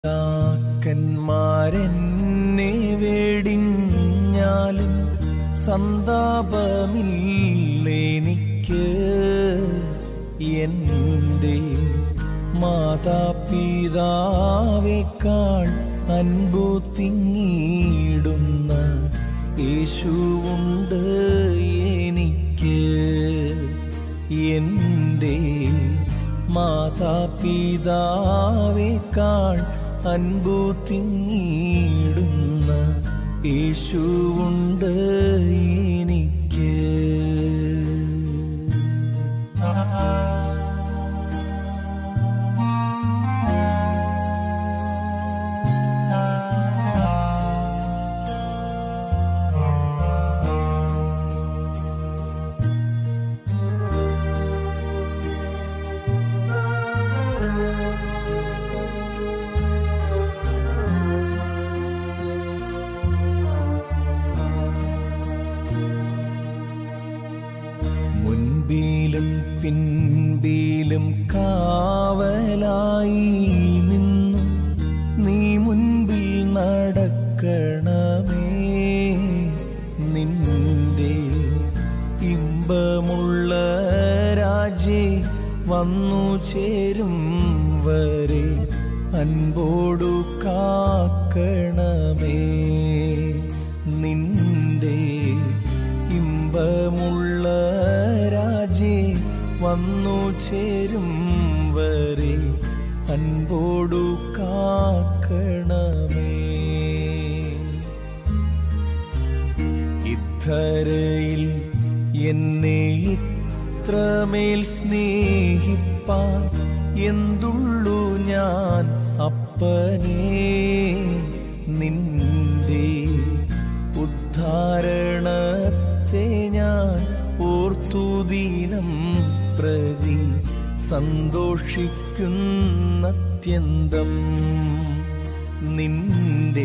പിതാക്കന്മാരെന്നെ വേടിഞ്ഞാലും സന്താപമില്ലെനിക്ക് എൻ്റെ മാതാപിതാവേക്കാൾ അൻപു തിങ്ങിയിടുന്ന യേശുവുണ്ട് എനിക്ക് എൻ്റെ മാതാപിതാവേക്കാൾ അൻപു തിങ്ങിയിടുന്ന യേശുവുണ്ട് എനിക്ക് മുൻപിലും പിൻപിലും കാവലായി നിന്നു നീ മുൻപിൽ നടക്കണമേ നിന്റെ ഇമ്പമുള്ള രാജേ വന്നു ചേരും വരെ അൻപോടു കാക്കണമേ നിന്റെ ഇമ്പമുള്ള രാജേ വന്നു ചേരും വരെ അൻപോടു കാക്കണമേ ഇത്തരയിൽ എന്നെ ഇത്രമേൽ സ്നേഹിപ്പാൻ എന്തുള്ളു ഞാൻ അപ്പനേ നിന്റെ ഉദ്ധാരണത്തെ ഞാൻ ഓർത്തുദീനം പ്രതി സന്തോഷിക്കുന്നത്യന്തം നിന്റെ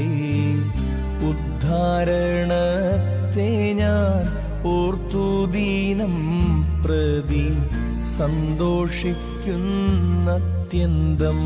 ഉദ്ധാരണത്തെ ഞാൻ ഓർത്തുദീനം പ്രതി സന്തോഷിക്കുന്നത്യന്തം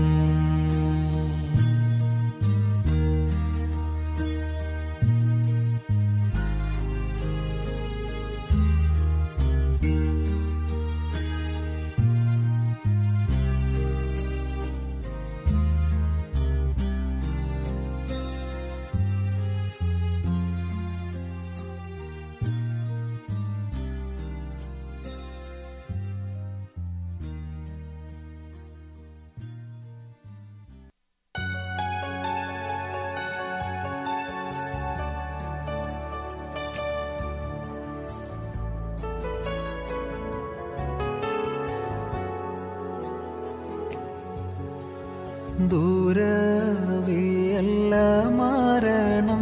ദൂരവേയല്ല മരണം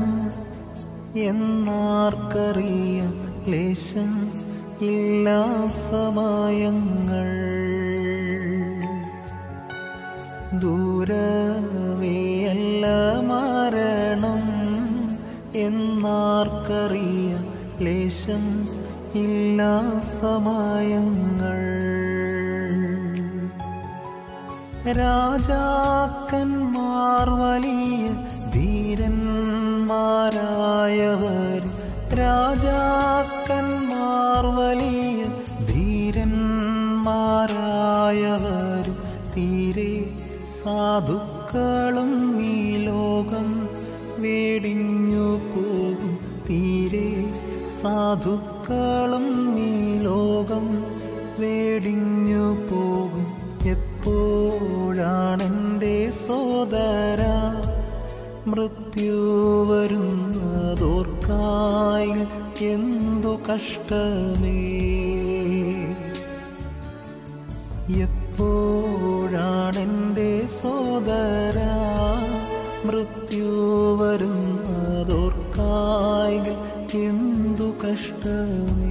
എന്നാർക്കറിയാം ലേശം ഇല്ലാ സമയങ്ങൾ ദൂരവേയല്ല മരണം എന്നാർക്കറിയാം ലേശം ഇല്ലാ സമയങ്ങൾ രാജാക്കന്മാർ വലിയ ധീരന്മാരായവർ രാജാക്കന്മാർ വലിയ ധീരന്മാരായവർ തീരെ സാധുക്കളും ഈ ലോകം വേടിഞ്ഞു പോകും തീരെ സാധുക്കളും ഈ ലോകം വേടിഞ്ഞു പോകും എപ്പോഴാണെൻ്റെ സോദര മൃത്യു വരുന്നതോർക്കായി എന്തു കഷ്ടമേ എപ്പോഴാണെൻ്റെ സോദര മൃത്യു വരുന്നതോർക്കായി എന്തു കഷ്ടമേ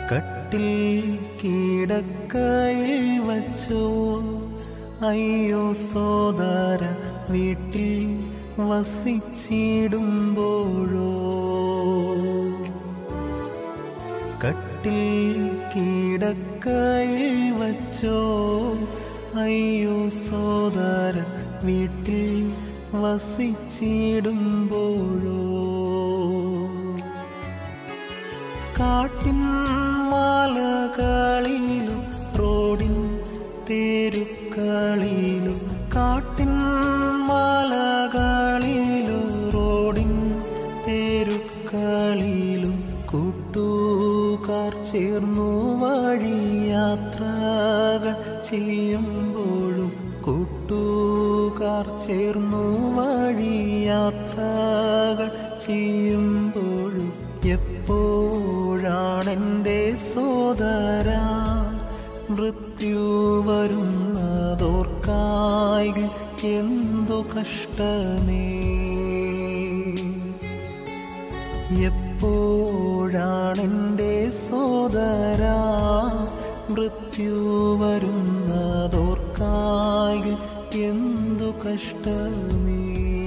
കട്ടിൽ കീടക്കയിൽ വച്ചോ അയ്യോ സോദര വീട്ടിൽ വസിച്ചിടുമ്പോഴോ കട്ടിൽ കീടക്കയിൽ വച്ചോ അയ്യോ സോദര വീട്ടിൽ വസിച്ചിടുമ്പോഴോ കാട്ടിൻ മാലകളിലും റോഡിൻ തെരുക്കളിലും കാട്ടിൻ മാലകളിലും റോഡിൻ തെരുക്കളിലും കൂട്ടുകാർ ചേർന്നു വഴിയാത്രകൾ ചെയ്യുമ്പോഴും കൂട്ടുകാർ ചേർന്നു വഴിയാത്രകൾ ചെയ്യുമ്പോഴും എപ്പോഴാണെൻ്റെ സോദര മൃത്യു വരുന്നതോർക്കായി എന്തു കഷ്ടമേ എപ്പോഴാണെൻ്റെ സോദര മൃത്യു വരുന്നതോർക്കായി എന്തു കഷ്ടമേ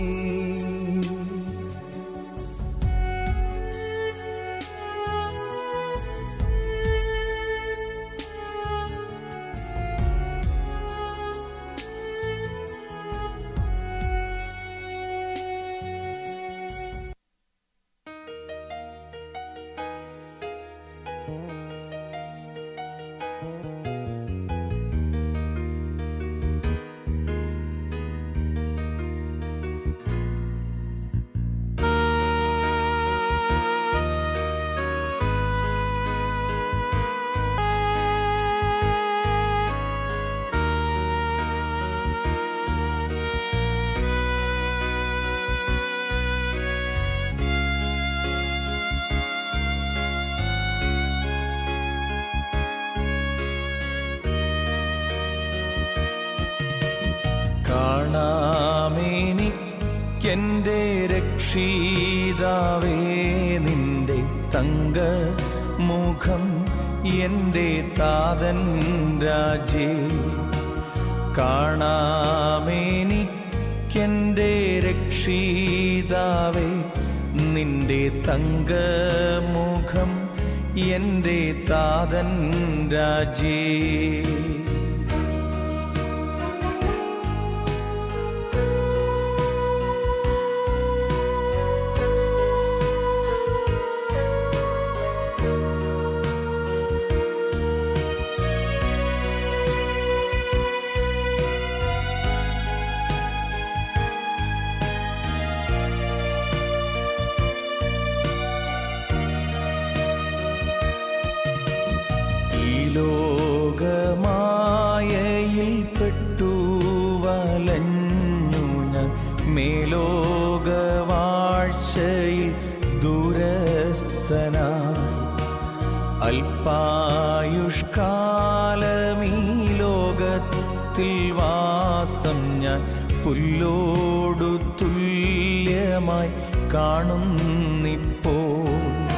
കാണാമെനിക്കെൻ്റെ രക്ഷിതാവേ നിന്റെ തങ്ക മുഖം എൻ്റെ താതൻ രാജേ കാണാമെനിക്കെൻ്റെ രക്ഷിതാവേ നിന്റെ തങ്കമുഖം എൻ്റെ താതൻ രാജേ ഈ ലോകമായയിൽ പെട്ടു വലഞ്ഞു ഞാൻ മേലോകവാഴ്ചയിൽ ദൂരസ്ഥനായി അല്പായുഷ്കാലമീ ലോകത്തിൽ വാസം ഞാൻ പുല്ലോടു തുല്യമായി കാണുന്നിപ്പോൾ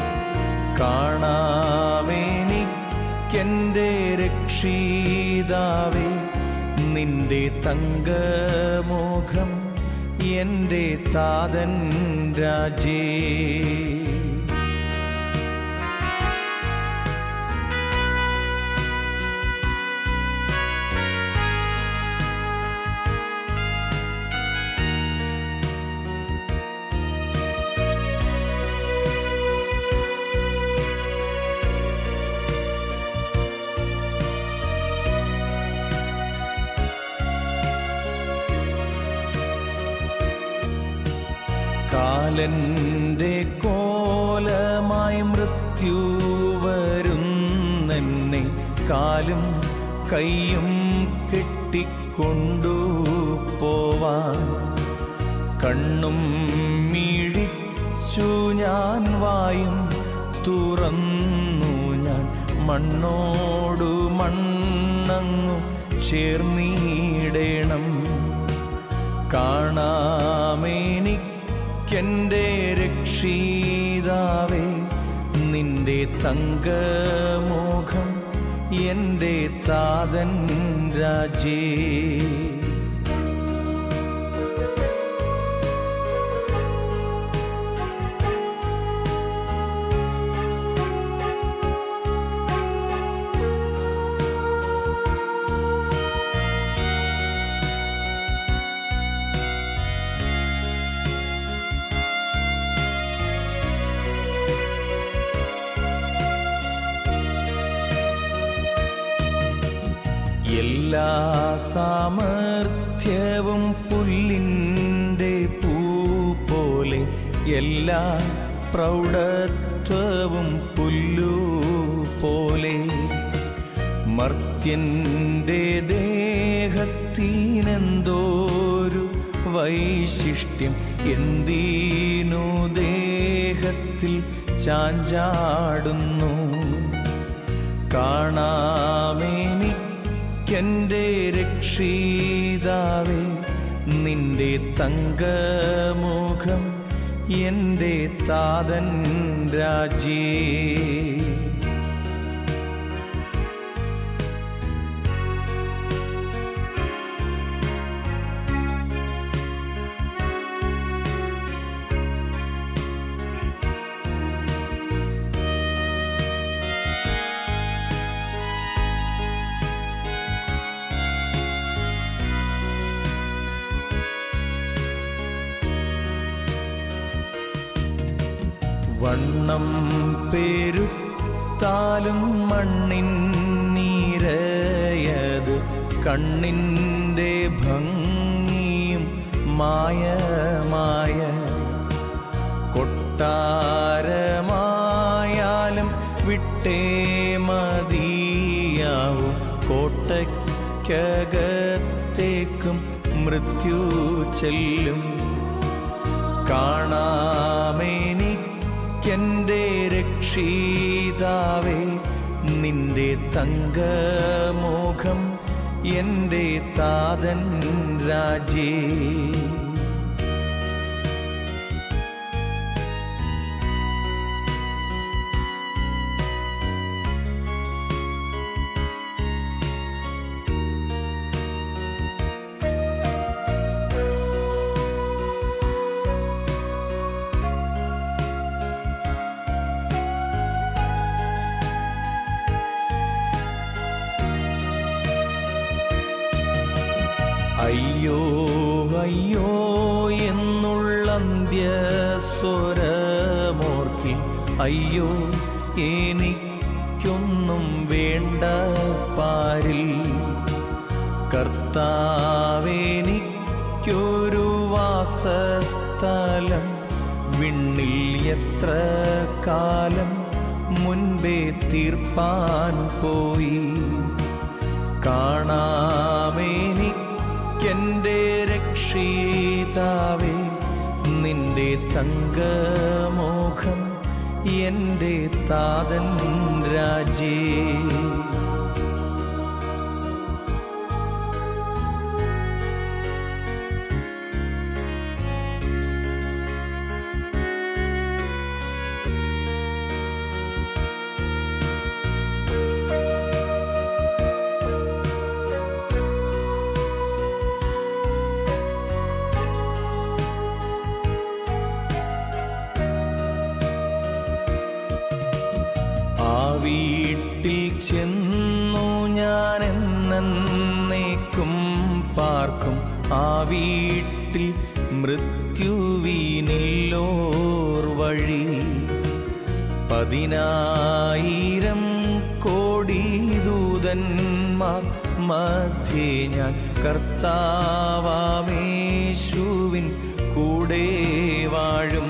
കാണാമെനിക്കെൻ്റെ രക്ഷിതാവേ നിന്റെ തങ്കമുഖം എൻ്റെ താതൻ രാജേ കാലന്റെ കോലമായി മൃത്യു വരുന്നെന്നെ കാലും കൈയും കെട്ടിക്കൊണ്ടു പോവാൻ കണ്ണും മിഴിച്ചു ഞാൻ വായും തുറന്നു ഞാൻ മണ്ണോടു മണ്ണങ്ങു ചേർന്നിടണം കാണാമെനിക്കെൻ്റെ രക്ഷിതാവേ നിന്റെ തങ്കമുഖം എൻ്റെ താതൻ രാജേ എല്ലാ സാമർഥ്യവും പുല്ലിൻ്റെ പൂ പോലെ എല്ലാ പ്രൗഢത്വവും പുല്ലു പോലെ മർത്യൻ്റെ ദേഹത്തിനെന്തോരു വൈശിഷ്ട്യം എന്തിനു ദേഹത്തിൽ ചാഞ്ചാടുന്നു കാണാമെനിക്കെൻ്റെ രക്ഷിതാവേ നിന്റെ തങ്കമുഖം എൻ്റെ താതൻ രാജേ വണ്ണം പെരുത്താലും മണ്ണിൻ നീരയത് കണ്ണിൻ്റെ ഭംഗിയും മായമായ കൊട്ടാരമായാലും വിട്ടേ മതിയാവും കോട്ടയ്ക്കകത്തേക്കും മൃത്യു ചെല്ലും കാണാമെനിക്കെൻ്റെ രക്ഷിതാവേ നിന്റെ തങ്കമുഖം എൻ്റെ താതൻ രാജേ അയ്യോ അയ്യോ എന്നുള്ള അന്ത്യസ്വരമോർക്കി അയ്യോ എനിക്കൊന്നും വേണ്ട പാരിൽ കർത്താവെനിക്കൊരു വാസസ്ഥലം വിണ്ണിൽ എത്ര കാലം മുൻപേ തീർപ്പാൻ പോയി കാണാമെനിക്കെൻ്റെ രക്ഷിതാവേ നിന്റെ തങ്കമോഖം എൻ്റെ താതൻ രാജേ ആ വീട്ടിൽ ചെന്നു ഞാൻ എന്നേക്കും പാർക്കും ആ വീട്ടിൽ മൃത്യുവിനില്ലോർ വഴി പതിനായിരം കോടി ദൂതന്മാർ മധ്യേ ഞാൻ കർത്താവാമേശുവിൻ കൂടെ വാഴും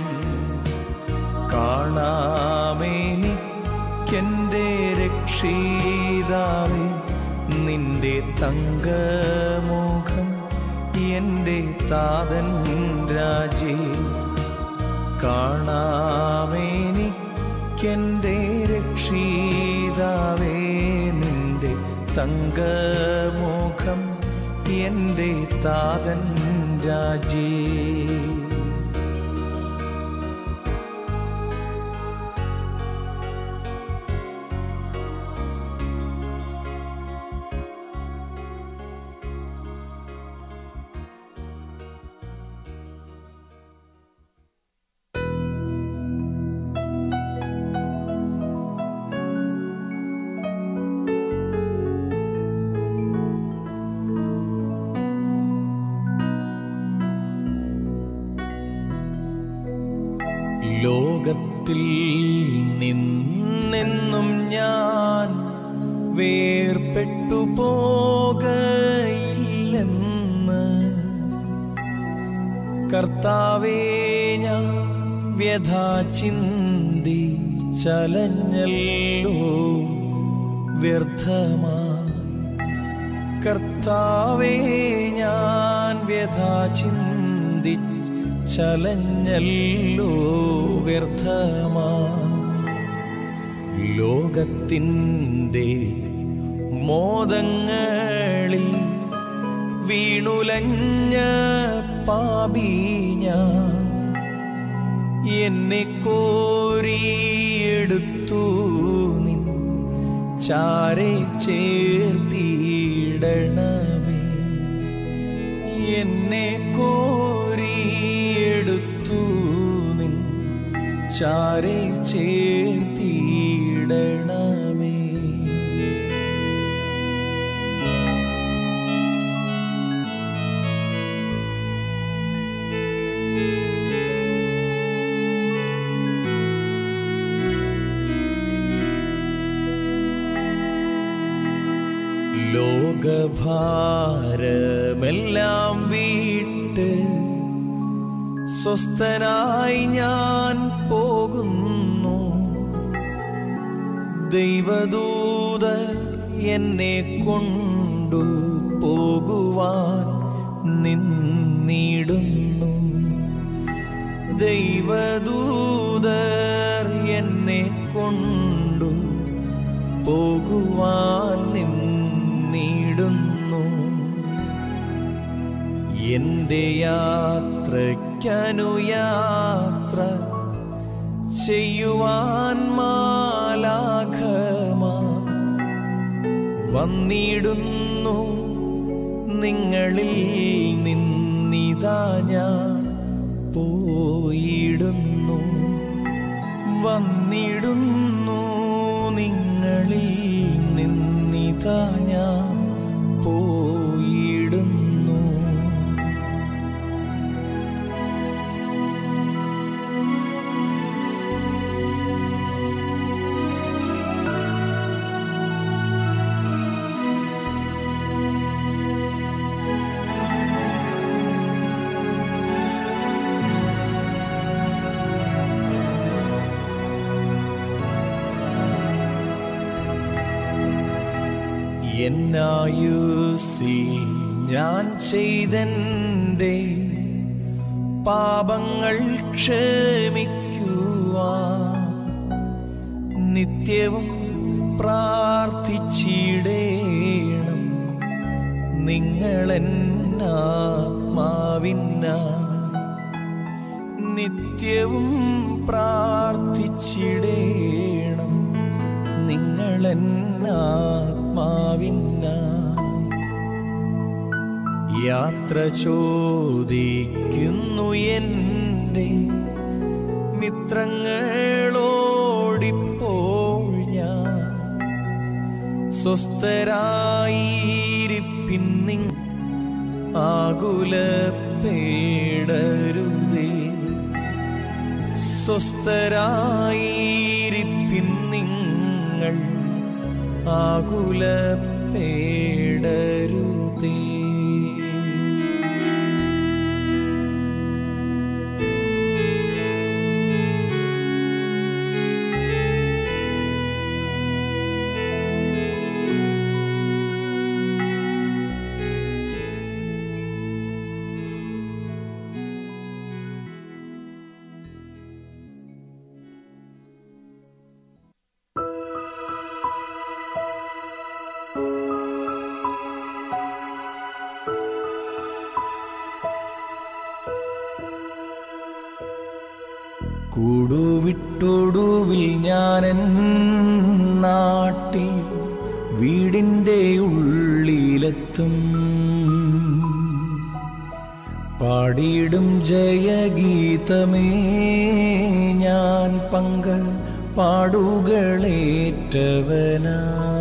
കാണാമെനിക്കെൻ്റെ രക്ഷിതാവേ നിന്റെ തങ്കമുഖം എൻ്റെ താതൻ രാജേ കാണാമെനിക്കെൻ്റെ രക്ഷിതാവേ നിന്റെ തങ്കമുഖം എൻ്റെ താതൻ രാജേ ലോകത്തിൽ നിന്നെന്നും ഞാൻ വേർപെട്ടു പോകയില്ലെന്ന് കർത്താവേ ഞാൻ വ്യഥ ചിന്തി ചലഞ്ഞല്ലോ വ്യർത്ഥമായി കർത്താവേ ഞാൻ വ്യഥ ചിന്തി ചലഞ്ഞല്ലോ വ്യർത്ഥമായി ലോകത്തിൻ്റെ മോദങ്ങളിൽ വീണുലഞ്ഞ പാപീഞ്ഞ എന്നെ കോരിയെടുത്തു നിൻ ചാരെ ചേർത്തിടണമേ എന്നെ കോരിയെടുത്തു നിൻ ചാരെ ചേർത്തിടണമേ ലോകഭാരമെല്ലാം വീട്ട് സ്വസ്ഥനായി ഞാൻ പോകുന്നു ദൈവദൂത എന്നെ കൊണ്ടു പോകുവാൻ നിന്നിടുന്നു ദൈവദൂതർ എന്നെ കൊണ്ടു പോകുവാൻ നിന്നിടുന്നു എന്റെ യാത്രയ്ക്കനുയാത്ര ചെയ്യുവാൻ മാലാഖമാ വന്നിടുന്നു നിങ്ങളിൽ നിന്നിതാ ഞാൻ പോയിടുന്നു വന്നിടുന്നു നിങ്ങളിൽ നിന്നിതാ ഞാൻ പോയിടുന്നു എന്നായുസി ഞാൻ ചെയ്തന്റെ പാപങ്ങൾ ക്ഷമിക്കുവാ നിത്യവും പ്രാർത്ഥിച്ചിടേണം നിങ്ങളെന്നാത്മാവിനായി നിത്യവും പ്രാർത്ഥിച്ചിടേണം നിങ്ങളെന്നാത്മാവിനായി യാത്ര ചോദിക്കുന്നു എൻ്റെ മിത്രങ്ങളോടിപ്പോൾ ഞാൻ സ്വസ്ഥരായിരിപ്പിൻ നിങ്ങ ആകുലപ്പേടരുതേ സ്വസ്ഥരായിരിപ്പിൻ നിങ്ങൾ ആകുലപ്പേടരുതേ കൂടുവിട്ടൊടുവിൽ ഞാനൻ നാട്ടിൽ വീടിൻ്റെ ഉള്ളിലെത്തും പാടിയിടും ജയഗീതമേ ഞാൻ പങ്ക പാടുകളേറ്റവനാ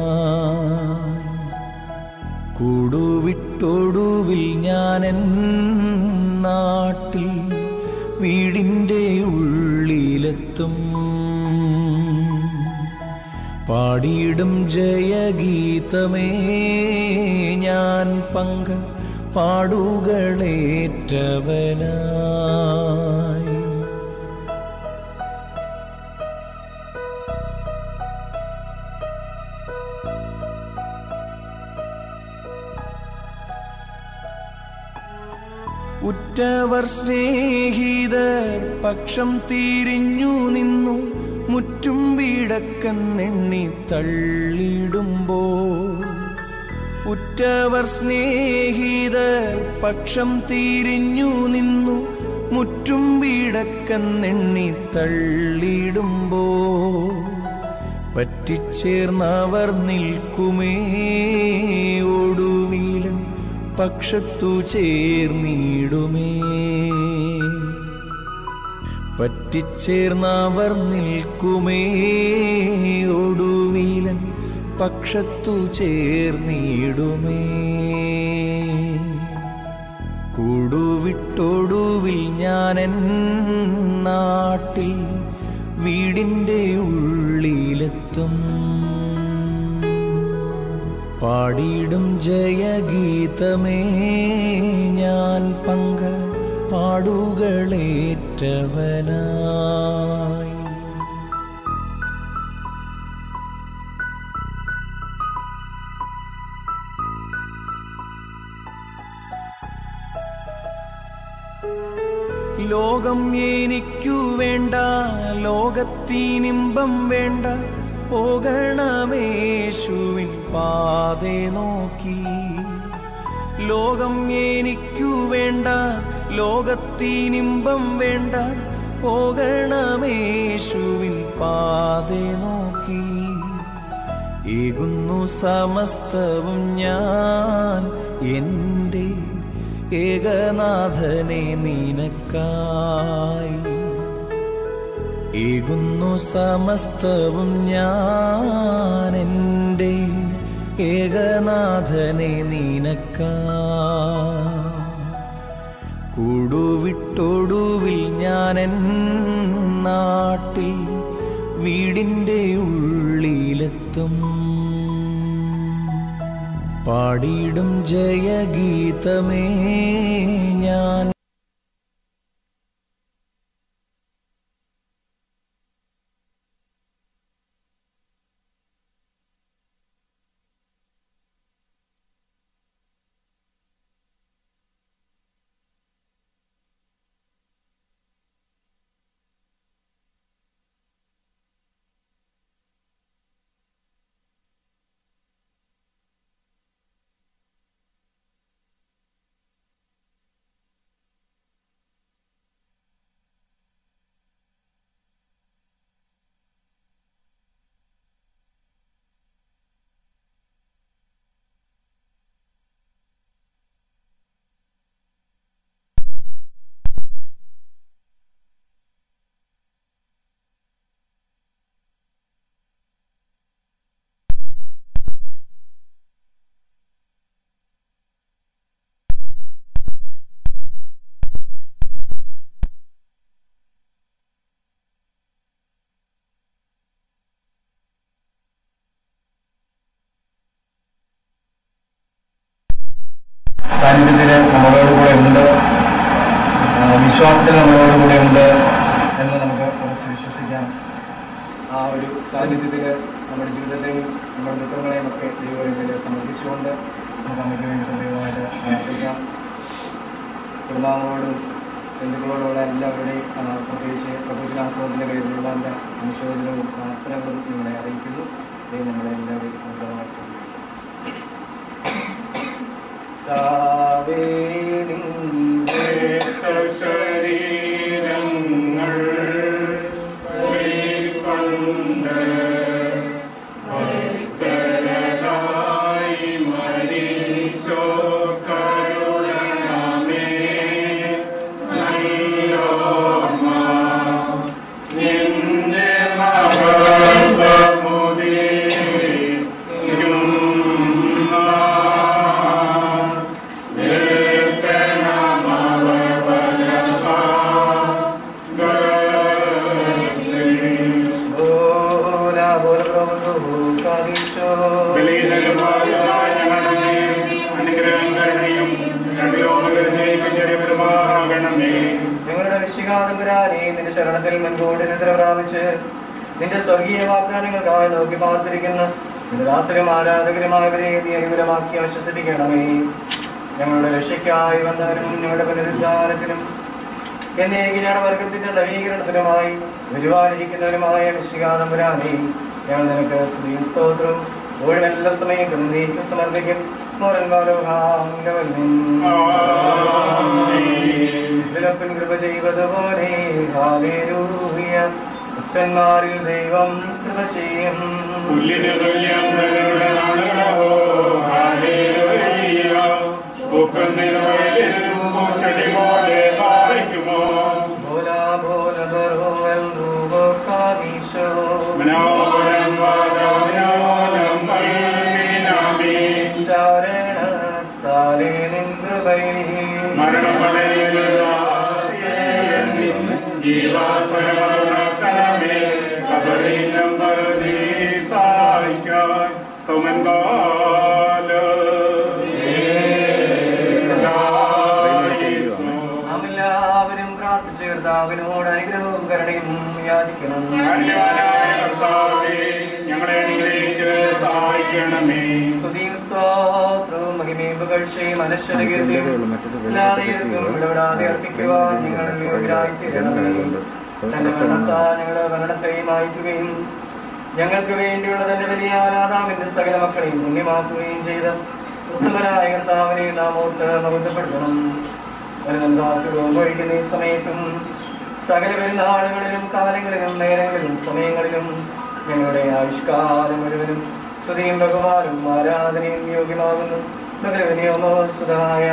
കൂടുവിട്ടൊടുവിൽ ഞാനൻ നാട്ടിൽ വീടിൻ്റെ ഉള്ളിലെത്തും ഉള്ളിലെത്തും പാടിയിടും ജയഗീതമേ ഞാൻ പങ്ക പാടുകളേറ്റവനായി ഉറ്റവർ സ്നേഹിതർ പക്ഷം തിരിഞ്ഞു നിന്നു മുറ്റും വീടക്കെന്നെണ്ണി തള്ളിടുമ്പോൾ ഉറ്റവർ സ്നേഹിതർ പക്ഷം തിരിഞ്ഞു നിന്നു മുറ്റും വീടക്കെന്നെണ്ണി തള്ളിടുമ്പോൾ പറ്റിച്ചേർന്നവർ നിൽക്കുമേ ഒടുവിലും പക്ഷത്തു ചേർന്നിടുമേ പറ്റിച്ചേർന്നവർ നിൽക്കുമേ ഒടുവിലൻ പക്ഷത്തു ചേർന്നിടുമേ കൂടുവിട്ടൊടുവിൽ ഞാനെൻ നാട്ടിൽ വീടിൻ്റെ ഉള്ളിലെത്തും പാടിയിടും ജയഗീതമേ ഞാൻ പങ്ക പാടുകളേറ്റവനായി ലോകം എനിക്കു വേണ്ട ലോകത്തിനിമ്പം വേണ്ട പോകണമേശുവിൻ പാതെ നോക്കി ലോകം എനിക്കു വേണ്ട ലോകത്തിനിമ്പം വേണ്ട പോകണമേശുവിൻ പാതെ നോക്കി ഏകുന്നു സമസ്തവും ഞാൻ എൻ്റെ ഏകനാഥനെ നിനക്കായി ഏകുന്നു സമസ്തവും ഞാൻ എൻ്റെ ഏകനാഥനെ നിനക്കായി കൂടുവിട്ടൊടുവിൽ ഞാനെൻ നാട്ടിൽ വീടിൻ്റെ ഉള്ളിലെത്തും പാടിയിടും ജയഗീതമേ ഞാൻ സാന്നിധ്യത്തിൽ നമ്മളോട് കൂടെ ഉണ്ട് ആ, വിശ്വാസത്തിൽ നമ്മളോട് കൂടെ ഉണ്ട് എന്ന് നമുക്ക് കുറച്ച് വിശ്വസിക്കാം ആ ഒരു സാന്നിധ്യത്തിൽ നമ്മുടെ ജീവിതത്തെയും നമ്മുടെ ദുഃഖങ്ങളെയും ഒക്കെ ദൈവത്തിൽ സമർപ്പിച്ചുകൊണ്ട് നമുക്ക് അമ്മയ്ക്ക് വേണ്ടി ദൈവമായിട്ട് പ്രാർത്ഥിക്കാം കുടുംബാംഗങ്ങളോടും ബന്ധുക്കളോടുള്ള എല്ലാവരുടെയും ആ, പ്രത്യേകിച്ച് പ്രഭുജനാശ്രമത്തിൻ്റെ പേരിലുള്ള എല്ലാ അനുശോചനവും പ്രാർത്ഥനകളും നിങ്ങളെ അറിയിക്കുന്നു ദൈവം നമ്മളെ എല്ലാവരെയും സ്വന്തമായിട്ട് താവേ നിന്റെ ശരീരങ്ങൾ കൈക്കൊണ്ട് ഭക്തരതായി മരിച്ചോ കരുണമേ നല്ലോർമ്മ നിന്റെ മഹത്വമുദീരും ഞങ്ങളുടെ വിശികാതമ്പുരാനെ നിന്റെ ശരണത്തിൽ മുൻകൂട്ടി നിദ്ര പ്രാപിച്ച് നിന്റെ സ്വർഗീയ വാഗ്ദാനങ്ങൾക്കായി നോക്കി പാർത്തിരിക്കുന്ന നിന്റെ ദാസരും ആരാധകരുമായവരെ നീ അനുകൂലമാക്കി ആശ്വസിപ്പിക്കണമേ ഞങ്ങളുടെ രക്ഷയ്ക്കായി വന്നവരും ഞങ്ങളുടെ പുനരുദ്ധാനത്തിനും എന്നീ കിരീടവർഗത്തിന്റെ നവീകരണത്തിനുമായി വരുവാനിരിക്കുന്നവരുമായ വിശികാതമ്പുരാനെ ഞങ്ങൾ നിനക്ക് സ്തുതിയും സ്തോത്രവും ഒഴിവെല്ലാ സമയത്തും നീക്കും സമർപ്പിക്കും ഇതിലൊപ്പൻ കൃപ ചെയ്തതുപോലെ ഹാലേലൂയ ഭക്തന്മാരിൽ ദൈവം കൃപ ചെയ്യും പുല്ലിന് തുല്യം തങ്ങളുടെ നാളുകളോ ഹാലേലൂയ പൂക്കുന്നതിന് വയലിൽ പൂച്ചെടി പോലെ പാറിക്കുമോ ഭോല ഭോല ബറോവൽ റൂബോ കാദീശോ മനോഹരം വാദാനം മീനാമി ശരണത്താലേ നിൻ കൃപയിൽ ജീവാസനമേ കബറിനം പരദീ സായിക്കാൻ സ്തോമൻ നാം എല്ലാവരും പ്രാർത്ഥിച്ചു കർത്താവിനോട് അനുഗ്രഹവും കരുണയും യാചിക്കണം ഞങ്ങളെ അനുഗ്രഹിച്ച് സഹായിക്കണമേ സ്തുതിയും സ്തോത്രവും മഹിമയും പുകഴ്ചയും അനശ്വരകീർത്തിയും എല്ലാ ദൈവത്തിനും ഇടപെടാതെ അർപ്പിക്കുവാൻ ഞങ്ങൾ യോഗ്യരായി തീരണമേ തന്റെ മരണത്താൽ ഞങ്ങളുടെ മരണത്തെയും അയക്കുകയും ഞങ്ങൾക്ക് വേണ്ടിയുള്ള തന്റെ വലിയ ആരാധാമിന്റെ സകല മക്കളെയും പുണ്യമാക്കുകയും ചെയ്ത ഉത്തമനായ കർത്താവിനെ നാം ഓർത്ത് മഹത്വപ്പെടുത്തണം ദാസുകളും ഒഴിക്കുന്ന ഈ സമയത്തും സകല പെരുന്നാളുകളിലും കാലങ്ങളിലും നേരങ്ങളിലും സമയങ്ങളിലും ഞങ്ങളുടെ ആവിഷ്കാരം മുഴുവനും സ്തുതിയും ബഹുമാനും ആരാധനയും യോഗ്യമാകുന്നു ഭഗവനിയോമോ സുധായ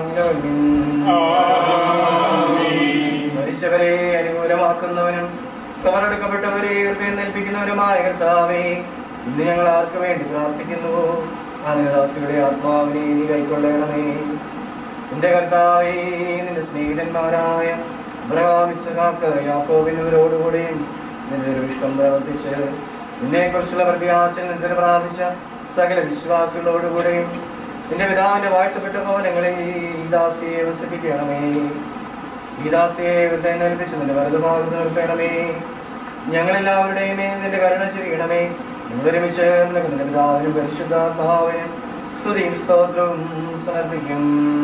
മരിച്ചവരെ അനുകൂലമാക്കുന്നവനും കവറെടുക്കപ്പെട്ടവരെ ഉയർത്തേൽപ്പിക്കുന്നവനുമായ കർത്താവേ ഇന്ന് ഞങ്ങൾ ആർക്ക് വേണ്ടി പ്രാർത്ഥിക്കുന്നുവോ ആദിദാസിയുടെ ആത്മാവിനെ നീ കൈക്കൊള്ളണമേ നിന്റെ കർത്താവേ നിന്റെ സ്നേഹിതന്മാരായ അബ്രഹാം ഇസ്ഹാക്ക് യാക്കോബിനവരോടുകൂടിയും നിന്റെ ഒരു ഇഷ്ടം പ്രവർത്തിച്ച് നിന്നെ കുറിച്ചുള്ള പ്രത്യാശ നിന്റെ പ്രാപിച്ച സകല വിശ്വാസികളോടുകൂടെയും നിന്റെ പിതാവിന്റെ വാഴ്ത്തപ്പെട്ട ഭവനങ്ങളിൽ ഈ ദാസിയെ വസിപ്പിക്കണമേ ഈ ദാസിയെ ഇവിടെ ഏൽപ്പിച്ച് നിന്റെ വലതുഭാഗത്ത് നിർത്തണമേ ഞങ്ങളെല്ലാവരുടെയും മേൽ നിന്റെ കരുണ ചെയ്യണമേ ഞങ്ങൾ ഒരുമിച്ച് നിനക്ക് നിന്റെ പിതാവിനും പരിശുദ്ധാത്മാവിനും സ്തുതിയും സ്തോത്രവും സമർപ്പിക്കും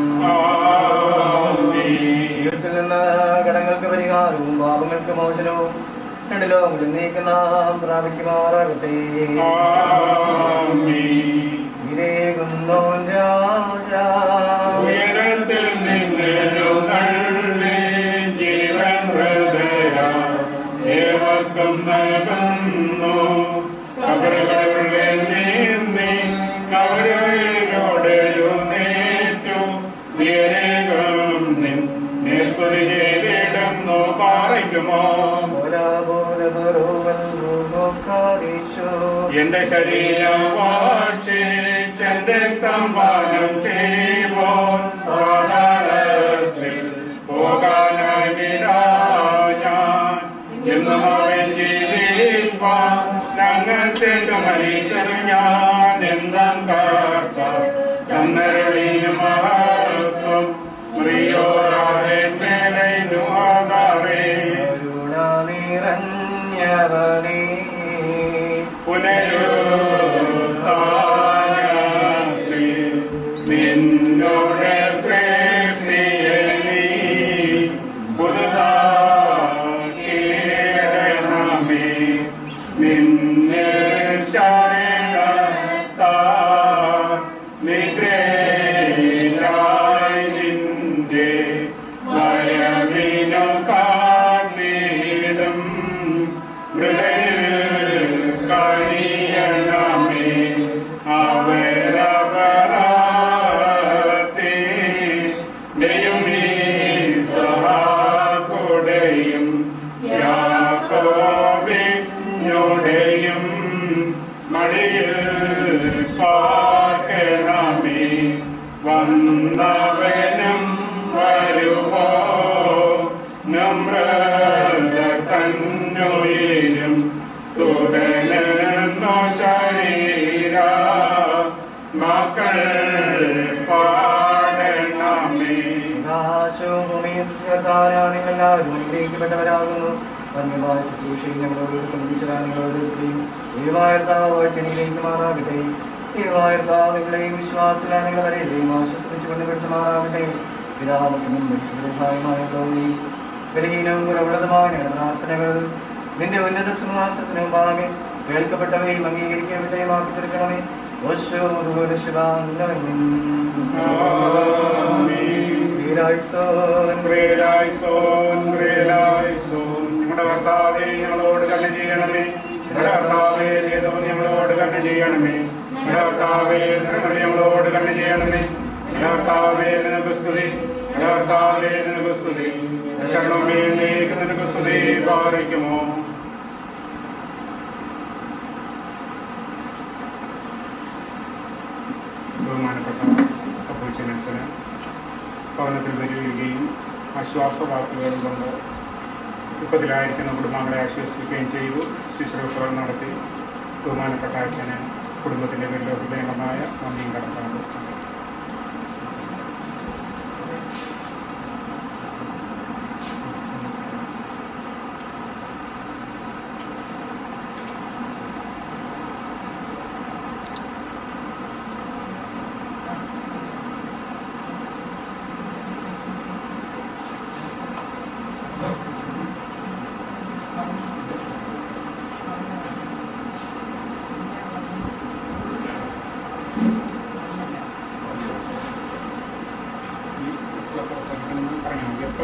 ദൈവത്തിൽ നിന്ന് കടങ്ങൾക്ക് പരിഹാരവും പാപങ്ങൾക്ക് മോചനവും രണ്ട് ലോകങ്ങളിൽ നീക്ക് നാം പ്രാപിക്കുമാറാകട്ടെ ഇരേകുന്നോൻ രാജാ ഉയരത്തിൽ നിന്നെഴുന്നള്ളി ജീവൻ ഹൃദയ ഏവർക്കും നൽകുന്നു കബറുകളിൽ നീന്തി കവരയിലോടെഴുന്നേറ്റു വീരകം നിന്നെ സ്തുതി ചെയ്തിടുന്നു പാറയ്ക്കുമോ ബോലാ ബോല ബറോവൽ റൂഹോസ്കാരീശോ എന്റെ ശരീരം വാക്ഷിച്ചെന്റെ തമ്പാനം ചെയ്യുമ്പോൾ പാതാളത്തിൽ പോകാനായി വിടാ ഞാൻ എന്നും അവൻ ജീവിപ്പാൻ ഞങ്ങൾ തെട്ടു മരിച്ചത് ഞാൻ എന്താം കാത്ത ചന്ദ്രളിന് മഹത്വം പ്രിയോരാതെ മേലു ആധാരേ കരുണ നിറഞ്ഞവനേ പുനരുദ്ധാനത്തിൽ നിന്നോട് സൃഷ്ടിയെ നീ പുതുതാക്കിയിടണമേ. നിന്നിൽ ശരണത്താൽ നിദ്രയിലായി നിന്റെ വരവിനു കാത്തിടും മൃദയിൽ കനിയണമേ അവരവരാത്തെ ദൈവമേ സഹാക്കുടെയും യാക്കോബിനോടെയും മടിയിൽ പാർക്കണമേ വന്നവനും വരുവോ നമ്രത തന്നുയിരും സുതനെന്നോ ശരീര മക്കൾ പാടണമേ ആശോഭൂമി സുഖതാരാ നിങ്ങൾ ഞങ്ങളെല്ലാവരും അനുഗ്രഹിക്കപ്പെട്ടവരാകുന്നു ധന്യമായ ശുശ്രൂഷയും ഞങ്ങളോട് സംബന്ധിച്ചതാ നിങ്ങളോട് ദൈവമാർത്താവാഴ്ചനിലേക്കുമാറാകട്ടെ ദൈവമാർത്താവുകളെയും വിശ്വാസങ്ങളെയും ആശ്വസിച്ചുകൊണ്ട് പെടുത്തുമാറാകട്ടെ പിതാമത്തിനും പരിശുദ്ധമായ തോന്നി ബലഹീനവും കുറവുള്ളതുമായ ഞങ്ങളുടെ പ്രാർത്ഥനകൾ നിന്റെ ഉന്നത സിംഹാസനത്തിന് മുമ്പാകെ കേൾക്കപ്പെട്ടവയും അംഗീകരിക്കപ്പെട്ടവയും ആക്കി തീർക്കണമേ ഓശോ ഗ്രേലായിസോൻ, ഗ്രേലായിസോൻ. നമ്മുടെ കർത്താവേ ഞങ്ങളോട് കണ്ണ ചെയ്യണമേ നമ്മുടെ കർത്താവേ ഏതോ ഞങ്ങളോട് കണ്ണ ചെയ്യണമേ നമ്മുടെ കർത്താവേ എത്രമറി ഞങ്ങളോട് കണ്ണ ചെയ്യണമേ നമ്മുടെ കർത്താവേ നിനക്ക് സ്തുതി നമ്മുടെ കർത്താവേ നിനക്ക് സ്തുതി ശരണമേ നീക്ക് നിനക്ക് സ്തുതി പാറിക്കുമോ ബഹുമാനപ്പെട്ട അപ്പോച്ചനച്ഛന് ഭവനത്തിൽ വരികയും ആശ്വാസവാക്കുകൾ കൊണ്ട് ദുഃഖത്തിലായിരിക്കുന്ന കുടുംബങ്ങളെ ആശ്വസിപ്പിക്കുകയും ചെയ്തു ശുശ്രൂഷകൾ നടത്തി ബഹുമാനപ്പെട്ട അച്ഛന് കുടുംബത്തിൻ്റെ വലിയ ഹൃദയമായ നന്ദിയും കടപ്പാടും പറഞ്ഞു എപ്പോൾ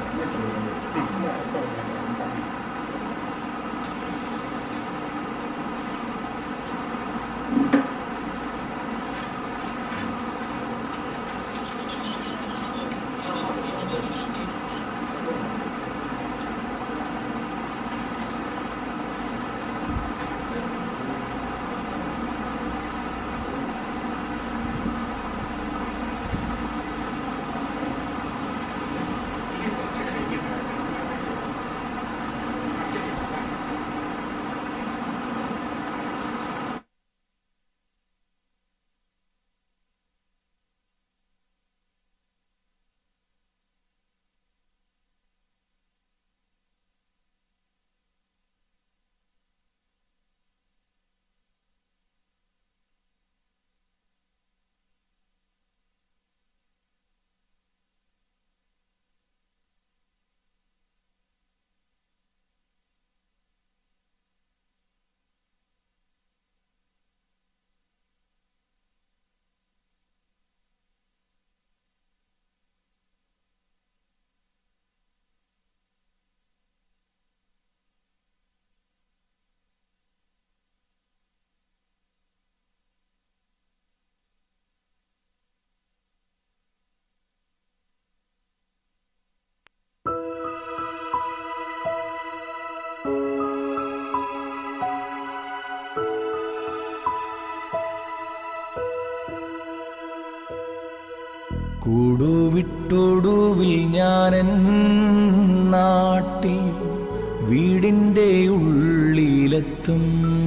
കൂടുവിട്ടൊടുവിൽ ഞാനൻ നാട്ടിൽ വീടിൻ്റെ ഉള്ളിലെത്തും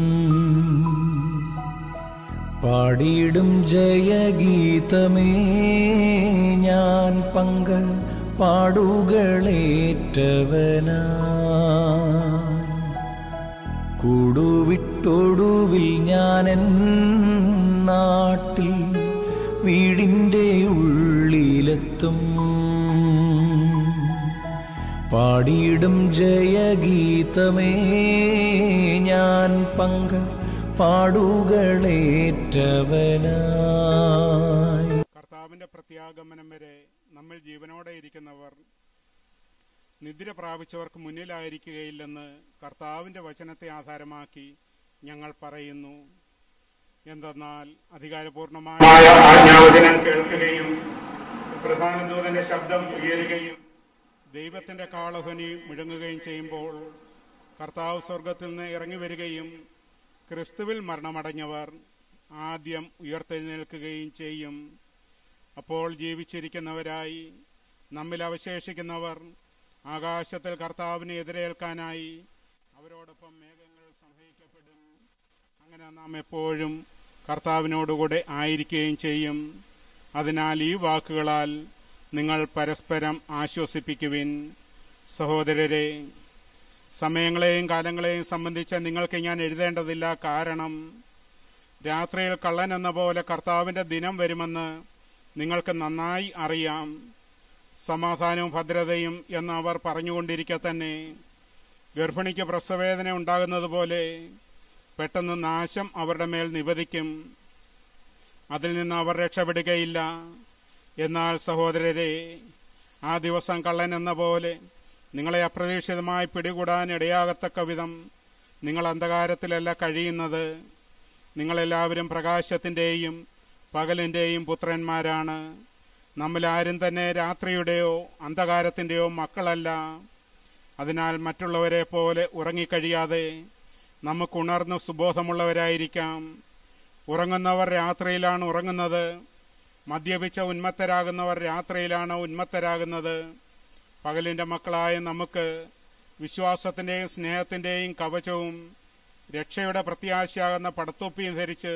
പാടിയിടും ജയഗീതമേ ഞാൻ പങ്ക പാടുകളേറ്റവനാ കൂടുവിട്ടൊടുവിൽ ഞാനൻ നാട്ടിൽ വീടിൻ്റെ ഉള്ളിലെത്തും പാടിയിടും ജയഗീതമേ ഞാൻ പങ്ക പാടുകളേറ്റവനായി കർത്താവിന്റെ പ്രത്യാഗമനം വരെ നമ്മൾ ജീവനോടെ ഇരിക്കുന്നവർ നിദ്ര പ്രാപിച്ചവർക്ക് മുന്നിലായിരിക്കുകയില്ലെന്ന് കർത്താവിന്റെ വചനത്തെ ആധാരമാക്കി ഞങ്ങൾ പറയുന്നു എന്തെന്നാൽ അധികാരപൂർണമായ ആജ്ഞാവചനം കേൾക്കുകയും പ്രധാന ദൂതന്റെ ശബ്ദം ഉയരുകയും ദൈവത്തിന്റെ കാളധ്വനി മുഴങ്ങുകയും ചെയ്യുമ്പോൾ കർത്താവ് സ്വർഗത്തിൽ നിന്ന് ഇറങ്ങി വരികയും ക്രിസ്തുവിൽ മരണമടഞ്ഞവർ ആദ്യം ഉയർത്തെഴുന്നേൽക്കുകയും ചെയ്യും അപ്പോൾ ജീവിച്ചിരിക്കുന്നവരായി നമ്മിൽ അവശേഷിക്കുന്നവർ ആകാശത്തിൽ കർത്താവിനെ എതിരേൽക്കാനായി അവരോടൊപ്പം മേഘങ്ങൾ സംഭവിക്കപ്പെടും അങ്ങനെ നാം എപ്പോഴും കർത്താവിനോടുകൂടെ ആയിരിക്കുകയും ചെയ്യും അതിനാൽ ഈ വാക്കുകളാൽ നിങ്ങൾ പരസ്പരം ആശ്വസിപ്പിക്കുവിൻ സഹോദരരെ സമയങ്ങളെയും കാലങ്ങളെയും സംബന്ധിച്ച് നിങ്ങൾക്ക് ഞാൻ എഴുതേണ്ടതില്ല കാരണം രാത്രിയിൽ കള്ളൻ എന്ന പോലെ കർത്താവിൻ്റെ ദിനം വരുമെന്ന് നിങ്ങൾക്ക് നന്നായി അറിയാം സമാധാനവും ഭദ്രതയും എന്ന് അവർ പറഞ്ഞുകൊണ്ടിരിക്കെ തന്നെ ഗർഭിണിക്ക് പ്രസവേദന ഉണ്ടാകുന്നത് പോലെ പെട്ടെന്ന് നാശം അവരുടെ മേൽ നിവധിക്കും അതിൽ നിന്ന് അവർ രക്ഷപ്പെടുകയില്ല എന്നാൽ സഹോദരരെ ആ ദിവസം കള്ളൻ എന്ന പോലെ നിങ്ങളെ അപ്രതീക്ഷിതമായി പിടികൂടാൻ ഇടയാകത്തക്ക വിധം നിങ്ങൾ അന്ധകാരത്തിലല്ല കഴിയുന്നത് നിങ്ങളെല്ലാവരും പ്രകാശത്തിൻ്റെയും പകലിൻ്റെയും പുത്രന്മാരാണ് നമ്മിൽ ആരും തന്നെ രാത്രിയുടെയോ അന്ധകാരത്തിൻ്റെയോ മക്കളല്ല അതിനാൽ മറ്റുള്ളവരെ പോലെ ഉറങ്ങിക്കഴിയാതെ നമുക്ക് ഉണർന്ന് സുബോധമുള്ളവരായിരിക്കാം ഉറങ്ങുന്നവർ രാത്രിയിലാണ് ഉറങ്ങുന്നത് മദ്യപിച്ച ഉന്മത്തരാകുന്നവർ രാത്രിയിലാണ് ഉന്മത്തരാകുന്നത് പകലിൻ്റെ മക്കളായ നമുക്ക് വിശ്വാസത്തിൻ്റെയും സ്നേഹത്തിൻ്റെയും കവചവും രക്ഷയുടെ പ്രത്യാശയാകുന്ന പടത്തൊപ്പിയും ധരിച്ച്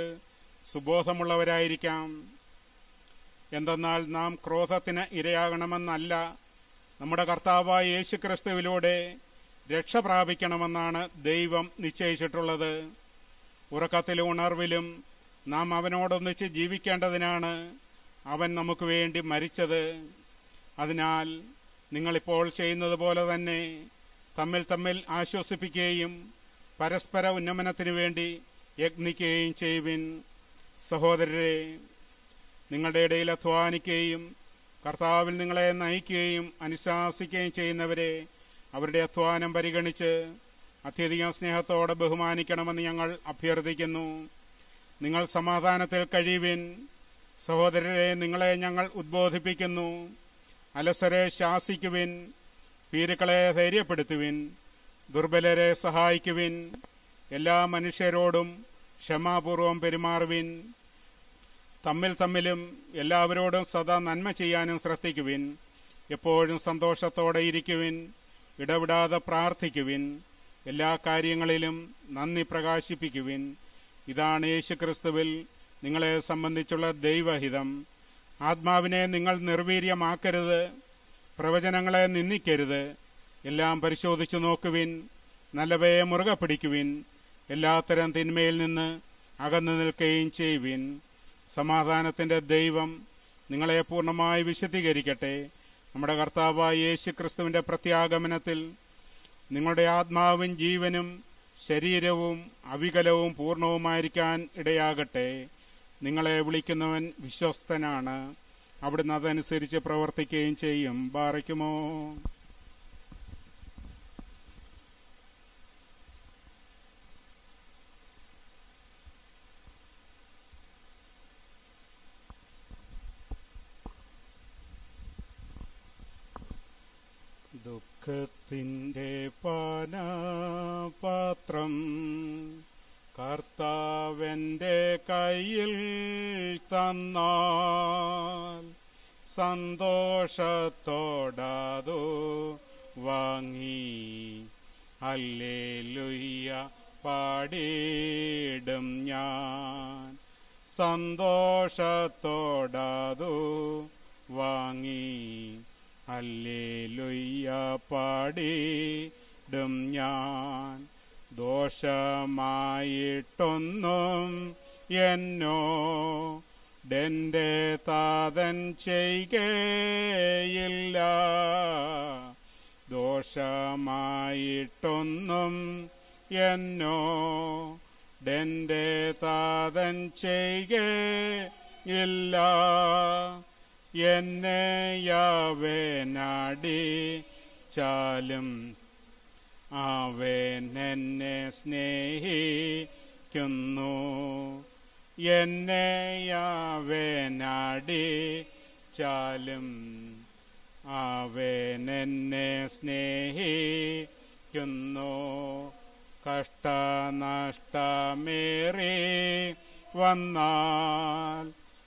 സുബോധമുള്ളവരായിരിക്കാം എന്തെന്നാൽ നാം ക്രോധത്തിന് ഇരയാകണമെന്നല്ല നമ്മുടെ കർത്താവായ യേശു ക്രിസ്തുവിലൂടെ രക്ഷ പ്രാപിക്കണമെന്നാണ് ദൈവം നിശ്ചയിച്ചിട്ടുള്ളത് ഉറക്കത്തിലും ഉണർവിലും നാം അവനോടൊന്നിച്ച് ജീവിക്കേണ്ടതിനാണ് അവൻ നമുക്ക് വേണ്ടി മരിച്ചത് അതിനാൽ നിങ്ങളിപ്പോൾ ചെയ്യുന്നത് പോലെ തന്നെ തമ്മിൽ തമ്മിൽ ആശ്വസിപ്പിക്കുകയും പരസ്പര ഉന്നമനത്തിനു വേണ്ടി യത്നിക്കുകയും ചെയ്യുവിൻ സഹോദരരെ നിങ്ങളുടെ ഇടയിൽ അധ്വാനിക്കുകയും കർത്താവിൽ നിങ്ങളെ നയിക്കുകയും അനുശാസിക്കുകയും ചെയ്യുന്നവരെ അവരുടെ അധ്വാനം പരിഗണിച്ച് അത്യധികം സ്നേഹത്തോടെ ബഹുമാനിക്കണമെന്ന് ഞങ്ങൾ അഭ്യർത്ഥിക്കുന്നു നിങ്ങൾ സമാധാനത്തിൽ കഴിയുവിൻ സഹോദരരെ നിങ്ങളെ ഞങ്ങൾ ഉദ്ബോധിപ്പിക്കുന്നു അലസരെ ശാസിക്കുവിൻ പീരുക്കളെ ധൈര്യപ്പെടുത്തുവിൻ ദുർബലരെ സഹായിക്കുവിൻ എല്ലാ മനുഷ്യരോടും ക്ഷമാപൂർവം പെരുമാറുവിൻ തമ്മിൽ തമ്മിലും എല്ലാവരോടും സദാ നന്മ ചെയ്യാനും ശ്രദ്ധിക്കുവിൻ എപ്പോഴും സന്തോഷത്തോടെ ഇരിക്കുവിൻ ഇടവിടാതെ പ്രാർത്ഥിക്കുവിൻ എല്ലാ കാര്യങ്ങളിലും നന്ദി പ്രകാശിപ്പിക്കുവിൻ ഇതാണ് യേശുക്രിസ്തുവിൽ നിങ്ങളെ സംബന്ധിച്ചുള്ള ദൈവഹിതം ആത്മാവിനെ നിങ്ങൾ നിർവീര്യമാക്കരുത് പ്രവചനങ്ങളെ നിന്ദിക്കരുത് എല്ലാം പരിശോധിച്ചു നോക്കുവിൻ നല്ലവയെ മുറുകെ പിടിക്കുവിൻ എല്ലാത്തരം തിന്മയിൽ നിന്ന് അകന്നു നിൽക്കുകയും ചെയ്യുവിൻ സമാധാനത്തിൻ്റെ ദൈവം നിങ്ങളെ പൂർണ്ണമായി വിശദീകരിക്കട്ടെ നമ്മുടെ കർത്താവായ യേശു ക്രിസ്തുവിൻ്റെ പ്രത്യാഗമനത്തിൽ നിങ്ങളുടെ ആത്മാവും ജീവനും ശരീരവും അവികലവും പൂർണ്ണവുമായിരിക്കാൻ ഇടയാകട്ടെ നിങ്ങളെ വിളിക്കുന്നവൻ വിശ്വസ്തനാണ് അവിടുന്ന് അതനുസരിച്ച് പ്രവർത്തിക്കുകയും ചെയ്യും ബാറയ്ക്കുമോ ദുഃഖത്തിൻ്റെ പാനപാത്രം കർത്താവൻ്റെ കയ്യിൽ തന്നാൽ സന്തോഷത്തോടാതു വാങ്ങി അല്ലേലുയ്യ പാടിയിടും ഞാൻ സന്തോഷത്തോടാതു വാങ്ങി അല്ലേലുയ്യ പാടിയിടും ഞാൻ ദോഷമായിട്ടൊന്നും എന്നോ ഡെന്റെ താതൻ ചെയ്യുകയില്ല ദോഷമായിട്ടൊന്നും എന്നോ ഡെന്റെ താതൻ ചെയ്യുകയില്ല എന്നെ യാവേനാടി ചാലും അവൻ എന്നെ സ്നേഹിക്കുന്നു എന്നെ യാവേനാടി ചാലും അവൻ എന്നെ സ്നേഹിക്കുന്നു കഷ്ടനഷ്ടമേറി വന്നാൽ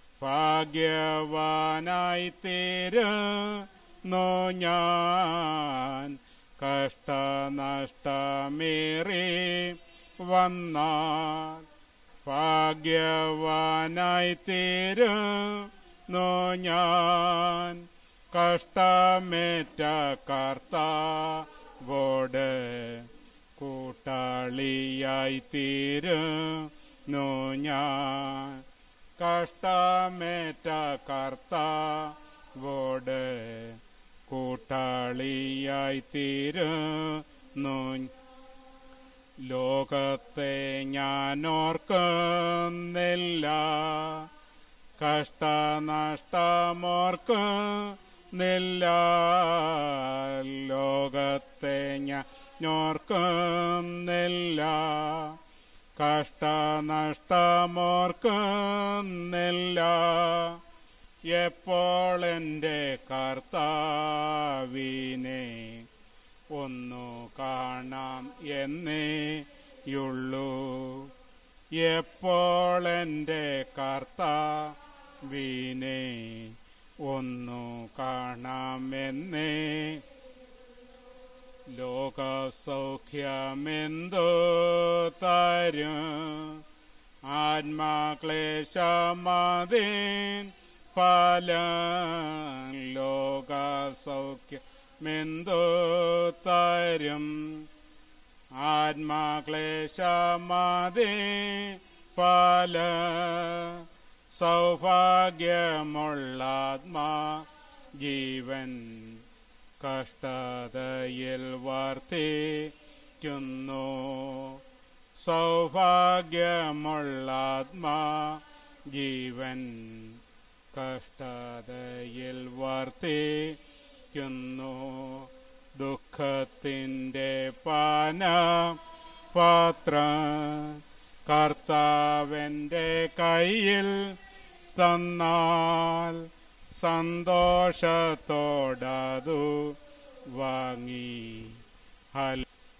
ഭാഗ്യവാനായി തീരുന്നു ഞാൻ കഷ്ടനഷ്ടമേറി വന്നാൽ ഭാഗ്യവാനായി തീരുന്നു ഞാൻ കഷ്ടമേറ്റ കർത്താവോട് കൂട്ടാളിയായി തീരുന്നു ഞാൻ കഷ്ടമേറ്റ കർത്താവോട് കൂട്ടാളിയായി തീരുന്നു ലോകത്തെ ഞാൻ ഓർക്കുന്നില്ല കഷ്ടനഷ്ടമോർക്കുന്നില്ല ലോകത്തെ ഞാൻ ഓർക്കുന്നില്ല കഷ്ടനഷ്ടമോർക്കുന്നില്ല എപ്പോൾ എൻ്റെ കർത്താവിനെ ഒന്നു കാണാം എന്നേയുള്ളൂ എപ്പോൾ എൻ്റെ കർത്താവിനെ ഒന്നു കാണാമെന്നേ ലോകസൗഖ്യമെന്തോ തരും ആത്മാക്ലേശമതീൻ ഫലം ലോകസൗഖ്യമെന്തോ തരും ആത്മാക്ലേശമതീ ഫല സൗഭാഗ്യമുള്ളാത്മാ ജീവൻ കഷ്ടതയിൽ വർത്തിക്കുന്നു സൗഭാഗ്യമുള്ളാത്മാ ജീവൻ കഷ്ടതയിൽ വർത്തിക്കുന്നു ദുഃഖത്തിൻ്റെ പാന പാത്ര കർത്താവൻ്റെ കയ്യിൽ തന്നാൽ സന്തോഷത്തോടതു വാങ്ങി ഹൽ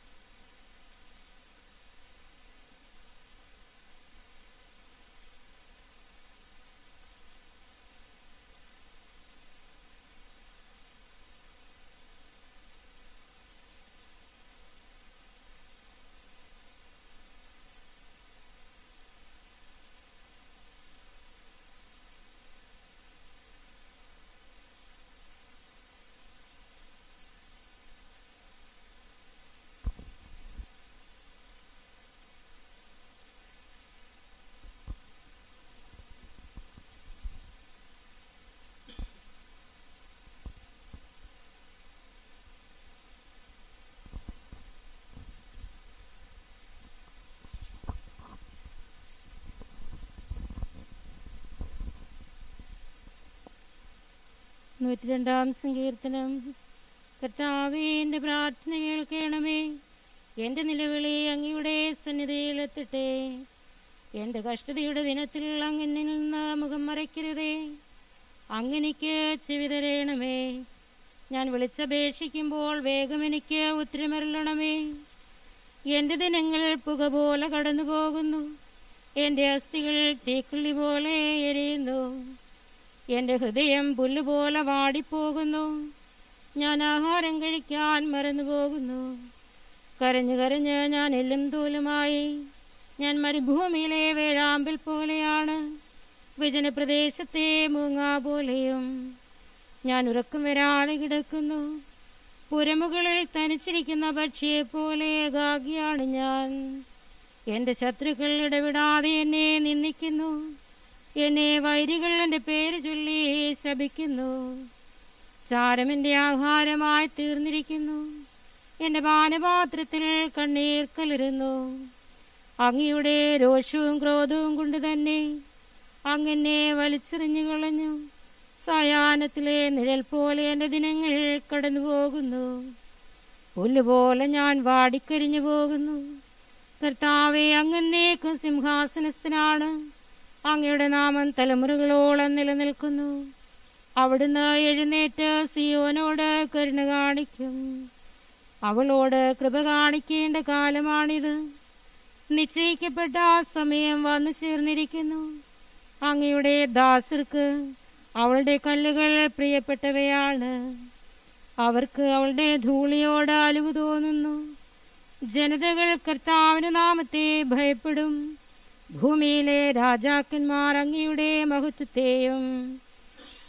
നൂറ്റി രണ്ടാം സങ്കീർത്തനം കർത്താവേ എൻ്റെ പ്രാർത്ഥന കേൾക്കണമേ എൻ്റെ നിലവിളി അങ്ങയുടെ സന്നിധിയിൽ എത്തട്ടെ എൻ്റെ കഷ്ടതയുടെ ദിനത്തിൽ അങ്ങനിൽ നിന്ന് മുഖം മറയ്ക്കരുതേ അങ്ങനെക്ക് ചെവി തരയണമേ ഞാൻ വിളിച്ചപേക്ഷിക്കുമ്പോൾ വേഗം എനിക്ക് ഉത്തരമരുളണമേ എൻ്റെ ദിനങ്ങൾ പുക പോലെ കടന്നു പോകുന്നു എൻ്റെ അസ്ഥികൾ തീക്കുള്ളി പോലെ എരിയുന്നു എൻ്റെ ഹൃദയം പുല്ലുപോലെ വാടിപ്പോകുന്നു ഞാൻ ആഹാരം കഴിക്കാൻ മറന്നുപോകുന്നു കരഞ്ഞു കരഞ്ഞ് ഞാൻ എല്ലും തോലുമായി ഞാൻ മരുഭൂമിയിലെ വേഴാമ്പിൽ പോലെയാണ് വിജനപ്രദേശത്തെ മൂങ്ങ പോലെയും ഞാൻ ഉറക്കം വരാതെ കിടക്കുന്നു പുരമുകളിൽ തനിച്ചിരിക്കുന്ന പക്ഷിയെ പോലെ ഏകാഗിയാണ് ഞാൻ എൻ്റെ ശത്രുക്കൾ ഇടവിടാതെ എന്നെ നിന്ദിക്കുന്നു എന്നെ വൈരികൾ എൻ്റെ പേര് ചൊല്ലി ശപിക്കുന്നു ചാരം എൻ്റെ ആഹാരമായി തീർന്നിരിക്കുന്നു എൻ്റെ പാനപാത്രത്തിൽ കണ്ണീർ കലരുന്നു അങ്ങയുടെ രോഷവും ക്രോധവും കൊണ്ട് തന്നെ അങ്ങനെ വലിച്ചെറിഞ്ഞു കളഞ്ഞു സായാഹ്നത്തിലെ നിഴൽ പോലെ എൻ്റെ ദിനങ്ങൾ കടന്നു പോകുന്നു പുല്ലുപോലെ ഞാൻ വാടിക്കരിഞ്ഞു പോകുന്നു കർത്താവെ അങ്ങന്നേക്കും സിംഹാസനസ്ഥനാണ് അങ്ങയുടെ നാമം തലമുറകളോളം നിലനിൽക്കുന്നു അവിടുന്ന് എഴുന്നേറ്റ് സിയോനോട് കരുണ കാണിക്കും അവളോട് കൃപ കാണിക്കേണ്ട കാലമാണിത് നിശ്ചയിക്കപ്പെട്ട ആ സമയം വന്നു ചേർന്നിരിക്കുന്നു അങ്ങയുടെ ദാസർക്ക് അവളുടെ കല്ലുകൾ പ്രിയപ്പെട്ടവയാണ് അവർക്ക് അവളുടെ ധൂളിയോട് അലിവ് തോന്നുന്നു ജനതകൾ കർത്താവിന്റെ നാമത്തെ ഭയപ്പെടും ഭൂമിയിലെ രാജാക്കന്മാർ അങ്ങയുടെ മഹത്വത്തെയും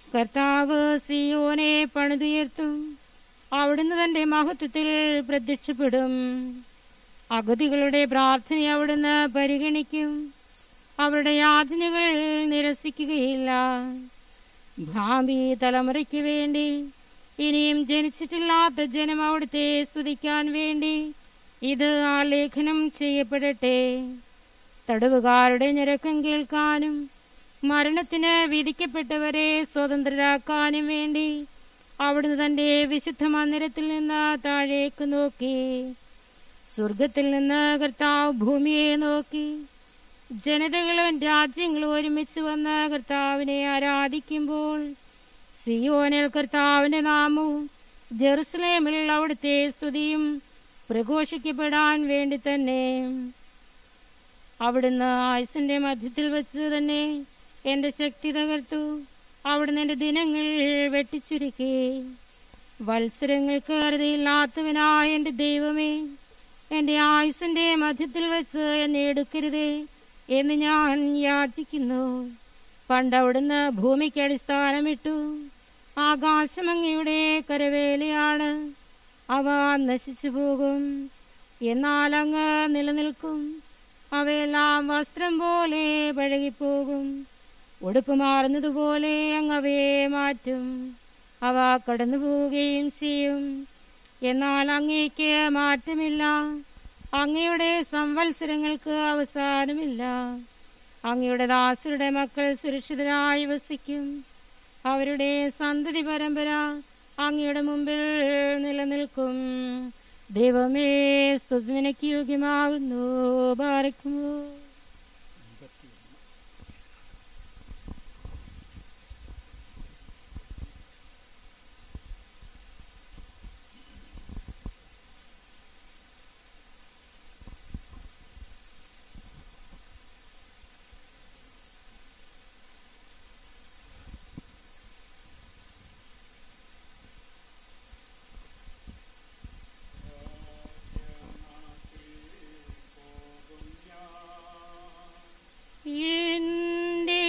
കർത്താവ് സിയോനെ പണിതുയർത്തും അവിടുന്ന് തന്റെ മഹത്വത്തിൽ പ്രത്യക്ഷപ്പെടും അഗതികളുടെ പ്രാർത്ഥന അവിടുന്ന് പരിഗണിക്കും അവരുടെ യാതനകൾ നിരസിക്കുകയില്ല ഭാവി തലമുറയ്ക്ക് വേണ്ടി ഇനിയും ജനിച്ചിട്ടില്ലാത്ത ജനം അവിടുത്തെ സ്തുതിക്കാൻ വേണ്ടി ഇത് ആലേഖനം ചെയ്യപ്പെടട്ടെ തടവുകാരുടെ ഞരക്കം കേൾക്കാനും മരണത്തിന് വിധിക്കപ്പെട്ടവരെ സ്വതന്ത്രരാക്കാനും വേണ്ടി അവിടുന്ന് തന്റെ വിശുദ്ധ മന്ദിരത്തിൽ നിന്ന് താഴേക്ക് നോക്കി സ്വർഗത്തിൽ നിന്ന് കർത്താവ് ഭൂമിയെ നോക്കി ജനതകളും രാജ്യങ്ങളും ഒരുമിച്ച് വന്ന് കർത്താവിനെ ആരാധിക്കുമ്പോൾ സിയോനിൽ കർത്താവിന്റെ നാമവും ജെറുസലേമിൽ അവിടുത്തെ സ്തുതിയും പ്രഘോഷിക്കപ്പെടാൻ വേണ്ടി തന്നെ അവിടുന്ന് ആയുസിന്റെ മധ്യത്തിൽ വെച്ച് തന്നെ എന്റെ ശക്തി തകർത്തു അവിടുന്ന് എന്റെ ദിനങ്ങൾ വെട്ടിച്ചുരുക്കി വത്സരങ്ങൾക്ക് അറുതിയില്ലാത്തവനായ എന്റെ ദൈവമേ എന്റെ ആയുസിന്റെ മധ്യത്തിൽ വെച്ച് എന്നെ എടുക്കരുതേ എന്ന് ഞാൻ യാചിക്കുന്നു പണ്ട് അവിടുന്ന് ഭൂമിക്ക് അടിസ്ഥാനമിട്ടു ആകാശം അങ്ങയുടെ കരവേലയാണ് അവ നശിച്ചു പോകും എന്നാൽ അങ്ങ് നിലനിൽക്കും അവയെല്ലാം വസ്ത്രം പോലെ പഴകിപ്പോകും ഉടുപ്പ് മാറുന്നതുപോലെ അങ്ങ് അവയെ മാറ്റും അവ കടന്നു പോവുകയും ചെയ്യും എന്നാൽ അങ്ങേക്ക് മാറ്റമില്ല അങ്ങയുടെ സംവത്സരങ്ങൾക്ക് അവസാനമില്ല അങ്ങയുടെ ദാസരുടെ മക്കൾ സുരക്ഷിതരായി വസിക്കും അവരുടെ സന്തതി പരമ്പര അങ്ങയുടെ മുമ്പിൽ നിലനിൽക്കും ദൈവമേ സ്തുതി നിനക്ക് യോഗ്യമാകുന്നു പാലിക്കുമോ എന്റെ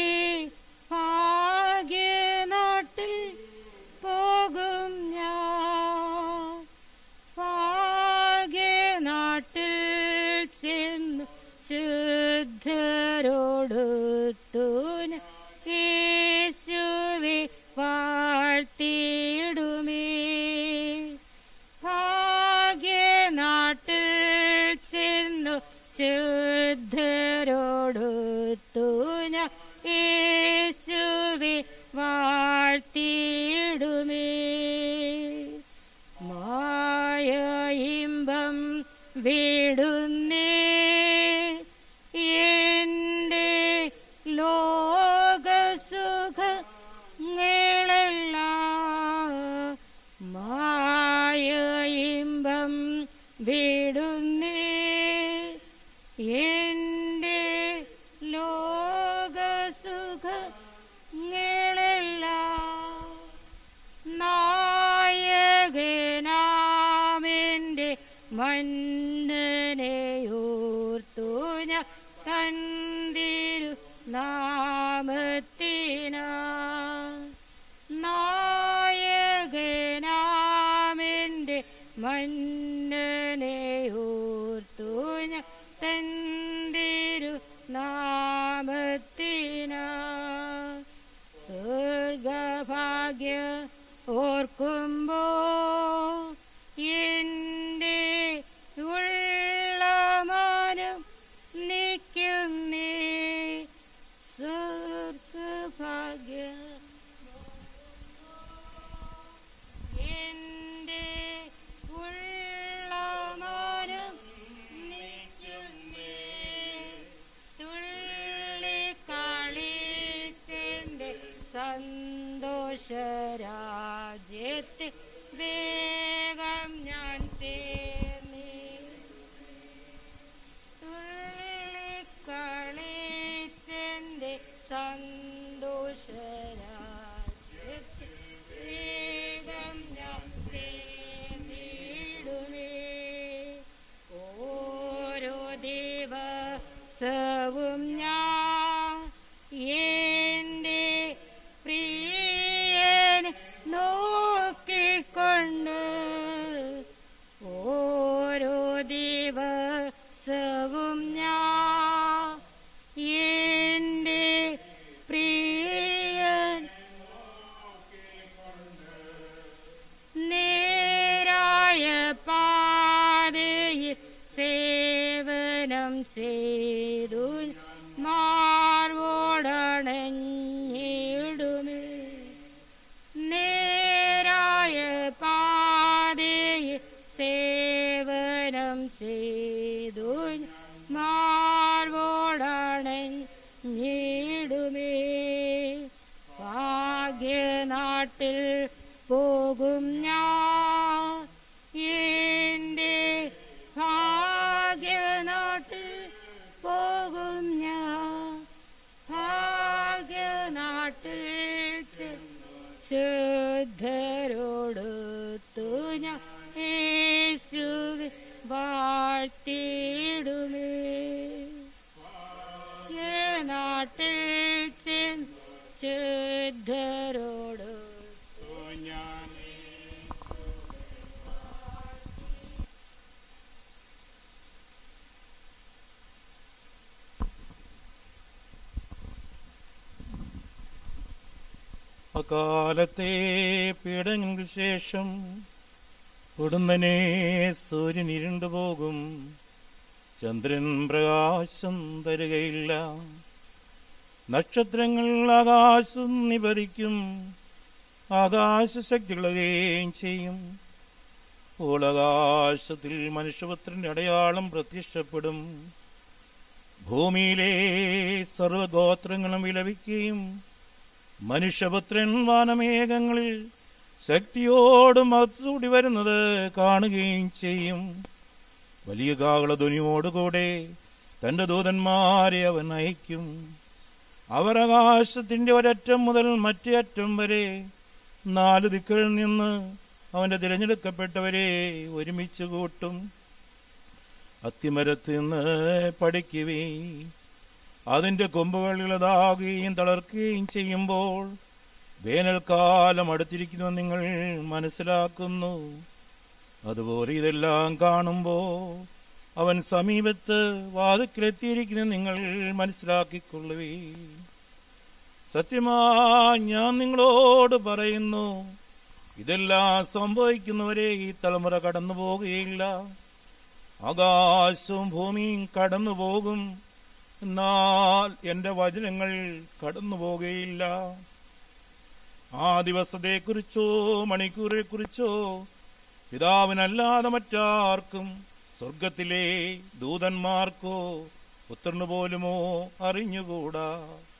ഭാഗ്യനാട്ടിൽ പോകും ഞാൻ ഭാഗ്യനാട്ടിൽ ചെന്നു ശുദ്ധരോടൊത്തു ഞാൻ യേശുവെ വാഴ്ത്തിയിടുമേ ഭാഗ്യനാട്ടിൽ ചെന്നു ശുദ്ധരോടൊത്തു ഞാൻ യേശുവെ വാഴ്ത്തിയിടുമേ മായ ഇമ്പം വിടുന്നേ എന്റെ ലോകസുഖങ്ങളെല്ലാം മായ ഇമ്പം വിടുന്നേ എന്റെ ലോകസുഖങ്ങളെല്ലാം നായകനാമെന്റെ മന്നനെയോർത്തു ഞാൻ തന്തിരു നാമത്തിനാ നായകനാമെന്റെ മന്നനെയോർത്തു ഞാൻ തന്തിരു നാമത്തിനാ സ്വർഗഭാഗ്യ ഓർക്കുമ്പോ എന്റെ ഉള്ളമാനം നിൽക്കുന്നേ സ്വർഗഭാഗ്യ എന്റെ ഉള്ളമാനം നിൽക്കുന്നേ തുള്ളിക്കളിച്ചെന്റെ സന്തോഷരാജ്യത്തെ വേഗം ഞാൻ തേർന്നേ തുള്ളിക്കളിച്ചെന്റെ സന്തോഷരാജ്യത്തെ വേഗം ഞാൻ തേർന്നിടുമേ ഓരോ ദിവസവും ഞാൻ എന്റെ പ്രിയ സേവനം ചെയ്തു മാർവോടണൻ നീടുമേ ഭാഗ്യനാട്ടിൽ പോകും ഞാൻ എൻ്റെ ഭാഗ്യനാട്ടിൽ പോകും ഞാൻ ഭാഗ്യനാട്ടിൽ ശുദ്ധരോടൊത്തു ഞാൻ യേശുവെ വാഴ്ത്തിയിടുമേ ഈ നാട്ടിൽ ചെന്ന് ശുദ്ധരോട് അകാലത്തെ പീഡനങ്ങൾക്ക് ശേഷം ഉടമ്പനെ സൂര്യൻ ഇരുണ്ടുപോകും ചന്ദ്രൻ പ്രകാശം തരുകയില്ല നക്ഷത്രങ്ങൾ ആകാശം നിപതിക്കും ആകാശശക്തികളുകയും ചെയ്യും ഓളകാശത്തിൽ മനുഷ്യപുത്രന്റെ അടയാളം പ്രത്യക്ഷപ്പെടും ഭൂമിയിലെ സർവഗോത്രങ്ങളും വിലപിക്കുകയും മനുഷ്യപുത്രൻ വാനമേഘങ്ങളിൽ ശക്തിയോടും മഹത്വൂടി വരുന്നത് കാണുകയും ചെയ്യും വലിയ കാകളധ്വനിയോടുകൂടെ തന്റെ ദൂതന്മാരെ അവൻ അയക്കും അവർ ആകാശത്തിന്റെ ഒരറ്റം മുതൽ മറ്റേ അറ്റം വരെ നാല് ദിക്കുകളിൽ നിന്ന് അവന്റെ തിരഞ്ഞെടുക്കപ്പെട്ടവരെ ഒരുമിച്ച് കൂട്ടും അത്തിമരത്ത് നിന്ന് പഠിക്കുവേ അതിന്റെ കൊമ്പുകൾ ഇതാകുകയും തളർക്കുകയും ചെയ്യുമ്പോൾ വേനൽക്കാലം അടുത്തിരിക്കുന്നു നിങ്ങൾ മനസ്സിലാക്കുന്നു അതുപോലെ ഇതെല്ലാം കാണുമ്പോ അവൻ സമീപത്ത് വാതുക്കിലെത്തിയിരിക്കുന്നു നിങ്ങൾ മനസ്സിലാക്കിക്കൊള്ളുവേ സത്യമാ ഞാൻ നിങ്ങളോട് പറയുന്നു ഇതെല്ലാം സംഭവിക്കുന്നവരെ ഈ തലമുറ കടന്നു പോകുകയില്ല ആകാശവും ഭൂമിയും കടന്നു പോകും എന്നാൽ എന്റെ വചനങ്ങൾ കടന്നു പോകുകയില്ല ആ ദിവസത്തെക്കുറിച്ചോ മണിക്കൂറിനെക്കുറിച്ചോ പിതാവിനല്ലാതെ മറ്റാർക്കും സ്വർഗത്തിലെ ദൂതന്മാർക്കോ പുത്രനു പോലുമോ അറിഞ്ഞുകൂടാ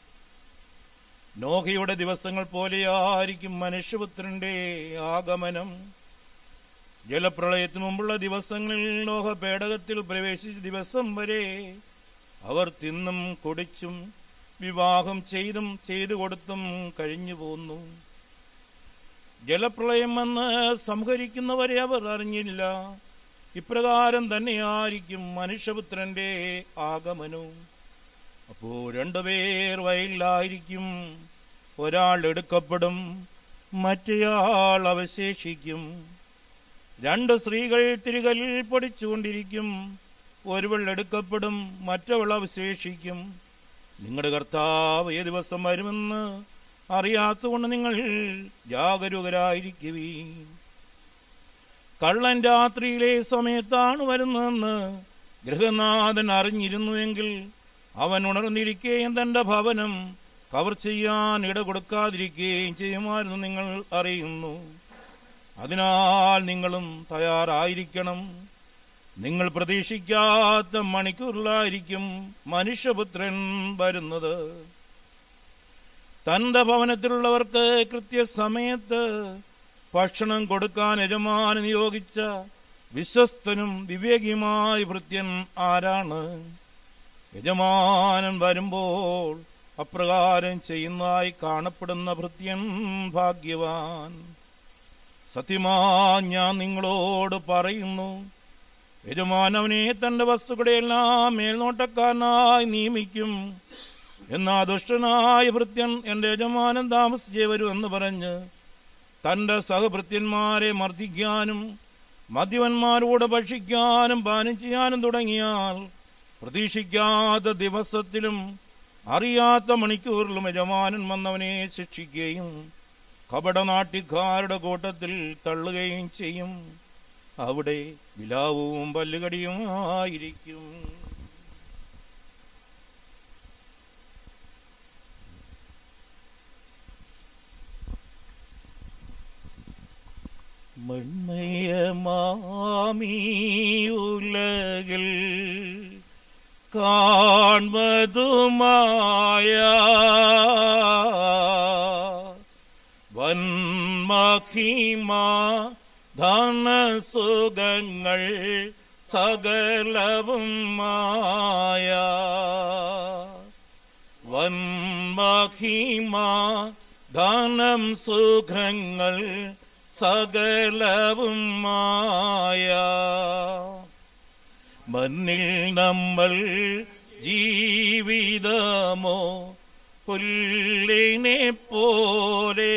നോഹയുടെ ദിവസങ്ങൾ പോലെയായിരിക്കും മനുഷ്യപുത്രന്റെ ആഗമനം ജലപ്രളയത്തിനു മുമ്പുള്ള ദിവസങ്ങളിൽ നോഹ പേടകത്തിൽ പ്രവേശിച്ച ദിവസം വരെ അവർ തിന്നും കുടിച്ചും വിവാഹം ചെയ്തും ചെയ്തു കൊടുത്തും കഴിഞ്ഞു പോന്നു ജലപ്രളയം വന്ന് സംഹരിക്കുന്നവരെ അവർ അറിഞ്ഞില്ല ഇപ്രകാരം തന്നെയായിരിക്കും മനുഷ്യപുത്രന്റെ ആഗമനവും അപ്പോ രണ്ടുപേർ വയലിലായിരിക്കും ഒരാൾ എടുക്കപ്പെടും മറ്റേയാൾ അവശേഷിക്കും രണ്ട് സ്ത്രീകൾ തിരികലിൽ പൊടിച്ചുകൊണ്ടിരിക്കും ഒരുവൾ എടുക്കപ്പെടും മറ്റവൾ അവശേഷിക്കും നിങ്ങളുടെ കർത്താവ് ഏ ദിവസം വരുമെന്ന് അറിയാത്തതുകൊണ്ട് നിങ്ങൾ ജാഗരൂകരായിരിക്കുവീ കള്ളൻ രാത്രിയിലെ സമയത്താണ് വരുന്നതെന്ന് ഗൃഹനാഥൻ അറിഞ്ഞിരുന്നുവെങ്കിൽ അവൻ ഉണർന്നിരിക്കുകയും തന്റെ ഭവനം കവർ ചെയ്യാൻ ഇട കൊടുക്കാതിരിക്കുകയും ചെയ്യുമായിരുന്നു നിങ്ങൾ അറിയുന്നു അതിനാൽ നിങ്ങളും തയ്യാറായിരിക്കണം നിങ്ങൾ പ്രതീക്ഷിക്കാത്ത മണിക്കൂറിലായിരിക്കും മനുഷ്യപുത്രൻ വരുന്നത് തന്റെ ഭവനത്തിലുള്ളവർക്ക് കൃത്യസമയത്ത് ഭക്ഷണം കൊടുക്കാൻ യജമാൻ നിയോഗിച്ച വിശ്വസ്തനും വിവേകിയുമായ ഭൃത്യൻ ആരാണ് യജമാനൻ വരുമ്പോൾ അപ്രകാരം ചെയ്യുന്നതായി കാണപ്പെടുന്ന ഭൃത്യൻ ഭാഗ്യവാൻ സത്യമാ ഞാൻ നിങ്ങളോട് പറയുന്നു യജമാനവനെ തന്റെ വസ്തുക്കളെല്ലാം മേൽനോട്ടക്കാരനായി നിയമിക്കും എന്നാ ദുഷ്ടനായ ഭൃത്യൻ എന്റെ യജമാനൻ താമസിച്ചേ വരുമെന്ന് പറഞ്ഞ് തന്റെ സഹഭൃത്യന്മാരെ മർദ്ദിക്കാനും മദ്യവന്മാരോട് ഭക്ഷിക്കാനും പാനം ചെയ്യാനും തുടങ്ങിയാൽ പ്രതീക്ഷിക്കാത്ത ദിവസത്തിലും അറിയാത്ത മണിക്കൂറിലും യജമാനൻ വന്നവനെ ശിക്ഷിക്കുകയും കപടനാട്ടിക്കാരുടെ കൂട്ടത്തിൽ തള്ളുകയും ചെയ്യും അവിടെ വിലാവും പല്ലുകടിയും ആയിരിക്കും മൺമയമാമീ ഉലകിൽ കാൺമതുമായ വന്മഹിമ ധനസുഖങ്ങൾ സകലവും മായ വന്മഹിമ ധനം സുഖങ്ങൾ സകലവും മായ മണ്ണിൽ നമ്മൾ ജീവിതമോ പുല്ലിനെ പോലെ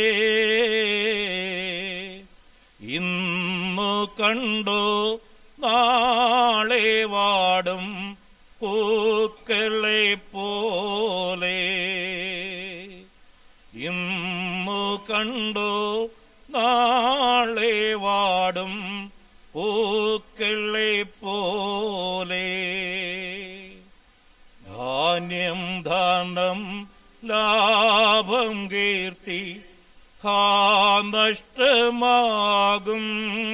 ഇന്നു കണ്ടോ നാളെ വാടും പൂക്കളെ പോലെ ഇന്നു കണ്ടോ നാളെ വാടും പൂക്കളെ പോലെ ധാന്യം ധനം ലാഭം കീർത്തി ഹാ നഷ്ടമാകും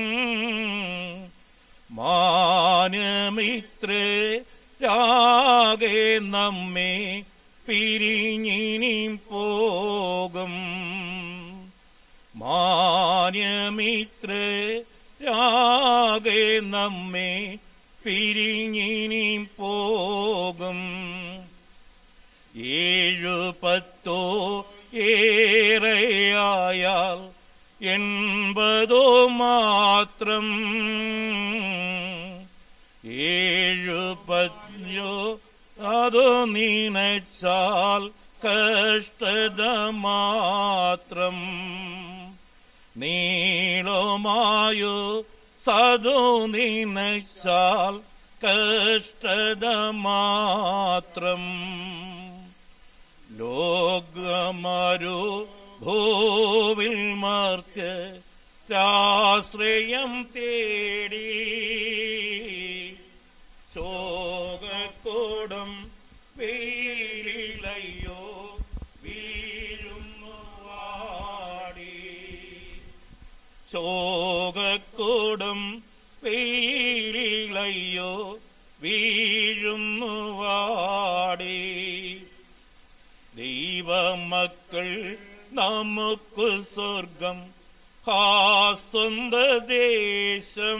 മാനമിത്രേ രാകെ നമ്മെ പിരിഞ്ഞിനി പോകും മാന്യമിത്രേ രാകെ നമ്മെ പിരിഞ്ഞിനി പോകും ഏഴു പത്തോ ഏറെയായാൽ എൺപതോ മാത്രം ഏഴു പത്തോ അതോ നീനച്ചാൽ കഷ്ടത മാത്രം നീളമായോ സദോ നിനച്ചാൽ കഷ്ടത മാത്രം ലോകമരു ഭൂവിൽ മാർക്ക് രാശ്രയം തേടി ശോകക്കോടം വെയിലയ്യോ വീഴുന്നു വാടി ശോകക്കൂടും വെയിലയ്യോ വീഴുന്നു വാടി ദൈവമക്കൾ നമുക്ക് സ്വർഗം ഹാ സ്വന്ത ദേശം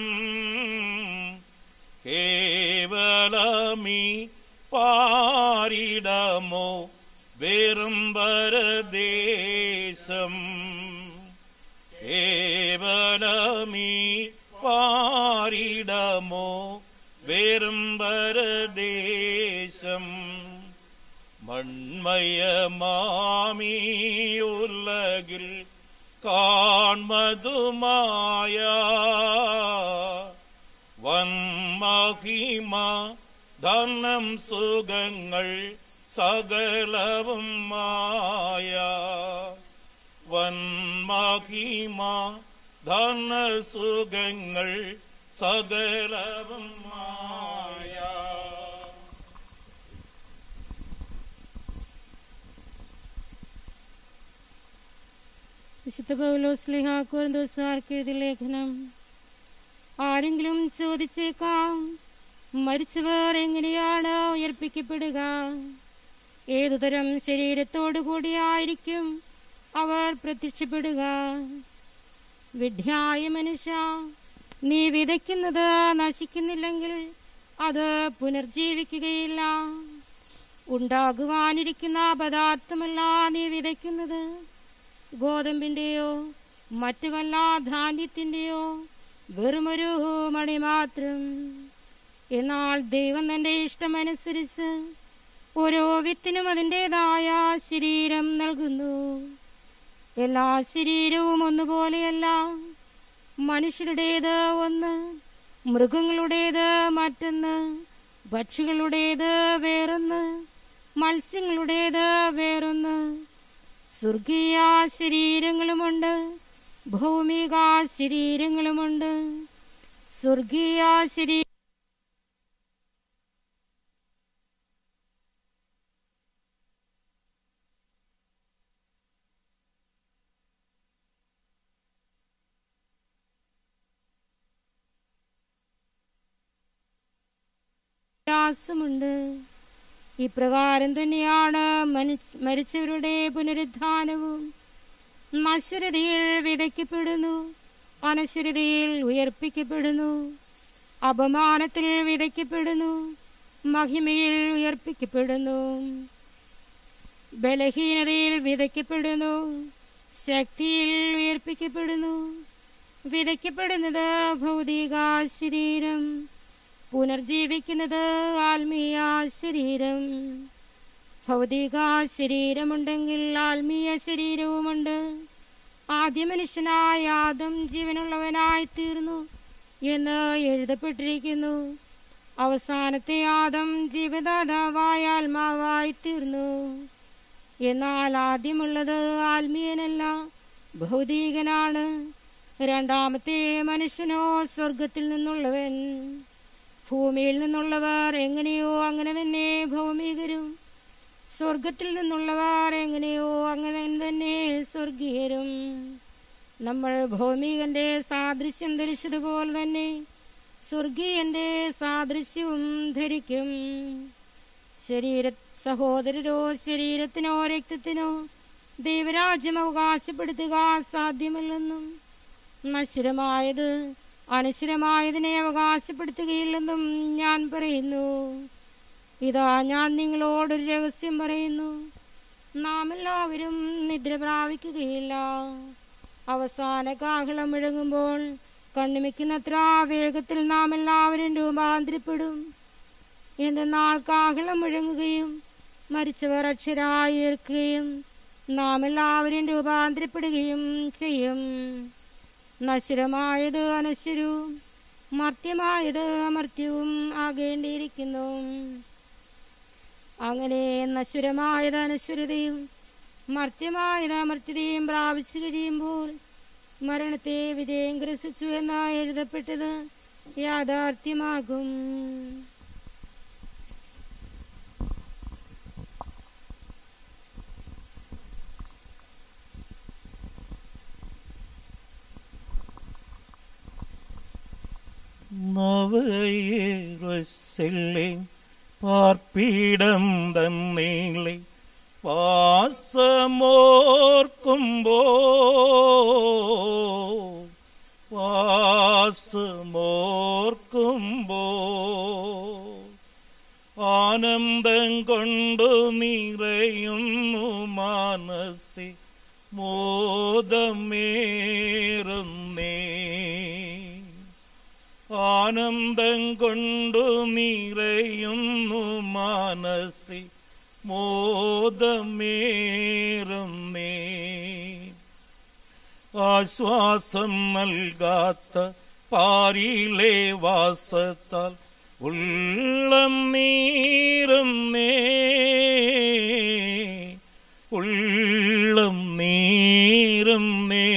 കേവലമീ പാരിടമോ വെറും പരദേശം കേവലമീ പാരിടമോ വെറും പരദേശം മൺമയമാമീ ഉലകിൽ കാൺമതുമായ വന്മഹിമ ധനം സുഖങ്ങൾ സകലവും മായ വന്മഹിമ ധനസുഖങ്ങൾ സകലവും മായ വിശുദ്ധ പൗലോസ്ലിഹ കോരന്തോസാർക്ക് എഴുതിയ ലേഖനം ആരെങ്കിലും ചോദിച്ചേക്കാം മരിച്ചവർ എങ്ങനെയാണ് ഉയർപ്പിക്കപ്പെടുക ഏതുതരം ശരീരത്തോടു കൂടിയായിരിക്കും അവർ പ്രത്യക്ഷപ്പെടുക വിഡ്ഢിയായ മനുഷ്യ നീ വിതയ്ക്കുന്നത് നശിക്കുന്നില്ലെങ്കിൽ അത് പുനർജീവിക്കുകയില്ല ഉണ്ടാകുവാനിരിക്കുന്ന പദാർത്ഥമല്ല നീ വിതയ്ക്കുന്നത് ഗോതമ്പിന്റെയോ മറ്റു വല്ല ധാന്യത്തിന്റെയോ വെറുമൊരു മണി മാത്രം എന്നാൽ ദൈവം തന്റെ ഇഷ്ടമനുസരിച്ച് ഓരോ വിത്തിനും അതിൻ്റെതായ ശരീരം നൽകുന്നു എല്ലാ ശരീരവും ഒന്നുപോലെയല്ല മനുഷ്യരുടേത് ഒന്ന് മൃഗങ്ങളുടേത് മറ്റൊന്ന് പക്ഷികളുടേത് വേറൊന്ന് മത്സ്യങ്ങളുടേത് വേറൊന്ന് സ്വർഗീയ ശരീരങ്ങളുമുണ്ട് ഭൗമിക ശരീരങ്ങളുമുണ്ട് സ്വർഗീയ ശരീര പ്രയാസമുണ്ട് ഇപ്രകാരം തന്നെയാണ് മനസ്- മരിച്ചവരുടെ പുനരുദ്ധാനവും നശ്വരതയിൽ വിതയ്ക്കപ്പെടുന്നു അനശ്വരതയിൽ ഉയർപ്പിക്കപ്പെടുന്നു അപമാനത്തിൽ വിതയ്ക്കപ്പെടുന്നു മഹിമയിൽ ഉയർപ്പിക്കപ്പെടുന്നു ബലഹീനതയിൽ വിതയ്ക്കപ്പെടുന്നു ശക്തിയിൽ ഉയർപ്പിക്കപ്പെടുന്നു വിതയ്ക്കപ്പെടുന്നത് ഭൗതിക ശരീരം പുനർജീവിക്കുന്നത് ആത്മീയ ശരീരം ഭൗതിക ശരീരമുണ്ടെങ്കിൽ ആത്മീയ ശരീരവുമുണ്ട് ആദ്യ മനുഷ്യനായ ആദം ജീവനുള്ളവനായി തീർന്നു എന്ന് എഴുതപ്പെട്ടിരിക്കുന്നു അവസാനത്തെ ആദം ജീവദാതാവായ ആത്മാവായി തീർന്നു എന്നാൽ ആദ്യമുള്ളത് ആത്മീയനല്ല ഭൗതികനാണ് രണ്ടാമത്തെ മനുഷ്യനോ സ്വർഗത്തിൽ നിന്നുള്ളവൻ ഭൂമിയിൽ നിന്നുള്ളവർ എങ്ങനെയോ അങ്ങനെ തന്നെ ഭൗമികരും സ്വർഗത്തിൽ നിന്നുള്ളവർ എങ്ങനെയോ അങ്ങനെ തന്നെ സ്വർഗീയരും നമ്മൾ ഭൗമികന്റെ സാദൃശ്യം ധരിച്ചതുപോലെ തന്നെ സ്വർഗീയന്റെ സാദൃശ്യവും ധരിക്കും ശരീര സഹോദരരോ ശരീരത്തിനോ രക്തത്തിനോ ദൈവരാജ്യം അവകാശപ്പെടുത്തുക സാധ്യമല്ലെന്നും നശ്വരമായത് അനശ്വരമായതിനെ അവകാശപ്പെടുത്തുകയില്ലെന്നും ഞാൻ പറയുന്നു ഇതാ ഞാൻ നിങ്ങളോടൊരു രഹസ്യം പറയുന്നു നാം എല്ലാവരും നിദ്ര പ്രാപിക്കുകയില്ല അവസാന കാഹളം മുഴങ്ങുമ്പോൾ കണ്ണുമിക്കുന്നത്ര വേഗത്തിൽ നാം എല്ലാവരും രൂപാന്തരപ്പെടും എന്തെന്നാൽ കാഹളം മുഴങ്ങുകയും മരിച്ചവർ അക്ഷരായി ഉയർക്കുകയും നാം എല്ലാവരും രൂപാന്തരപ്പെടുകയും ചെയ്യും നശ്വരമായത് അനശ്വരവും മർത്യമായത് അമർത്യവും ആകേണ്ടിയിരിക്കുന്നു അങ്ങനെ നശ്വരമായത് അനശ്വരതയും മർത്യമായത് അമർത്യതയും പ്രാപിച്ചു കഴിയുമ്പോൾ മരണത്തെ വിജയം ഗ്രസിച്ചു എന്ന് എഴുതപ്പെട്ടത് യാഥാർത്ഥ്യമാകും നവയേറുസല്ലേ പാർപ്പിടം തന്നീളെ വാസമോർക്കുമ്പോ വാസമോർക്കുമ്പോ ആനന്ദം കൊണ്ടു നിറയുന്നു മാനസി മോദമേറുന്നേ ആനന്ദം കൊണ്ടു നിറയുന്നു മാനസി മോദമേറുന്നേ ആശ്വാസം നൽകാത്ത പാരിലെ വാസത്താൽ ഉള്ളം നീറുന്നേ ഉള്ളം നീറുന്നേ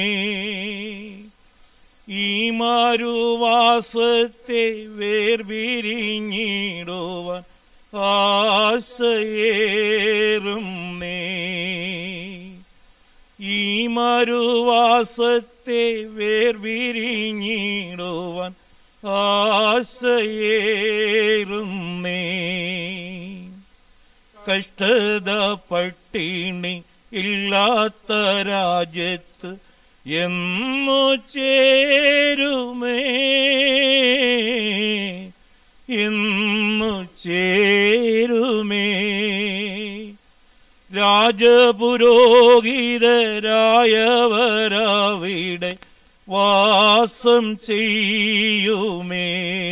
ഈ മാരുവാസത്തെ വേർപിരിഞ്ഞിടുവാൻ ആശയേറും നേ ഈ മരുവാസത്തെ വേർപിരിഞ്ഞിടുവാൻ ആശയേറും നേ കഷ്ടത പട്ടിണി ഇല്ലാത്ത രാജ്യത്ത് എന്നു ചേരുമേ എന്നു ചേരുമേ രാജപുരോഹിതരായവരവിടെ വാസം ചെയ്യുമേ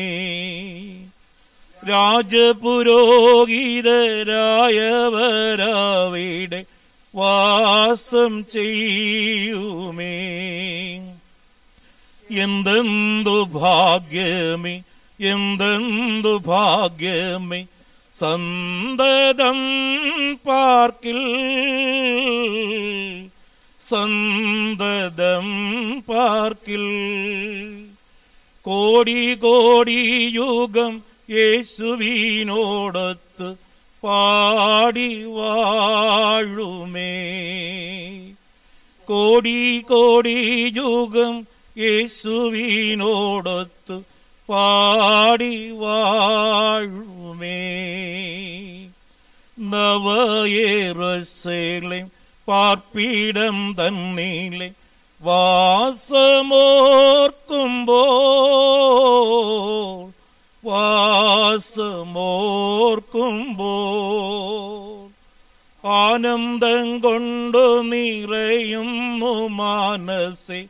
രാജപുരോഹിതരായവരവിടെ വാസം ചെയ്യുമേ എന്തെന്തു ഭാഗ്യമേ എന്തെന്തു ഭാഗ്യമേ സന്തതം പാർക്കിൽ സന്തതം പാർക്കിൽ കോടി കോടി യുഗം യേശുവിനോടൊത്ത് പാടി വാഴുമേ കോടി കോടി യുഗം യേശുവിനോടൊത്ത് പാടി വാഴുമേ നവയേറസേലെ പാർപ്പീടം തന്നീലെ വാസമോർക്കുമ്പോൾ വാസമോർക്കുമ്പോൾ ആനന്ദം കൊണ്ടു നിറയുന്നു മാനസെ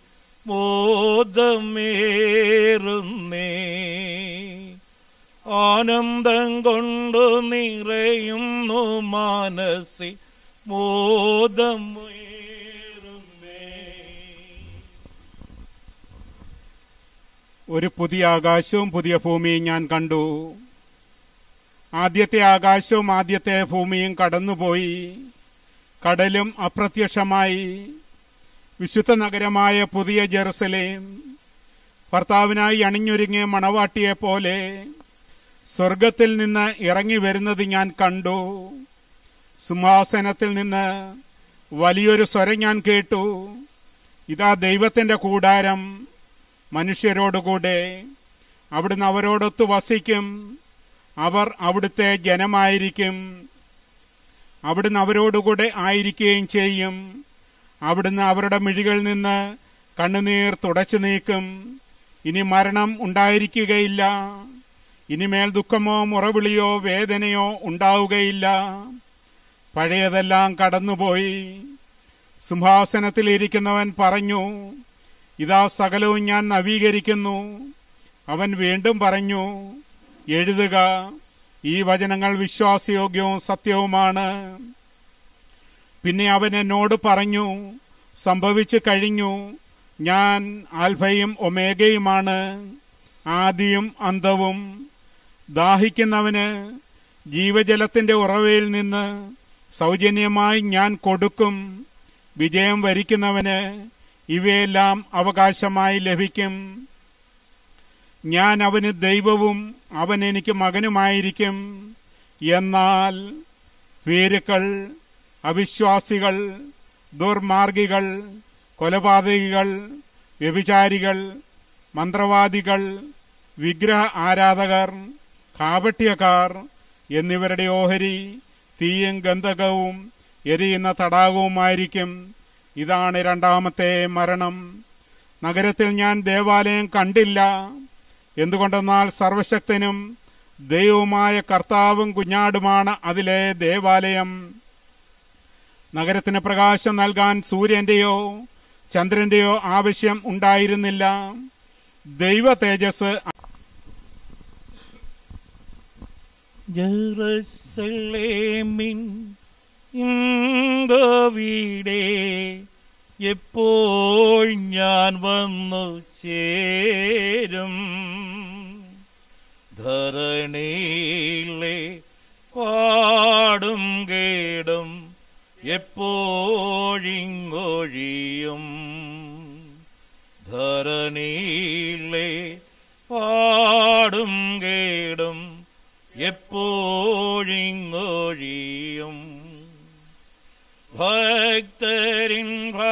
മോദമേറുന്നേ ആനന്ദം കൊണ്ടു നിറയുന്നു മാനസെ മോദമേറുന്നേ ഒരു പുതിയ ആകാശവും പുതിയ ഭൂമിയും ഞാൻ കണ്ടു ആദ്യത്തെ ആകാശവും ആദ്യത്തെ ഭൂമിയും കടന്നുപോയി കടലും അപ്രത്യക്ഷമായി വിശുദ്ധ നഗരമായ പുതിയ ജെറുസലേം ഭർത്താവിനായി അണിഞ്ഞൊരുങ്ങിയ മണവാട്ടിയെ പോലെ സ്വർഗത്തിൽ നിന്ന് ഇറങ്ങി വരുന്നത് ഞാൻ കണ്ടു സിംഹാസനത്തിൽ നിന്ന് വലിയൊരു സ്വരം ഞാൻ കേട്ടു ഇതാ ദൈവത്തിന്റെ കൂടാരം മനുഷ്യരോടുകൂടെ അവിടുന്ന് അവരോടൊത്തു വസിക്കും അവർ അവിടുത്തെ ജനമായിരിക്കും അവിടുന്ന് അവരോടുകൂടെ ആയിരിക്കുകയും ചെയ്യും അവിടുന്ന് അവരുടെ മിഴികളിൽ നിന്ന് കണ്ണുനീർ തുടച്ചു നീക്കും ഇനി മരണം ഉണ്ടായിരിക്കുകയില്ല ഇനിമേൽ ദുഃഖമോ മുറവിളിയോ വേദനയോ ഉണ്ടാവുകയില്ല പഴയതെല്ലാം കടന്നുപോയി സിംഹാസനത്തിൽ ഇരിക്കുന്നവൻ പറഞ്ഞു ഇതാ സകലവും ഞാൻ നവീകരിക്കുന്നു അവൻ വീണ്ടും പറഞ്ഞു എഴുതുക ഈ വചനങ്ങൾ വിശ്വാസയോഗ്യവും സത്യവുമാണ് പിന്നെ അവൻ എന്നോട് പറഞ്ഞു സംഭവിച്ചു കഴിഞ്ഞു ഞാൻ ആൽഫയും ഒമേഗയുമാണ് ആദിയും അന്തവും ദാഹിക്കുന്നവന് ജീവജലത്തിന്റെ ഉറവയിൽ നിന്ന് സൗജന്യമായി ഞാൻ കൊടുക്കും വിജയം വരിക്കുന്നവന് ഇവയെല്ലാം അവകാശമായി ലഭിക്കും ഞാൻ അവന് ദൈവവും അവൻ എനിക്ക് മകനുമായിരിക്കും എന്നാൽ ഭീരുക്കൾ അവിശ്വാസികൾ ദുർമാർഗികൾ കൊലപാതകികൾ വ്യഭിചാരികൾ മന്ത്രവാദികൾ വിഗ്രഹ ആരാധകർ കാപട്യക്കാർ എന്നിവരുടെ ഓഹരി തീയും ഗന്ധകവും എരിയുന്ന തടാകവുമായിരിക്കും ഇതാണ് രണ്ടാമത്തെ മരണം നഗരത്തിൽ ഞാൻ ദേവാലയം കണ്ടില്ല എന്തുകൊണ്ടെന്നാൽ സർവശക്തനും ദൈവവുമായ കർത്താവും കുഞ്ഞാടുമാണ് അതിലെ ദേവാലയം നഗരത്തിന് പ്രകാശം നൽകാൻ സൂര്യന്റെയോ ചന്ദ്രന്റെയോ ആവശ്യം ഉണ്ടായിരുന്നില്ല ദൈവ തേജസ് ജെറുസലേമിൻ ഇമ്പവീടേ എപ്പോൾ ഞാൻ വന്നു ചേരും ധരണിയിലെ പാടും കേടും എപ്പോഴിങ്ങൊഴിയും ധരണിയിലെ പാടും കേടും എപ്പോഴിങ്ങൊഴിയും ഭക്തരിൻ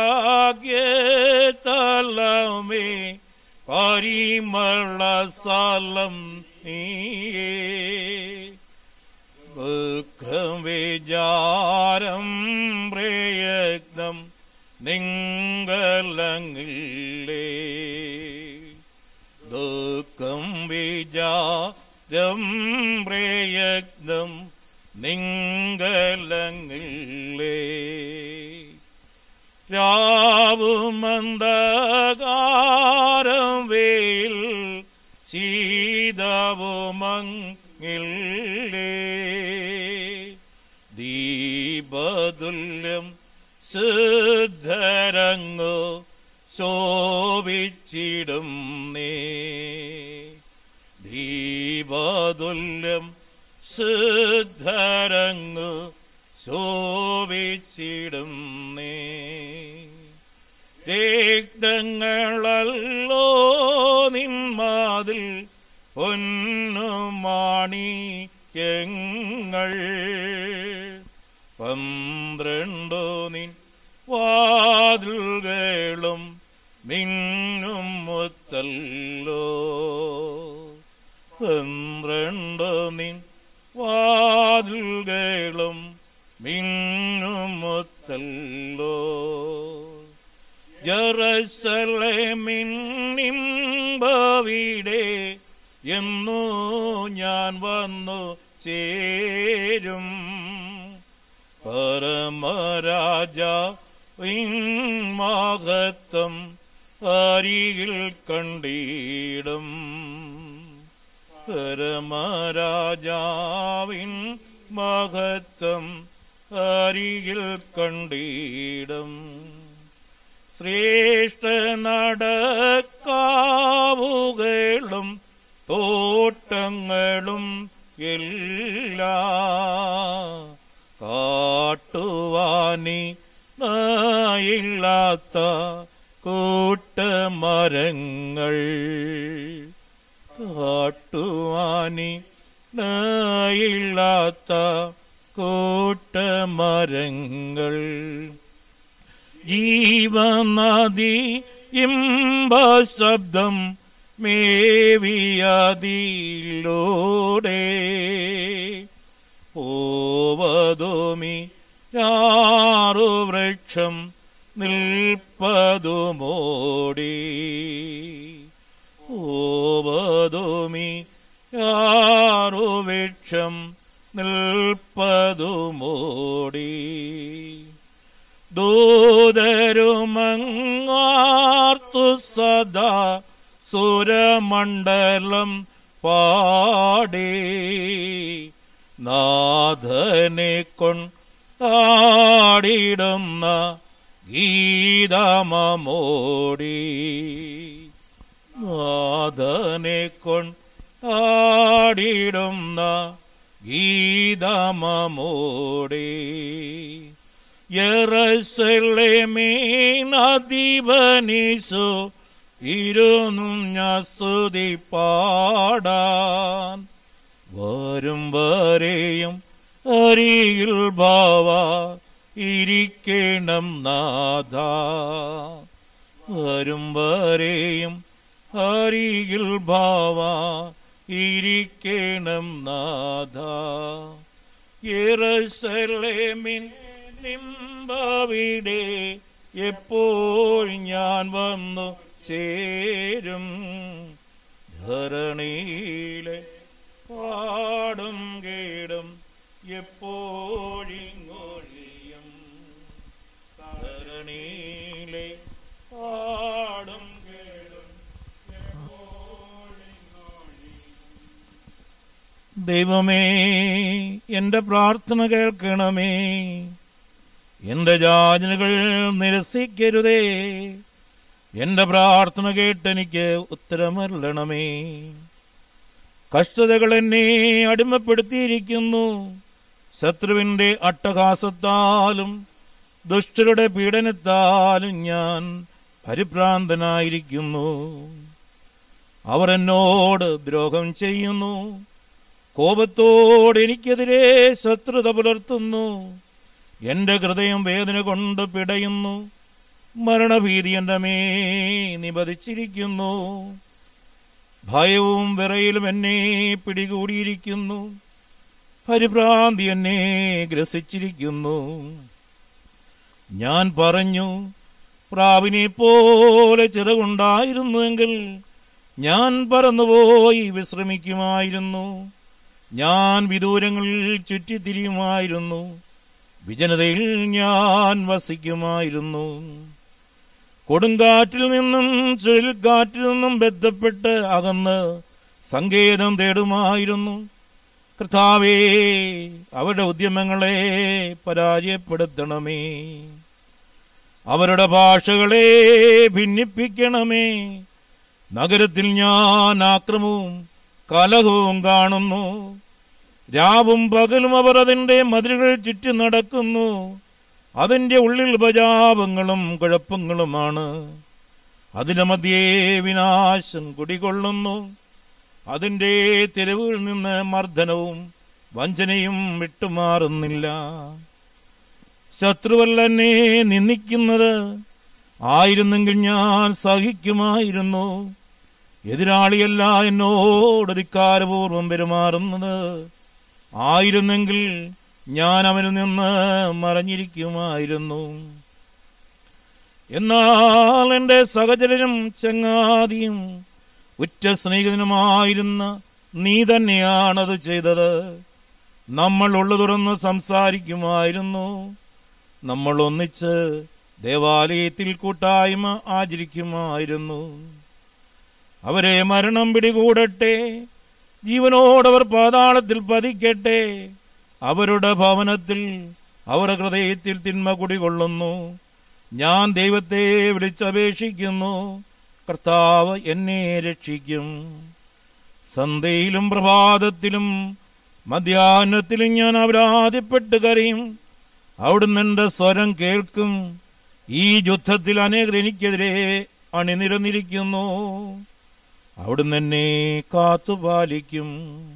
ഭാഗ്യതലമേ പരിമള സലം നീയേ ദുഃഖം വിചാരം പ്രയത്നം നിങ്ങളങ്ങില്ലേ ദുഃഖം വിചാരം പ്രയത്നം നിങ്ങളങ്ങില്ലേ രാവുമന്ദകാരം വേൽ ശീതവുമങ്ങില്ലേ ദീപതുല്യം സിദ്ധരങ്ങോ ശോഭിച്ചിടും നേ ദീപതുല്യം സിദ്ധരങ്ങ് ശോഭിച്ചിടും നേ രക്തങ്ങളല്ലോ നിന്മാതിൽ പൊന്നുമാണിക്യങ്ങൾ പന്ത്രണ്ടോ നിൻ വാതിലുകളും മിന്നും മുത്തല്ലോ പന്ത്രണ്ടോ നിൻ വാതിലുകളും മിന്നുമുത്തല്ലോ ജറസലേമിൻ നിമ്പവിടെ എന്നു ഞാൻ വന്നു ചേരും പരമരാജ മഹത്വം അരികിൽ കണ്ടിടും പരമരാജാവിൻ മഹത്വം അരികിൽ കണ്ടിടും ശ്രേഷ്ഠ നടക്കാവുകളും തോട്ടങ്ങളും എല്ലാ കാട്ടുവാനി നായില്ലാത്ത കൂട്ടമരങ്ങൾ കാട്ടുവാനി നായില്ലാത്ത കൂട്ടമരങ്ങൾ ജീവനദി ഇമ്പശബ്ദം മേവിയതിലൂടെ പോവതുമി വൃക്ഷം നിൽപ്പതുമോടി ഓവതുമി വൃക്ഷം നിൽപ്പതുമോടി ദൂതരുമങ്ങാർത്തു സദാ സുരമണ്ഡലം പാടി നാഥനെ കൊണ്ടാടിടുന്ന ഗീതമോടി നാഥനെ കൊണ്ടാടിടുന്ന ഗീതമോടി യറസലേമീനദീപനീസു ഇരുന്നും ഞാൻ സ്തുതി പാടാൻ വരും വരെയും അരികിൽ ഭാവ ഇരിക്കണം നാഥ വരും വരെയും അരികിൽ ഭാവ ഇരിക്കണം നാഥ യെറുസലേമിൻ നിമ്പവിടെ എപ്പോൾ ഞാൻ വന്നു ചേരും ധരണിയിലെ പാടും കേടും എപ്പോഴിങ്ങൊഴിയും ധരണിയിലെ പാടും കേടും ദൈവമേ എന്റെ പ്രാർത്ഥന കേൾക്കണമേ എന്റെ യാചനകൾ നിരസിക്കരുതേ എന്റെ പ്രാർത്ഥന കേട്ടെനിക്ക് ഉത്തരമല്ലണമേ കഷ്ടതകൾ എന്നെ അടിമപ്പെടുത്തിയിരിക്കുന്നു ശത്രുവിന്റെ അട്ടഹാസത്താലും ദുഷ്ടരുടെ പീഡനത്താലും ഞാൻ പരിഭ്രാന്തനായിരിക്കുന്നു അവർ എന്നോട് ദ്രോഹം ചെയ്യുന്നു കോപത്തോട് എനിക്കെതിരെ ശത്രുത പുലർത്തുന്നു എന്റെ ഹൃദയം വേദന കൊണ്ട് പിടയുന്നു മരണഭീതി എന്റെ മേ നിബദിച്ചിരിക്കുന്നു ഭയവും വിറയിലും എന്നെ പിടികൂടിയിരിക്കുന്നു പരിഭ്രാന്തി എന്നെ ഗ്രസിച്ചിരിക്കുന്നു ഞാൻ പറഞ്ഞു പ്രാവിനെ പോലെ ചിറകുണ്ടായിരുന്നുവെങ്കിൽ ഞാൻ പറന്നുപോയി വിശ്രമിക്കുമായിരുന്നു ഞാൻ വിദൂരങ്ങളിൽ ചുറ്റിത്തിരിയുമായിരുന്നു വിജനതയിൽ ഞാൻ വസിക്കുമായിരുന്നു കൊടുങ്കാറ്റിൽ നിന്നും ചുഴൽക്കാറ്റിൽ നിന്നും ബന്ധപ്പെട്ട് അകന്ന് സങ്കേതം തേടുമായിരുന്നു കർത്താവേ അവരുടെ ഉദ്യമങ്ങളെ പരാജയപ്പെടുത്തണമേ അവരുടെ ഭാഷകളെ ഭിന്നിപ്പിക്കണമേ നഗരത്തിൽ ഞാൻ ആക്രമവും കലഹവും കാണുന്നു രാവും പകലും അവർ അതിന്റെ മതിലുകൾ ചുറ്റി നടക്കുന്നു അതിന്റെ ഉള്ളിൽ ഉപജാപങ്ങളും കുഴപ്പങ്ങളുമാണ് അതിന്റെ മധ്യേ വിനാശം കുടികൊള്ളുന്നു അതിന്റെ തെരുവുകളിൽ നിന്ന് മർദ്ദനവും വഞ്ചനയും വിട്ടുമാറുന്നില്ല ശത്രുവല്ല എന്നെ നിന്ദിക്കുന്നത് ആയിരുന്നെങ്കിൽ ഞാൻ സഹിക്കുമായിരുന്നു എതിരാളിയല്ല എന്നോട് ധിക്കാരപൂർവം പെരുമാറുന്നത് ആയിരുന്നെങ്കിൽ ഞാൻ അവനിൽ നിന്ന് മറഞ്ഞിരിക്കുമായിരുന്നു എന്നാൽ എന്റെ സഹചരനും ചങ്ങാതിയും ഉറ്റ സ്നേഹിതനുമായിരുന്ന നീ തന്നെയാണത് ചെയ്തത് നമ്മൾ ഉള്ളു തുറന്ന് സംസാരിക്കുമായിരുന്നു നമ്മൾ ഒന്നിച്ച് ദേവാലയത്തിൽ കൂട്ടായ്മ ആചരിക്കുമായിരുന്നു അവരെ മരണം പിടികൂടട്ടെ ജീവനോടവർ പാതാളത്തിൽ പതിക്കട്ടെ അവരുടെ ഭവനത്തിൽ അവർ ഹൃദയത്തിൽ തിന്മ കുടികൊള്ളുന്നു ഞാൻ ദൈവത്തെ വിളിച്ചപേക്ഷിക്കുന്നു കർത്താവ് എന്നെ രക്ഷിക്കും സന്ധ്യയിലും പ്രഭാതത്തിലും മധ്യാഹ്നത്തിലും ഞാൻ അപരാധിപ്പെട്ട് കരയും അവിടുന്ന് എന്റെ സ്വരം കേൾക്കും ഈ യുദ്ധത്തിൽ അനേകർ എനിക്കെതിരെ അണിനിരന്നിരിക്കുന്നു അവിടുന്ന് എന്നെ കാത്തുപാലിക്കും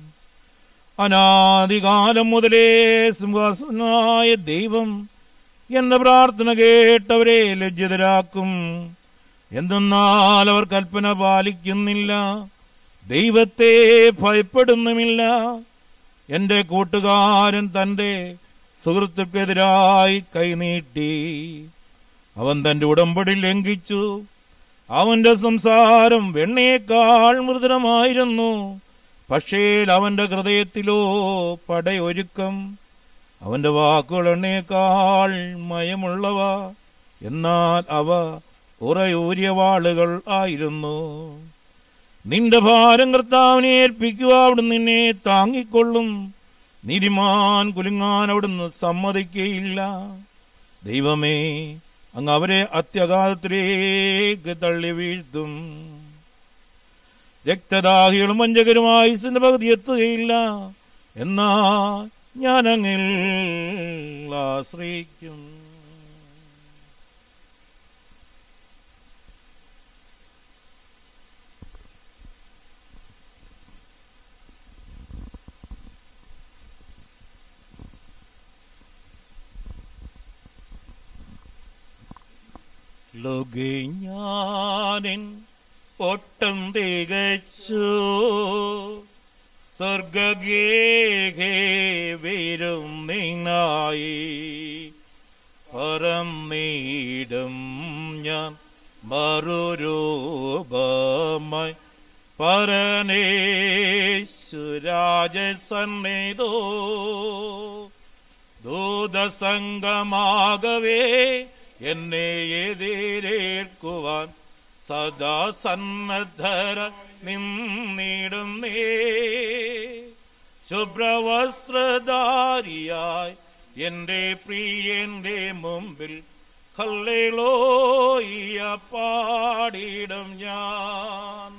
അനാദികാലം മുതലേ സിംഹാസനായ ദൈവം എന്റെ പ്രാർത്ഥന കേട്ടവരെ ലജ്ജിതരാക്കും എന്തെന്നാൽ അവർ കൽപ്പന പാലിക്കുന്നില്ല ദൈവത്തെ ഭയപ്പെടുന്നുമില്ല എന്റെ കൂട്ടുകാരൻ തന്റെ സുഹൃത്തുക്കെതിരായി കൈനീട്ടി അവൻ തന്റെ ഉടമ്പടി ലംഘിച്ചു അവന്റെ സംസാരം വെണ്ണയേക്കാൾ മൃദുരമായിരുന്നു പക്ഷേ അവന്റെ ഹൃദയത്തിലോ പടയൊരുക്കം അവന്റെ വാക്കുകൾ എണ്ണയേക്കാൾ മയമുള്ളവ എന്നാൽ അവ ഉറയൂരിയ വാളുകൾ ആയിരുന്നു നിന്റെ ഭാരം കർത്താവിനെ ഏൽപ്പിക്കുക അവിടുന്ന് നിന്നെ താങ്ങിക്കൊള്ളും നീതിമാൻ കുലുങ്ങാൻ അവിടുന്ന് സമ്മതിക്കുകയില്ല ദൈവമേ അങ്ങ് അവരെ അത്യഗാധത്തിലേക്ക് തള്ളി വീഴ്ത്തും രക്തദാഹികളും വഞ്ചകരുമായി സിന്റെ പകുതി എത്തുകയില്ല എന്നാ ഞാൻ അങ്ങിൽ ആശ്രയിക്കും ലോകെ ഞാനിൻ ഒട്ടം തികച്ചു സ്വർഗേഹേ വീരും നിന്നായി പറന്നീടും ഞാൻ മറുരൂപമായി പരനേശ്വരാജസന്നിധോ ദൂതസംഗമാകവേ എന്നെ എതിരേൽക്കുവാൻ സദാ സന്നദ്ധര നിന്നിടുന്നേ ശുഭ്രവസ്ത്രധാരിയായി എന്റെ പ്രിയന്റെ മുമ്പിൽ കല്ലേലോയ പാടിയിടും ഞാൻ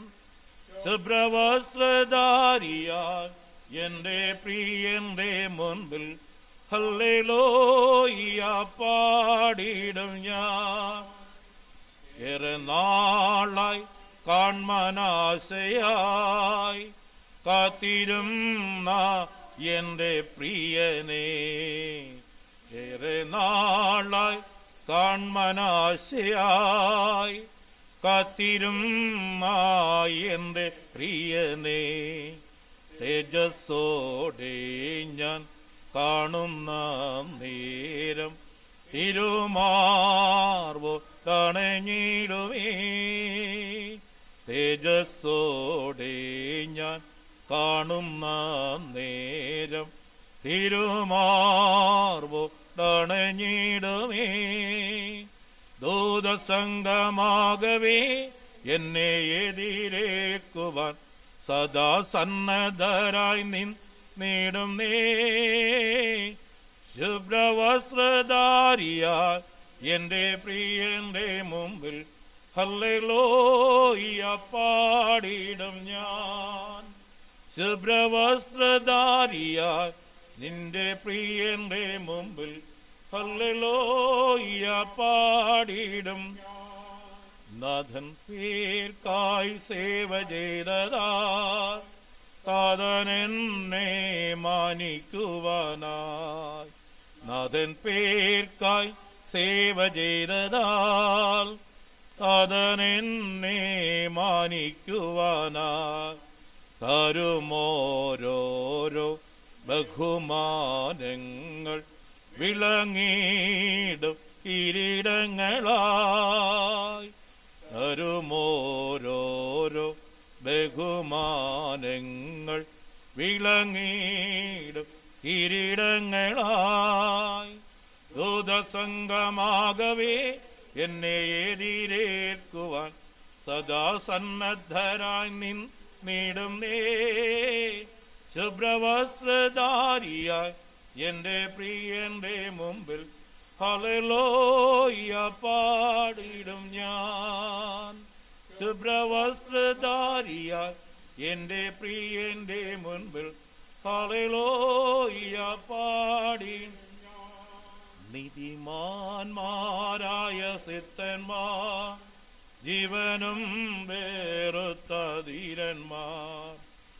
ശുഭ്രവസ്ത്രധാരിയായി എന്റെ പ്രിയന്റെ മുൻപിൽ ഹല്ലേലൂയ പാടിയിടും ഞാൻ ഏറെ നാളായി കാൺമനാശയായി കാത്തിരുന്ന എന്റെ പ്രിയനെ ഏറെ നാളായി കാൺമനാശയായി കാത്തിരുന്ന എന്റെ പ്രിയനെ തേജസ്സോടെ ഞാൻ കാണുന്ന നേരം തിരുമാർവോ തണഞ്ഞിടുമേ തേജസ്സോടെ ഞാൻ കാണുന്ന നേരം തിരുമാർവോ തണഞ്ഞിടുമേ ദൂതസംഗമാകവേ എന്നെ എതിരേക്കുവാൻ സദാ സന്നദ്ധരായി നിൻ നേടും നേ ശുഭ്രവസ്ത്രധാരിയ എന്റെ പ്രിയന്റെ മുമ്പിൽ ഹല്ലേലൂയ പാടിയിടും ഞാൻ ശുഭ്രവസ്ത്രധാരിയ നിന്റെ പ്രിയന്റെ മുമ്പിൽ ഹല്ലേലൂയ പാടിയിടും നാഥൻ പേർക്കായി സേവ ചെയ്തതാ താതനെന്നെ മാനിക്കുവാനായി നാഥൻ പേർക്കായി സേവ ചെയ്തതാൽ താതനെന്നെ മാനിക്കുവാനായി തരുമോരോരോ ബഹുമാനങ്ങൾ വിളങ്ങിടും കിരീടങ്ങളായി തരുമോരോരോ ബഹുമാനങ്ങൾ വിളങ്ങിടും കിരീടങ്ങളായി ദൂതസംഗമാകവേ എന്നെ എതിരേൽക്കുവാൻ സദാ സന്നദ്ധരായി നിൻ നീടും നേ ശുഭ്രവസ്ത്രധാരിയായി എന്റെ പ്രിയന്റെ മുമ്പിൽ ഹലലോയ പാടിടും ഞാൻ ശുഭ്രവസ്ത്രധാരിയായി എന്റെ പ്രിയന്റെ മുൻപിൽ ഹലലോയ പാടി നീതിമാന്മാരായ സിത്തന്മാർ ജീവനും വേറുത്ത ധീരന്മാർ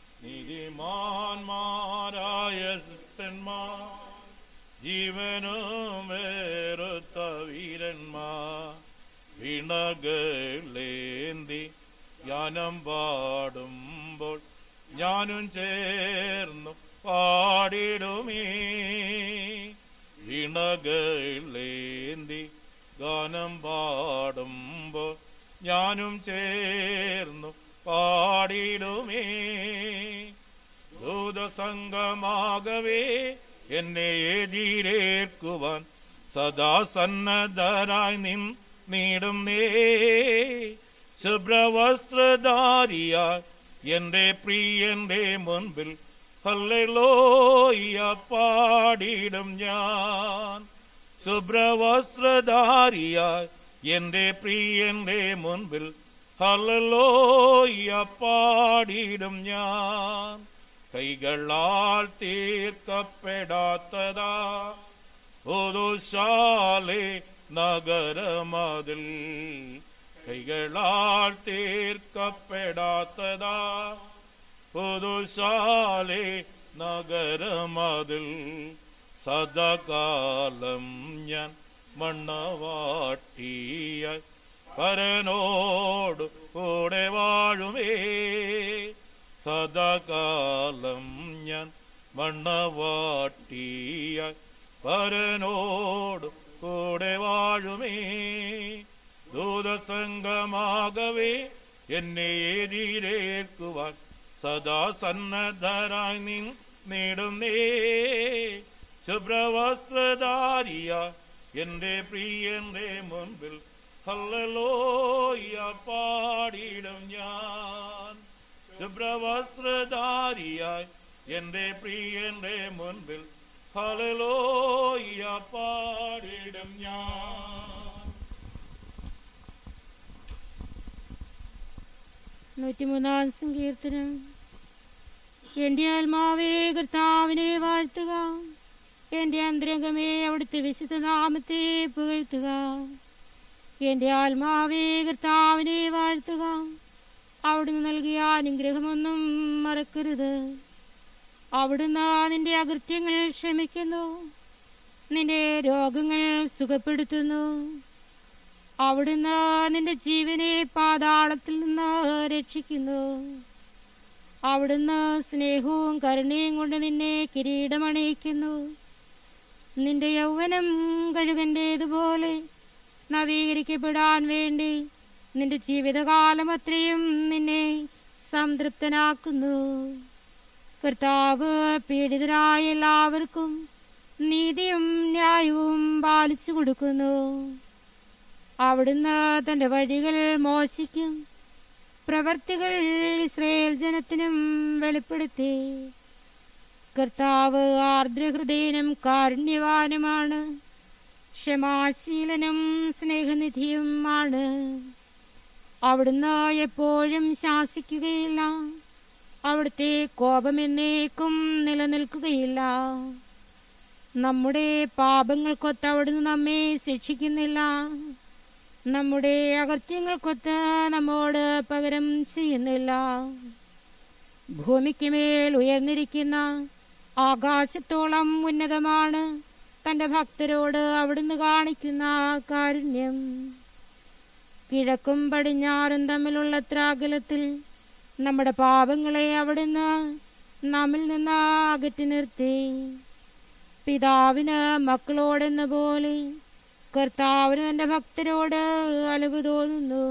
നീതിമാന്മാരായ സിത്തന്മാർ ജീവനും വേറുത്ത വീരന്മാർ വിണകളേന്തി ജ്ഞാനം പാടുമ്പോൾ ഞാനും ചേർന്നു പാടിടുമേ വിണകളേന്തി ഗാനം പാടുമ്പോൾ ഞാനും ചേർന്നു പാടിടുമേ ദൂതസംഗമാകവേ എന്നെ എതിരേൽക്കുവാൻ സദാ സന്നദ്ധരായി നിൻ നീടും നേ ശുഭ്രവസ്ത്രധാരിയായി എന്റെ പ്രിയന്റെ മുൻപിൽ ഹല്ലേലൂയ പാടിടും ഞാൻ ശുഭ്രവസ്ത്രധാരിയായി എന്റെ പ്രിയന്റെ മുൻപിൽ ഹല്ലേലൂയ പാടിടും ഞാൻ കൈകളാൽ തീർക്കപ്പെടാത്തതാ പുതുശാലെ നഗരമതിൽ കൈകളാൽ തീർക്കപ്പെടാത്തതാ പുതുശാലെ നഗരമതിൽ സദാകാലം ഞാൻ മണ്ണവാട്ടിയായി പരനോട് കൂടെ വാഴുമേ സദാകാലം ഞാൻ മണ്ണവാട്ടിയായി പരനോട് കൂടെ വാഴുമേ ദൂതസംഗമാകവേ എന്നെ എതിരേൽക്കുവാൻ സദാ സന്നദ്ധരായി നീ നേടുന്നേ ശുഭ്രവസ്ത്രധാരിയ എന്റെ പ്രിയന്റെ മുൻപിൽ ഹല്ലലോയ പാടിടും ഞാൻ ശുഭ്രവസ്ത്രധാരിയായി എന്റെ പ്രിയന്റെ മുൻപിൽ ഹലലോയ പാടിടും ഞാൻ നൂറ്റിമൂന്നാം സങ്കീർത്തനം എന്റെ ആത്മാവേ കർത്താവിനെ വാഴ്ത്തുക എന്റെ അന്തരംഗമേ അവിടുത്തെ വിശുദ്ധ നാമത്തെ പുകഴ്ത്തുക എന്റെ ആത്മാവേ കർത്താവിനെ വാഴ്ത്തുക അവിടുന്ന് നൽകിയ അനുഗ്രഹമൊന്നും മറക്കരുത് അവിടുന്ന് നിന്റെ അകൃത്യങ്ങൾ ക്ഷമിക്കുന്നു നിന്റെ രോഗങ്ങൾ സുഖപ്പെടുത്തുന്നു അവിടുന്ന് നിന്റെ ജീവനെ പാതാളത്തിൽ നിന്ന് രക്ഷിക്കുന്നു അവിടുന്ന് സ്നേഹവും കരുണയും കൊണ്ട് നിന്നെ കിരീടമണിയിക്കുന്നു നിന്റെ യൗവനം കഴുകന്റേതുപോലെ നവീകരിക്കപ്പെടാൻ വേണ്ടി നിന്റെ ജീവിതകാലം അത്രയും നിന്നെ സംതൃപ്തനാക്കുന്നു കർത്താവ് പീഡിതരായ എല്ലാവർക്കും നീതിയും ന്യായവും പാലിച്ചു കൊടുക്കുന്നു അവിടുന്ന് തന്റെ വഴികൾ മോശിക്കും പ്രവർത്തികൾ ഇസ്രയേൽ ജനത്തിനും വെളിപ്പെടുത്തി കർത്താവ് ആർദ്രഹൃദയനും കാരുണ്യവാനുമാണ് ക്ഷമാശീലനും സ്നേഹനിധിയുമാണ് അവിടുന്ന് എപ്പോഴും ശാസിക്കുകയില്ല അവിടുത്തെ കോപം എന്നേക്കും നിലനിൽക്കുകയില്ല നമ്മുടെ പാപങ്ങൾക്കൊത്ത് അവിടുന്ന് നമ്മെ ശിക്ഷിക്കുന്നില്ല നമ്മുടെ അകൃത്യങ്ങൾക്കൊത്ത് നമ്മോട് പകരം ചെയ്യുന്നില്ല ഭൂമിക്ക് മേൽ ഉയർന്നിരിക്കുന്ന ആകാശത്തോളം ഉന്നതമാണ് തന്റെ ഭക്തരോട് അവിടുന്ന് കാണിക്കുന്ന കാരുണ്യം കിഴക്കും പടിഞ്ഞാറും തമ്മിലുള്ള ത്രാകലത്തിൽ നമ്മുടെ പാപങ്ങളെ അവിടുന്ന് നമ്മിൽ നിന്ന് അകറ്റി നിർത്തി പിതാവിന് മക്കളോടെന്ന പോലെ കർത്താവിന് തന്റെ ഭക്തരോട് അലവ് തോന്നുന്നു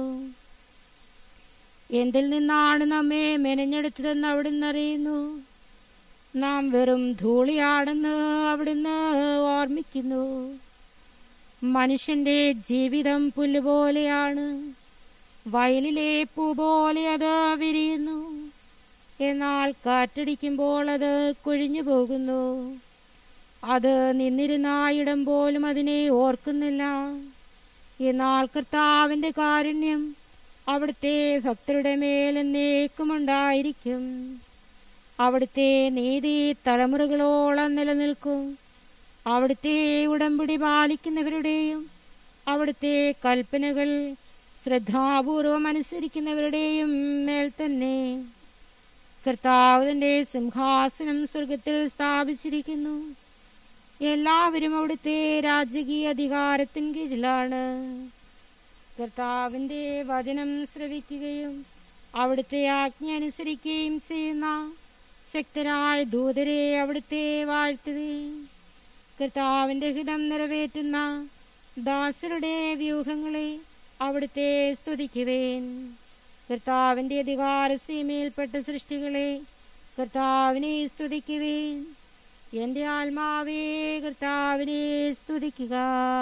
എന്തിൽ നിന്നാണ് നമ്മെ മെനഞ്ഞെടുത്തതെന്ന് അവിടുന്ന് അറിയുന്നു നാം വെറും ധൂളിയാണെന്ന് അവിടുന്ന് ഓർമ്മിക്കുന്നു മനുഷ്യന്റെ ജീവിതം പുല്ലുപോലെയാണ് വയലിലെ പൂ പോലെ അത് വിരിയുന്നു എന്നാൽ കാറ്റടിക്കുമ്പോൾ അത് കൊഴിഞ്ഞു പോകുന്നു അത് നിന്നിരുന്നായിടം പോലും അതിനെ ഓർക്കുന്നില്ല എന്നാൽ കർത്താവിന്റെ കാരുണ്യം അവിടുത്തെ ഭക്തരുടെ മേൽ എന്നേക്കുമുണ്ടായിരിക്കും അവിടുത്തെ നീതി തലമുറകളോളം നിലനിൽക്കും അവിടുത്തെ ഉടമ്പടി പാലിക്കുന്നവരുടെയും അവിടുത്തെ കൽപ്പനകൾ ശ്രദ്ധാപൂർവം അനുസരിക്കുന്നവരുടെയും മേൽ തന്നെ കർത്താവിന്റെ സിംഹാസനം സ്വർഗത്തിൽ സ്ഥാപിച്ചിരിക്കുന്നു എല്ലാവരും അവിടുത്തെ രാജകീയ അധികാരത്തിൻ കീഴിലാണ് കർത്താവിന്റെ വചനം ശ്രവിക്കുകയും അവിടുത്തെ ആജ്ഞ അനുസരിക്കുകയും ചെയ്യുന്ന ശക്തരായ ദൂതരെ അവിടുത്തെ വാഴ്ത്തുകയും കർത്താവിന്റെ ഹിതം നിറവേറ്റുന്ന ദാസരുടെ വ്യൂഹങ്ങളെ അവിടുത്തെ സ്തുതിക്കുവേൻ കർത്താവിന്റെ അധികാര സീമയിൽപ്പെട്ട സൃഷ്ടികളെ കർത്താവിനെ സ്തുതിക്കുവേൻ എന്റെ ആത്മാവേ കർത്താവിനെ സ്തുതിക്കുക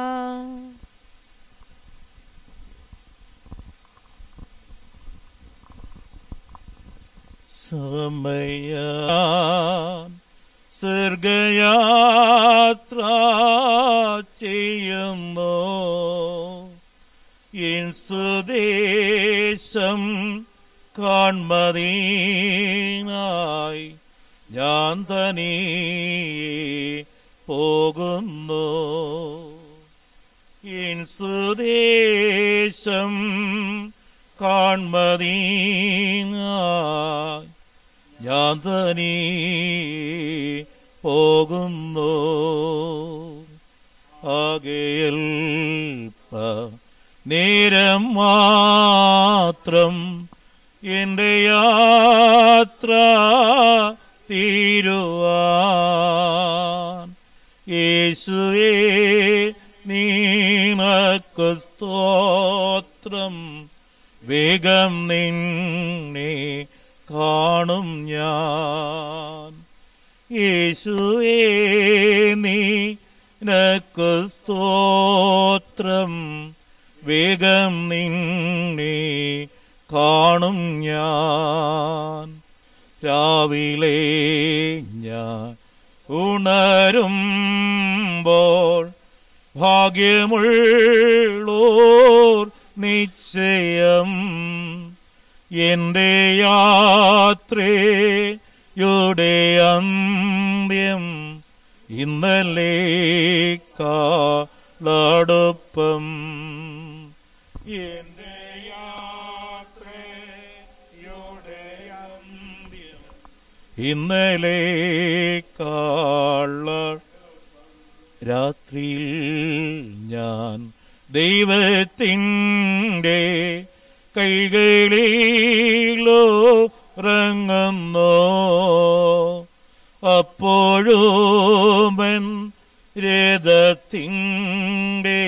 സമയാൻ സർഗയാത്ര ചെയ്യുന്നു എൻ സ്വദേശം കാൺമതീനായി ഞാൻ തനിയെ പോകുന്നു എൻ സ്വദേശം കാൺമതീനായി ഞാൻ തനി പോകുന്നു ആകെയൽപ്പ നേരം മാത്രം എന്റെ യാത്ര തീരുവാൻ യേശുവേ നീനക്കു സ്തോത്രം വേഗം നിന്നെ കാണും ഞാൻ യേശുവേ നീനക്കു സ്തോത്രം വേഗം നിന്നെ കാണും ഞാൻ രാവിലെ ഞാൻ ഉണരുമ്പോൾ ഭാഗ്യമുള്ളോർ നിശ്ചയം എന്റെ യാത്രയുടെ അന്ത്യം ഇന്നലെ കാളടുപ്പം എന്റെ യാത്രയുടെ അന്ത്യം ഇന്നലെ കാള രാത്രിയിൽ ഞാൻ ദൈവത്തിൻ്റെ കൈകളിലോ റങ്ങുന്നു അപ്പോഴുമൻ രഥത്തിൻ്റെ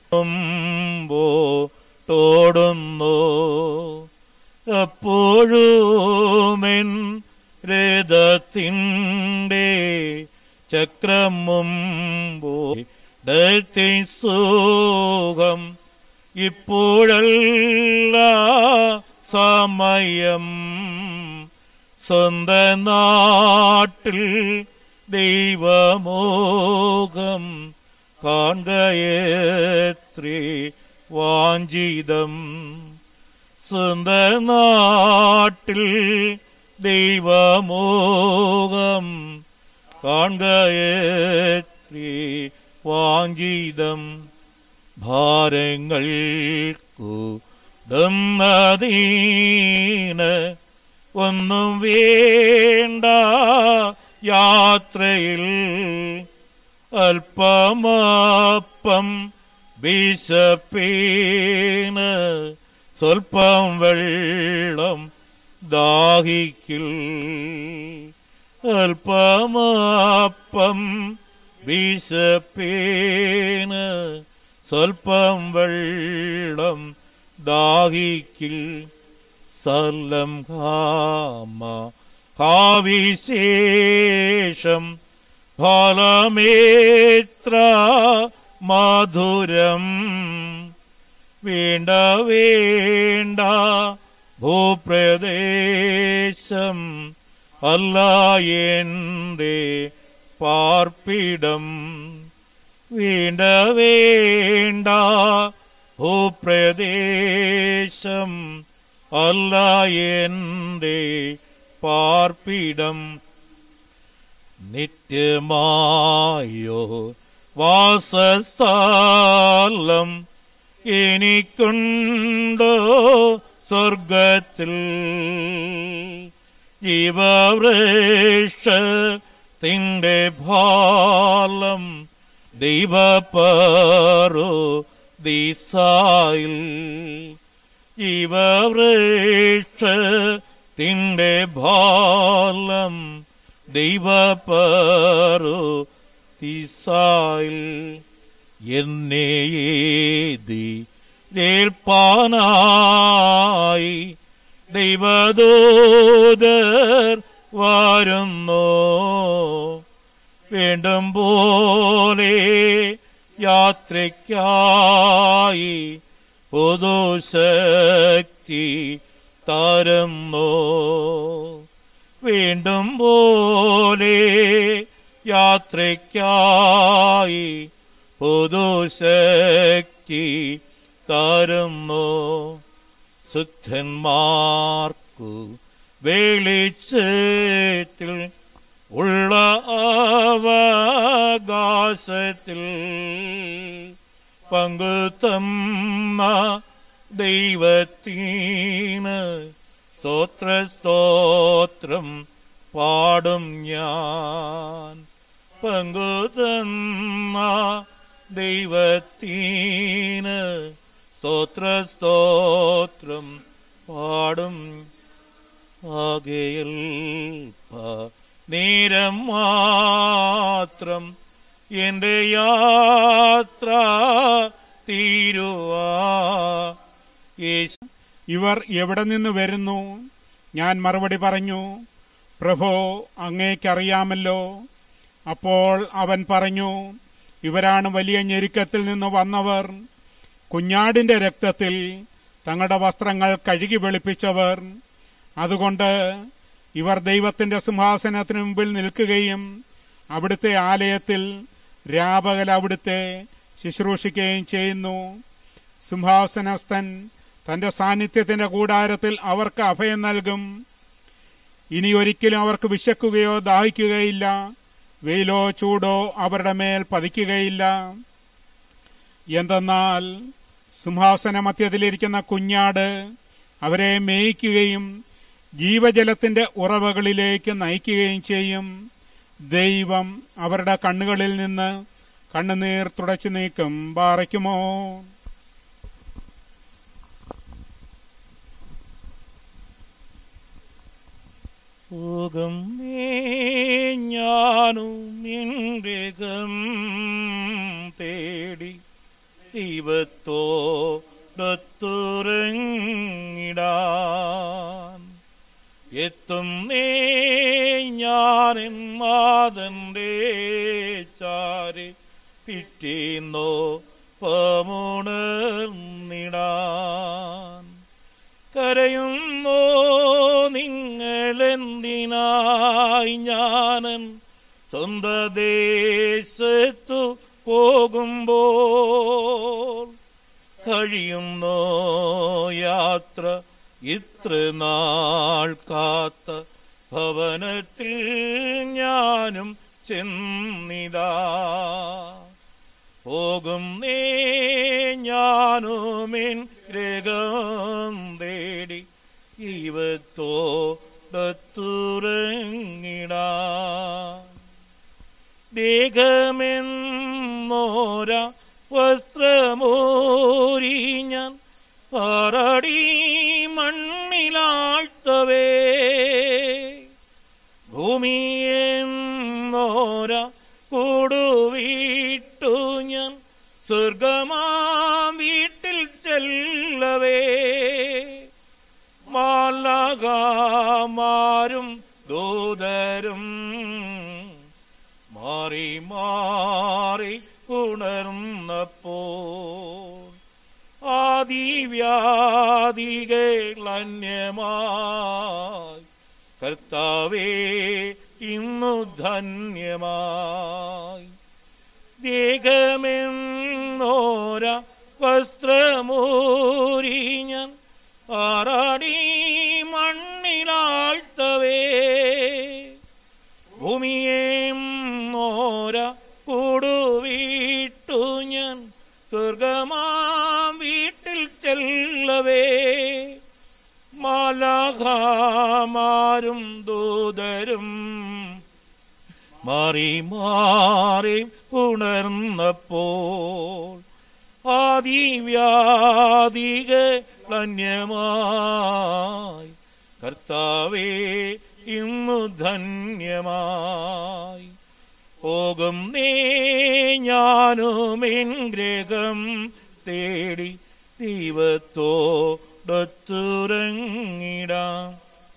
തോടുന്നു അപ്പോഴുമെൻ രഥത്തിൻ്റെ ചക്രം മുമ്പോ സുഖം ഇപ്പോഴല്ല സമയം സ്വന്ത നാട്ടിൽ ദൈവമോകം കാണുകയത്രേ വാഞ്ചിതം സ്വന്ത നാട്ടിൽ ദൈവമോകം കാണുകയത്രേ വാഞ്ചിതം ഭാരങ്ങൾക്കു ദന്നതീന് ഒന്നും വേണ്ട യാത്രയിൽ അല്പമപ്പം വിശപ്പീന് സ്വൽപ്പം വെള്ളം ദാഹിക്കിൽ അല്പമപ്പം വിശപ്പേന് സ്വൽപ്പം വെള്ളം ദാഹിക്കിൽ സല്ലം കാമ കാവിശേഷം ഫലമേത്ര മധുരം വേണ്ട വേണ്ട ഭൂപ്രദേശം അല്ല എന്റെ പാർപ്പിടം വേണ്ട വേണ്ട ഭൂപ്രദേശം അല്ല എന്റെ പാർപ്പിടം നിത്യമായോ വാസസ്ഥലം എനിക്കുണ്ടോ സ്വർഗത്തിൽ ജീവവൃക്ഷത്തിൻ്റെ ഫലം ദൈവപ്പറോ ദിസായിൽ ജീവവൃക്ഷത്തിൻ്റെ ഫലം ദൈവപ്പറോ ദിസായിൽ എന്നെ ഏതി ഏൽപ്പാനായി ദൈവദൂതർ വരുന്നു വേണ്ടും പോലെ യാത്രയ്ക്കായി പുതുശക്തി തരുന്നു വീണ്ടും പോലെ യാത്രയ്ക്കായി പുതുശക്തി തരുന്നു ശുദ്ധന്മാർക്കു വെളിച്ചത്തിൽ ഉള്ള അവകാശത്തിൽ പങ്കുത്തമ്മ ദൈവത്തിന് സ്തോത്ര സ്തോത്രം പാടും ഞാൻ പങ്കുതന്ന ദൈവത്തിന് സ്തോത്ര സ്തോത്രം പാടും ആകെയൽ നേരം മാത്രം എന്റെ യാത്ര തീരുവാ യേശു ഇവർ എവിടെ നിന്ന് വരുന്നു ഞാൻ മറുപടി പറഞ്ഞു പ്രഭോ അങ്ങേക്കറിയാമല്ലോ അപ്പോൾ അവൻ പറഞ്ഞു ഇവരാണ് വലിയ ഞെരുക്കത്തിൽ നിന്ന് വന്നവർ കുഞ്ഞാടിന്റെ രക്തത്തിൽ തങ്ങളുടെ വസ്ത്രങ്ങൾ കഴുകി വെളുപ്പിച്ചവർ അതുകൊണ്ട് ഇവർ ദൈവത്തിന്റെ സിംഹാസനത്തിന് മുമ്പിൽ നിൽക്കുകയും അവിടുത്തെ ആലയത്തിൽ രാപകൽ അവിടുത്തെ ശുശ്രൂഷിക്കുകയും ചെയ്യുന്നു സിംഹാസനസ്ഥൻ തന്റെ സാന്നിധ്യത്തിന്റെ കൂടാരത്തിൽ അവർക്ക് അഭയം നൽകും ഇനി ഒരിക്കലും അവർക്ക് വിശക്കുകയോ ദാഹിക്കുകയില്ല വെയിലോ ചൂടോ അവരുടെ മേൽ പതിക്കുകയില്ല എന്തെന്നാൽ സിംഹാസന മധ്യത്തിലിരിക്കുന്ന കുഞ്ഞാട് അവരെ മേയ്ക്കുകയും ജീവജലത്തിന്റെ ഉറവകളിലേക്ക് നയിക്കുകയും ചെയ്യും ദൈവം അവരുടെ കണ്ണുകളിൽ നിന്ന് കണ്ണുനീർ തുടച്ചു നീക്കും പാറയ്ക്കുമോ പോകും ഞാനും നിന്റെ തേടി ദൈവത്തോടൊത്തുറങ്ങിടാൻ എത്തും നീ ഞാനും മാതന്റെ ചാരി പിറ്റേന്നോ പമുണർന്നിടാൻ കരയുന്നോ നിങ്ങളെന്തിനായി ഞാനൻ സ്വന്ത ദേശത്തു പോകുമ്പോൾ കഴിയുന്നോ യാത്ര ഇത്ര നാൾ കാത്ത ഭവനത്തിൽ ഞാനും ചെന്നിതാ പോകും നേ ഞാനുമിൻ രകം തേടി ഇവത്തോടത്തുറങ്ങിടാ ദേഹമെന്നോര വസ്ത്രമോരി ഞാൻ പാറടി മണ്ണിലാഴ്ത്തവേ ഭൂമിയെന്നോര കൂടുവിട്ടു ഞാൻ സ്വർഗമാം വീട്ടിൽ ചെല്ലവേ മാലകാമാരും ദൂതരും മാറി മാറി ഉണർന്നപ്പോൾ ആദിവ്യാധികളന്യമായി കർത്താവേ ഇന്നു ധന്യമായി ദേഹമെന്നോര വസ്ത്രമൂരി ഞാൻ ആറാടി മണ്ണിലാഴ്ത്തവേ ഭൂമിയേം നോര കൂടുവിട്ടു ഞാൻ സ്വർഗമാം വീട്ടിൽ ചെല്ലവേ മാലാഖാമാരും ദൂതരും മാറി മാറി ഉണർന്നപ്പോൾ ആദിവ്യാധികളന്യമായി കർത്താവേ ഇന്നു ധന്യമായി പോകും നേ ഞാനുമെൻ ഗ്രഹം തേടി ദൈവത്തോടൊത്തുറങ്ങിടാം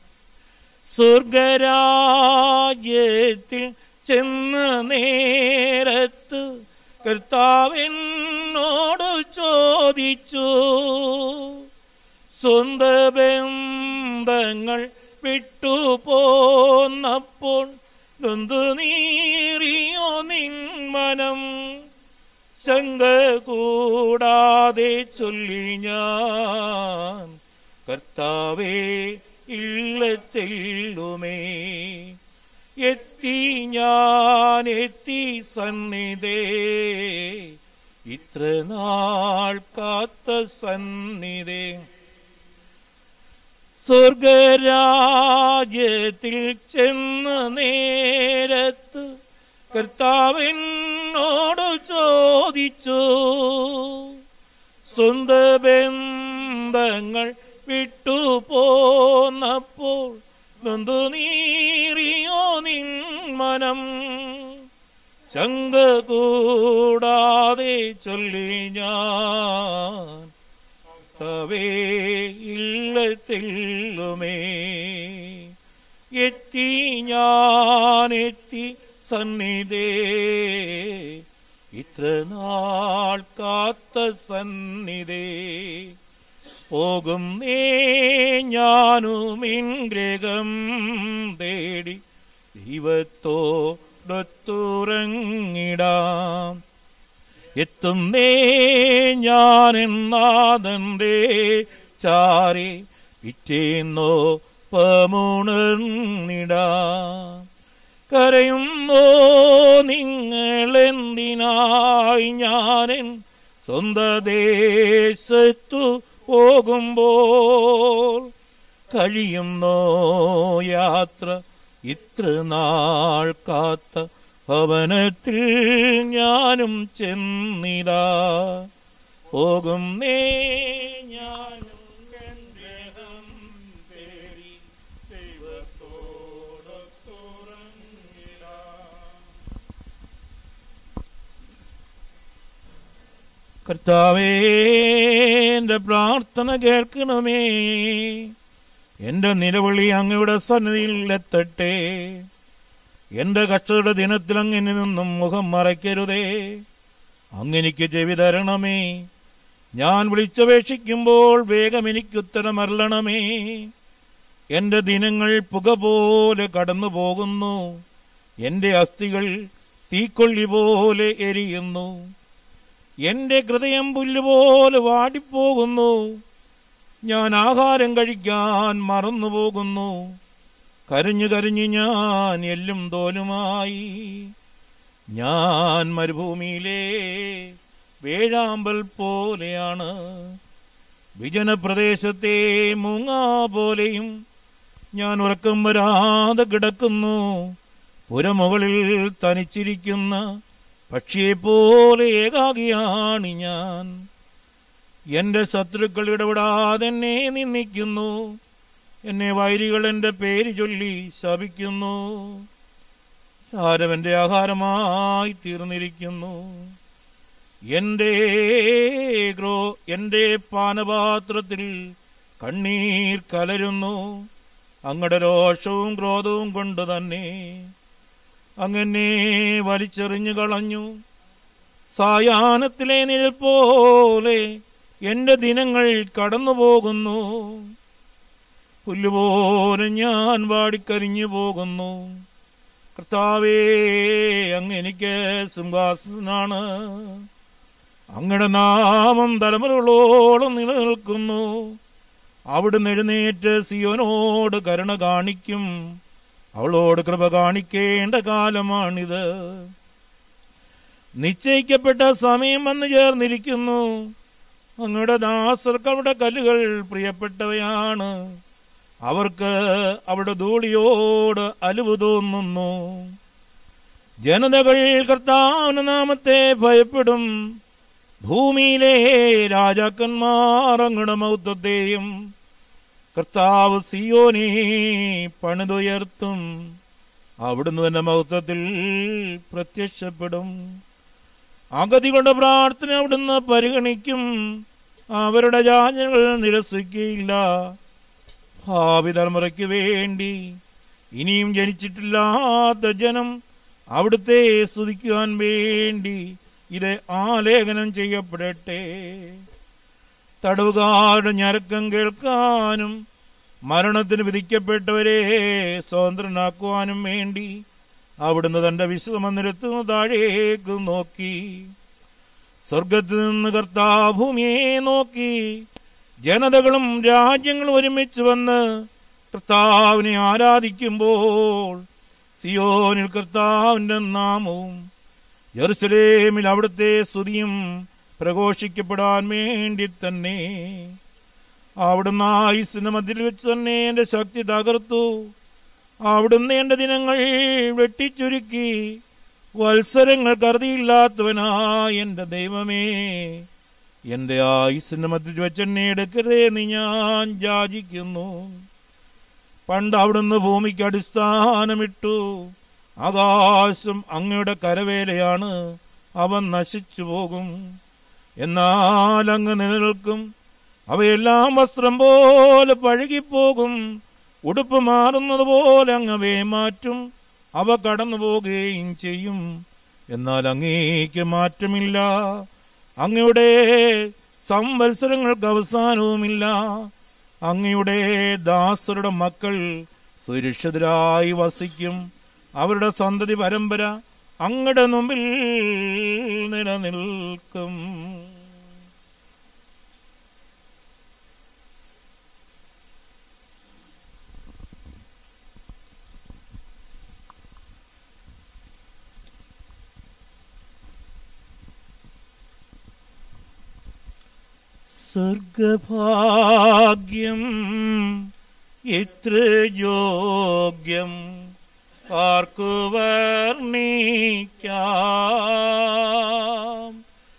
സ്വർഗരാജ്യത്തിൽ ചെന്ന നേരത്ത് കർത്താവിനോട് ചോദിച്ചു സ്വന്ത ബന്ധങ്ങൾ വിട്ടുപോന്നപ്പോൾ നൊന്തു നീറിയോ നിൻ മനം ശങ്ക കൂടാതെ ചൊല്ലി ഞാൻ കർത്താവേ ഇല്ലത്തെല്ലുമേ എത്തി ഞാൻ എത്തി സന്നിധേ ഇത്ര നാൾ കാത്ത സന്നിധേ സ്വർഗരാജ്യത്തിൽ ചെന്ന നേരത്ത് കർത്താവിനോട് ചോദിച്ചു സ്വന്ത ബന്ധങ്ങൾ വിട്ടുപോന്നപ്പോൾ നൊന്തു നീറിയോ നിൻ മനം ശങ്ക കൂടാതെ ചൊല്ലി ഞാൻ തവേ ഇല്ലത്തില്ലുമേ എത്തി ഞാനെത്തി സന്നിധേ ഇത്ര നാൾ കാത്ത സന്നിധേ പോകും നേ ഞാനും ഗ്രഹം തേടി ദൈവത്തോടൊത്തുറങ്ങിടാം എത്തും നേ ഞാനെന്നാഥന്റെ ചാരി പിറ്റേന്നോ പമുണർന്നിടാം കരയുന്നോ നിങ്ങളെന്തിനായി ഞാനൻ സ്വന്ത ദേശത്തു പോകുമ്പോൾ കഴിയുന്നോ യാത്ര ഇത്ര നാൾ കാത്ത ഭവനത്തിൽ ഞാനും ചെന്നിതാ പോകും നേ ഞാനും എൻ ഗ്രഹം തേടി ദൈവത്തോടൊത്തുറങ്ങിടാം. കർത്താവേ എന്റെ പ്രാർത്ഥന കേൾക്കണമേ എന്റെ നിലവിളി അങ്ങയുടെ സന്നിധിയിൽ എത്തട്ടെ എന്റെ കഷ്ടയുടെ ദിനത്തിൽ അങ്ങനെ നിന്നും മുഖം മറയ്ക്കരുതേ അങ്ങനിക്ക് ചെവി തരണമേ ഞാൻ വിളിച്ചപേക്ഷിക്കുമ്പോൾ വേഗം എനിക്ക് ഉത്തരമരളണമേ എന്റെ ദിനങ്ങൾ പുക പോലെ കടന്നു പോകുന്നു എന്റെ അസ്ഥികൾ തീക്കൊള്ളി പോലെ എരിയുന്നു എന്റെ ഹൃദയം പുല്ലുപോലെ വാടിപ്പോകുന്നു ഞാൻ ആഹാരം കഴിക്കാൻ മറന്നുപോകുന്നു കരഞ്ഞു കരഞ്ഞു ഞാൻ എല്ലും തോലുമായി ഞാൻ മരുഭൂമിയിലെ വേഴാമ്പൽ പോലെയാണ് വിജനപ്രദേശത്തെ മൂങ്ങാ പോലെയും ഞാൻ ഉറക്കം വരാതെ കിടക്കുന്നു പുരമുകളിൽ തനിച്ചിരിക്കുന്ന പക്ഷിയെപ്പോലെ ഏകാകിയാണ് ഞാൻ എന്റെ ശത്രുക്കൾ ഇടപെടാതെ എന്നെ നിന്ദിക്കുന്നു എന്നെ വൈരികൾ എന്റെ പേര് ചൊല്ലി ശപിക്കുന്നു സാരവന്റെ ആഹാരമായി തീർന്നിരിക്കുന്നു എന്റെ ഗ്രോ എന്റെ പാനപാത്രത്തിൽ കണ്ണീർ കലരുന്നു അങ്ങടെ രോഷവും ക്രോധവും കൊണ്ട് തന്നെ അങ്ങനെ വലിച്ചെറിഞ്ഞു കളഞ്ഞു സായാഹ്നത്തിലെ നിഴൽ പോലെ എന്റെ ദിനങ്ങൾ കടന്നു പോകുന്നു പുല്ലുപോലെ ഞാൻ വാടിക്കരിഞ്ഞു പോകുന്നു കർത്താവേ അങ്ങ് എനിക്ക് സിംഹാസനാണ് അങ്ങയുടെ നാമം തലമുറകളോളം നിലനിൽക്കുന്നു അവിടുന്ന് എഴുന്നേറ്റ് സിയോനോട് കരുണ കാണിക്കും അവളോട് കൃപ കാണിക്കേണ്ട കാലമാണിത് നിശ്ചയിക്കപ്പെട്ട സമയം വന്നു ചേർന്നിരിക്കുന്നു അങ്ങയുടെ ദാസർക്ക് അവിടെ കല്ലുകൾ പ്രിയപ്പെട്ടവയാണ് അവർക്ക് അവിടെ ധൂളിയോട് അലിവ് തോന്നുന്നു ജനതകൾ കർത്താവിന്റെ നാമത്തെ ഭയപ്പെടും ഭൂമിയിലെ രാജാക്കന്മാർ അങ്ങയുടെ മൗത്വത്തെയും കർത്താവ് സിയോനെ പണിതുയർത്തും അവിടുന്ന് തന്നെ മൗത്വത്തിൽ പ്രത്യക്ഷപ്പെടും അഗതികളുടെ പ്രാർത്ഥന അവിടുന്ന് പരിഗണിക്കും അവരുടെ യാചനകൾ നിരസിക്കുകയില്ല ഭാവി തലമുറയ്ക്ക് വേണ്ടി ഇനിയും ജനിച്ചിട്ടില്ലാത്ത ജനം അവിടുത്തെ സ്തുതിക്കുവാൻ വേണ്ടി ഇത് ആലേഖനം ചെയ്യപ്പെടട്ടെ തടവുകാരുടെ ഞരക്കം കേൾക്കാനും മരണത്തിന് വിധിക്കപ്പെട്ടവരെ സ്വതന്ത്രനാക്കുവാനും വേണ്ടി അവിടുന്ന് തന്റെ വിശ്രമനിരത്തുന്ന താഴേക്ക് നോക്കി സ്വർഗത്തിൽ നിന്ന് കർത്താഭൂമിയെ നോക്കി ജനതകളും രാജ്യങ്ങളും ഒരുമിച്ച് വന്ന് കർത്താവിനെ ആരാധിക്കുമ്പോൾ സിയോനിൽ കർത്താവിന്റെ നാമവും ജെറുസലേമിൽ അവിടുത്തെ സ്തുതിയും പ്രഘോഷിക്കപ്പെടാൻ വേണ്ടി തന്നെ അവിടുന്ന് ആയുസിന് മധ്യത്തിൽ വെച്ച് തന്നെ എന്റെ ശക്തി തകർത്തു അവിടുന്ന് എന്റെ ദിനങ്ങൾ വെട്ടിച്ചുരുക്കി വത്സരങ്ങൾ കരുതിയില്ലാത്തവനായ എന്റെ ദൈവമേ എന്റെ ആയുസിന്റെ മധ്യത്തിൽ വെച്ച് എന്നെ എടുക്കരുതേ നീ ഞാൻ യാചിക്കുന്നു പണ്ട് അവിടുന്ന് ഭൂമിക്ക് അടിസ്ഥാനമിട്ടു ആകാശം അങ്ങയുടെ കരവേലയാണ് അവൻ നശിച്ചു പോകും എന്നാൽ അങ്ങ് നിലനിൽക്കും അവയെല്ലാം വസ്ത്രം പോലെ പഴകിപ്പോകും ഉടുപ്പ് മാറുന്നത് പോലെ അങ്ങ് അവയെ മാറ്റും അവ കടന്നു പോകുകയും ചെയ്യും എന്നാൽ അങ്ങേക്ക് മാറ്റമില്ല അങ്ങയുടെ സംവത്സരങ്ങൾക്ക് അവസാനവുമില്ല അങ്ങയുടെ ദാസരുടെ മക്കൾ സുരക്ഷിതരായി വസിക്കും അവരുടെ സന്തതി പരമ്പര അങ്ങയുടെ മുമ്പിൽ നിലനിൽക്കും സ്വർഗഭാഗ്യം എത്ര യോഗ്യം ആർക്കു വർണ്ണിക്കാം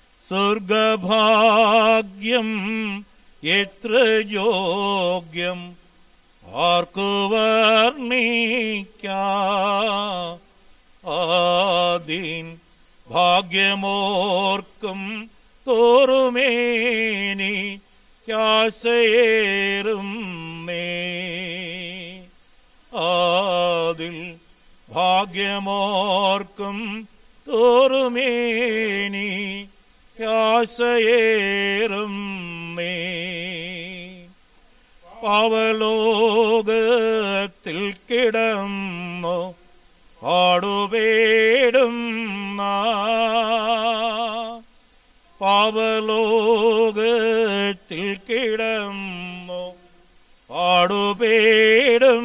സ്വർഗഭാഗ്യം എത്ര യോഗ്യം ആർക്കു വർണ്ണിക്കാം ആദീൻ ഭാഗ്യമോർക്കും തോറുമേനി കാശയേറും മേ ആദിൽ ഭാഗ്യമോർക്കും തോറുമേനി കാശയേറും മേ പാവലോകത്തിൽ കിടന്നോ പാടുപേടും പാവലോകത്തിൽ കിടന്നോ പാടുപേടും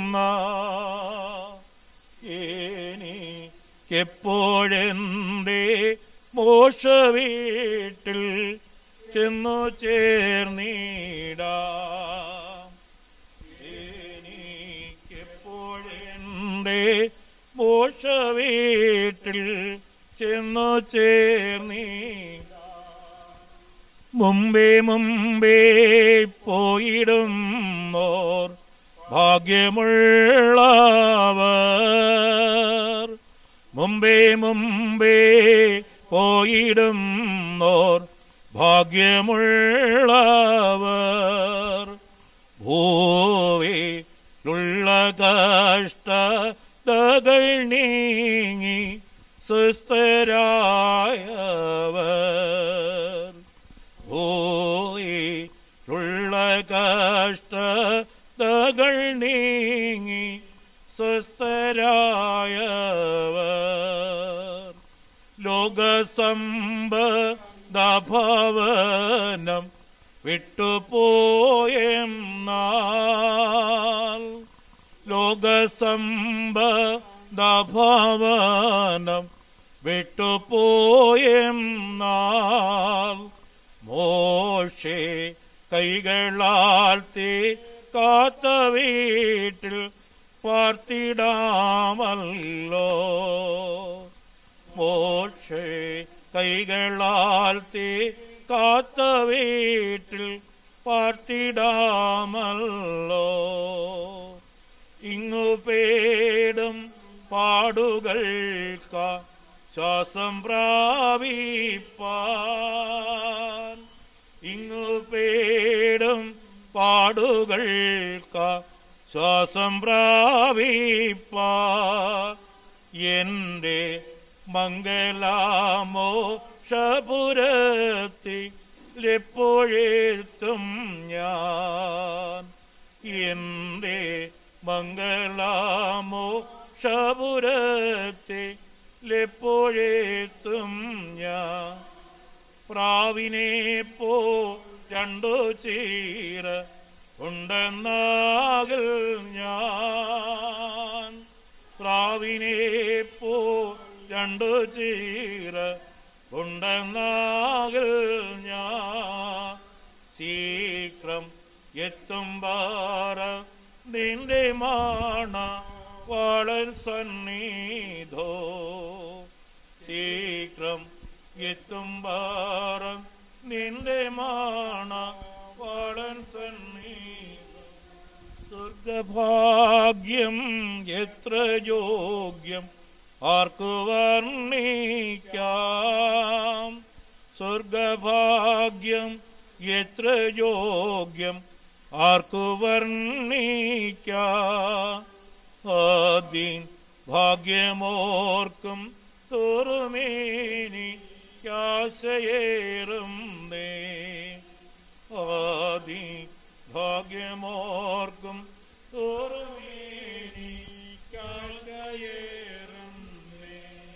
എനിക്കെപ്പോഴെന്തേ മോശ വീട്ടിൽ ചെന്നു ചേർന്നിടാ എനിക്കെപ്പോഴെന്തേ മോശ വീട്ടിൽ ചെന്നു ചേർന്നീ മുമ്പേ മുമ്പേ പോയിടും ഓർ ഭാഗ്യമുള്ളവർ മുമ്പേ മുമ്പേ പോയിടും നോർ ഭാഗ്യമുള്ളവർ ഭൂവിലുള്ള കഷ്ടതകൾ നീങ്ങി സുസ്ഥരായവർ ഭൂയിലുള്ള കഷ്ടതകൾ നീങ്ങി സ്വസ്ഥരായവർ ലോകസമ്പദഭവനം വിട്ടുപോയെന്നാൽ ലോകസമ്പദഭവനം വിട്ടുപോയെന്നാൽ മോശെ കൈകളാൽ തീ കാത്ത വീട്ടിൽ പാർത്തിടാമല്ലോ മോശെ കൈകളാൽ തീ കാത്ത വീട്ടിൽ പാർത്തിടാമല്ലോ ഇങ്ങു പേടും പാടുകൾക്ക ശ്വാസം പ്രാപിപ്പാൻ ഇങ്ങു പേടും പാടുകൾക്ക ശ്വാസം പ്രാപിപ്പാ എന്റെ മംഗലാമോ ഷപുരത്തിൽ എപ്പോഴെത്തും ഞാൻ എന്റെ മംഗലാമോ ഷപുരത്തിൽ എപ്പോഴെത്തും ഞാൻ പ്രാവിനെ പോ രണ്ടു ചീര ഉണ്ടെന്നാകിൽ ഞാൻ പ്രാവിനെ പോ രണ്ടു ചീര ഉണ്ടെന്നാകിൽ ഞാൻ ശീഘ്രം എത്തും പാറ നിന്റെ മാണ വളൻ സന്നിധോ ശീഘ്രം എത്തും പാറ നിന്റെ മാണ വളൻ സന്നിധോ സ്വർഗഭാഗ്യം എത്ര യോഗ്യം ആർക്കു വർണ്ണിക്കാം സ്വർഗഭാഗ്യം എത്ര യോഗ്യം ആർക്കു വർണ്ണിക്കാം ആദ്യം ഭാഗ്യമോർക്കും തോറുമേനി ആശയേറും നേ ആദി ഭാഗ്യമോർക്കും തോറുമേനി ആശയേറും നേ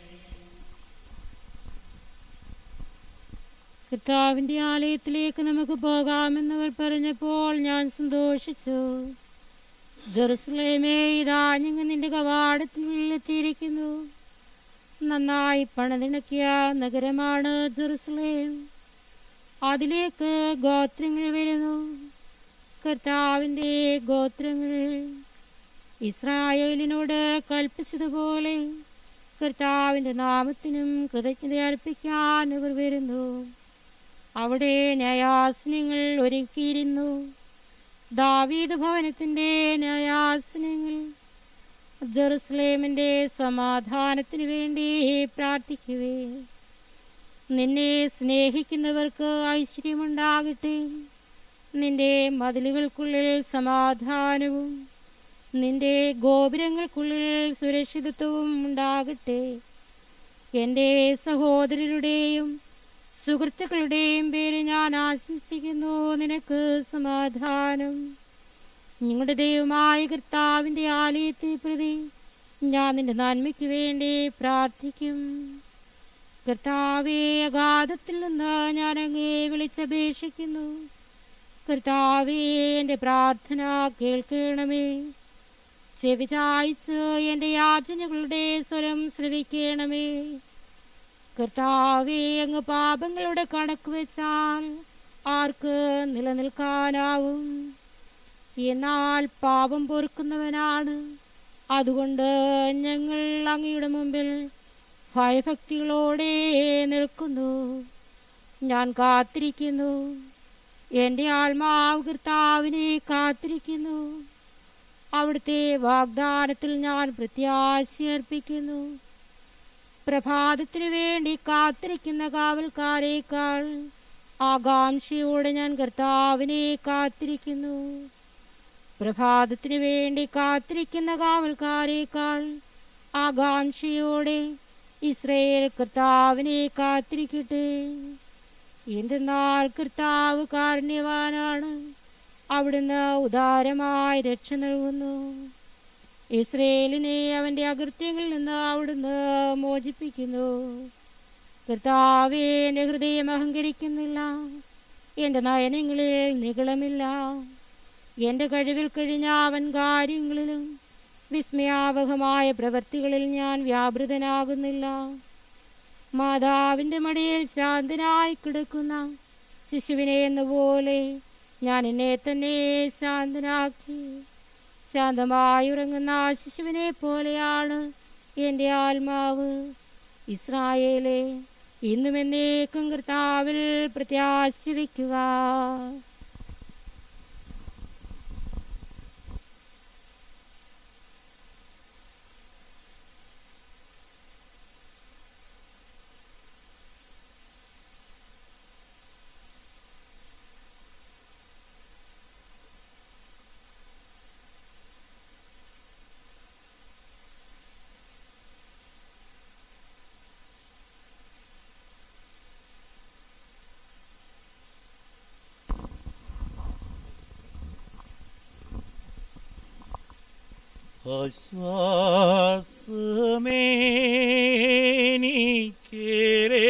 കർത്താവിന്റെ ആലയത്തിലേക്ക് നമുക്ക് പോകാമെന്നവർ പറഞ്ഞപ്പോൾ ഞാൻ സന്തോഷിച്ചു ജെറുസലേമേ ഇതാ ഞങ്ങൾ നിന്റെ കവാടത്തിൽ എത്തിയിരിക്കുന്നു നന്നായി പണിതിണക്കിയ നഗരമാണ് ജെറുസലേം അതിലേക്ക് ഗോത്രങ്ങൾ വരുന്നു കർത്താവിന്റെ ഗോത്രങ്ങൾ ഇസ്രായേലിനോട് കൽപ്പിച്ചതുപോലെ കർത്താവിന്റെ നാമത്തിനും കൃതജ്ഞത അർപ്പിക്കാൻ ഇവർ വരുന്നു അവിടെ ന്യായാസനങ്ങൾ ഒരുക്കിയിരുന്നു ദാവീദ് ഭവനത്തിന്റെ ന്യായാസനങ്ങൾ ജെറുസലേമിന്റെ സമാധാനത്തിനു വേണ്ടി പ്രാർത്ഥിക്കുവേ നിന്നെ സ്നേഹിക്കുന്നവർക്ക് ഐശ്വര്യമുണ്ടാകട്ടെ നിന്റെ മതിലുകൾക്കുള്ളിൽ സമാധാനവും നിന്റെ ഗോപുരങ്ങൾക്കുള്ളിൽ സുരക്ഷിതത്വവും ഉണ്ടാകട്ടെ എൻ്റെ സഹോദരരുടെയും സുഹൃത്തുക്കളുടെയും പേര് ഞാൻ ആശംസിക്കുന്നു നിനക്ക് സമാധാനം നിങ്ങളുടെ ദൈവമായ കർത്താവിന്റെ ആലയത്തെ പ്രതി ഞാൻ നിന്റെ നന്മയ്ക്ക് വേണ്ടി പ്രാർത്ഥിക്കും കർത്താവെ അഗാധത്തിൽ നിന്ന് ഞാൻ അങ്ങേ വിളിച്ചപേക്ഷിക്കുന്നു കർത്താവെ എൻ്റെ പ്രാർത്ഥന കേൾക്കണമേ ചെവി ചായ്ച്ച് എൻ്റെ യാചനകളുടെ സ്വരം ശ്രവിക്കണമേ കർത്താവെ അങ്ങ് പാപങ്ങളുടെ കണക്ക് വെച്ചാൽ ആർക്ക് നിലനിൽക്കാനാവും എന്നാൽ പാപം പൊറുക്കുന്നവനാണ് അതുകൊണ്ട് ഞങ്ങൾ അങ്ങയുടെ മുമ്പിൽ ഭയഭക്തികളോടെ നിൽക്കുന്നു ഞാൻ കാത്തിരിക്കുന്നു എൻ്റെ ആത്മാവ് കർത്താവിനെ കാത്തിരിക്കുന്നു അവിടുത്തെ വാഗ്ദാനത്തിൽ ഞാൻ പ്രത്യാശ അർപ്പിക്കുന്നു പ്രഭാതത്തിനു വേണ്ടി കാത്തിരിക്കുന്ന കാവൽക്കാരേക്കാൾ ആകാംക്ഷയോടെ ഞാൻ കർത്താവിനെ കാത്തിരിക്കുന്നു പ്രഭാതത്തിനു വേണ്ടി കാത്തിരിക്കുന്ന കാവൽക്കാരേക്കാൾ ആകാംക്ഷയോടെ ഇസ്രയേൽ കർത്താവിനെ കാത്തിരിക്കട്ടെ എന്തെന്നാൽ കർത്താവ് കാരുണ്യവാനാണ് അവിടുന്ന് ഉദാരമായി രക്ഷ നൽകുന്നു ഇസ്രയേലിനെ അവന്റെ അകൃത്യങ്ങളിൽ നിന്ന് അവിടുന്ന് മോചിപ്പിക്കുന്നു കർത്താവേ എന്റെ ഹൃദയം അഹങ്കരിക്കുന്നില്ല എന്റെ നയനങ്ങളിൽ നികളമില്ല എന്റെ കഴിവിൽ കഴിഞ്ഞ അവൻ കാര്യങ്ങളിലും വിസ്മയാവഹമായ പ്രവൃത്തികളിൽ ഞാൻ വ്യാപൃതനാകുന്നില്ല മാതാവിന്റെ മടിയിൽ ശാന്തനായി കിടക്കുന്ന ശിശുവിനെ എന്നപോലെ ഞാൻ എന്നെ തന്നെ ശാന്തനാക്കി ശാന്തമായി ഉറങ്ങുന്ന ശിശുവിനെ പോലെയാണ് എന്റെ ആത്മാവ് ഇസ്രായേലെ ഇന്നും എന്നേക്കും കർത്താവിൽ പ്രത്യാശ വയ്ക്കുക ആശ്വാസമേനിക്കേറെ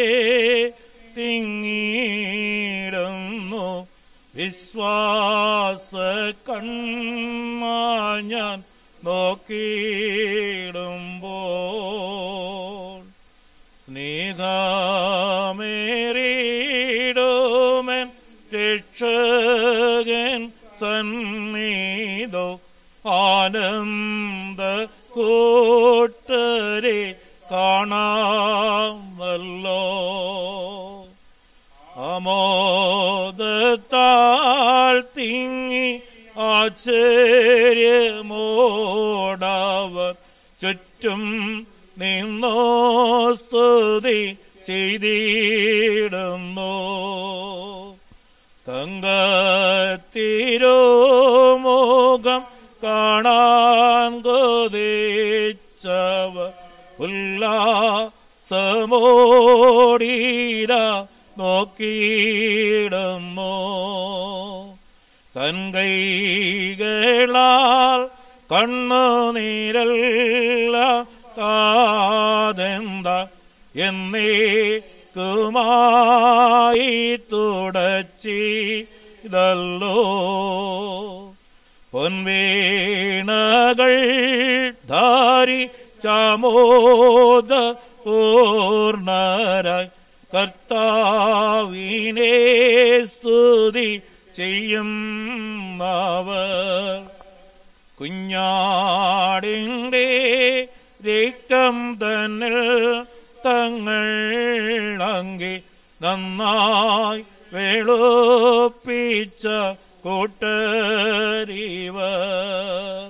തിങ്ങിടുന്നു വിശ്വാസ കൺമാ ഞാൻ നോക്കിയിടുമ്പോൾ സ്നേഹമേറിയിടുമൻ രക്ഷകൻ സന്നിധോ ആനന്ദ കൂട്ടരെ കാണാമല്ലോ അമോദത്താൽ തിങ്ങി ആശ്ചര്യമോടവർ ചുറ്റും നിന്നോ സ്തുതി ചെയ്തിടുന്നു തങ്കത്തിരോമുഖം കാണാൻ കൊതിച്ചവ ഉല്ലാസമോടീര നോക്കിയിടുന്നു തൻകൈകളാൽ കണ്ണുനീരല്ല കാതെന്ത എന്നേക്കുമായി തുടച്ചിതല്ലോ പൊൻവീണകൾ ധാരി ചാമോദ പൂർണരായി കർത്താവിനെ സ്തുതി ചെയ്യും അവർ കുഞ്ഞാടിൻ്റെ രക്തം തന്നിൽ തങ്ങൾ അങ്കി നന്നായി വെളുപ്പിച്ച കൂട്ടരിവർ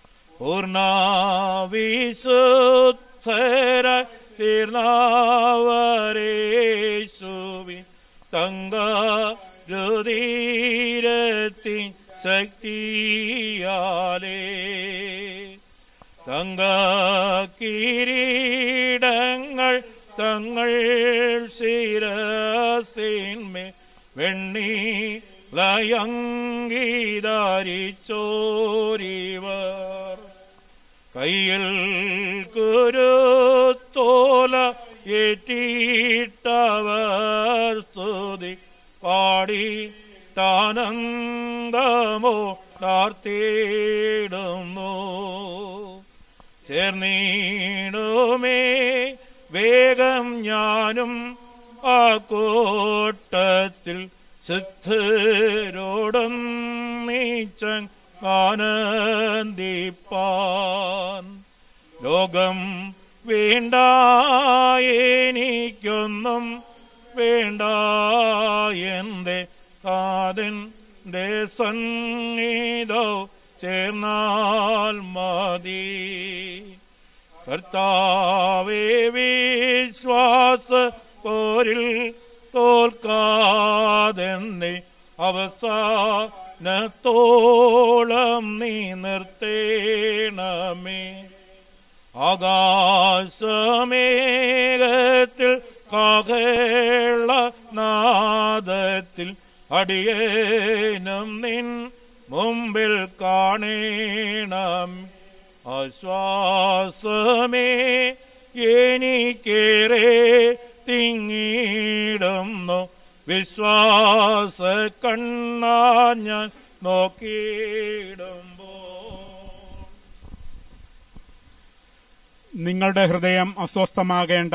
പൂർണ്ണവിശുദ്ധര തീർന്നവരേശുവി തങ്ക രുതീരത്തിൻ ശക്തിയാലേ തങ്ക കിരീടങ്ങൾ തങ്ങൾ ശിരസിന്മേ വെണ്ണി ലയങ്കിതാരിച്ചോരിവർ കയ്യിൽ കുരുത്തോല ഏറ്റിട്ടവർ സ്തുതി പാടി താനന്ദമോ നാർത്തിടുന്നു ചേർന്നിടുമേ വേഗം ഞാനും ആ കൂട്ടത്തിൽ സിദ്ധരോടും നീച്ചൻ ആനന്ദിപ്പാൻ ലോകം വേണ്ട എനിക്കൊന്നും വേണ്ട എന്റെ കാതിൻ്റെ സന്നിധോ ചേർന്നാൽ മതി കർത്താവേ വിശ്വാസ പോരിൽ തോൽക്കാതെന്നെ അവസാനത്തോളം നീ നിർത്തേണമേ ആകാശമേഘത്തിൽ കാകേള നാദത്തിൽ അടിയേനം നിൻ മുമ്പിൽ കാണേണം ആശ്വാസമേ എനിക്കേറെ തിങ്ങിടുന്നു വിശ്വാസ കണ്ണാ ഞാൻ നോക്കിയിടുമ്പോ നിങ്ങളുടെ ഹൃദയം അസ്വസ്ഥമാകേണ്ട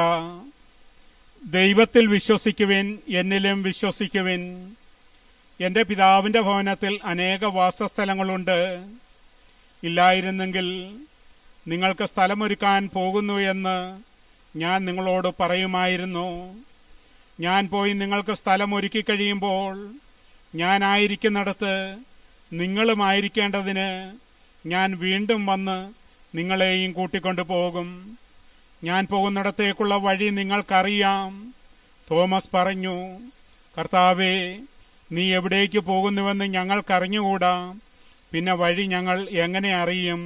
ദൈവത്തിൽ വിശ്വസിക്കുവിൻ എന്നിലും വിശ്വസിക്കുവിൻ എന്റെ പിതാവിന്റെ ഭവനത്തിൽ അനേക വാസസ്ഥലങ്ങളുണ്ട് ഇല്ലായിരുന്നെങ്കിൽ നിങ്ങൾക്ക് സ്ഥലമൊരുക്കാൻ പോകുന്നു എന്ന് ഞാൻ നിങ്ങളോട് പറയുമായിരുന്നു ഞാൻ പോയി നിങ്ങൾക്ക് സ്ഥലമൊരുക്കി കഴിയുമ്പോൾ ഞാനായിരിക്കുന്നിടത്ത് നിങ്ങളുമായിരിക്കേണ്ടതിന് ഞാൻ വീണ്ടും വന്ന് നിങ്ങളെയും കൂട്ടിക്കൊണ്ടു പോകും ഞാൻ പോകുന്നിടത്തേക്കുള്ള വഴി നിങ്ങൾക്കറിയാം തോമസ് പറഞ്ഞു കർത്താവേ നീ എവിടേക്ക് പോകുന്നുവെന്ന് ഞങ്ങൾക്കറിഞ്ഞുകൂടാ പിന്നെ വഴി ഞങ്ങൾ എങ്ങനെ അറിയും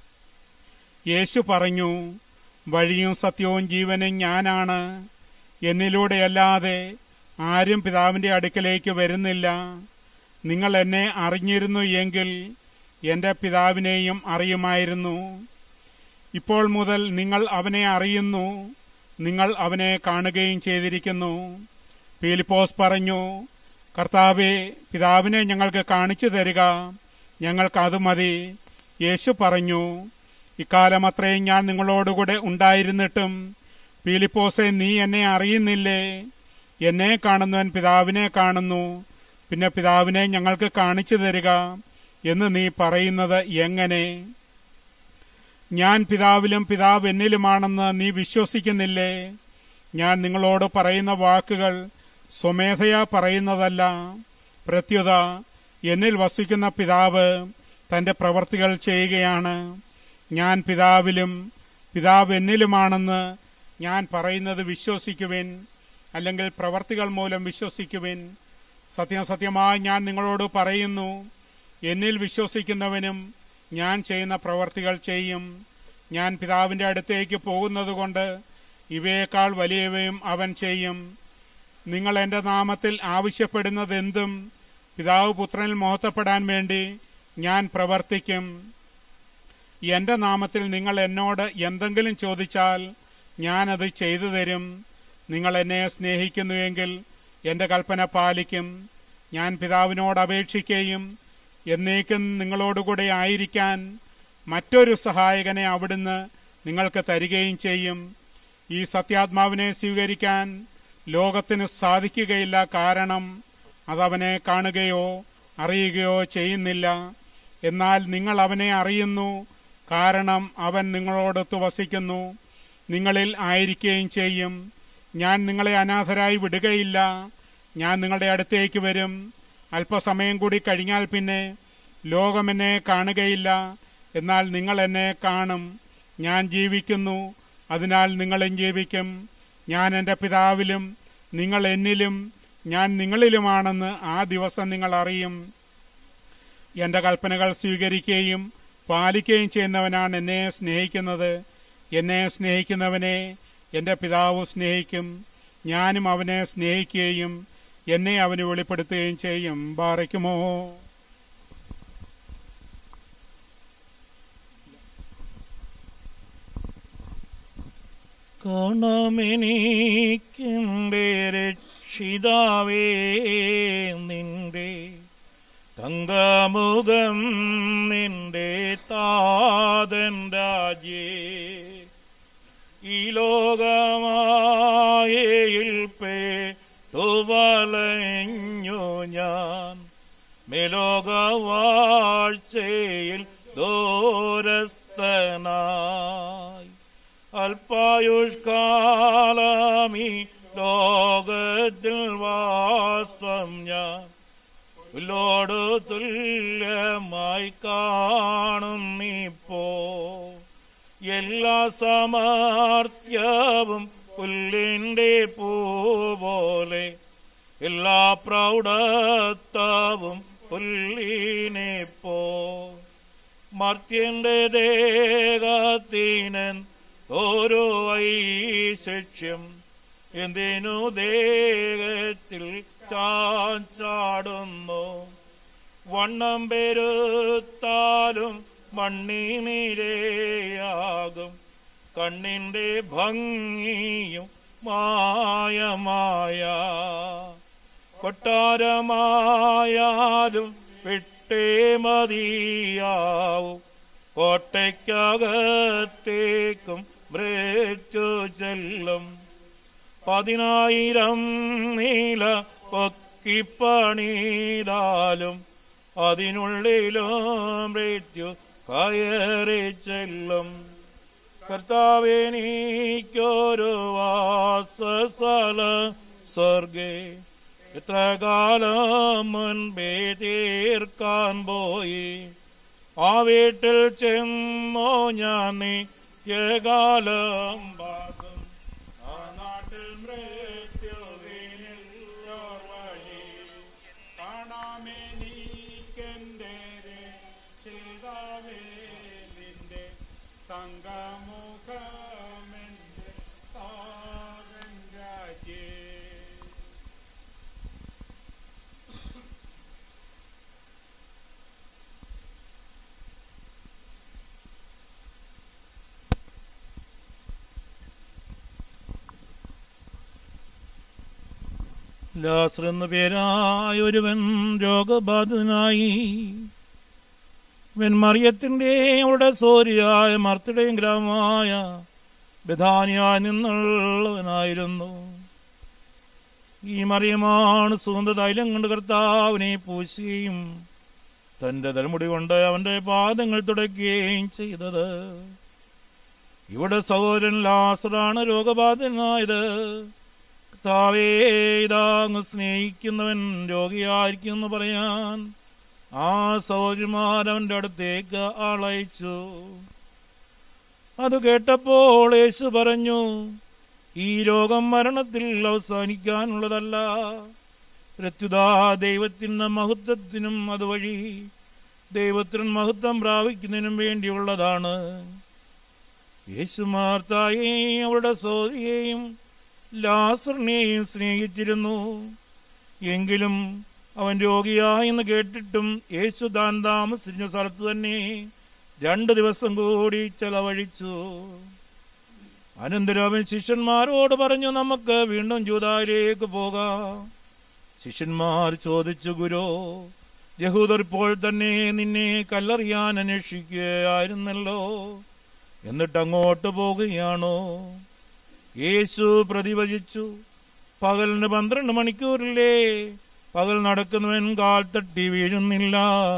യേശു പറഞ്ഞു വഴിയും സത്യവും ജീവനും ഞാനാണ് എന്നിലൂടെയല്ലാതെ ആരും പിതാവിന്റെ അടുക്കലേക്ക് വരുന്നില്ല നിങ്ങൾ എന്നെ അറിഞ്ഞിരുന്നു എങ്കിൽ എന്റെ പിതാവിനെയും അറിയുമായിരുന്നു ഇപ്പോൾ മുതൽ നിങ്ങൾ അവനെ അറിയുന്നു നിങ്ങൾ അവനെ കാണുകയും ചെയ്തിരിക്കുന്നു പീലിപ്പോസ് പറഞ്ഞു കർത്താവെ പിതാവിനെ ഞങ്ങൾക്ക് കാണിച്ചു തരിക ഞങ്ങൾക്ക് അത് മതി യേശു പറഞ്ഞു ഇക്കാലം അത്രയും ഞാൻ നിങ്ങളോടുകൂടെ ഉണ്ടായിരുന്നിട്ടും പീലിപ്പോസെ നീ എന്നെ അറിയുന്നില്ലേ എന്നെ കാണുന്നവൻ പിതാവിനെ കാണുന്നു പിന്നെ പിതാവിനെ ഞങ്ങൾക്ക് കാണിച്ചു തരിക എന്ന് നീ പറയുന്നത് എങ്ങനെ ഞാൻ പിതാവിലും പിതാവ് എന്നിലുമാണെന്ന് നീ വിശ്വസിക്കുന്നില്ലേ ഞാൻ നിങ്ങളോട് പറയുന്ന വാക്കുകൾ സ്വമേധയാ പറയുന്നതല്ല പ്രത്യുത എന്നിൽ വസിക്കുന്ന പിതാവ് തന്റെ പ്രവർത്തികൾ ചെയ്യുകയാണ് ഞാൻ പിതാവിലും പിതാവ് എന്നിലുമാണെന്ന് ഞാൻ പറയുന്നത് വിശ്വസിക്കുവിൻ അല്ലെങ്കിൽ പ്രവർത്തികൾ മൂലം വിശ്വസിക്കുവിൻ സത്യം സത്യമായി ഞാൻ നിങ്ങളോട് പറയുന്നു എന്നിൽ വിശ്വസിക്കുന്നവനും ഞാൻ ചെയ്യുന്ന പ്രവർത്തികൾ ചെയ്യും ഞാൻ പിതാവിന്റെ അടുത്തേക്ക് പോകുന്നതുകൊണ്ട് ഇവയേക്കാൾ വലിയവയും അവൻ ചെയ്യും നിങ്ങൾ എന്റെ നാമത്തിൽ ആവശ്യപ്പെടുന്നതെന്തും പിതാവ് പുത്രനിൽ മോഹത്തപ്പെടാൻ വേണ്ടി ഞാൻ പ്രവർത്തിക്കും എന്റെ നാമത്തിൽ നിങ്ങൾ എന്നോട് എന്തെങ്കിലും ചോദിച്ചാൽ ഞാനത് ചെയ്തു തരും നിങ്ങൾ എന്നെ സ്നേഹിക്കുന്നുവെങ്കിൽ എന്റെ കൽപ്പന പാലിക്കും ഞാൻ പിതാവിനോട് അപേക്ഷിക്കുകയും എന്നേക്കും നിങ്ങളോടുകൂടെ ആയിരിക്കാൻ മറ്റൊരു സഹായകനെ അവിടുന്ന് നിങ്ങൾക്ക് തരികയും ചെയ്യും ഈ സത്യാത്മാവിനെ സ്വീകരിക്കാൻ ലോകത്തിന് സാധിക്കുകയില്ല കാരണം അതവനെ കാണുകയോ അറിയുകയോ ചെയ്യുന്നില്ല എന്നാൽ നിങ്ങൾ അവനെ അറിയുന്നു കാരണം അവൻ നിങ്ങളോടൊത്ത് വസിക്കുന്നു നിങ്ങളിൽ ആയിരിക്കുകയും ചെയ്യും ഞാൻ നിങ്ങളെ അനാഥരായി വിടുകയില്ല ഞാൻ നിങ്ങളുടെ അടുത്തേക്ക് വരും അല്പസമയം കൂടി കഴിഞ്ഞാൽ പിന്നെ ലോകം എന്നെ കാണുകയില്ല എന്നാൽ നിങ്ങൾ എന്നെ കാണും ഞാൻ ജീവിക്കുന്നു അതിനാൽ നിങ്ങളും ജീവിക്കും ഞാൻ എൻ്റെ പിതാവിലും നിങ്ങൾ എന്നിലും ഞാൻ നിങ്ങളിലുമാണെന്ന് ആ ദിവസം നിങ്ങൾ അറിയും എൻ്റെ കൽപ്പനകൾ സ്വീകരിക്കുകയും പാലിക്കുകയും ചെയ്യുന്നവനാണ് എന്നെ സ്നേഹിക്കുന്നത് എന്നെ സ്നേഹിക്കുന്നവനെ എൻ്റെ പിതാവ് സ്നേഹിക്കും ഞാനും അവനെ സ്നേഹിക്കുകയും എന്നെ അവന് വെളിപ്പെടുത്തുകയും ചെയ്യും ബാറയ്ക്കുമോ കാണാമെനിക്കെന്റെ രക്ഷിതാവേ നിന്റെ തങ്കമുഖം നിന്റെ താതൻ രാജേ ഈ ലോകമായയിൽ പേവലഞ്ഞു ഞാൻ മേലോകവാഴ്ചയിൽ ദൂരസ്ഥനായി അല്പായുഷ്കാലമീ ലോകത്തിൽ വാസം ഞാൻ ഉള്ളോട് തുല്യമായി കാണുന്നിപ്പോ എല്ലാ സമർത്ഥ്യവും പുല്ലിന്റെ പൂ പോലെ എല്ലാ പ്രൗഢത്വവും പുല്ലിനെ പോ മർത്യന്റെ ദേഹത്തിന് ഓരോ ഐശിക്ഷ്യം എന്തിനു ദേഹത്തിൽ ചാച്ചാടുന്നു വണ്ണം പെരുത്താലും മണ്ണിനിരയാകും കണ്ണിന്റെ ഭംഗിയും മായമായ കൊട്ടാരമായാലും വിട്ടേ മതിയാവും കോട്ടയ്ക്കകത്തേക്കും മൃത്യു ചെല്ലും പതിനായിരം നീല പൊക്കിപ്പണിതാലും അതിനുള്ളിലും മൃത്യു കയറി ചെല്ലും കർത്താവേനീക്കൊരു വാസസ്ഥല സ്വർഗേ എത്ര കാലം മുൻപേ തീർക്കാൻ പോയി ആ വീട്ടിൽ ചെന്നോ ഞാൻ നിത്യകാലം പാകും ആ നാട്ടിൽ മൃത്യുവിനില്ലോർ വഴി കാണാമേ നീക്കെന്റെ രക്ഷിതാവേ നിന്റെ തങ്കമുഖമെന്റെ താതൻ രാജ്യേ ലാസർ എന്നു പേരായ ഒരുവൻ രോഗബാധിതനായി ഇവൻ മറിയത്തിന്റെ അവളുടെ സോരിയായ മർത്തയുടെയും ഗ്രാമമായ ബഥാനിയായി നിന്നുള്ളവനായിരുന്നു ഈ മറിയമാണ് സുഗന്ധ തൈലം കൊണ്ട് കർത്താവിനെ പൂശുകയും തന്റെ തലമുടി കൊണ്ട് അവന്റെ പാദങ്ങൾ തുടയ്ക്കുകയും ചെയ്തത് ഇവിടെ സഹോദരൻ ലാസറാണ് രോഗബാധിതനായത് കർത്താവേ ഇതാ അങ്ങ് സ്നേഹിക്കുന്നവൻ രോഗിയായിരിക്കുമെന്ന് പറയാൻ ആ സഹോദരിമാർ അവന്റെ അടുത്തേക്ക് ആളയച്ചു അത് കേട്ടപ്പോൾ യേശു പറഞ്ഞു ഈ രോഗം മരണത്തിൽ അവസാനിക്കാനുള്ളതല്ല പ്രത്യുതാ ദൈവത്തിന്റെ മഹത്വത്തിനും അതുവഴി ദൈവത്തിന് മഹത്വം പ്രാപിക്കുന്നതിനും വേണ്ടിയുള്ളതാണ് യേശു മാർത്തായെയും അവളുടെ സോദരിയെയും ലാസറിനെയും സ്നേഹിച്ചിരുന്നു എങ്കിലും അവൻ രോഗിയായെന്ന് കേട്ടിട്ടും യേശു താൻ താമസിച്ച സ്ഥലത്ത് തന്നെ രണ്ടു ദിവസം കൂടി ചെലവഴിച്ചു അനന്തരം അവൻ ശിഷ്യന്മാരോട് പറഞ്ഞു നമുക്ക് വീണ്ടും ജൂതായിലേക്ക് പോകാം ശിഷ്യന്മാർ ചോദിച്ചു ഗുരോ യഹൂദർ ഇപ്പോൾ തന്നെ നിന്നെ കല്ലെറിയാൻ അന്വേഷിക്കുകയായിരുന്നല്ലോ എന്നിട്ട് അങ്ങോട്ട് പോകുകയാണോ യേശു പ്രതിവചിച്ചു പകലിന് പന്ത്രണ്ട് മണിക്കൂറില്ലേ പകൽ നടക്കുന്നവൻ കാൽ തട്ടി വീഴുന്നില്ല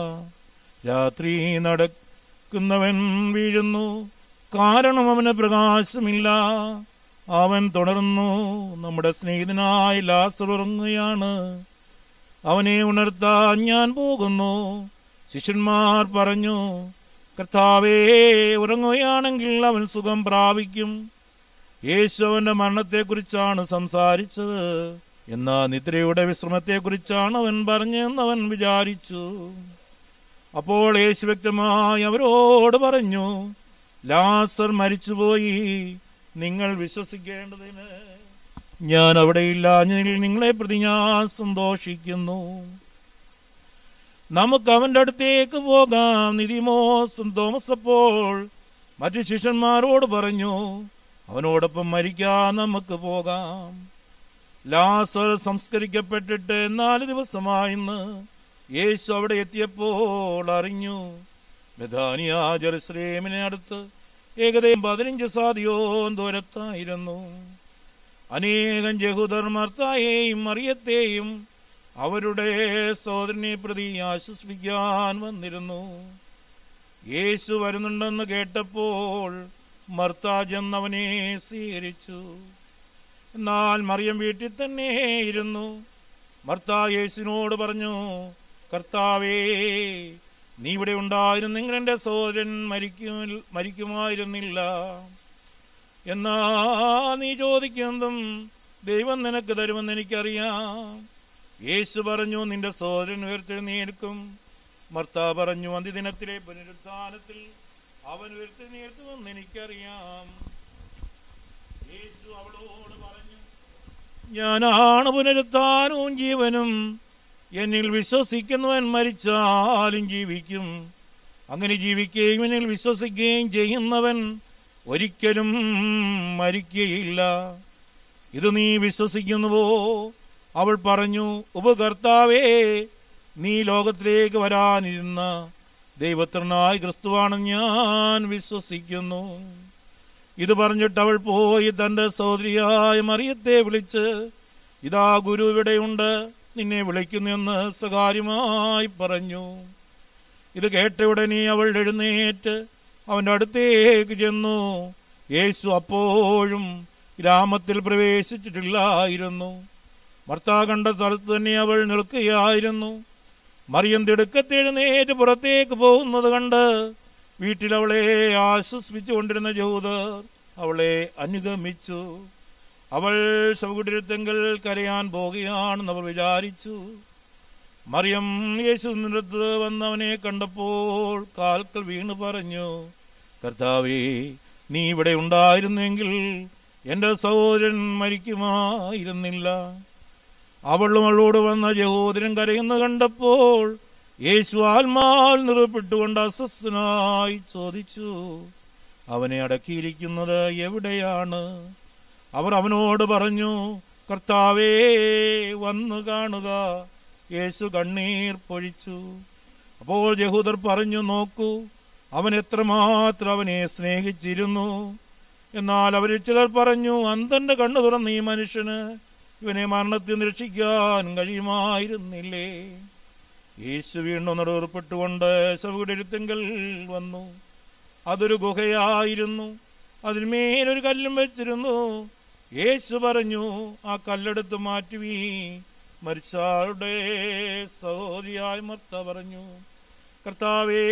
രാത്രി നടക്കുന്നവൻ വീഴുന്നു കാരണം അവന് പ്രകാശമില്ല അവൻ തുടർന്നു നമ്മുടെ സ്നേഹിതനായ ലാസർ ഉറങ്ങുകയാണ് അവനെ ഉണർത്താൻ ഞാൻ പോകുന്നു ശിഷ്യന്മാർ പറഞ്ഞു കർത്താവേ ഉറങ്ങുകയാണെങ്കിൽ അവൻ സുഖം പ്രാപിക്കും യേശു അവന്റെ മരണത്തെക്കുറിച്ചാണ് സംസാരിച്ചത് എന്നാ നിദ്രയുടെ വിശ്രമത്തെക്കുറിച്ചാണ് അവൻ പറഞ്ഞതെന്ന് അവൻ വിചാരിച്ചു അപ്പോൾ യേശു വ്യക്തമായി അവരോട് പറഞ്ഞു ലാസർ മരിച്ചുപോയി നിങ്ങൾ വിശ്വസിക്കേണ്ടതിന് ഞാൻ അവിടെയില്ലാഞ്ഞതിൽ നിങ്ങളെ പ്രതി ഞാൻ സന്തോഷിക്കുന്നു നമുക്ക് അവന്റെ അടുത്തേക്ക് പോകാം നിതിമോസും തോമസ് അപ്പോൾ മറ്റു ശിഷ്യന്മാരോട് പറഞ്ഞു അവനോടൊപ്പം മരിക്കാൻ നമുക്ക് പോകാം ലാസർ സംസ്കരിക്കപ്പെട്ടിട്ട് നാല് ദിവസമായിന്ന് യേശു അവിടെ എത്തിയപ്പോൾ അറിഞ്ഞു ബഥാനിയ ജെറുസലേമിനെ അടുത്ത് ഏകദേശം പതിനഞ്ച് സാദിയോൻ ദൂരത്തായിരുന്നു അനേകം ജഹൂദർ മർത്തായെയും മറിയത്തെയും അവരുടെ സോദരനെ പ്രതി ആശ്വസിപ്പിക്കാൻ വന്നിരുന്നു യേശു വരുന്നുണ്ടെന്ന് കേട്ടപ്പോൾ മർത്താജ് അവനെ സ്വീകരിച്ചു എന്നാൽ മറിയം വീട്ടിൽ തന്നെ ഇരുന്നു മർത്ത യേശുവിനോട് പറഞ്ഞു കർത്താവേ നീ ഇവിടെ ഉണ്ടായിരുന്നെങ്കിൽ എന്റെ സഹോദരൻ മരിക്കും മരിക്കുമായിരുന്നില്ല എന്നാ നീ ചോദിക്കുന്നതും ദൈവം നിനക്ക് തരുമെന്ന് എനിക്കറിയാം യേശു പറഞ്ഞു നിന്റെ സഹോദരൻ ഉയർത്തെഴുന്നേൽക്കും മർത്ത പറഞ്ഞു അന്ത്യദിനത്തിലെ പുനരുത്ഥാനത്തിൽ അവൻ ഉയർത്തെഴുന്നേൽക്കുമെന്ന് എനിക്കറിയാം യേശു അവളോട് പറഞ്ഞു ഞാനാണ് പുനരുത്ഥാനവും ജീവനും എന്നിൽ വിശ്വസിക്കുന്നവൻ മരിച്ചാലും ജീവിക്കും അങ്ങനെ ജീവിക്കുകയും എന്നിൽ വിശ്വസിക്കുകയും ചെയ്യുന്നവൻ ഒരിക്കലും മരിക്കുകയില്ല ഇത് നീ വിശ്വസിക്കുന്നുവോ അവൾ പറഞ്ഞു ഉപകർത്താവേ നീ ലോകത്തിലേക്ക് വരാനിരുന്ന ദൈവത്തിനായി ക്രിസ്തുവാണെന്ന് ഞാൻ വിശ്വസിക്കുന്നു ഇത് പറഞ്ഞിട്ട് അവൾ പോയി തന്റെ സഹോദരിയായ മറിയത്തെ വിളിച്ച് ഇതാ ഗുരു ഇവിടെയുണ്ട് നിന്നെ വിളിക്കുന്നെന്ന് സ്വകാര്യമായി പറഞ്ഞു ഇത് കേട്ട ഉടനെ അവൾ എഴുന്നേറ്റ് അവന്റെ അടുത്തേക്ക് ചെന്നു യേശു അപ്പോഴും ഗ്രാമത്തിൽ പ്രവേശിച്ചിട്ടില്ലായിരുന്നു ഭർത്താ കണ്ട സ്ഥലത്ത് തന്നെ അവൾ നിൽക്കുകയായിരുന്നു മറിയം തിടുക്കത്തെ എഴുന്നേറ്റ് പുറത്തേക്ക് പോകുന്നത് കണ്ട് വീട്ടിൽ അവളെ ആശ്വസിപ്പിച്ചുകൊണ്ടിരുന്ന ജൂതർ അവളെ അനുഗമിച്ചു അവൾ ശവകുടീരത്തെങ്കിൽ കരയാൻ പോകുകയാണെന്ന് അവർ വിചാരിച്ചു മറിയം യേശു നിരത്ത് വന്നവനെ കണ്ടപ്പോൾ കാൽക്കൽ വീണ് പറഞ്ഞു കർത്താവേ നീ ഇവിടെ ഉണ്ടായിരുന്നെങ്കിൽ എന്റെ സഹോദരൻ മരിക്കുമായിരുന്നില്ല അവളും അവളോട് വന്ന യഹോദരൻ കരയുന്ന കണ്ടപ്പോൾ യേശു ആത്മാവിൽ നിറപ്പെട്ടുകൊണ്ട് അസ്വസ്ഥനായി ചോദിച്ചു അവനെ അടക്കിയിരിക്കുന്നത് എവിടെയാണ് അവർ അവനോട് പറഞ്ഞു കർത്താവേ വന്നു കാണുക യേശു കണ്ണീർ പൊഴിച്ചു അപ്പോൾ യഹൂദർ പറഞ്ഞു നോക്കൂ അവൻ എത്രമാത്രം അവനെ സ്നേഹിച്ചിരുന്നു എന്നാൽ അവരിൽ ചിലർ പറഞ്ഞു അന്തന്റെ കണ്ണു തുറന്ന് ഈ മനുഷ്യന് ഇവനെ മരണത്തിൽ രക്ഷിക്കാൻ കഴിയുമായിരുന്നില്ലേ യേശു വീണ്ടും നടുവർപ്പെട്ടുകൊണ്ട് ശവകുടരുത്തെങ്കിൽ വന്നു അതൊരു ഗുഹയായിരുന്നു അതിന്മേലൊരു കല്ലും വെച്ചിരുന്നു യേശു പറഞ്ഞു ആ കല്ലെടുത്ത് മാറ്റുവീ മരിച്ചാളുടെ സഹോദരിയായ മർത്ത പറഞ്ഞു കർത്താവേ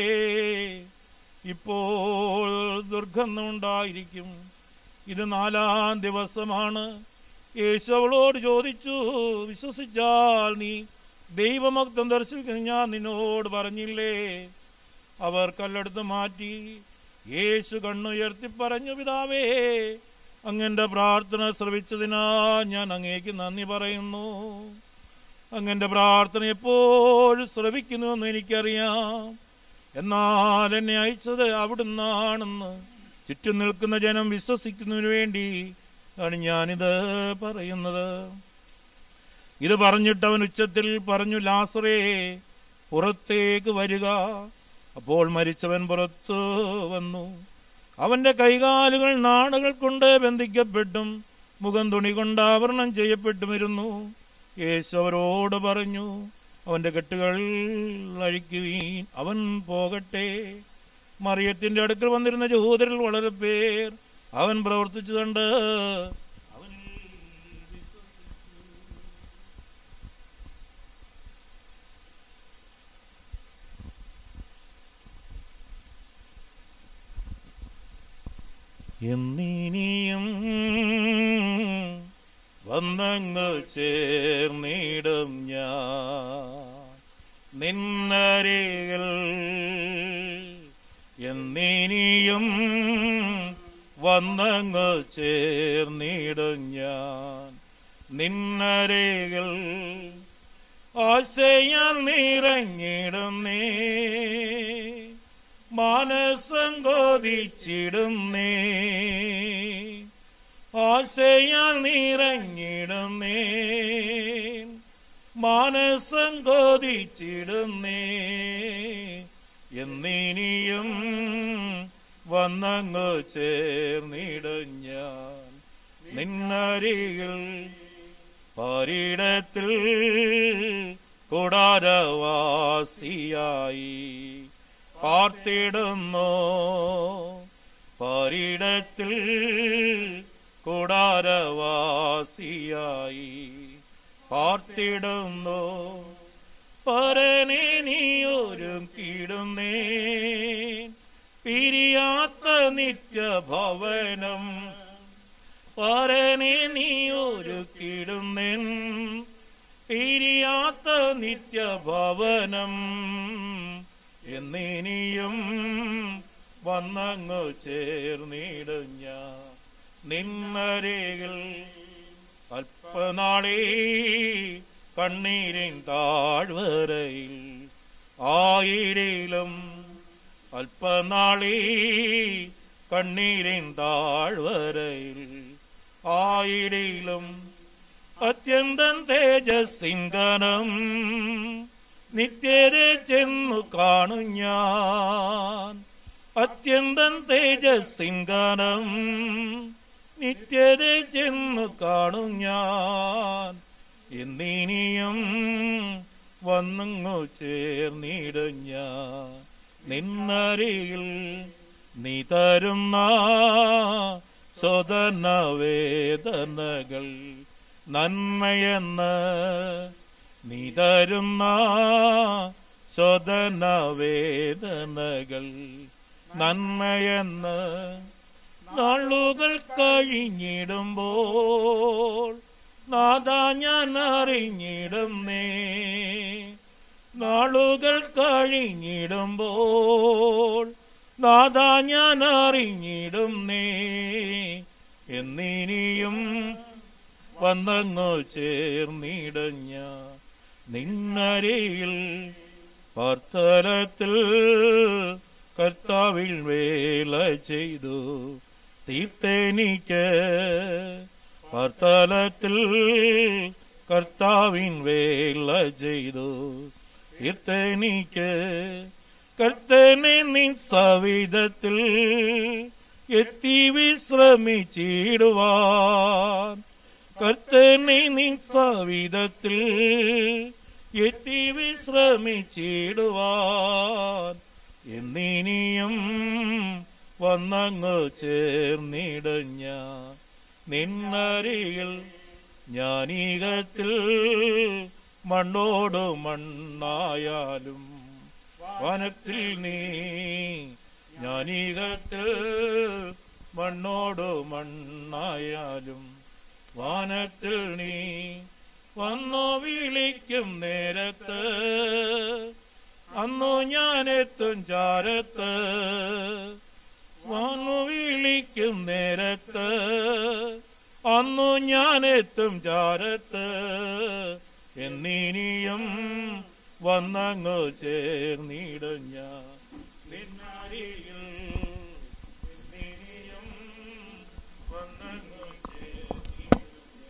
ഇപ്പോൾ ദുർഗന്ധമുണ്ടായിരിക്കും ഇത് നാലാം ദിവസമാണ് യേശു അവളോട് ചോദിച്ചു വിശ്വസിച്ചാൽ നീ ദൈവമക്തം ദർശിക്കുന്ന ഞാൻ നിന്നോട് പറഞ്ഞില്ലേ അവർ കല്ലെടുത്ത് മാറ്റി യേശു കണ്ണുയർത്തി പറഞ്ഞു പിതാവേ അങ്ങന്റെ പ്രാർത്ഥന ശ്രവിച്ചതിനാ ഞാൻ അങ്ങേക്ക് നന്ദി പറയുന്നു അങ്ങന്റെ പ്രാർത്ഥന എപ്പോഴും ശ്രവിക്കുന്നുവെന്ന് എനിക്കറിയാം എന്നാൽ എന്നെ അയച്ചത് അവിടുന്നാണെന്ന് ചുറ്റും നിൽക്കുന്ന ജനം വിശ്വസിക്കുന്നതിനു വേണ്ടി ആണ് ഞാനിത് പറയുന്നത് ഇത് പറഞ്ഞിട്ട് അവൻ ഉച്ചത്തിൽ പറഞ്ഞു ലാസറേ പുറത്തേക്ക് വരിക അപ്പോൾ മരിച്ചവൻ പുറത്തു വന്നു അവന്റെ കൈകാലുകൾ നാടുകൾ കൊണ്ട് ബന്ധിക്കപ്പെട്ടും മുഖം തുണി കൊണ്ട് ആവരണം ചെയ്യപ്പെട്ടുമിരുന്നു യേശു അവരോട് പറഞ്ഞു അവന്റെ കെട്ടുകൾ അഴിക്കുവീൻ അവൻ പോകട്ടെ മറിയത്തിന്റെ അടുക്കൽ വന്നിരുന്ന ജഹൂദരിൽ വളരെ പേർ അവൻ പ്രവർത്തിച്ചു കണ്ട് അവനിൽ വിശ്വസിച്ചു. എന്നിനിയും വന്നങ്ങ് ചേർന്നിടും ഞാൻ നിന്നരികൾ എന്നിനിയും വന്നങ്ങ് ചേർന്നിടും ഞാൻ നിന്നരികൾ ആശയാൽ നിറങ്ങിടുന്നേ മാനസം കൊതിച്ചിടുന്നേ ആശയാൽ നിറങ്ങിടുന്നേ മാനസം കൊതിച്ചിടുന്നേ എന്നിനിയും വന്നങ്ങ് ചേർന്നിടും ഞാൻ നിന്നരികിൽ പാരിടത്തിൽ കൂടാരവാസിയായി പാർത്തിടുന്നു പാരിടത്തിൽ കൂടാരവാസിയായി പാർത്തിടുന്നു പരനെ നീ ഒരുക്കിടുന്നേ പിരിയാത്ത നിത്യഭവനം പരനെ നീ ഒരുക്കിടുന്നേൻ പിരിയാത്ത നിത്യഭവനം എന്നിനിയും വന്നങ്ങു ചേർന്നിടും ഞാൻ നിന്നരകൾ അല്പനാളേ കണ്ണീരിൻ താഴ്വരയിൽ ആയിരം അല്പനാളേ കണ്ണീരിൻ താഴ്വരയിൽ ആയിരം അത്യന്തം തേജസ്സിങ്കനം നിത്യത ചെന്നു കാണും ഞാൻ അത്യന്തം തേജസ്സിങ്കനം നിത്യത ചെന്നു കാണും ഞാൻ എന്നിനിയും വന്നങ്ങു ചേർന്നിടും ഞാൻ നിന്നരികിൽ നീ തരുന്ന സ്വതന വേദനകൾ നന്മയെന്ന് നീ തരുന്ന സ്വതന വേദനകൾ നന്മയെന്ന് നാളുകൾ കഴിഞ്ഞിടുമ്പോൾ നാദാ ഞാൻ അറിഞ്ഞിടുന്നേ നാളുകൾ കഴിഞ്ഞിടുമ്പോൾ നാദാ ഞാൻ അറിഞ്ഞിടുന്നേ എന്നിനിയും വന്നങ്ങു ചേർന്നിടഞ്ഞ നിന്നരിയിൽ പാർത്തലത്തിൽ കർത്താവിൽ വേല ചെയ്തു തീർത്തെനിക്ക് പാർത്തലത്തിൽ കർത്താവിൻ വേല ചെയ്തു തീർത്തെനിക്ക് കർത്തനെ നിൻ സവിധത്തിൽ എത്തി വിശ്രമിച്ചിടുവാൻ കർത്തനെ നിൻ സവിധത്തിൽ എത്തി വിശ്രമിച്ചിടുവാൻ എന്നിനിയും വന്നങ്ങു ചേർന്നിടഞ്ഞ നിന്നരികിൽ ജ്ഞാനീകത്തിൽ മണ്ണോട് മണ്ണായാലും വനത്തിൽ നീ ജ്ഞാനീകത്തിൽ മണ്ണോട് മണ്ണായാലും വാനത്തിൽ നീ വന്നു വിളിക്കും നേരത്ത് അന്നു ഞാനെത്തും ചാരത്ത് വന്നു വിളിക്കും നേരത്ത് അന്നു ഞാനെത്തും ചാരത്ത് എന്നിനിയും വന്നങ്ങു ചേർന്നിടും ഞാൻ നിന്നരികിൽ എന്നിനിയും വന്നങ്ങു ചേർന്നിടും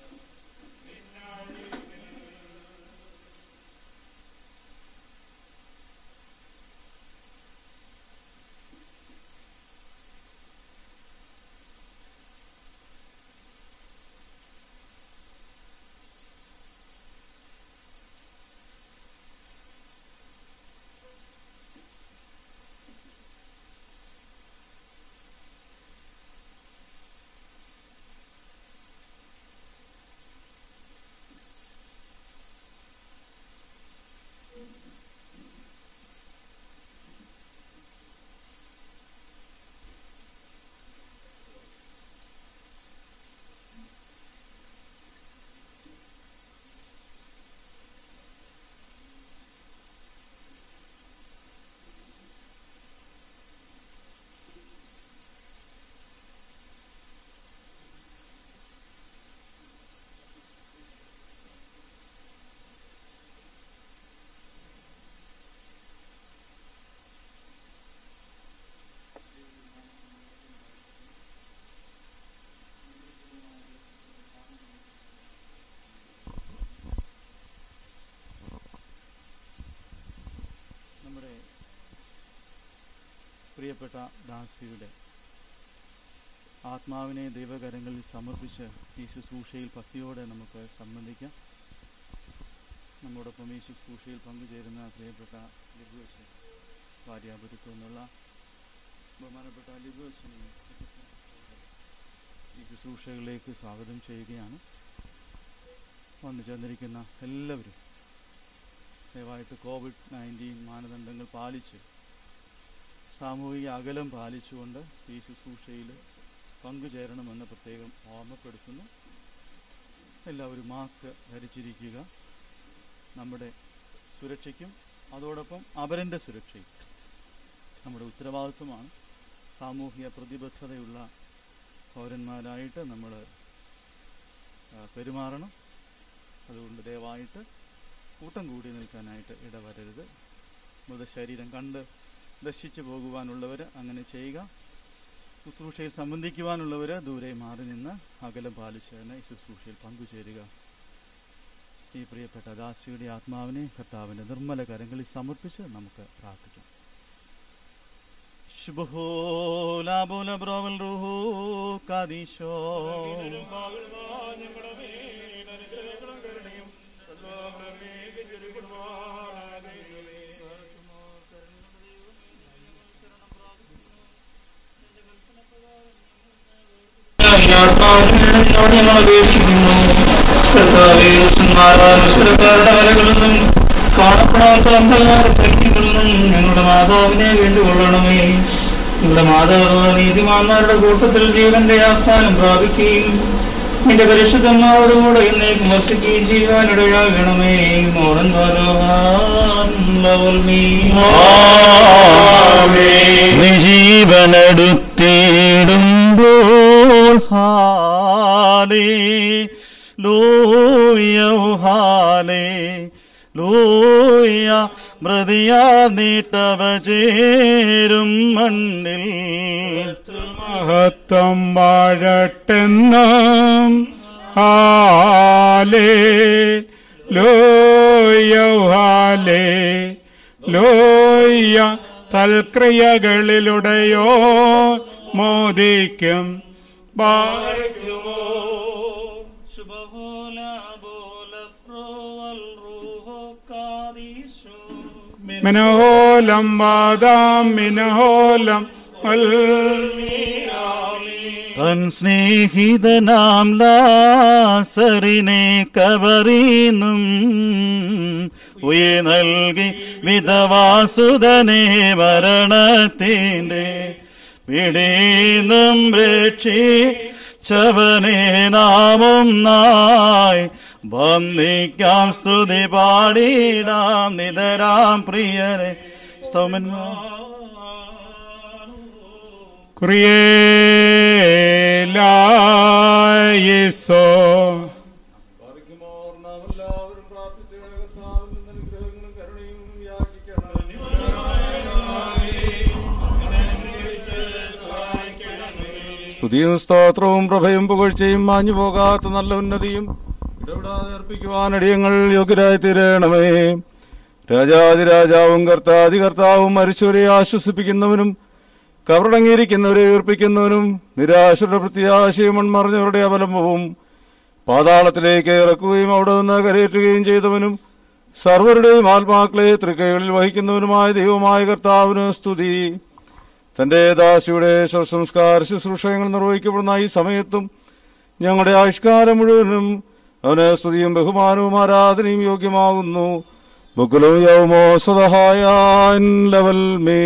നമ്മുടെ പ്രിയപ്പെട്ട ദാസിയുടെ ആത്മാവിനെ ദൈവകരങ്ങളിൽ സമർപ്പിച്ച് ഈ ശുശ്രൂഷയിൽ ഭക്തിയോടെ നമുക്ക് സംബന്ധിക്കാം നമ്മോടൊപ്പം ഈ ശുശ്രൂഷയിൽ പങ്കുചേരുന്ന പ്രിയപ്പെട്ട ലിബുവശൻ ഭാര്യാപുരത്തു നിന്നുള്ള ബഹുമാനപ്പെട്ട ലിബുവശനെ ഈ ശുശ്രൂഷകളിലേക്ക് സ്വാഗതം ചെയ്യുകയാണ് വന്നു ചേർന്നിരിക്കുന്ന എല്ലാവരും ദയവായിട്ട് കോവിഡ് നയൻറ്റീൻ മാനദണ്ഡങ്ങൾ പാലിച്ച് സാമൂഹിക അകലം പാലിച്ചുകൊണ്ട് ഈ ശുശ്രൂഷയിൽ പങ്കുചേരണമെന്ന് പ്രത്യേകം ഓർമ്മപ്പെടുത്തുന്നു എല്ലാവരും മാസ്ക് ധരിച്ചിരിക്കുക നമ്മുടെ സുരക്ഷയ്ക്കും അതോടൊപ്പം അപരൻ്റെ സുരക്ഷയും നമ്മുടെ ഉത്തരവാദിത്വമാണ് സാമൂഹിക പ്രതിബദ്ധതയുള്ള പൗരന്മാരായിട്ട് നമ്മൾ പെരുമാറണം അതുകൊണ്ട് ദയവായിട്ട് കൂട്ടം കൂടി നിൽക്കാനായിട്ട് ഇടവരരുത് മൃതശരീരം കണ്ട് ദർശിച്ചു പോകുവാനുള്ളവർ അങ്ങനെ ചെയ്യുക ശുശ്രൂഷയിൽ സംബന്ധിക്കുവാനുള്ളവർ ദൂരെ മാറി നിന്ന് അകലം പാലിച്ച് തന്നെ ഈ ശുശ്രൂഷയിൽ പങ്കുചേരുക ഈ പ്രിയപ്പെട്ട ദാസിയുടെ ആത്മാവിനെ കർത്താവിൻ്റെ നിർമ്മല കരങ്ങളിൽ സമർപ്പിച്ച് നമുക്ക് പ്രാർത്ഥിക്കാം ശുഭഹോലാബോല ബ്രോവൽ റുഹു കാദീശോ ഞങ്ങൾ അപേക്ഷിക്കുന്നു കർത്താവേ സുന്മാരാനുസരക്കാരുടെ വരകളൊന്നും കാണപ്പെടാത്ത അന്ധകാര ശക്തികളൊന്നും ഞങ്ങളുടെ മാതാവിനെ വേണ്ടിക്കൊള്ളണമേ ഞങ്ങളുടെ മാതാവ് നീതിമാന്മാരുടെ കൂട്ടത്തിൽ ജീവന്റെ ആസ്ഥാനം പ്രാപിക്കുകയും നിന്റെ പരിശുദ്ധന്മാരോടുകൂടെ എന്നേക്കും വസിക്കുകയും ചെയ്യുവാനിടയാകണമേ മോറൻ നിജീവനെടുത്തിടുമ്പോൾ ഹാലേ ലൂയ ഹാലേ ലൂയ മൃതിയാ നീട്ടവ ചേരും മണ്ണിൽ മഹത്വം വാഴട്ടെന്നും ഹാലേ ലോയ ഹാലേ ലോയ തൽക്രിയകളിലുടെയോ മോദിക്കും ബാധിക്കുമോ മിനഹോലം വാദാം മിനഹോലം തൻ സ്നേഹിതനാം ലാസറിനെ കബറിനും ഉയ നൽകി വിധവാസുതനെ മരണത്തിൻ്റെ പിടീന്നും രക്ഷിച്ചവനെ നാമം നായി വന്ദിക്കാം സ്തുതി പാടിടാം നിതരാം പ്രിയരെ സ്തോമന്മാ കുറിയേലായിസോ സ്തുതിയും സ്തോത്രവും പ്രഭയും പുകഴ്ചയും മാഞ്ഞു പോകാത്ത നല്ല ഉന്നതിയും ഇടപെടാതെ അർപ്പിക്കുവാൻ അടിയങ്ങൾ യോഗ്യരായി തീരണമേ രാജാതിരാജാവും കർത്താതി കർത്താവും മരിച്ചവരെ ആശ്വസിപ്പിക്കുന്നവനും കവറടങ്ങിയിരിക്കുന്നവരെ ഉയർപ്പിക്കുന്നവനും നിരാശരുടെ പ്രത്യാശയും മൺമറിഞ്ഞവരുടെ അവലംബവും പാതാളത്തിലേക്ക് ഇറക്കുകയും അവിടെ നിന്ന് കരയേറ്റുകയും ചെയ്തവനും സർവരുടെയും ആത്മാക്കളെ തൃക്കൈകളിൽ വഹിക്കുന്നവനുമായ ദൈവമായ കർത്താവിന് സ്തുതി തന്റെ ദാസിയുടെ ശവസംസ്കാര ശുശ്രൂഷകൾ നിർവഹിക്കപ്പെടുന്ന ഈ സമയത്തും ഞങ്ങളുടെ ആവിഷ്കാരം മുഴുവനും അവന് സ്തുതിയും ബഹുമാനവും ആരാധനയും യോഗ്യമാകുന്നു ബുക്കുലവും യൗമോ സ്വതഹായ ലവൽ മേ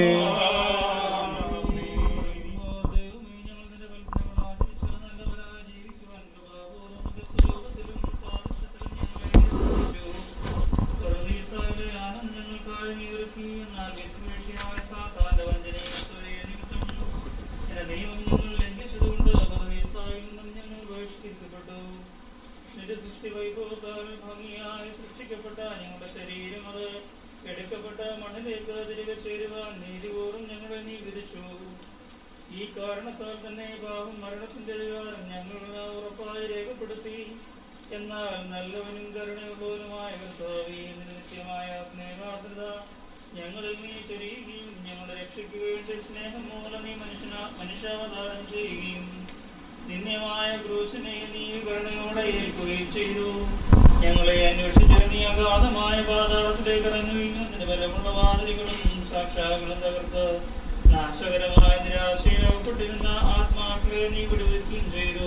സൃഷ്ടിക്കപ്പെട്ട ഞങ്ങളുടെ ശരീരം അത് എടുക്കപ്പെട്ട മണ്ണിലേക്ക് തിരികെ ചേരുവാൻ നീതിപൂർവ്വം ഞങ്ങളെ നീ വിധിച്ചു ഈ കാരണത്താൽ തന്നെ പാപം മരണത്തിന്റെ അധികാരം ഞങ്ങൾ ഉറപ്പായി രേഖപ്പെടുത്തി എന്നാൽ നല്ലവനും കരുണയുള്ളവനുമായ കർത്താവേ നിന്റെ നിത്യമായ സ്നേഹാർദ്രത ഞങ്ങളിൽ നീ ചൊരിയുകയും ഞങ്ങളുടെ രക്ഷയ്ക്ക് വേണ്ടി സ്നേഹം മൂലം നീ മനുഷ്യന മനുഷ്യാവതാരം ചെയ്യുകയും നിന്യമായ ക്രൂശിനെ നീ കരുണയോടെ ഏൽക്കുകയും ചെയ്തു ഞങ്ങളെ അന്വേഷിച്ച് നീ അഗാധമായ പാതാളത്തിലേക്ക് ഇറങ്ങുകയും നിന്റെ ബലമുള്ള വാതിലുകളും സാക്ഷാകളും തകർത്ത് നാശകരമായ നിരാശയിൽ അകപ്പെട്ടിരുന്ന ആത്മാക്കളെ നീ വിടുവിക്കുകയും ചെയ്തു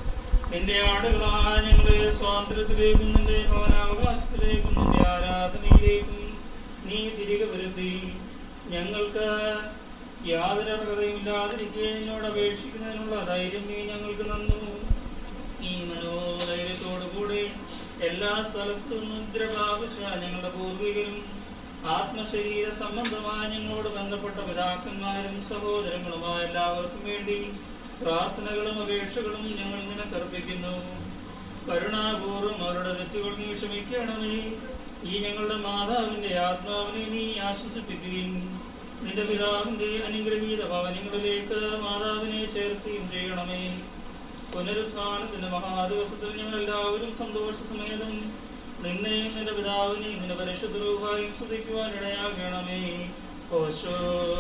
നിന്റെ ആടുകളായ ഞങ്ങളെ സ്വാതന്ത്ര്യത്തിലേക്കും നിന്റെ ഭവനാവകാശത്തിലേക്കും നിന്റെ ആരാധനയും നമ്മിലേക്കും നീ തിരികെ വരുത്തി ഞങ്ങൾക്ക് യാതൊരു അർഹതയുമില്ലാതിരിക്കെ എന്നോട് അപേക്ഷിക്കുന്നതിനുള്ള ധൈര്യം നീ ഞങ്ങൾക്ക് നന്നു ഈ മനോധൈര്യത്തോടു കൂടി എല്ലാ സ്ഥലത്തും മുദ്ര പ്രാപിച്ച ഞങ്ങളുടെ പൂർവികരും ആത്മശരീര സംബന്ധമായ ഞങ്ങളോട് ബന്ധപ്പെട്ട പിതാക്കന്മാരും സഹോദരങ്ങളുമായ എല്ലാവർക്കും വേണ്ടി പ്രാർത്ഥനകളും അപേക്ഷകളും ഞങ്ങൾ നിനക്കർപ്പിക്കുന്നു കരുണാപൂർവ്വം അവരുടെ തെറ്റുകൾ നീ ക്ഷമിക്കണമേ ഈ ഞങ്ങളുടെ മാതാവിന്റെ ആത്മാവിനെ നീ ആശ്വസിപ്പിക്കുകയും നിന്റെ പിതാവിന്റെ അനുഗ്രഹീത ഭവനങ്ങളിലേക്ക് മാതാവിനെ ചേർക്കുകയും ചെയ്യണമേ പുനരുത്ഥാനത്തിന്റെ മഹാദിവസത്തിൽ ഞങ്ങൾ എല്ലാവരും സന്തോഷ സമേതം നിന്നെയും നിന്റെ പിതാവിനെയും നിന്റെ പരിശുദ്ധ രൂപയും സ്തുതിക്കുവാൻ ഇടയാകണമേ ഓശോ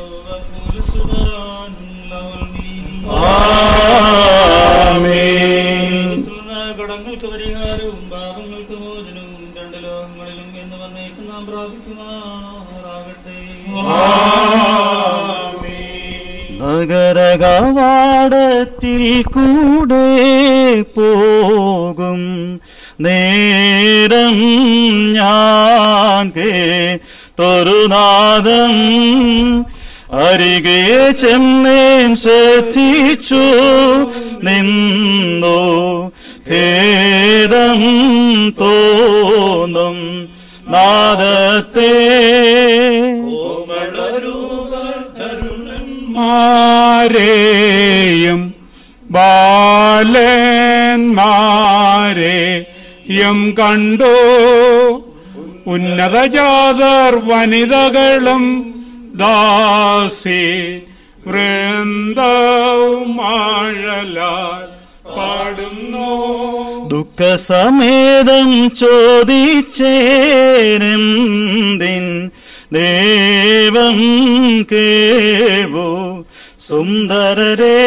കടങ്ങൾക്ക് പരിഹാരവും പാപങ്ങൾക്ക് മോചനവും രണ്ട് ലോകങ്ങളിലും എന്ന് വന്നേക്കും നാം പ്രാപിക്കുമാറാകട്ടെ നഗരകവാടത്തിൽ കൂടെ പോകും നേരം ഞാൻ കേട്ടൊരു നാദം അരികെ ചെന്നേൻ ശ്രദ്ധിച്ചു നിന്നു ഖേദം തോന്നും നാദത്തെ മാരെയും ബാലന്മാരെയും കണ്ടു ഉന്നതജാതർ വനിതകളും ദാസി വൃന്ദവും ആഴലാൽ പാടുന്നു ദുഃഖസമേതം ചോദിച്ചേനെന്തിൻ ദേവം കേവോ സുന്ദരരെ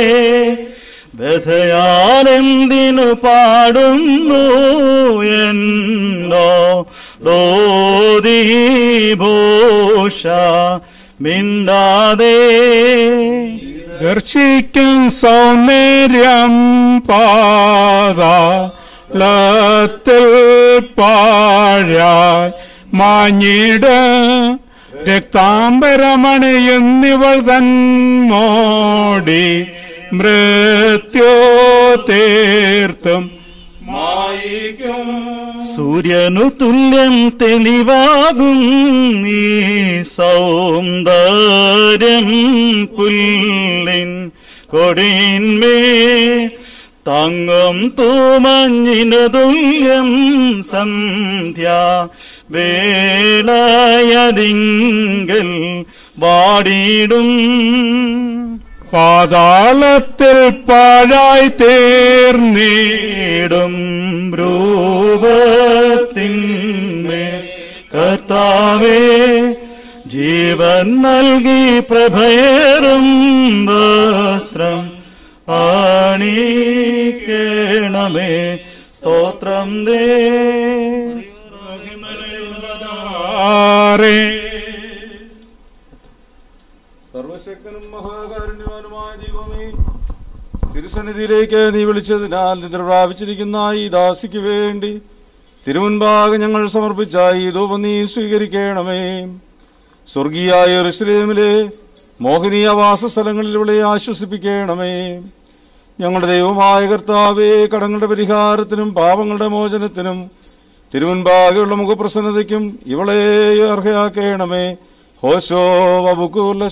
വ്യഥയാലെന്തിനു പാടുന്നു എന്നോ ഡോദീഭൂഷ മിണ്ടാതെ ദർശിക്കും സൗന്ദര്യം പാതാളത്തിൽ പാഴായി മാഞ്ഞിട് രക്താംബരമണിയുന്നിവൾ തൻ മോടി മൃത്യോ തീർത്തും മായിക്കും സൂര്യനു തുല്യം തെളിവാകും ഈ സൗന്ദര്യം പുല്ലിൻ കൊടിന്മേ തങ്ങും തൂമഞ്ഞിനു തുല്യം സന്ധ്യ വേളയതിങ്കൽ വാടിയിടും പാതാളത്തിൽ പാഴായി തീർന്നീ നേടും രൂപത്തിന്മേ കർത്താവേ ജീവൻ നൽകി പ്രഭയറും വസ്ത്രം ആണിക്കേണമേ സ്തോത്രം ദേ ആറേ സർവശക്തനും മഹാകാരുണ്യവാനുമായ ദൈവമേ തിരുസന്നിധിയിലേക്ക് നീ വിളിച്ചതിനാൽ നിദ്ര പ്രാപിച്ചിരിക്കുന്ന ഈ ദാസിക്ക് വേണ്ടി തിരുമുൻപാകെ ഞങ്ങൾ സമർപ്പിച്ച ഈ ധൂപം നീ സ്വീകരിക്കണമേ സ്വർഗീയായ യെരൂശലേമിലെ മോഹനീയ വാസസ്ഥലങ്ങളിൽ ഇവിടെ ആശ്വസിപ്പിക്കണമേ ഞങ്ങളുടെ ദൈവമായ കർത്താവേ കടങ്ങളുടെ പരിഹാരത്തിനും പാപങ്ങളുടെ മോചനത്തിനും തിരുമുൻപാകെയുള്ള മുഖപ്രസന്നതയ്ക്കും ഇവളെ അർഹയാക്കണമേ ഹോശോ വബുക്കുല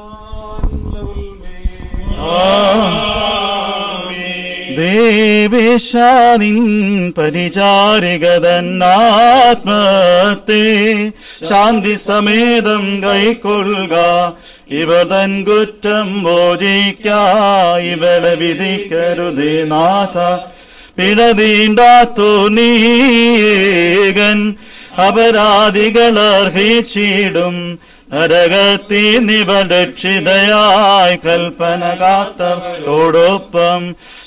ദേവേശാനിൻ പരിചാരികതന്നാത്മത്തെ ശാന്തി സമേതം കൈക്കൊള്ളുക ഇവതൻ കുറ്റം ബോധിക്ക ഇവളെ വിധിക്കരുതേ നാഥ പിഴതീണ്ടാത്തു നീകൻ അപരാധികൾ അർഹിച്ചിടും നരകത്തി നിപരക്ഷിതയായി കൽപ്പന കാത്തോടൊപ്പം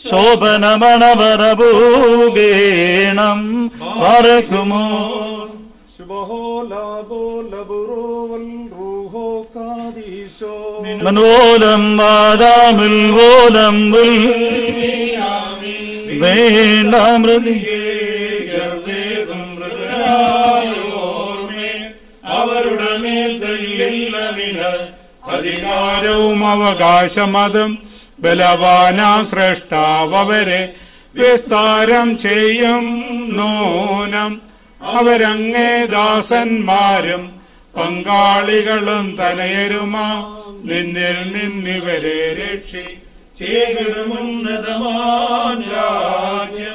ശോഭനമണവരഭൂഗേണം മറക്കുമോ മനോലം വാദാമുൽ ഓലം വേണ്ടാമൃതി ഇല്ല നിങ്ങൾ അധികാരവും അവകാശമതും ബലവാനാം ശ്രേഷ്ഠാവരെ വിസ്താരം ചെയ്യും നൂനം അവരങ്ങേ ദാസന്മാരും പങ്കാളികളും തനയരുമാ നിന്നിൽ നിന്നിവരെ രക്ഷി ചേകിടുമുന്നതമാൻ രാജ്യം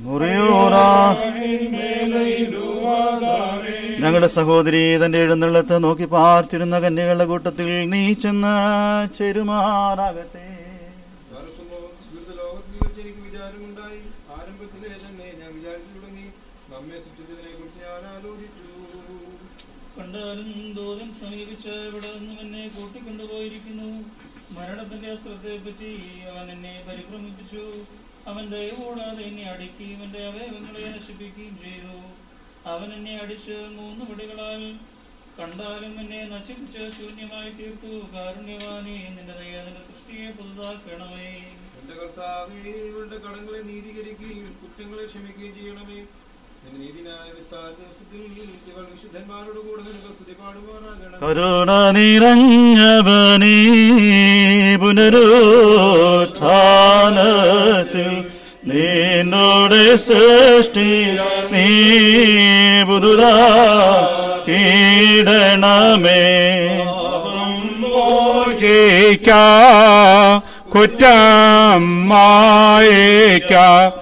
ഞങ്ങളുടെ സഹോദരി തന്റെ എഴുന്നള്ളത്ത് നോക്കി പാർത്തിരുന്ന കന്യകളുടെ കൂട്ടത്തിൽ നീ ചെന്ന് ചെരുമാറാകട്ടെ എനിക്ക് വിചാരമുണ്ടായി ആരംഭത്തിലെ തന്നെ ഞാൻ വിചാരിച്ചു തുടങ്ങി നമ്മെ സൃഷ്ടിച്ചതിനെ കുറിച്ച് ഞാൻ ആലോചിച്ചു കണ്ടാലും ദൂതൻ സമീപിച്ച് ഇവിടെ നിന്നും എന്നെ കൂട്ടിക്കൊണ്ടുപോയിരിക്കുന്നു മരണത്തിന്റെ അശ്രദ്ധയെപ്പറ്റി അവൻ എന്നെ പരിഭ്രമിപ്പിച്ചു അവൻ ദയ കൂടാതെ എന്നെ അടിക്കുകയും എന്റെ അവയവങ്ങളെ നശിപ്പിക്കുകയും ചെയ്തു അവൻ എന്നെ അടിച്ച് മൂന്ന് വടികളാൽ കണ്ടാലും എന്നെ നശിപ്പിച്ച് ശൂന്യമായി തീർത്തു കാരുണ്യവാനെ നിന്റെ ദയ നിന്റെ സൃഷ്ടിയെ പുതുതാക്കണമേ എന്റെ കർത്താവേ ഇവരുടെ കടങ്ങളെ നീതീകരിക്കുകയും കുറ്റങ്ങളെ ക്ഷമിക്കുകയും ചെയ്യണമേ എന്റെ നീതിനായ വിസ്താര ദിവസത്തിൽ ഇവൾ വിശുദ്ധന്മാരോട് കൂടെ നിനക്ക് സ്തുതി പാടുവാനാകണം കരുണ നിറഞ്ഞവനീ പുനരുത്ഥാനത്തിൽ നിന്നോട് സൃഷ്ടി നീ പുതുതാ കീടണമേ ജയിക്ക കുറ്റം മായേക്ക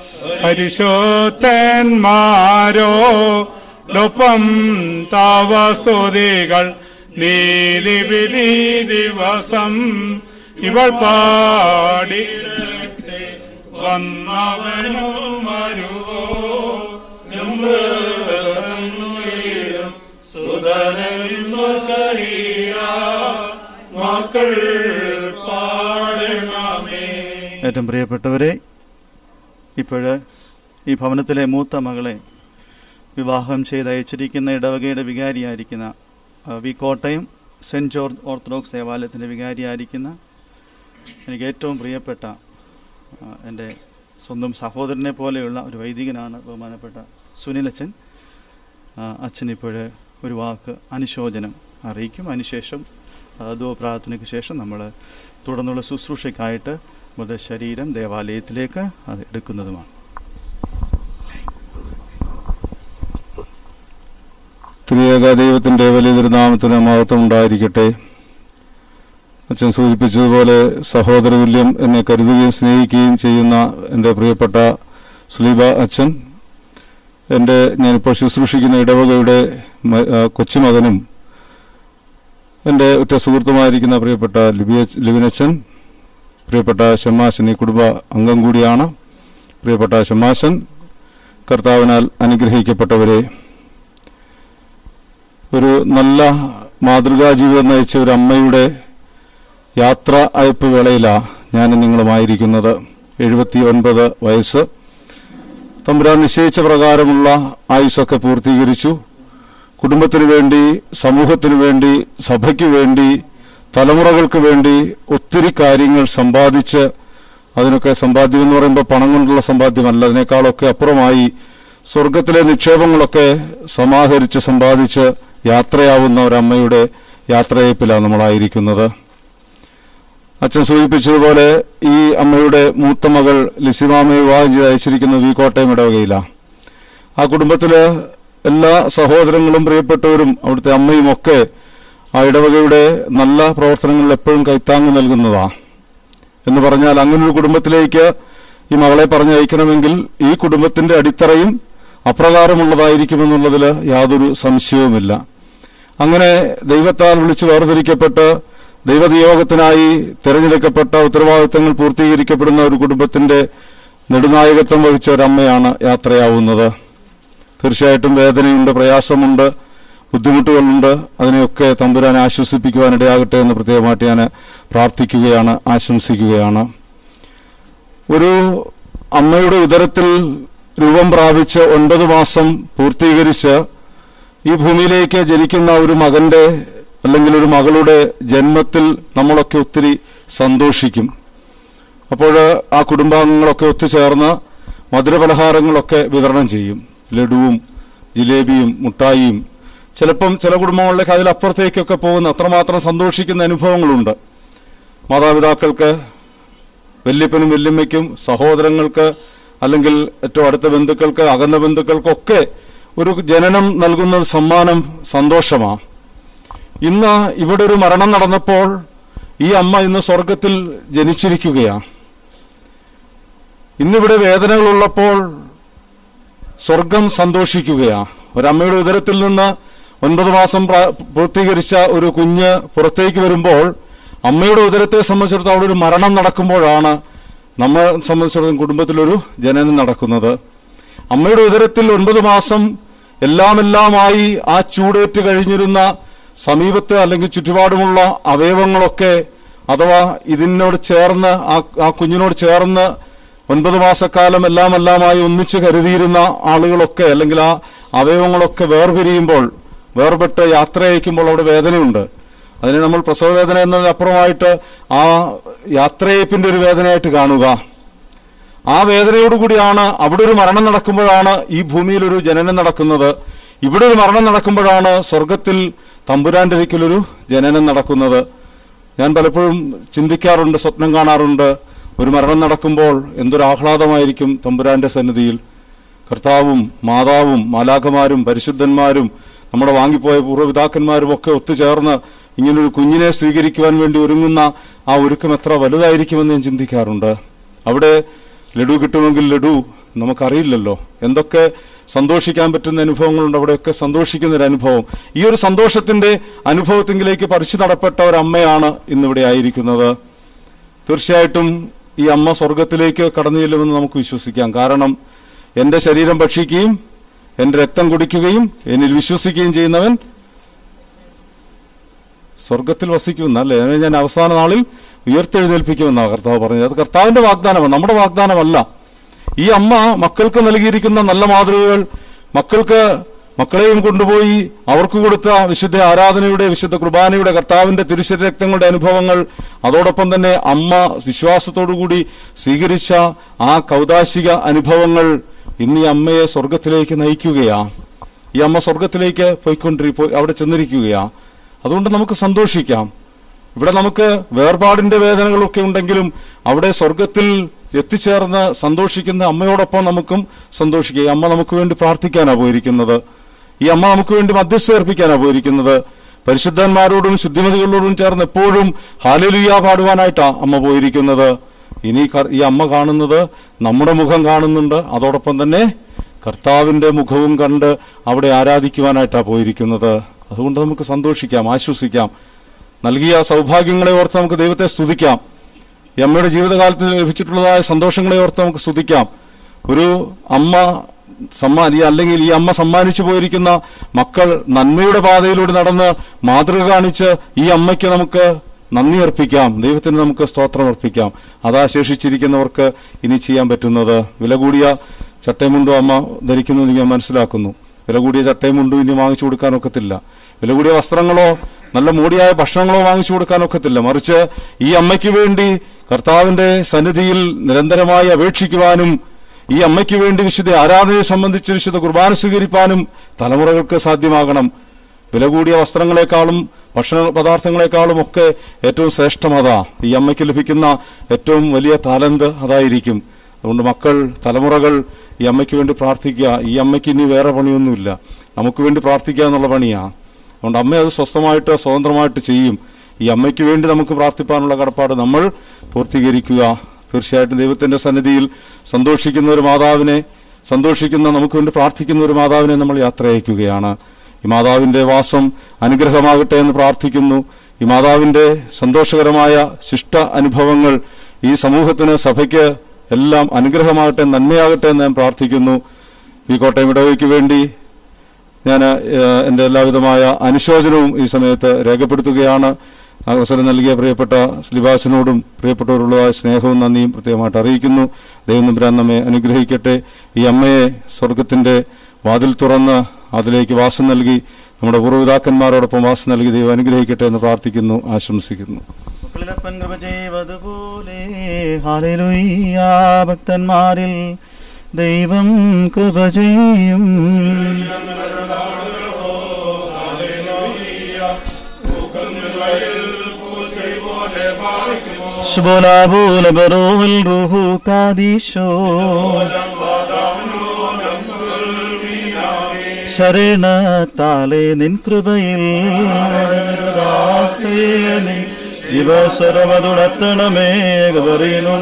പരിശോധന്മാരോടൊപ്പം തവ സ്തുതികൾ നീലിവിധി ദിവസം ഇവൾ പാടി വന്നവനും വരുവോ സുതനു ശരീര മക്കൾ പാടണമേ ഏറ്റവും പ്രിയപ്പെട്ടവരെ ഇപ്പോഴ് ഈ ഭവനത്തിലെ മൂത്ത മകളെ വിവാഹം ചെയ്ത് അയച്ചിരിക്കുന്ന ഇടവകയുടെ വികാരിയായിരിക്കുന്ന ആ, വി കോട്ടയം സെൻറ് ജോർജ് ഓർത്തഡോക്സ് ദേവാലയത്തിൻ്റെ വികാരിയായിരിക്കുന്ന എനിക്ക് ഏറ്റവും പ്രിയപ്പെട്ട ആ, എൻ്റെ സ്വന്തം സഹോദരനെ പോലെയുള്ള ഒരു വൈദികനാണ് ബഹുമാനപ്പെട്ട സുനിലച്ചൻ ആ, അച്ഛൻ ഇപ്പോഴ് ഒരു വാക്ക് അനുശോചനം അറിയിക്കും അതിനുശേഷം അതോ പ്രാർത്ഥനയ്ക്ക് ശേഷം നമ്മൾ തുടർന്നുള്ള ശുശ്രൂഷയ്ക്കായിട്ട് മൃതശരീരം ദേവാലയത്തിലേക്ക് അത് എടുക്കുന്നതുമാണ് ത്രിയേക ദൈവത്തിന്റെ വലിയ തിരുനാമത്തിന് മഹത്വം ഉണ്ടായിരിക്കട്ടെ അച്ഛൻ സൂചിപ്പിച്ചതുപോലെ സഹോദരതുല്യം എന്നെ കരുതുകയും സ്നേഹിക്കുകയും ചെയ്യുന്ന എൻ്റെ പ്രിയപ്പെട്ട സുലീബ അച്ഛൻ എൻ്റെ ഞാനിപ്പോൾ ശുശ്രൂഷിക്കുന്ന ഇടവകയുടെ മ- ആ, കൊച്ചുമകനും എൻ്റെ ഉറ്റ സുഹൃത്തുമായിരിക്കുന്ന പ്രിയപ്പെട്ട ലിബിയ ലിബിനച്ചൻ പ്രിയപ്പെട്ട ഷമ്മാശൻ ഈ കുടുംബ അംഗം കൂടിയാണ് പ്രിയപ്പെട്ട ഷമ്മാശൻ കർത്താവിനാൽ അനുഗ്രഹിക്കപ്പെട്ടവരെ ഒരു നല്ല മാതൃകാ ജീവിതം നയിച്ച ഒരു അമ്മയുടെ യാത്ര അയപ്പ് വേളയിലാണ് ഞാൻ നിങ്ങളുമായിരിക്കുന്നത് എഴുപത്തി ഒൻപത് വയസ്സ് തമ്പുരാൻ നിശ്ചയിച്ച പ്രകാരമുള്ള ആയുസ്സൊക്കെ പൂർത്തീകരിച്ചു കുടുംബത്തിന് വേണ്ടി സമൂഹത്തിന് വേണ്ടി സഭയ്ക്ക് വേണ്ടി തലമുറകൾക്ക് വേണ്ടി ഒത്തിരി കാര്യങ്ങൾ സമ്പാദിച്ച് അതിനൊക്കെ സമ്പാദ്യം എന്ന് പറയുമ്പോൾ പണം കൊണ്ടുള്ള സമ്പാദ്യമല്ല അതിനേക്കാളൊക്കെ അപ്പുറമായി സ്വർഗത്തിലെ നിക്ഷേപങ്ങളൊക്കെ സമാഹരിച്ച് സമ്പാദിച്ച് യാത്രയാവുന്ന ഒരമ്മയുടെ യാത്രയപ്പിലാണ് നമ്മളായിരിക്കുന്നത് അച്ഛൻ സൂചിപ്പിച്ചതുപോലെ ഈ അമ്മയുടെ മൂത്ത മകൾ ലിസിമാമയെ വിവാഹം ചെയ്ത് അയച്ചിരിക്കുന്നത് വി കോട്ടയം ഇടവകയിലാണ് ആ കുടുംബത്തില് എല്ലാ സഹോദരങ്ങളും പ്രിയപ്പെട്ടവരും അവിടുത്തെ അമ്മയും ഒക്കെ ആ ഇടവകയുടെ നല്ല പ്രവർത്തനങ്ങളിൽ എപ്പോഴും കൈത്താങ്ങ് നൽകുന്നതാണ് എന്ന് പറഞ്ഞാൽ അങ്ങനൊരു കുടുംബത്തിലേക്ക് ഈ മകളെ പറഞ്ഞയക്കണമെങ്കിൽ ഈ കുടുംബത്തിന്റെ അടിത്തറയും അപ്രകാരമുള്ളതായിരിക്കുമെന്നുള്ളതിൽ യാതൊരു സംശയവുമില്ല അങ്ങനെ ദൈവത്താൽ വിളിച്ച് വേർതിരിക്കപ്പെട്ട് ദൈവനിയോഗത്തിനായി തിരഞ്ഞെടുക്കപ്പെട്ട ഉത്തരവാദിത്തങ്ങൾ പൂർത്തീകരിക്കപ്പെടുന്ന ഒരു കുടുംബത്തിന്റെ നെടുനായകത്വം വഹിച്ച ഒരമ്മയാണ് യാത്രയാവുന്നത് തീർച്ചയായിട്ടും വേദനയുണ്ട് പ്രയാസമുണ്ട് ബുദ്ധിമുട്ടുകളുണ്ട് അതിനെയൊക്കെ തമ്പുരാൻ ആശ്വസിപ്പിക്കുവാനിടയാകട്ടെ എന്ന് പ്രത്യേകമായിട്ട് ഞാൻ പ്രാർത്ഥിക്കുകയാണ് ആശംസിക്കുകയാണ് ഒരു അമ്മയുടെ ഉദരത്തിൽ രൂപം പ്രാപിച്ച് ഒൻപത് മാസം പൂർത്തീകരിച്ച് ഈ ഭൂമിയിലേക്ക് ജനിക്കുന്ന ഒരു മകന്റെ അല്ലെങ്കിൽ ഒരു മകളുടെ ജന്മത്തിൽ നമ്മളൊക്കെ ഒത്തിരി സന്തോഷിക്കും അപ്പോൾ ആ കുടുംബാംഗങ്ങളൊക്കെ ഒത്തുചേർന്ന് മധുരപലഹാരങ്ങളൊക്കെ വിതരണം ചെയ്യും ലഡുവും ജിലേബിയും മുട്ടായിയും ചിലപ്പം ചില കുടുംബങ്ങളിലേക്ക് അതിലപ്പുറത്തേക്കൊക്കെ പോകുന്ന അത്രമാത്രം സന്തോഷിക്കുന്ന അനുഭവങ്ങളുണ്ട് മാതാപിതാക്കൾക്ക് വല്യപ്പനും വല്യമ്മയ്ക്കും സഹോദരങ്ങൾക്ക് അല്ലെങ്കിൽ ഏറ്റവും അടുത്ത ബന്ധുക്കൾക്ക് അകന്ന ബന്ധുക്കൾക്കൊക്കെ ഒരു ജനനം നൽകുന്നത് സമ്മാനം സന്തോഷമാണ് ഇന്ന് ഇവിടെ ഒരു മരണം നടന്നപ്പോൾ ഈ അമ്മ ഇന്ന് സ്വർഗത്തിൽ ജനിച്ചിരിക്കുകയാണ് ഇന്നിവിടെ വേദനകളുള്ളപ്പോൾ സ്വർഗം സന്തോഷിക്കുകയാണ് ഒരമ്മയുടെ ഉദരത്തിൽ നിന്ന് ഒൻപത് മാസം പ്രാ- പൂർത്തീകരിച്ച ഒരു കുഞ്ഞ് പുറത്തേക്ക് വരുമ്പോൾ അമ്മയുടെ ഉദരത്തെ സംബന്ധിച്ചിടത്തോളം അവിടെ ഒരു മരണം നടക്കുമ്പോഴാണ് നമ്മെ സംബന്ധിച്ചിടത്തോളം കുടുംബത്തിലൊരു ജനനം നടക്കുന്നത് അമ്മയുടെ ഉദരത്തിൽ ഒൻപത് മാസം എല്ലാമെല്ലാമായി ആ ചൂടേറ്റ് കഴിഞ്ഞിരുന്ന സമീപത്ത് അല്ലെങ്കിൽ ചുറ്റുപാടുമുള്ള അവയവങ്ങളൊക്കെ അഥവാ ഇതിനോട് ചേർന്ന് ആ ആ കുഞ്ഞിനോട് ചേർന്ന് ഒൻപത് മാസക്കാലം എല്ലാം എല്ലാമായി ഒന്നിച്ച് കരുതിയിരുന്ന ആളുകളൊക്കെ അല്ലെങ്കിൽ ആ അവയവങ്ങളൊക്കെ വേർപിരിയുമ്പോൾ വേർപെട്ട് യാത്ര അയക്കുമ്പോൾ അവിടെ വേദനയുണ്ട് അതിനെ നമ്മൾ പ്രസവ വേദന എന്നതിനപ്പുറമായിട്ട് ആ യാത്രയപ്പിന്റെ ഒരു വേദനയായിട്ട് കാണുക ആ വേദനയോടുകൂടിയാണ് അവിടെ ഒരു മരണം നടക്കുമ്പോഴാണ് ഈ ഭൂമിയിൽ ഒരു ജനനം നടക്കുന്നത് ഇവിടെ ഒരു മരണം നടക്കുമ്പോഴാണ് സ്വർഗത്തിൽ തമ്പുരാന്റെ ഒരിക്കലൊരു ജനനം നടക്കുന്നത് ഞാൻ പലപ്പോഴും ചിന്തിക്കാറുണ്ട് സ്വപ്നം കാണാറുണ്ട് ഒരു മരണം നടക്കുമ്പോൾ എന്തൊരു ആഹ്ലാദമായിരിക്കും തമ്പുരാന്റെ സന്നിധിയിൽ കർത്താവും മാതാവും മാലാഖമാരും പരിശുദ്ധന്മാരും നമ്മുടെ വാങ്ങിപ്പോയ പൂർവ്വപിതാക്കന്മാരും ഒക്കെ ഒത്തുചേർന്ന് ഇങ്ങനൊരു കുഞ്ഞിനെ സ്വീകരിക്കുവാൻ വേണ്ടി ഒരുങ്ങുന്ന ആ ഒരുക്കം എത്ര വലുതായിരിക്കുമെന്ന് ഞാൻ ചിന്തിക്കാറുണ്ട് അവിടെ ലഡു കിട്ടുമെങ്കിൽ ലഡു നമുക്കറിയില്ലല്ലോ എന്തൊക്കെ സന്തോഷിക്കാൻ പറ്റുന്ന അനുഭവങ്ങളുണ്ട് അവിടെയൊക്കെ സന്തോഷിക്കുന്ന ഒരു അനുഭവം ഈ ഒരു സന്തോഷത്തിന്റെ അനുഭവത്തിങ്കിലേക്ക് പറിച്ചു നടപ്പെട്ട ഒരു അമ്മയാണ് ഇന്നിവിടെ ആയിരിക്കുന്നത് തീർച്ചയായിട്ടും ഈ അമ്മ സ്വർഗത്തിലേക്ക് കടന്നു ചെല്ലുമെന്ന് നമുക്ക് വിശ്വസിക്കാം കാരണം എന്റെ ശരീരം ഭക്ഷിക്കുകയും എന്റെ രക്തം കുടിക്കുകയും എന്നിൽ വിശ്വസിക്കുകയും ചെയ്യുന്നവൻ സ്വർഗത്തിൽ വസിക്കുമെന്ന് അല്ലേ അതിനെ ഞാൻ അവസാന നാളിൽ ഉയർത്തെഴുന്നേൽപ്പിക്കുമെന്നാണ് കർത്താവ് പറഞ്ഞത് അത് കർത്താവിന്റെ വാഗ്ദാനമാണ് നമ്മുടെ വാഗ്ദാനമല്ല ഈ അമ്മ മക്കൾക്ക് നൽകിയിരിക്കുന്ന നല്ല മാതൃകകൾ മക്കൾക്ക് മക്കളെയും കൊണ്ടുപോയി അവർക്ക് കൊടുത്ത വിശുദ്ധ ആരാധനയുടെ വിശുദ്ധ കുർബാനയുടെ കർത്താവിന്റെ തിരുശരീര രക്തങ്ങളുടെ അനുഭവങ്ങൾ അതോടൊപ്പം തന്നെ അമ്മ വിശ്വാസത്തോടുകൂടി സ്വീകരിച്ച ആ കൗതാശിക അനുഭവങ്ങൾ ഇന്ന് ഈ അമ്മയെ സ്വർഗത്തിലേക്ക് നയിക്കുകയാ ഈ അമ്മ സ്വർഗത്തിലേക്ക് പോയിക്കൊണ്ടിരി പോയി അവിടെ ചെന്നിരിക്കുകയാ അതുകൊണ്ട് നമുക്ക് സന്തോഷിക്കാം ഇവിടെ നമുക്ക് വേർപാടിന്റെ വേദനകളൊക്കെ ഉണ്ടെങ്കിലും അവിടെ സ്വർഗത്തിൽ എത്തിച്ചേർന്ന് സന്തോഷിക്കുന്ന അമ്മയോടൊപ്പം നമുക്കും സന്തോഷിക്കുക ഈ അമ്മ നമുക്ക് വേണ്ടി പ്രാർത്ഥിക്കാനാണ് പോയിരിക്കുന്നത് ഈ അമ്മ നമുക്ക് വേണ്ടി മധ്യസ്ഥ അർപ്പിക്കാനാണ് പോയിരിക്കുന്നത് പരിശുദ്ധന്മാരോടും ശുദ്ധിമതികളോടും ചേർന്ന് എപ്പോഴും ഹാലലുയ പാടുവാനായിട്ടാ അമ്മ പോയിരിക്കുന്നത് ഇനി ക- ഈ അമ്മ കാണുന്നത് നമ്മുടെ മുഖം കാണുന്നുണ്ട് അതോടൊപ്പം തന്നെ കർത്താവിന്റെ മുഖവും കണ്ട് അവിടെ ആരാധിക്കുവാനായിട്ടാ പോയിരിക്കുന്നത് അതുകൊണ്ട് നമുക്ക് സന്തോഷിക്കാം ആശ്വസിക്കാം നൽകിയ സൗഭാഗ്യങ്ങളെ ഓർത്ത് നമുക്ക് ദൈവത്തെ സ്തുതിക്കാം ഈ അമ്മയുടെ ജീവിതകാലത്ത് ലഭിച്ചിട്ടുള്ളതായ സന്തോഷങ്ങളെ ഓർത്ത് നമുക്ക് സ്തുതിക്കാം ഒരു അമ്മ സമ്മാനി അല്ലെങ്കിൽ ഈ അമ്മ സമ്മാനിച്ചു പോയിരിക്കുന്ന മക്കൾ നന്മയുടെ പാതയിലൂടെ നടന്ന് മാതൃക കാണിച്ച് ഈ അമ്മയ്ക്ക് നമുക്ക് നന്ദി അർപ്പിക്കാം ദൈവത്തിന് നമുക്ക് സ്തോത്രം അർപ്പിക്കാം അതാ ശേഷിച്ചിരിക്കുന്നവർക്ക് ഇനി ചെയ്യാൻ പറ്റുന്നത് വില കൂടിയ ചട്ടയും മുണ്ടും അമ്മ ധരിക്കുന്നത് ഞാൻ മനസ്സിലാക്കുന്നു വില കൂടിയ ചട്ടയും മുണ്ടും ഇനി വാങ്ങിച്ചു കൊടുക്കാനൊക്കത്തില്ല വില കൂടിയ വസ്ത്രങ്ങളോ നല്ല മൂടിയായ ഭക്ഷണങ്ങളോ വാങ്ങിച്ചു കൊടുക്കാനൊക്കത്തില്ല മറിച്ച് ഈ അമ്മയ്ക്ക് വേണ്ടി കർത്താവിന്റെ സന്നിധിയിൽ നിരന്തരമായി അപേക്ഷിക്കുവാനും ഈ അമ്മയ്ക്ക് വേണ്ടി വിശുദ്ധ ആരാധനയെ സംബന്ധിച്ച് വിശുദ്ധ കുർബാന സ്വീകരിപ്പാനും തലമുറകൾക്ക് സാധ്യമാകണം വില കൂടിയ വസ്ത്രങ്ങളെക്കാളും ഭക്ഷണ പദാർത്ഥങ്ങളെക്കാളും ഒക്കെ ഏറ്റവും ശ്രേഷ്ഠം അതാ ഈ അമ്മയ്ക്ക് ലഭിക്കുന്ന ഏറ്റവും വലിയ താലന്ത് അതായിരിക്കും അതുകൊണ്ട് മക്കൾ തലമുറകൾ ഈ അമ്മയ്ക്ക് വേണ്ടി പ്രാർത്ഥിക്കുക ഈ അമ്മയ്ക്ക് ഇനി വേറെ പണിയൊന്നുമില്ല നമുക്ക് വേണ്ടി പ്രാർത്ഥിക്കുക എന്നുള്ള പണിയാണ് അതുകൊണ്ട് അമ്മ അത് സ്വസ്ഥമായിട്ട് സ്വതന്ത്രമായിട്ട് ചെയ്യും ഈ അമ്മയ്ക്ക് വേണ്ടി നമുക്ക് പ്രാർത്ഥിപ്പാനുള്ള കടപ്പാട് നമ്മൾ പൂർത്തീകരിക്കുക തീർച്ചയായിട്ടും ദൈവത്തിന്റെ സന്നിധിയിൽ സന്തോഷിക്കുന്ന ഒരു മാതാവിനെ സന്തോഷിക്കുന്ന നമുക്ക് വേണ്ടി പ്രാർത്ഥിക്കുന്ന ഒരു മാതാവിനെ നമ്മൾ യാത്ര അയക്കുകയാണ് ഈ മാതാവിന്റെ വാസം അനുഗ്രഹമാകട്ടെ എന്ന് പ്രാർത്ഥിക്കുന്നു ഈ മാതാവിന്റെ സന്തോഷകരമായ ശിഷ്ട അനുഭവങ്ങൾ ഈ സമൂഹത്തിന് സഭയ്ക്ക് എല്ലാം അനുഗ്രഹമാകട്ടെ നന്മയാകട്ടെ എന്ന് ഞാൻ പ്രാർത്ഥിക്കുന്നു ഈ കോട്ടയം ഇടവയ്ക്ക് വേണ്ടി ഞാൻ ഏഹ്, എൻ്റെ എല്ലാവിധമായ അനുശോചനവും ഈ സമയത്ത് രേഖപ്പെടുത്തുകയാണ് അവസരം നൽകിയ പ്രിയപ്പെട്ട ശ്രീഭാസനോടും പ്രിയപ്പെട്ടവരുള്ളതായ സ്നേഹവും നന്ദിയും പ്രത്യേകമായിട്ട് അറിയിക്കുന്നു ദൈവം നമ്പുരാൻ നമ്മെ അനുഗ്രഹിക്കട്ടെ ഈ അമ്മയെ സ്വർഗത്തിന്റെ വാതിൽ തുറന്ന് അതിലേക്ക് വാസം നൽകി നമ്മുടെ പൂർവ്വപിതാക്കന്മാരോടൊപ്പം വാസം നൽകി ദൈവം അനുഗ്രഹിക്കട്ടെ എന്ന് പ്രാർത്ഥിക്കുന്നു ആശംസിക്കുന്നു മക്കളിലപ്പൻ കൃപ ചെയ്വതുപോലെ ഹാലലുയ്യ ഭക്തന്മാരിൽ ദൈവം കൃപ ചെയ്യും ശുഭോലാബോല ബറോവിൽ റൂഹു കാദീശോ ശരണത്താലെ നിൻ കൃപയിൽ ദാസേനെ ദിവസരവതുണത്തണമേ ഗബറിനും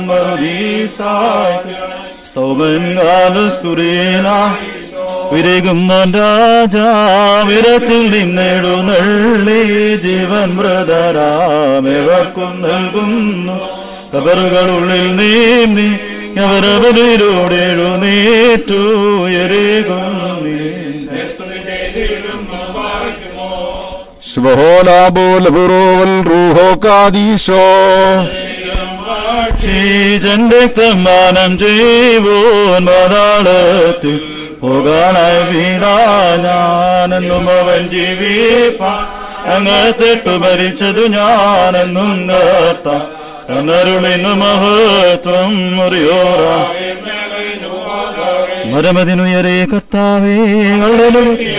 സ്കുരീന വിരകുന്ന രാജാ വിരത്തിൽ നിന്നെഴുന്നള്ളി ജീവൻ മൃതരാമെവർക്കും നൽകുന്നു കബറുകളുള്ളിൽ നീന്തി അവരവരിലൂടെ എഴുന്നേറ്റു എരേകുന്നു ശുഭഹോലാബോലബുറോവൽ റൂഹോ കാദീശോ ഷീജന്റെ സമ്മാനം ചെയ്യുവോൻ പാതാളത്തിൽ പോകാനായി വീണാ ഞാനെന്നും അവൻ ജീവിപ്പാൻ അങ്ങത്തെട്ടു ഭരിച്ചതു ഞാനെന്നും നേർത്ത കന്നരുളിനു മഹത്വം മുറിയോറ മരമതിനുയരേ കർത്താവേ ഹല്ലേലൂയ.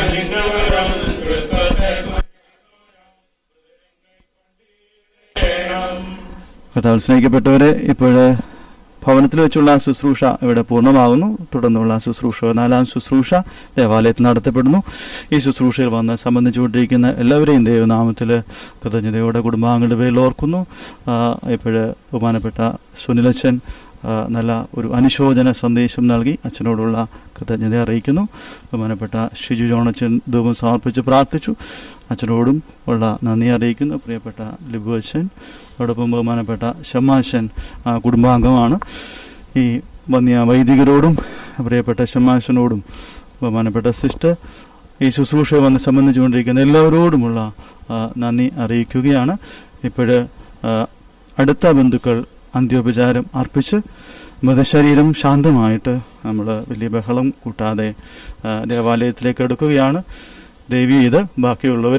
കഥാൽ സ്നേഹിക്കപ്പെട്ടവരെ ഇപ്പോഴ് ഭവനത്തിൽ വെച്ചുള്ള ശുശ്രൂഷ ഇവിടെ പൂർണ്ണമാകുന്നു തുടർന്നുള്ള ശുശ്രൂഷ നാലാം ശുശ്രൂഷ ദേവാലയത്തിൽ നടത്തപ്പെടുന്നു ഈ ശുശ്രൂഷയിൽ വന്ന് സംബന്ധിച്ചുകൊണ്ടിരിക്കുന്ന എല്ലാവരെയും ദൈവനാമത്തിൽ കൃതജ്ഞതയോടെ കുടുംബാംഗങ്ങളുടെ പേരിൽ ഓർക്കുന്നു ഇപ്പോഴ് ബഹുമാനപ്പെട്ട സുനിലച്ചൻ ആ, നല്ല ഒരു അനുശോചന സന്ദേശം നൽകി അച്ഛനോടുള്ള കൃതജ്ഞത അറിയിക്കുന്നു ബഹുമാനപ്പെട്ട ഷിജു ജോണച്ചൻ ധൂപം സമർപ്പിച്ച് പ്രാർത്ഥിച്ചു അച്ഛനോടും ഉള്ള നന്ദി അറിയിക്കുന്നു പ്രിയപ്പെട്ട ലിബു അച്ഛൻ അതോടൊപ്പം ബഹുമാനപ്പെട്ട ഷമ്മാശൻ ആ, കുടുംബാംഗമാണ് ഈ വന്യ വൈദികരോടും പ്രിയപ്പെട്ട ഷമ്മാശനോടും ബഹുമാനപ്പെട്ട സിസ്റ്റർ ഈ ശുശ്രൂഷയെ വന്ന് സംബന്ധിച്ചുകൊണ്ടിരിക്കുന്ന എല്ലാവരോടുമുള്ള ആ, നന്ദി അറിയിക്കുകയാണ് ഇപ്പോഴ് അടുത്ത ബന്ധുക്കൾ അന്ത്യോപചാരം അർപ്പിച്ച് മൃതശരീരം ശാന്തമായിട്ട് നമ്മൾ വലിയ ബഹളം കൂട്ടാതെ ആ, ദേവാലയത്തിലേക്ക് എടുക്കുകയാണ് ദേവി ഇത് ബാക്കിയുള്ളവർ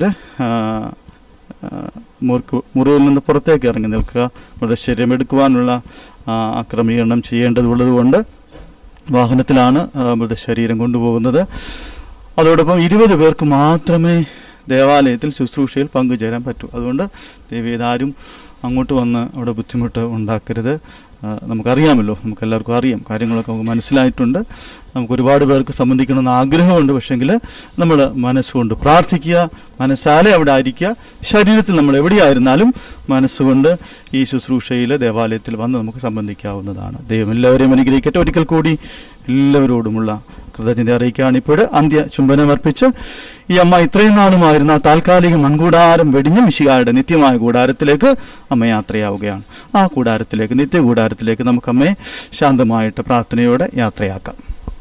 മുറിയിൽ നിന്ന് പുറത്തേക്ക് ഇറങ്ങി നിൽക്കുക മൃതശരീരം എടുക്കുവാനുള്ള ആ, ആ ക്രമീകരണം ചെയ്യേണ്ടതുള്ളതുകൊണ്ട് വാഹനത്തിലാണ് ആ, മൃതശരീരം കൊണ്ടുപോകുന്നത് അതോടൊപ്പം ഇരുപത് പേർക്ക് മാത്രമേ ദേവാലയത്തിൽ ശുശ്രൂഷയിൽ പങ്കുചേരാൻ പറ്റൂ അതുകൊണ്ട് ദേവി ഇതാരും അങ്ങോട്ട് വന്ന് അവിടെ ബുദ്ധിമുട്ട് ഉണ്ടാക്കരുത് ആ, നമുക്കറിയാമല്ലോ നമുക്ക് എല്ലാവർക്കും അറിയാം കാര്യങ്ങളൊക്കെ നമുക്ക് മനസ്സിലായിട്ടുണ്ട് നമുക്ക് ഒരുപാട് പേർക്ക് സംബന്ധിക്കണമെന്ന് ആഗ്രഹമുണ്ട് പക്ഷെങ്കിൽ നമ്മൾ മനസ്സുകൊണ്ട് പ്രാർത്ഥിക്കുക മനസ്സാലെ അവിടെ ആയിരിക്കുക ശരീരത്തിൽ നമ്മൾ എവിടെയായിരുന്നാലും മനസ്സുകൊണ്ട് ഈ ശുശ്രൂഷയിൽ ദേവാലയത്തിൽ വന്ന് നമുക്ക് സംബന്ധിക്കാവുന്നതാണ് ദൈവം എല്ലാവരെയും അനുഗ്രഹിക്കട്ടെ ഒരിക്കൽ കൂടി എല്ലാവരോടുമുള്ള കൃതജ്ഞത അറിയിക്കുകയാണ് ഇപ്പോൾ അന്ത്യ ചുംബനമർപ്പിച്ച് ഈ അമ്മ ഇത്രയും നാളുമായിരുന്ന താൽക്കാലിക മൺകൂടാരം വെടിഞ്ഞ് മിശികാരുടെ നിത്യമായ കൂടാരത്തിലേക്ക് അമ്മ യാത്രയാവുകയാണ് ആ കൂടാരത്തിലേക്ക് നിത്യ കൂടാരത്തിലേക്ക് നമുക്ക് അമ്മയെ ശാന്തമായിട്ട് പ്രാർത്ഥനയോടെ യാത്രയാക്കാം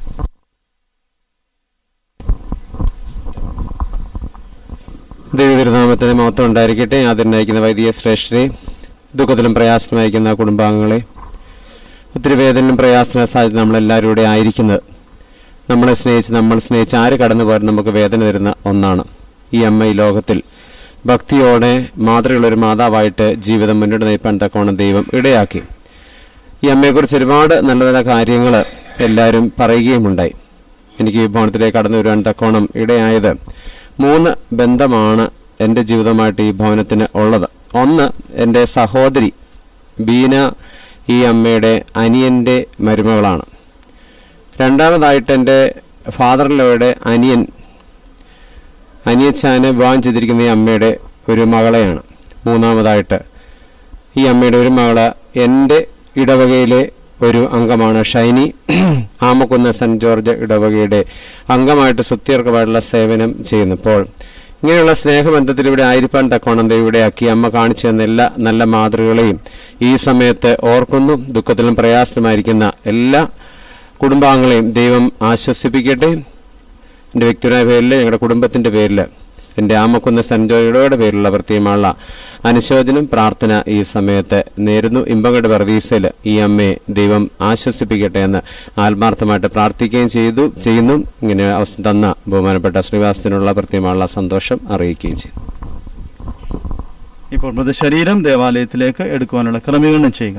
ദൈവതിരുനാമത്തിന് മഹത്വം ഉണ്ടായിരിക്കട്ടെ ആദ്യം നയിക്കുന്ന വൈദിക ശ്രേഷ്ഠരെ ദുഃഖത്തിലും പ്രയാസം നയിക്കുന്ന കുടുംബാംഗങ്ങളെ ഒത്തിരി വേദനയും പ്രയാസന സാധ്യത നമ്മളെല്ലാവരും ഇവിടെ ആയിരിക്കുന്നത് നമ്മളെ സ്നേഹിച്ച് നമ്മൾ സ്നേഹിച്ച് ആര് കടന്നു പോയാൽ നമുക്ക് വേദന തരുന്ന ഒന്നാണ് ഈ അമ്മ ഈ ലോകത്തിൽ ഭക്തിയോടെ മാതൃകളൊരു മാതാവായിട്ട് ജീവിതം മുന്നോട്ട് നയിപ്പാൻ തക്കവണ്ണം ദൈവം ഇടയാക്കി ഈ അമ്മയെക്കുറിച്ച് ഒരുപാട് നല്ല നല്ല കാര്യങ്ങൾ എല്ലാവരും പറയുകയുമുണ്ടായി എനിക്ക് ഈ ഭവനത്തിലേക്ക് കടന്നു വരുവാൻ തക്കോണം ഇടയായത് മൂന്ന് ബന്ധമാണ് എൻ്റെ ജീവിതമായിട്ട് ഈ ഭവനത്തിന് ഉള്ളത് ഒന്ന് എൻ്റെ സഹോദരി ബീന ഈ അമ്മയുടെ അനിയൻ്റെ മരുമകളാണ് രണ്ടാമതായിട്ട് എൻ്റെ ഫാദറിലോയുടെ അനിയൻ അനിയച്ചാനെ വിവാഹം ചെയ്തിരിക്കുന്ന ഈ അമ്മയുടെ ഒരു മകളെയാണ് മൂന്നാമതായിട്ട് ഈ അമ്മയുടെ ഒരു മകള് എൻ്റെ ഇടവകയിലെ ഒരു അംഗമാണ് ഷൈനി ആമക്കുന്ന് സെൻറ് ജോർജ് ഇടവകയുടെ അംഗമായിട്ട് സുത്യർക്കമായിട്ടുള്ള സേവനം ചെയ്യുന്നപ്പോൾ ഇങ്ങനെയുള്ള സ്നേഹബന്ധത്തിൽ ഇവിടെ ആയിരിക്കാൻ തക്കോണം ഇവിടെ ആക്കി അമ്മ കാണിച്ചു തന്ന എല്ലാ നല്ല മാതൃകളെയും ഈ സമയത്ത് ഓർക്കുന്നു ദുഃഖത്തിലും പ്രയാസത്തിലുമായിരിക്കുന്ന എല്ലാ കുടുംബാംഗങ്ങളെയും ദൈവം ആശ്വസിപ്പിക്കട്ടെ എൻ്റെ വ്യക്തിപരമായ പേരിൽ ഞങ്ങളുടെ കുടുംബത്തിൻ്റെ പേരിൽ എൻ്റെ ആമക്കുന്ന് സെൻജോയുടെ പേരിലുള്ള പ്രത്യേകമുള്ള അനുശോചനം പ്രാർത്ഥന ഈ സമയത്ത് നേരുന്നു ഇമ്പങ്ങളുടെ വർവീസയിൽ ഈ അമ്മയെ ദൈവം ആശ്വസിപ്പിക്കട്ടെ എന്ന് ആത്മാർത്ഥമായിട്ട് പ്രാർത്ഥിക്കുകയും ചെയ്തു ചെയ്യുന്നു ഇങ്ങനെ അവസ്ഥ തന്ന ബഹുമാനപ്പെട്ട ശ്രീവാസത്തിനുള്ള പ്രത്യേകമുള്ള സന്തോഷം അറിയിക്കുകയും ചെയ്തു ഇപ്പോൾ മൃതശരീരം ദേവാലയത്തിലേക്ക് എടുക്കുവാനുള്ള ക്രമീകരണം ചെയ്യുക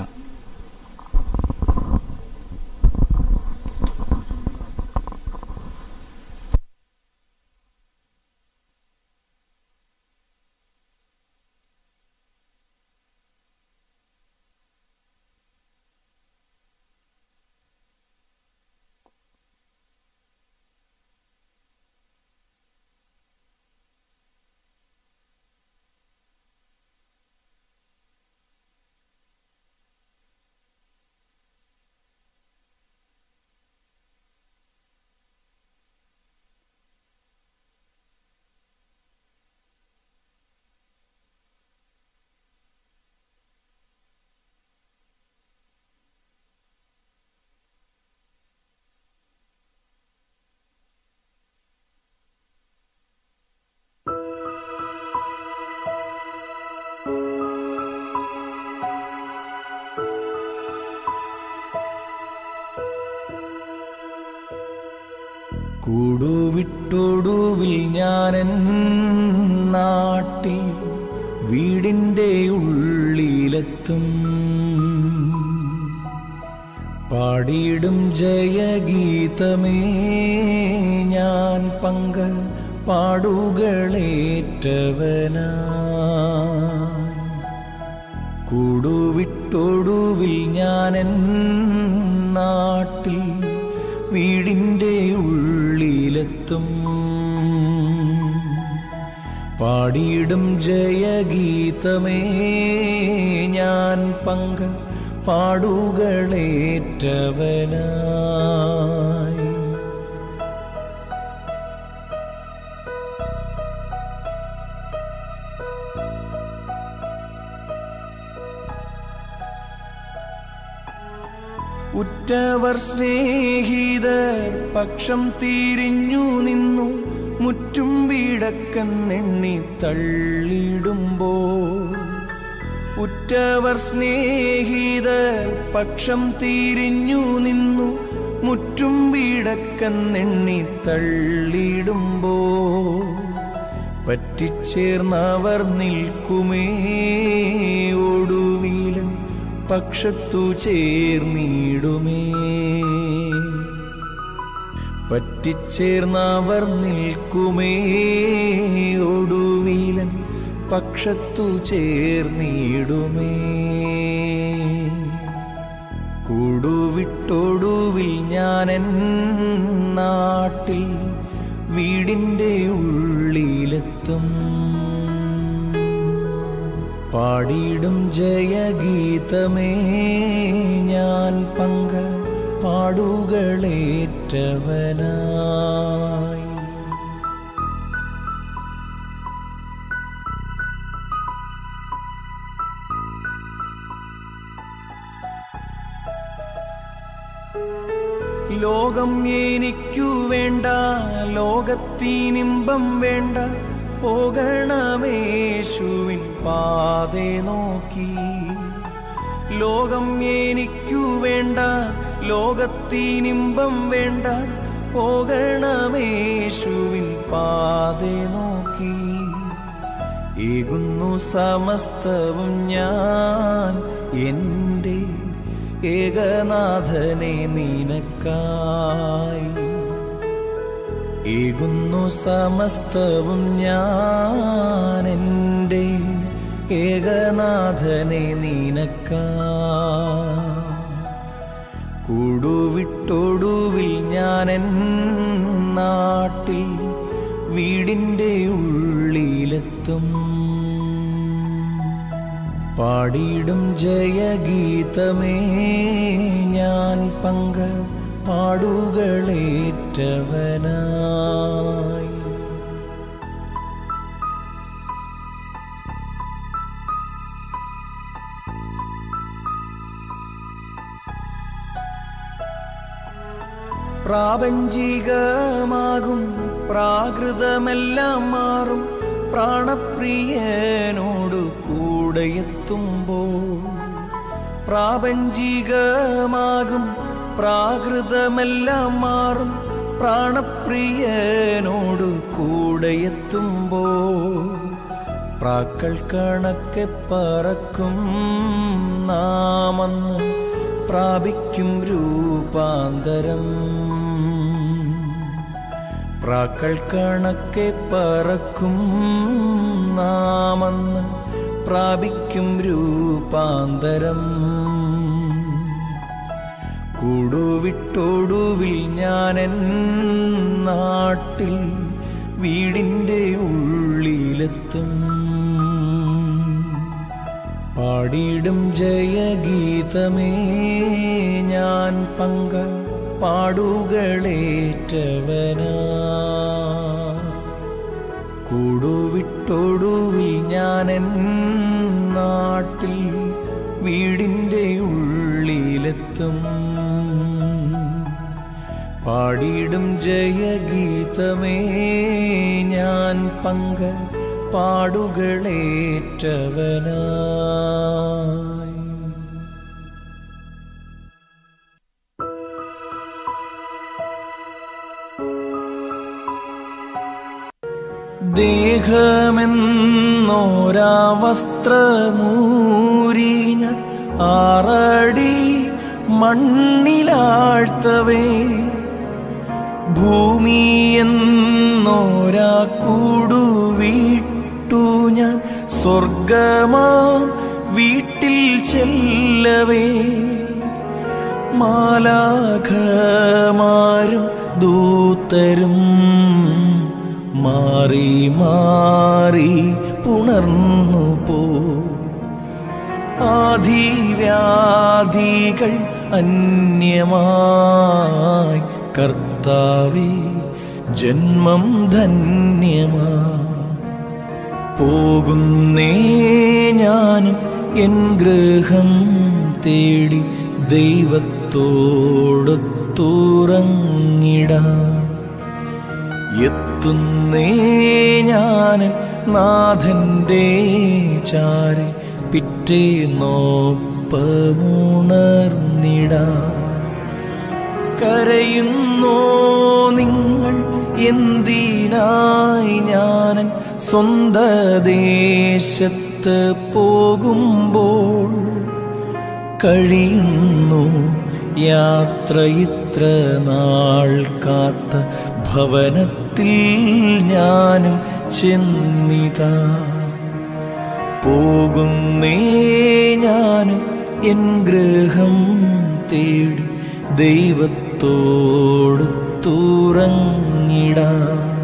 കൂടുവിട്ടൊടുവിൽ ഞാനൻ നാട്ടിൽ വീടിൻ്റെ ഉള്ളിലെത്തും പാടിയിടും ജയഗീതമേ ഞാൻ പങ്ക പാടുകളേറ്റവനാ കൂടുവിട്ടൊടുവിൽ ഞാനൻ നാട്ടിൽ വീടിൻ്റെ ഉള്ളിലെത്തും പാടിയിടും ജയഗീതമേ ഞാൻ പങ്ക പാടുകളേറ്റവനായി ഉറ്റവർ സ്നേഹിതർ പക്ഷം തിരിഞ്ഞു നിന്നു മുറ്റും വീടക്കെന്നെണ്ണി തള്ളിടുമ്പോൾ ഉറ്റവർ സ്നേഹിതർ പക്ഷം തിരിഞ്ഞു നിന്നു മുറ്റും വീടക്കെന്നെണ്ണി തള്ളിടുമ്പോൾ പറ്റിച്ചേർന്നവർ നിൽക്കുമേ ഒടുവിലും പക്ഷത്തു ചേർന്നിടുമേ പറ്റിച്ചേർന്നവർ നിൽക്കുമേ ഒടുവിലൻ പക്ഷത്തു ചേർന്നിടുമേ കൂടുവിട്ടൊടുവിൽ ഞാനൻ നാട്ടിൽ വീടിൻ്റെ ഉള്ളിലെത്തും പാടിയിടും ജയഗീതമേ ഞാൻ പങ്ക പാടുകളേറ്റവനായി ലോകം എനിക്കു വേണ്ട ലോകത്തിനിമ്പം വേണ്ട പോകണമേശുവിൻ പാതെ നോക്കി ലോകം എനിക്കു വേണ്ട ലോകത്തിനിമ്പം വേണ്ട പോകണമേശുവിൻ പാതെ നോക്കി ഏകുന്നു സമസ്തവും ഞാൻ എൻ്റെ ഏകനാഥനെ നിനക്കായി ഏകുന്നു സമസ്തവും ഞാൻ എൻ്റെ ഏകനാഥനെ നിനക്കായി കൂടുവിട്ടൊടുവിൽ ഞാനെൻ നാട്ടിൽ വീടിൻ്റെ ഉള്ളിലെത്തും പാടിയിടും ജയഗീതമേ ഞാൻ പങ്ക പാടുകളേറ്റവനായി പ്രാപഞ്ചികമാകും പ്രാകൃതമെല്ലാം മാറും പ്രാണപ്രിയനോടു കൂടെയെത്തുമ്പോൾ പ്രാപഞ്ചികമാകും പ്രാകൃതമെല്ലാം മാറും പ്രാണപ്രിയനോടു കൂടെയെത്തുമ്പോൾ പ്രാക്കൾ കണക്കെ പറക്കും നാമന്ന് പ്രാപിക്കും രൂപാന്തരം പ്രാക്കൾ കണക്കെ പറക്കും നാമന്ന് പ്രാപിക്കും രൂപാന്തരം കൂടുവിട്ടൊടുവിൽ ഞാനെൻ നാട്ടിൽ വീടിൻ്റെ ഉള്ളിലെത്തും പാടിയിടും ജയഗീതമേ ഞാൻ പങ്ക പാടുകളേറ്റവനാ കൂടുവിട്ടൊടുവിൽ ഞാനെൻ നാട്ടിൽ വീടിൻ്റെ ഉള്ളിലെത്തും പാടിയിടും ജയഗീതമേ ഞാൻ പങ്ക പാടുകളേറ്റവനായി ദേഹമെന്നോരാ വസ്ത്രമൂരി ഞാൻ ആറടി മണ്ണിലാഴ്ത്തവേ ഭൂമി എന്നോരാ കൂടുവിട്ടു ഞാൻ സ്വർഗമാം വീട്ടിൽ ചെല്ലവേ മാലാഖമാരും ദൂതരും മാറി മാറി പുണർന്നു പോ ആധിവ്യാധികൾ അന്യമായി കർത്താവേ ജന്മം ധന്യമാ പോകുന്നേ ഞാനും എൻ ഗൃഹം തേടി ദൈവത്തോടൊത്തുറങ്ങിടാ എത്തുന്നേ ഞാൻ നാഥന്റെ ചാരി പിറ്റേ നോപ്പമുണർന്നിടാ കരയുന്നോ നിങ്ങൾ എന്തിനായി ഞാൻ സ്വന്ത ദേശത്ത് പോകുമ്പോൾ കഴിയുന്നു യാത്ര ഇത്ര നാൾ കാത്ത ഭവനത്തിൽ ഞാനും ചെന്നിതാ പോകുന്നേ ഞാനും എൻ ഗൃഹം തേടി ദൈവത്തോട് തുറങ്ങിടാ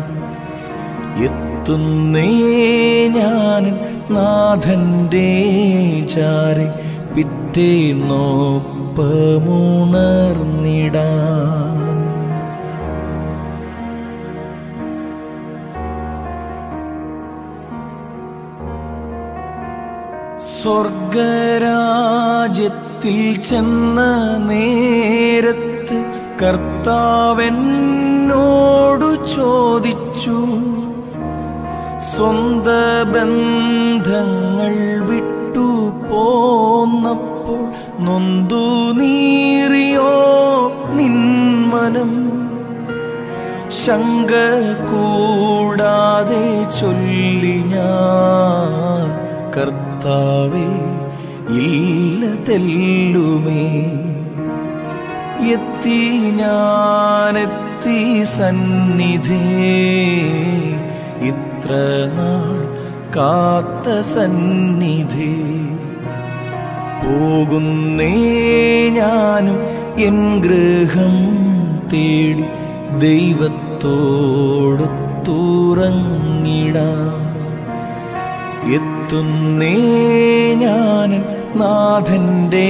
എത്തുന്നേ ഞാനും നാഥന്റെ ചാരി പിറ്റേ നോപ്പമുണർന്നിടാൻ സ്വർഗരാജ്യത്തിൽ ചെന്ന നേരത്ത് കർത്താവെന്നോടു ചോദിച്ചു സ്വന്ത ബന്ധങ്ങൾ വിട്ടു പോന്നപ്പോൾ നൊന്തു നീറിയോ നിന്മനം ശങ്ക കൂടാതെ ചൊല്ലി ഞാൻ കർത്താവേ ഇല്ല തെല്ലുമേ എത്തി ഞാനെത്തി സന്നിധേ ഇത്ര നാൾ കാത്ത സന്നിധി പോകുന്നേ ഞാനും എൻ ഗൃഹം തേടി ദൈവത്തോട് തുറങ്ങിടാ എത്തുന്നേ ഞാൻ നാഥന്റെ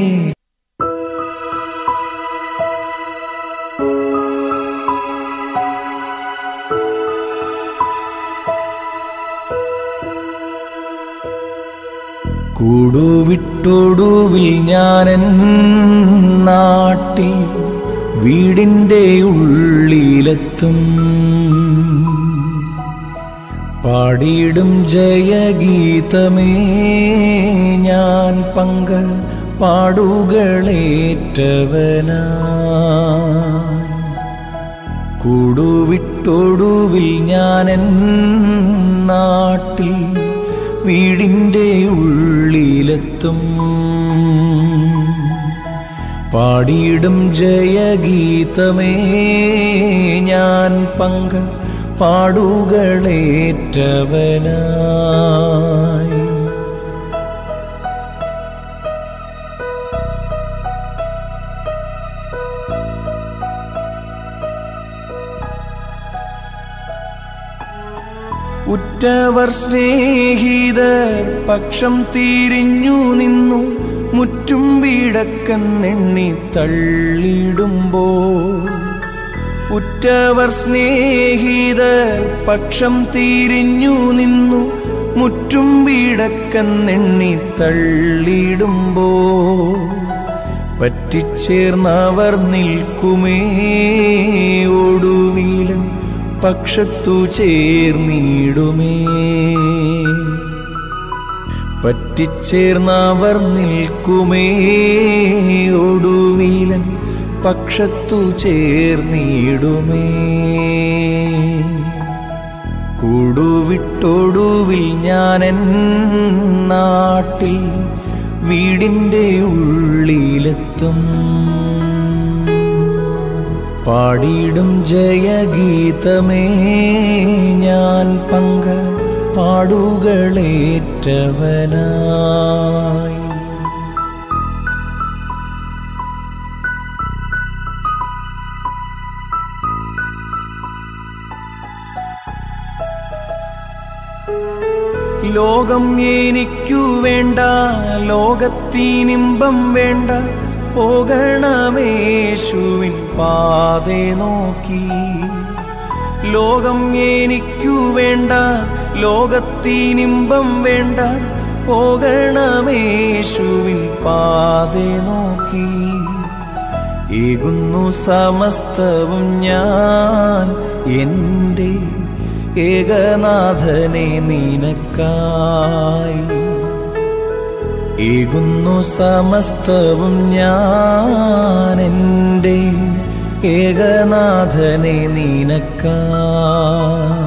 കൂടുവിട്ടൊടുവിൽ ഞാനൻ നാട്ടിൽ വീടിൻ്റെ ഉള്ളിലെത്തും പാടിയിടും ജയഗീതമേ ഞാൻ പങ്ക പാടുകളേറ്റവനാ കൂടുവിട്ടൊടുവിൽ ഞാനൻ നാട്ടിൽ വീടിൻ്റെ ഉള്ളിലെത്തും പാടിയിടും ജയഗീതമേ ഞാൻ പങ്ക പാടുകളേറ്റവനായി ഉറ്റവർ സ്നേഹിതർ പക്ഷം തിരിഞ്ഞു നിന്നു മുറ്റും വീടക്കെന്നെണ്ണി തള്ളിടുമ്പോൾ ഉറ്റവർ സ്നേഹിതർ പക്ഷം തിരിഞ്ഞു നിന്നു മുറ്റും വീടക്കെന്നെണ്ണി തള്ളിടുമ്പോൾ പറ്റിച്ചേർന്നവർ നിൽക്കുമേ ഒടുവിലും പക്ഷത്തു ചേർന്നിടുമേ പറ്റിച്ചേർന്നവർ നിൽക്കുമേ ഒടുവിലൻ പക്ഷത്തു ചേർന്നിടുമേ കൂടുവിട്ടൊടുവിൽ ഞാനെൻ നാട്ടിൽ വീടിൻ്റെ ഉള്ളിലെത്തും പാടിയിടും ജയഗീതമേ ഞാൻ പങ്ക പാടുകളേറ്റവനായി ലോകം എനിക്കു വേണ്ട ലോകത്തിനിമ്പം വേണ്ട പോകണമേശുവിൻ പാതെ നോക്കി ലോകം എനിക്കു വേണ്ട ലോകത്തിനിമ്പം വേണ്ട പോകണമേശുവിൻ പാതെ നോക്കി ഏകുന്നു സമസ്തവും ഞാൻ എൻ്റെ ഏകനാഥനെ നിനക്കായി ഏകുന്നു സമസ്തവും ഞാൻ എൻ്റെ ഏകനാഥനെ നിനക്കായി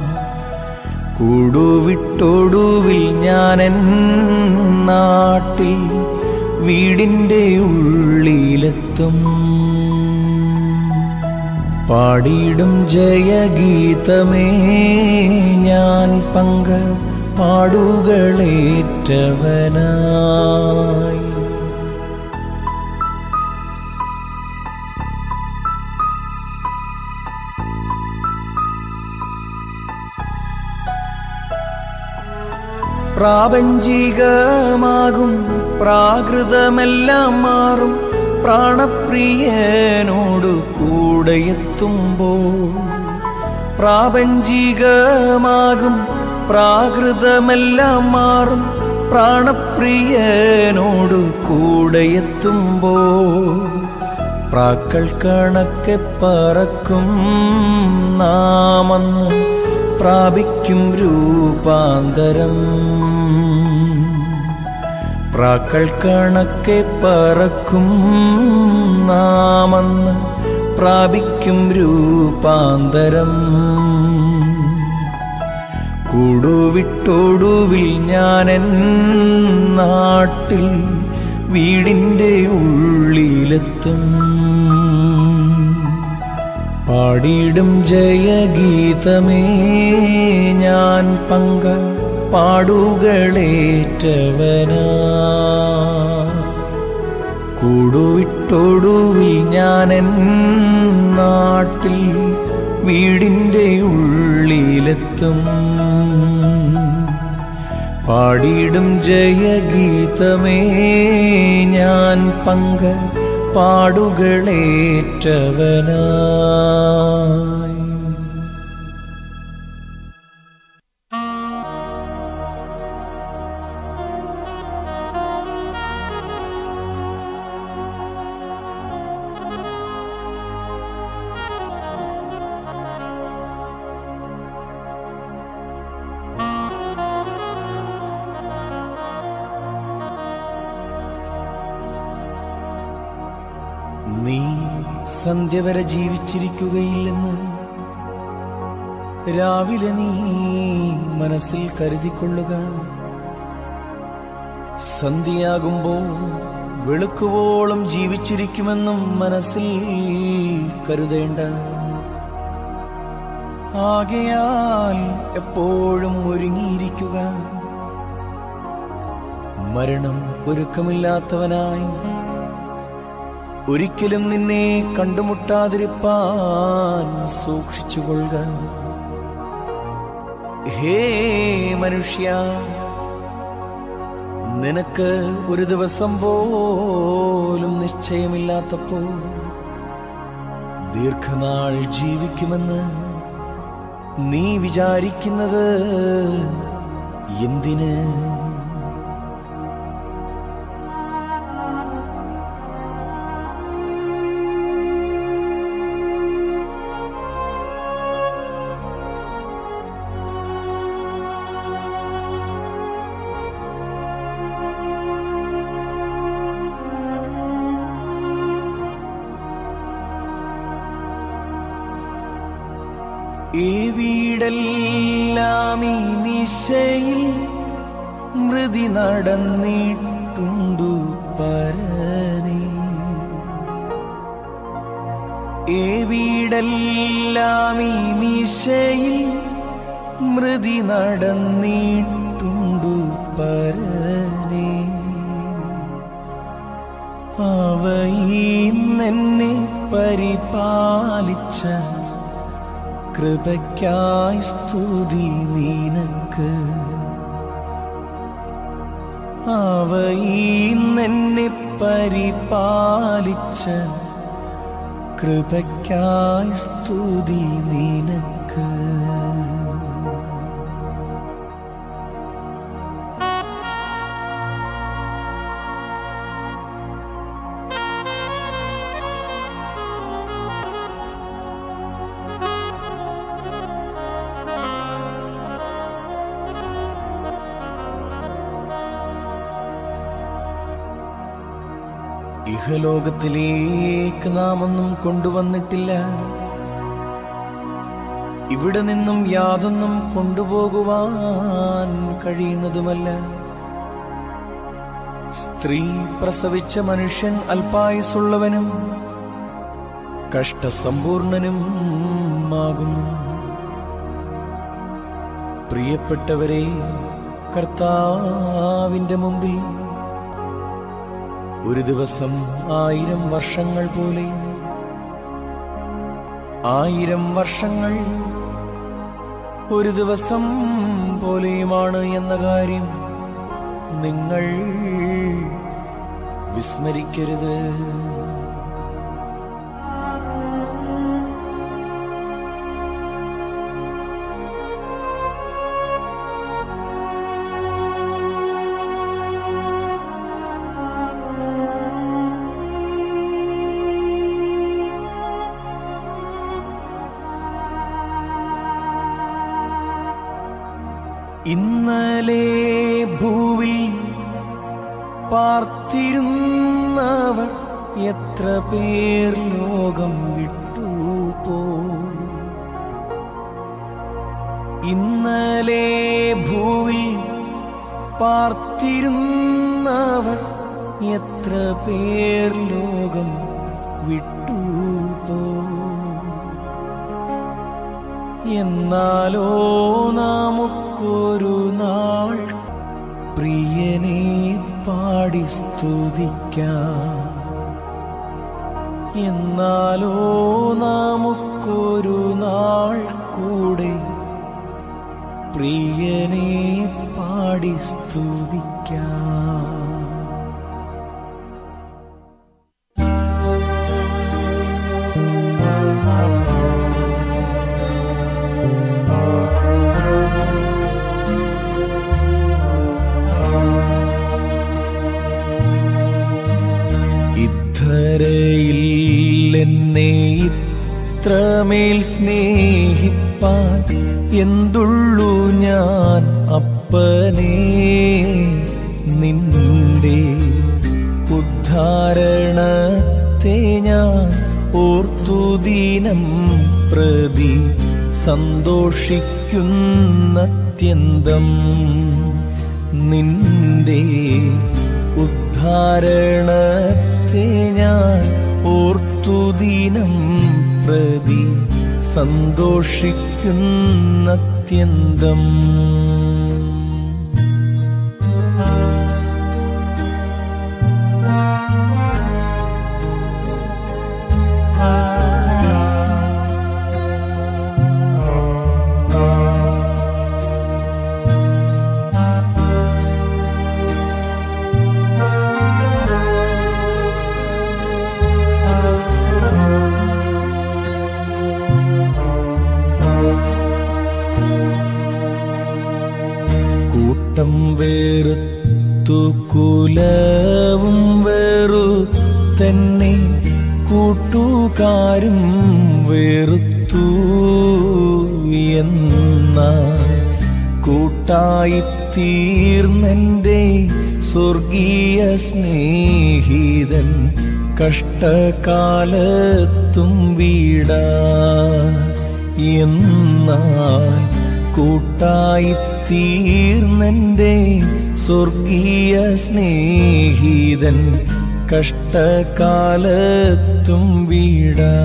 കൂടുവിട്ടൊടുവിൽ ഞാനെൻ നാട്ടിൽ വീടിൻ്റെ ഉള്ളിലെത്തും പാടിയിടും ജയഗീതമേ ഞാൻ പങ്ക പാടുകളേറ്റവനായി പ്രാപഞ്ചികമാകും പ്രാകൃതമെല്ലാം മാറും പ്രാണപ്രിയനോടു കൂടെയെത്തുമ്പോൾ പ്രാപഞ്ചികമാകും പ്രാകൃതമെല്ലാം മാറും പ്രാണപ്രിയനോടു കൂടെയെത്തുമ്പോൾ പ്രാക്കൾ കണക്കെ പറക്കും നാമന്ന് പ്രാപിക്കും രൂപാന്തരം പ്രാക്കൾ കണക്കെ പറക്കും നാമന്ന് പ്രാപിക്കും രൂപാന്തരം കൂടുവിട്ടൊടുവിൽ ഞാനെൻ നാട്ടിൽ വീടിൻ്റെ ഉള്ളിലെത്തും പാടിയിടും ജയഗീതമേ ഞാൻ പങ്ക പാടുകളേറ്റവനാ കൂടുവിട്ടൊടുവിൽ ഞാനെൻ നാട്ടിൽ വീടിൻ്റെ ഉള്ളിലെത്തും പാടിയിടും ജയഗീതമേ ഞാൻ പങ്ക പാടുകളേറ്റവനായി നീ സന്ധ്യ വരെ ജീവിച്ചിരിക്കുകയില്ലെന്ന് രാവിലെ നീ മനസ്സിൽ കരുതിക്കൊള്ളുക സന്ധ്യയാകുമ്പോൾ വെളുക്കുവോളം ജീവിച്ചിരിക്കുമെന്നും മനസ്സിൽ കരുതേണ്ട ആകയാൽ എപ്പോഴും ഒരുങ്ങിയിരിക്കുക മരണം ഒരുക്കമില്ലാത്തവനായി ഒരിക്കലും നിന്നെ കണ്ടുമുട്ടാതിരിപ്പാൻ സൂക്ഷിച്ചുകൊള്ളുക ഹേ മനുഷ്യ നിനക്ക് ഒരു ദിവസം പോലും നിശ്ചയമില്ലാത്തപ്പോൾ ദീർഘനാൾ ജീവിക്കുമെന്ന് നീ വിചാരിക്കുന്നത് എന്തിന് ഈ ഏവിടെല്ലാം ഈ നിശയിൽ മൃതി നടന്നിട്ടുണ്ടു പരനേ ഏവിടെല്ലാം ഈ നിശയിൽ മൃതി നടന്നിട്ടുണ്ടു പരനേ അവയിന്നെന്നെ പരിപാലിച്ച കൃപയ്ക്കായി സ്തുതി നിനക്ക് അവയിന്നെന്നെ പരിപാലിച്ച കൃപയ്ക്കായി സ്തുതി നിനക്ക് ഇഹലോകത്തിലേക്ക് നാം ഒന്നും കൊണ്ടുവന്നിട്ടില്ല ഇവിടെ നിന്നും യാതൊന്നും കൊണ്ടുപോകുവാൻ കഴിയുന്നതുമല്ല സ്ത്രീ പ്രസവിച്ച മനുഷ്യൻ അല്പായുസുള്ളവനും കഷ്ടസമ്പൂർണനും ആകുന്നു പ്രിയപ്പെട്ടവരെ കർത്താവിന്റെ മുമ്പിൽ ഒരു ദിവസം ആയിരം വർഷങ്ങൾ പോലെ ആയിരം വർഷങ്ങൾ ഒരു ദിവസം പോലെയുമാണ് എന്ന കാര്യം നിങ്ങൾ വിസ്മരിക്കരുത് ഇന്നലെ ഭൂവിൽ പാർത്തിരുന്നവർ എത്ര പേർ ലോകം വിട്ടു പോ ഇന്നലെ ഭൂവിൽ പാർത്തിരുന്നവർ എത്ര പേർ ലോകം വിട്ടു പോ എന്നാലോ നമുക്കൊരു നാൾ പ്രിയനെ പാടി സ്തുതിക്കാം എന്നാലോ നമുക്കൊരു നാൾ കൂടെ പ്രിയനെ പാടി സ്തുതിക്കാം ഇദ്ധരയിൽ എന്നെ ഇത്രമേൽ സ്നേഹിപ്പാൻ എന്തുള്ളു ഞാൻ അപ്പനേ നിന്റെ ഉദ്ധാരണത്തെ ഞാൻ ഓർത്തു ദിനം പ്രതി സന്തോഷിക്കുന്നത്യന്തം നിന്റെ ഉദ്ധാരണത്തെ ഞാൻ ഓർത്തു ദിനം പ്രതി സന്തോഷിക്കുന്നത്യന്തം കൂട്ടം വേറുത്തു കുലവും വേറു തന്നെ കൂട്ടുകാരും വേറുത്തു എന്ന കൂട്ടായി തീർന്നെൻ്റെ സ്വർഗീയ സ്നേഹിതൻ കഷ്ടകാലത്തും വീടാ എന്നാൽ കൂട്ടായി തീർന്നെൻ്റെ സ്വർഗീയ സ്നേഹിതൻ കഷ്ടകാലത്തും വീടാ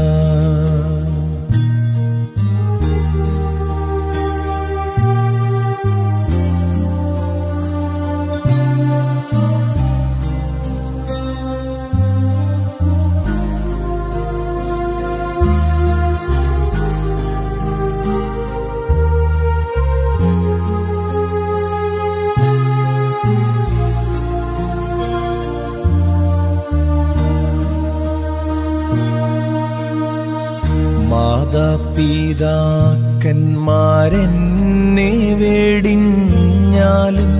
മാതാപിതാക്കന്മാരെന്നെ വേടിഞ്ഞാലും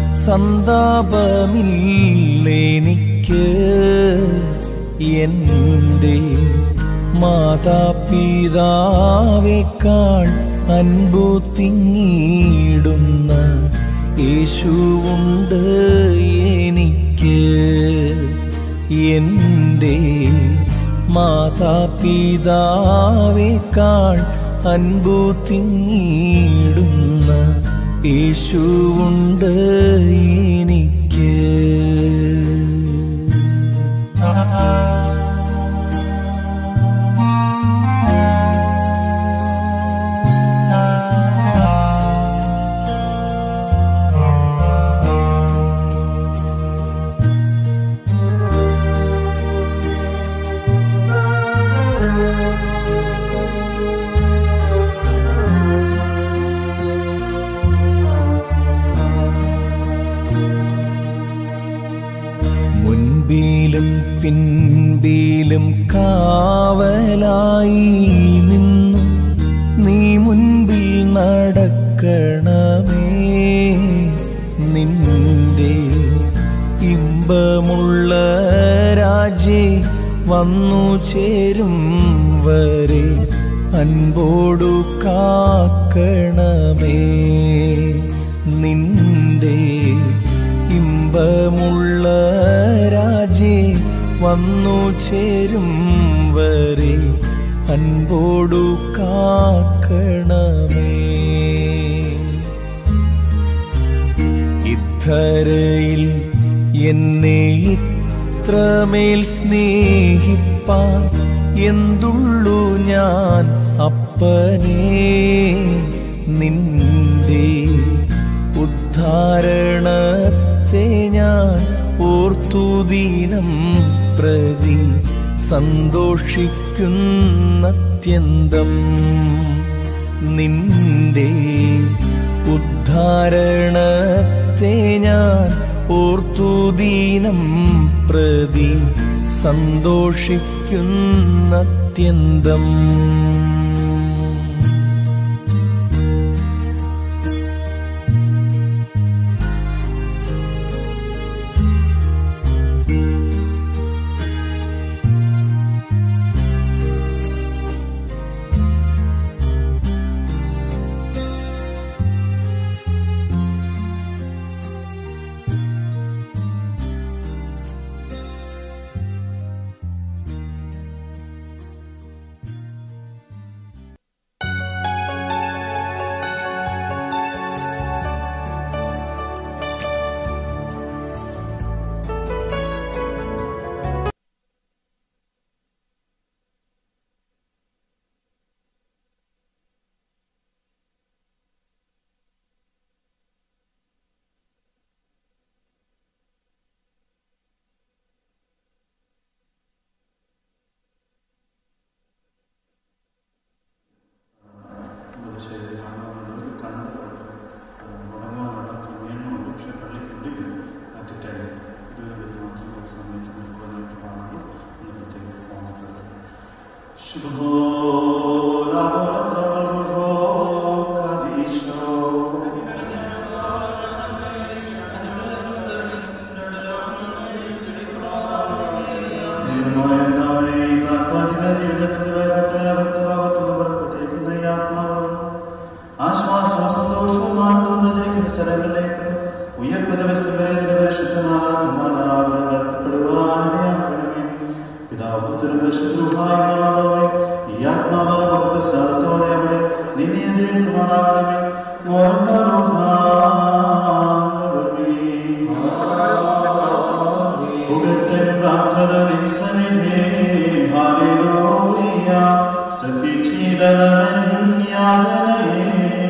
സന്താപമില്ലെനിക്ക് എൻ്റെ മാതാപിതാവേക്കാൾ അൻപു തിങ്ങിടുന്ന യേശുവുണ്ട് എനിക്ക് എൻ്റെ മാതാപിതാവേക്കാൾ അൻപു തിങ്ങിടുന്ന യേശുവുണ്ട് എനിക്ക് മുൻപിലും പിൻപിലും കാവലായി നിന്നു നീ മുൻപിൽ നടക്കണമേ നിന്റെ ഇമ്പമുള്ള രാജേ വന്നു ചേരും വരെ അൻപോടു കാക്കണമേ നിന്റെ ഇമ്പമുള്ള രാജേ വന്നു ചേരും വരെ അൻപോടു കാക്കണമേ ഇത്തരയിൽ എന്നെ ഇത്രമേൽ സ്നേഹിപ്പാൻ എന്തുള്ളു ഞാൻ അപ്പനേ നിന്റെ ഉദ്ധാരണത്തെ ഞാൻ ഓർത്തുദീനം പ്രതി സന്തോഷിക്കുന്നത്യന്തം നിന്റെ ഉദ്ധാരണത്തെ ഞാൻ ഓർത്തുദീനം പ്രതി സന്തോഷിക്കുന്നത്യന്തം ശരീരം കാണുവാനുള്ളവർ കണ്ടവർക്ക് മുടങ്ങുവാനുള്ള ക്രമീകരണമുണ്ട് പക്ഷേ പള്ളിക്കുള്ളിൽ അറ്റിറ്റായി ഇരുപത് പേര് മാത്രം ഒരു സമയത്ത് നിൽക്കുവാനായിട്ട് പാടുള്ളൂ എന്ന് പ്രത്യേകം ഓർമ്മപ്പെടുത്തുന്നു ആശ്വാസവും സന്തോഷവും ആനന്ദവും നിറഞ്ഞിരിക്കുന്ന സ്ഥലങ്ങളിലേക്ക് ഉയർപ്പ് ദിവസം വരെ നിരപരിശുദ്ധമാകാകുമാരാവരെ നടത്തപ്പെടുവാൻ ഇടയാക്കണമേ പിതാവ് പുത്രനും പരിശുദ്ധരുമായ ഈ ആത്മാവ് നമുക്ക് പ്രസാദത്തോടെ അനുഗ്രഹിക്കുമാറാകണമേ ഭുഗത്തൻ പ്രാർത്ഥന നിൻസനിധേ ഹാലേലൂയ ശ്രദ്ധിച്ചിടണമെൻ യാചനയെ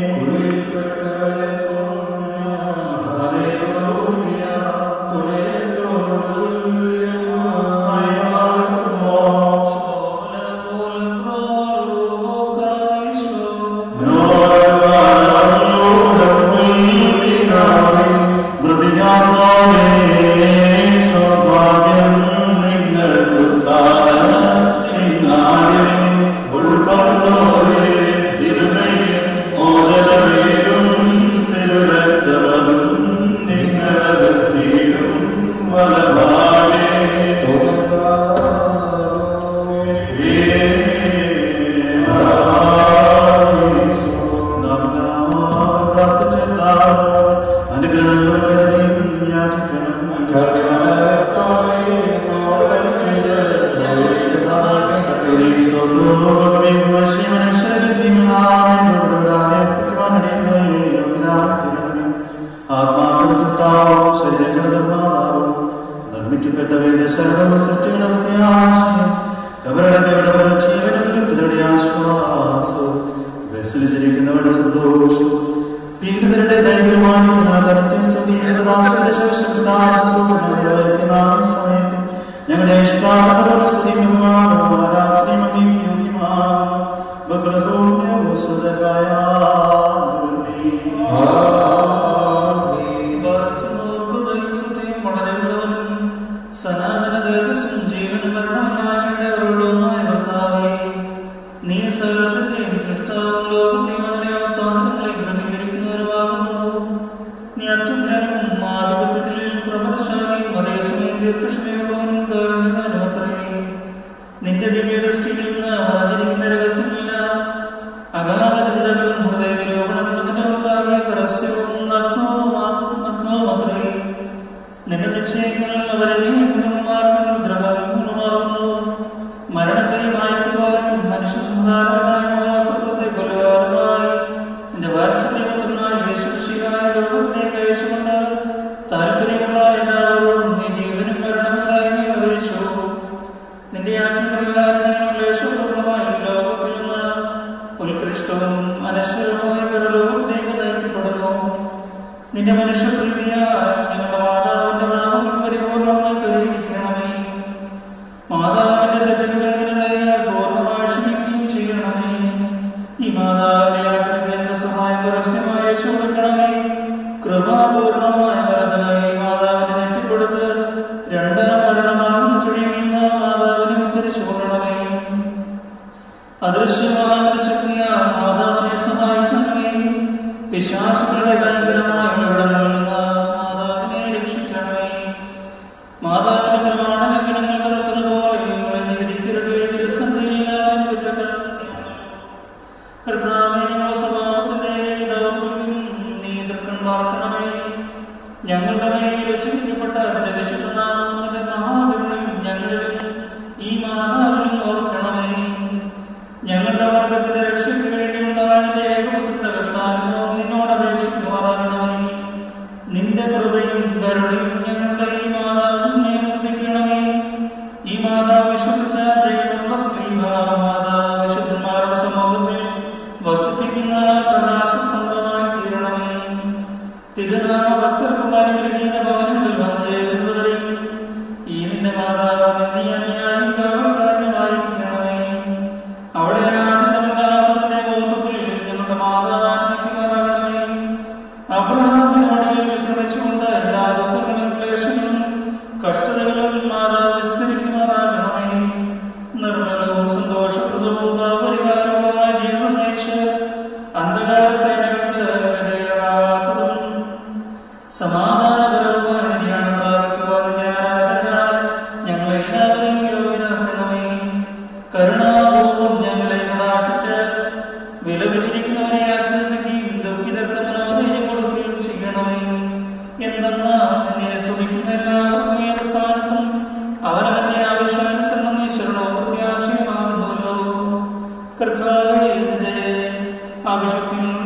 ആത്മാക്കളുടെ സൃഷ്ടാവും ശരീരങ്ങളുടെ നിർമ്മാതാവും നിർമ്മിക്കപ്പെട്ടവയുടെ ശരണവും സൃഷ്ടികളുടെ ആശയം കവരടങ്ങവരുടെ ജീവനും ദുഃഖിതരുടെ ആശ്വാസവും വ്യസനിച്ചിരിക്കുന്നവരുടെ സന്തോഷം പീഡിതരുടെ ധൈര്യമാനിക്കുന്ന തനിക്ക് സ്തുതിയുടെ സമയത്ത് ഞങ്ങളുടെ ഇഷ്ടാപരോട് സ്തുതി ബഹുമാനവും ആരാധനയും അങ്ങേക്ക് യോഗ്യമാകുന്നു ബഹുലഭൂമ്യവും സുതകായ സനാതന തേജസ്സും ജീവനും മരണമല്ലായ്മയുടെ അവരോടുമായ കർത്താവേ നീ സകലത്തിന്റെയും സൃഷ്ടാവും ലോകത്തെയും അതിന്റെ അവസ്ഥാനങ്ങളെ ക്രമീകരിക്കുന്നവരുമാകുന്നു നീ അത്യുഗ്രനും ആധിപത്യത്തിൽ പ്രബലശാലിയും അതേസമയം ദീർഘക്ഷമയുള്ളവനും കാരുണ്യവാനും അത്രേ നിന്റെ ദിവ്യദൃഷ്ടിയിൽ നിന്ന് മറഞ്ഞിരിക്കുന്ന രഹസ്യമില്ല അഗാധ ചിന്തകളും ഹൃദയ നിരൂപണങ്ങളും നിന്റെ മുമ്പാകെ പരസ്യവും നഗ്നവും നഗ്നവും അത്രേ നിന്റെ നിശ്ചയങ്ങൾ അവരെങ്കിലും ദ്രവങ്ങളുമാകുന്നു മരണത്തെ മായ്ക്കുവാനും മനുഷ്യ സംഹാരകനായ വാസത്തെ കൊല്ലുവാനുമായി നിന്റെ വാത്സല്യപുത്രനായ യേശുശിയായ ലോകത്തിലേക്ക് അയച്ചുകൊണ്ട് താല്പര്യമുള്ള എല്ലാവരോടും നീ ജീവനും മരണമില്ലായ്മയും അറിയിച്ചു നിന്റെ ആജ്ഞപ്രകാരം ഞങ്ങൾ ക്ലേശപൂർണമായി ഈ ലോകത്തിൽ നിന്ന് ഉത്കൃഷ്ടവും അനശ്വരവുമായ പരലോകത്തിലേക്ക് നയിക്കപ്പെടുന്നു നിന്റെ മനുഷ്യപ്രീതിയാൽ ഞങ്ങളുടെ മാതാവിന്റെ പാപങ്ങൾ പരിപൂർണമായി പരിഹരിക്കണമേ മാതാവിന്റെ തെറ്റുകളെ പൂർണ്ണമായി ക്ഷമിക്കുകയും ചെയ്യണമേ ഈ മാതാവിന്റെ യാത്രയ്ക്ക് എന്റെ സഹായം പരസ്യമായി അയച്ചു കൊടുക്കണമേ കൃപാപൂർണമായ വരതായി മാതാവിനെ നെട്ടിക്കൊടുത്ത് രണ്ടാം മരണമാകുന്ന ചുഴിയിൽ നിന്ന് മാതാവിനെ ഉദ്ധരിച്ചു കൊള്ളണമേ അദൃശ്യമായ ശക്തിയാൽ മാതാവിനെ സഹായിക്കണമേ പിശാചുകളുടെ ഭയങ്കരമായ ഇടപെടലുകളിൽ നിന്ന് മാതാവിനെ രക്ഷിക്കണമേ മാതാവിന്റെ പ്രമാണലംഘനങ്ങൾ നടക്കുന്നതുപോലെ ഇവളെ നിവേദിക്കരുത് ദിവസങ്ങളിൽ എല്ലാവരും കുറ്റക്കാരാണ്. കർത്താവേ ഞങ്ങളുടെ സ്വഭാവത്തിന്റെ ദൗർബല്യം നീ എതിർക്കാൻ പാർക്കണമേ ഞങ്ങളുടെ മേൽ ഉച്ചരിക്കപ്പെട്ട അതിന്റെ വിശുദ്ധനാമങ്ങളുടെ മഹാകരുണയും ഞങ്ങളിലും ഈ മാതാവിലും ഓർക്കണമേ ഞങ്ങളുടെ വർഗത്തിന്റെ രക്ഷയ്ക്ക് വേണ്ടിയുള്ള അതിന്റെ ഏകപുത്രന്റെ കഷ്ടാനുഭവം നിന്നോട് അപേക്ഷിക്കുമാറാകണമേ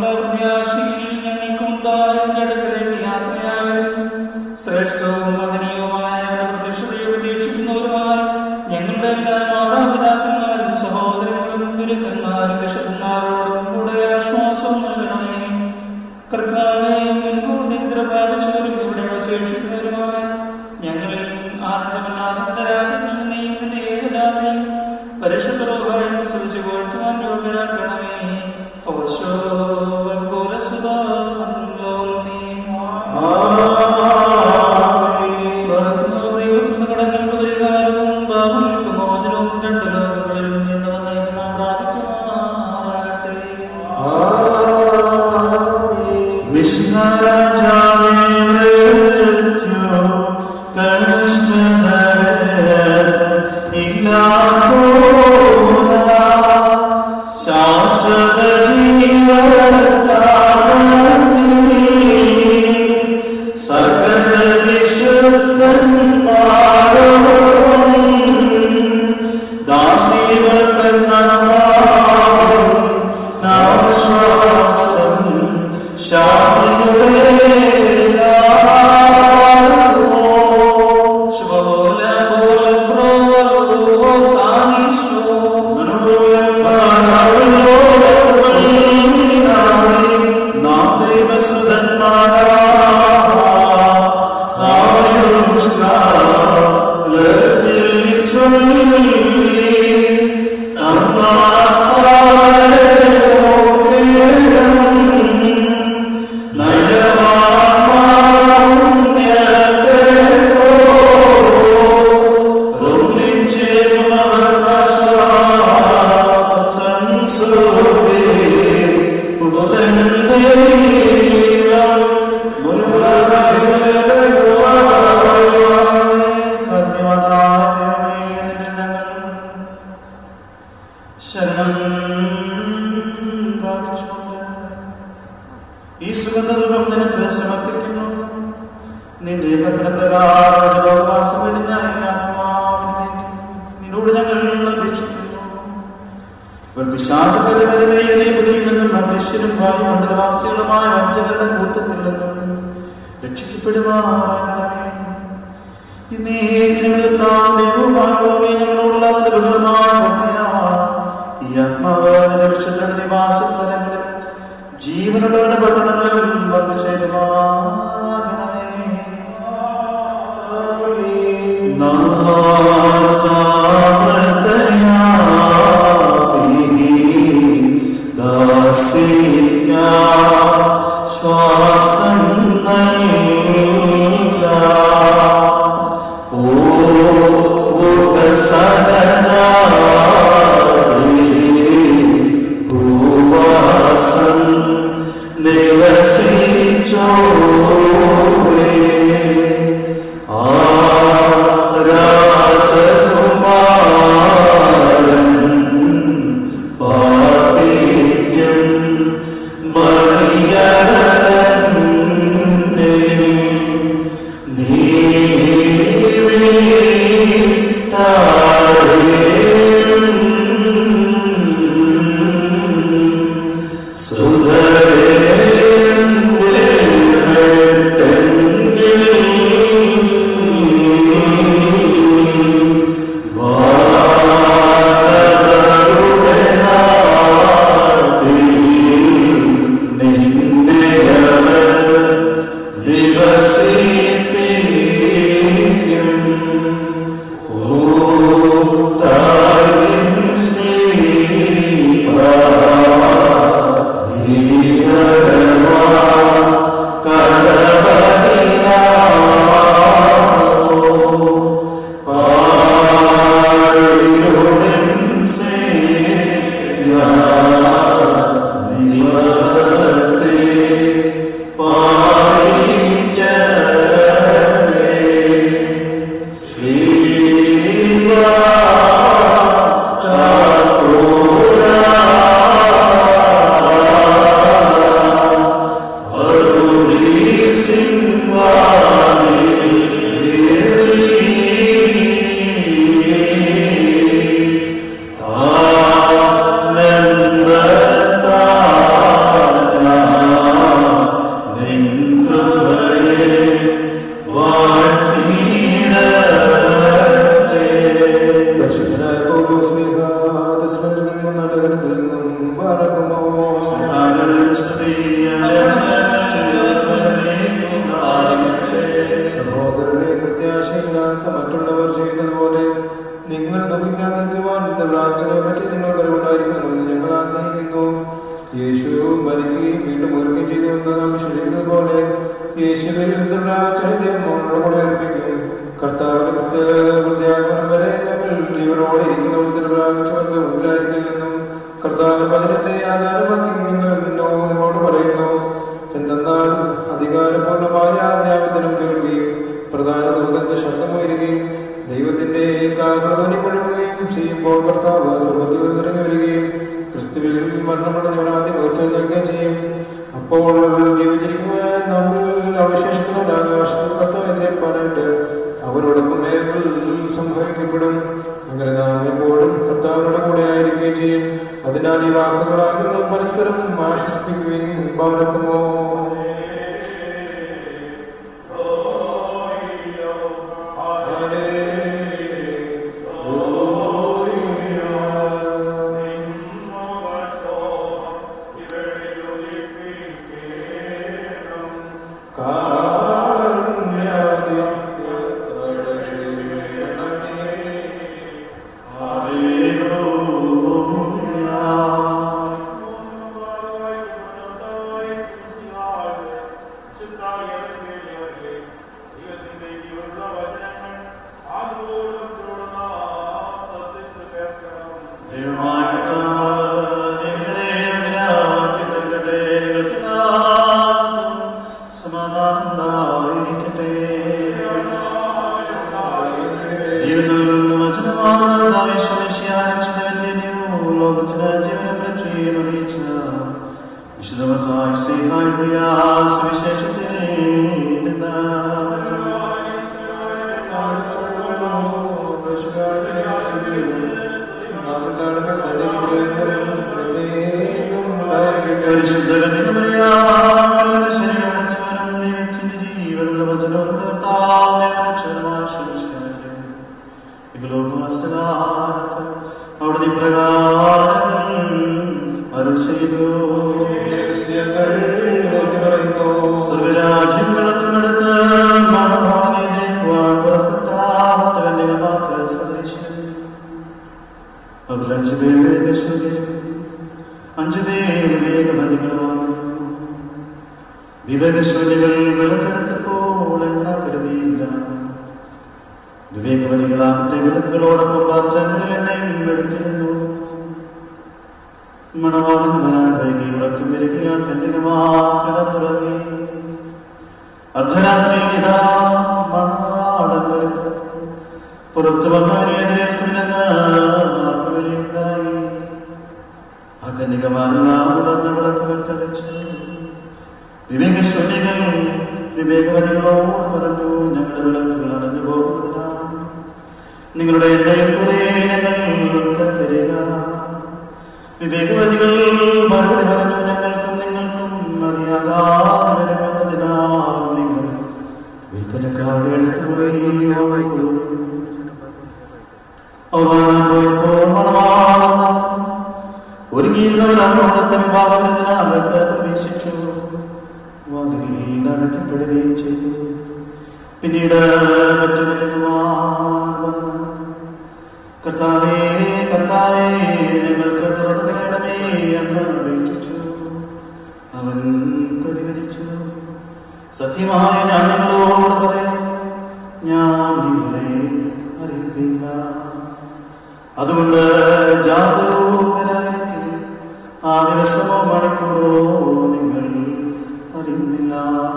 എന്നുള്ള പ്രത്യാശയിൽ ഞങ്ങൾക്കുണ്ടായി നിന്റെ അടുക്കലേക്ക് യാത്രയാകും ശ്രേഷ്ഠവും മഹനീയവുമായ അവന്റെ പ്രത്യക്ഷതയെ പ്രതീക്ഷിക്കുന്നവരുമായി ഞങ്ങളുടെ എല്ലാ മാതാപിതാക്കന്മാരും സഹോദരങ്ങളും ഗുരുക്കന്മാരും വിശുദ്ധന്മാരോടും കൂടെ ആശ്വാസവും നൽകണമേ കർത്താവെ മുൻകൂട്ടി നിദ്ര പ്രാപിച്ചവരും ഇവിടെ അവശേഷിക്കുന്നവരുമായ ഞങ്ങളെയും ആനന്ദമല്ലാതെ നിന്റെ രാജ്യത്തിൽ നിന്നെയും നിന്റെ ഏകജാതിയും പരിശുദ്ധ റോഹായും സ്തുതിച്ചു പോഴ്ത്തുവാൻ യോഗ്യരാക്കണമേ ഹോശോ കടങ്ങൾക്ക് പരിഹാരവും പാപങ്ങൾക്ക് മോചനവും രണ്ട് ലോകങ്ങളിലും എന്ന് വന്നേക്ക് നാം പ്രാപിക്കുമാറാകട്ടെ ശാശ്വത ജീവസ്ഥാനത്തിൽ സകല വിശുദ്ധന്മാരോടും ദാസികൾ തന്നാത്മാവും നാശ്വാസം ശാന്തിയുടെ ശരണം പ്രാപിച്ചുകൊണ്ട് ഈ സുഗന്ധരൂപം നിനക്ക് സമർപ്പിക്കുന്നു നിന്റെ കൽപ്പന പ്രകാരം ലോകവാസം വെടിഞ്ഞ ഈ ആത്മാവിന് വേണ്ടി നിന്നോട് ഞങ്ങൾ അപേക്ഷിക്കുന്നു ഇവർ പിശാചുക്കളുടെ വരിമേറിയ പിടിയിൽ നിന്നും അദൃശ്യരും വായുമണ്ഡലവാസികളുമായ വഞ്ചകരുടെ കൂട്ടത്തിൽ നിന്നും രക്ഷിക്കപ്പെടുവാറാകണമേ ഇന്നേ നിലനിർത്താം ദൈവമാണോമേ ഞങ്ങളോടുള്ള നിന്റെ ബഹുളമായ കരുണയാ. ഈ ആത്മാവ് നിന്റെ വിശുദ്ധ നിവാസ സ്ഥലങ്ങളിൽ ജീവനുള്ളവരുടെ പട്ടണങ്ങളും വന്നു ചേരുമാകണമേ ശ്വാസം നൽക പൂവുക ഭൂവാസം നിവസിച്ചോവേ രാജകുമാരൻ പാപിക്കും മണിയരതന്നിൽ നീവിട്ടാരേയും സുധരേയും വേട്ടൻ അപ്പോൾ ജീവിച്ചിരിക്കുന്നവരായ നമ്മിൽ അവശേഷിക്കുന്ന ആകാശത്തിൽ കർത്താവിനെതിരേൽപ്പാനായിട്ട് അവരോടൊപ്പം മേൽ സംഭവിക്കപ്പെടും അങ്ങനെ നാം എപ്പോഴും കർത്താവിനോട് കൂടെ ആയിരിക്കുകയും ചെയ്യും അതിനാൽ ഈ വാക്കുകളാൽ നിങ്ങൾ പരസ്പരം ആശ്വസിപ്പിക്കുകയും പാർക്കുമോ ലോകത്തിന് ജീവനും രക്ഷയും അറിയിച്ച വിശുദ്ധമത്തായ സ്നേഹായ സുവിശേഷത്തിൽ നിന്ന് പരിശുദ്ധ കന്യകമറിയാമെന്ന ശരീരമടച്ചവനും ദൈവത്തിന്റെ ജീവനുള്ള വചനവും കർത്താവിനെ അനക്ഷരമായ ശിവശാന്റെ ഇഹലോകവാസകാലത്ത് അവിടുന്ന് ഇപ്രകാരം അരുൾ ചെയ്തു സർവരാജ്യങ്ങളൊക്കെ നടത്ത് മണമോനെതിരേക്കുവാൻ പുറപ്പെട്ട പത്ത് കന്യകമാർക്ക് സദൃശ്യം അതിൽ അഞ്ചു പേര് വേഗശ്വര്യം അഞ്ചു പേര് വേഗമതികളുമാണ് വിവേകശൂന്യകൾ വിളക്കെടുത്തപ്പോൾ എണ്ണ കരുതിയില്ല വിവേകവതികളാമത്തെ വിളക്കുകളോടൊപ്പം പാത്രങ്ങളിൽ എണ്ണയും എടുത്തിരുന്നു മണവാളൻ വരാൻ വൈകി ഉറക്കം വരികയാൽ കന്യകമാർ കിടന്നുറങ്ങി അർദ്ധരാത്രിയിൽ ഇതാ മണവാളൻ വരുന്നു പുറത്തു വന്നവനെ എതിരേൽക്കുമെന്ന് ആർപ്പുവിളിയുണ്ടായി ആ കന്യകമാരെല്ലാം ഉണർന്ന വിളക്കുകൾ തെളിച്ചു വിവേകശൂന്യകൾ വിവേകവതികളോട് പറഞ്ഞു ഞങ്ങളുടെ വിളക്കുകൾ അണഞ്ഞു പോകുന്നതിനാണ് നിങ്ങളുടെ എണ്ണയും കുറെ ഞങ്ങൾക്ക് തരിക വിവേകവതികൾ മറുപടി പറഞ്ഞു ഞങ്ങൾക്കും നിങ്ങൾക്കും മതിയാകാതെ വരുമെന്നതിനാൽ നിങ്ങൾ വിൽപ്പനക്കാരുടെ അടുത്ത് പോയി വാങ്ങിക്കൊള്ളും അവർ വാങ്ങാൻ പോയപ്പോൾ മണവാളം ഒരുങ്ങിയിരുന്നവർ അവനോടൊത്ത വിവാഹത്തിനകത്ത് പ്രവേശിച്ചു വാതിൽ അടയ്ക്കപ്പെടുകയും ചെയ്തു പിന്നീട് മറ്റു കന്യകമാർ വന്നു കർത്താവേ കർത്താവേ ഞങ്ങൾക്ക് തുറന്നു തരണമേ എന്ന് അപേക്ഷിച്ചു അവൻ പ്രതികരിച്ചു സത്യമായ ഞാൻ നിങ്ങളോട് പറയും ഞാൻ നിങ്ങളെ അറിയുകയില്ല അതുകൊണ്ട് ജാഗരൂകരായിരിക്കും ആ ദിവസമോ മണിക്കൂറോ നിങ്ങൾ അറിയുന്നില്ല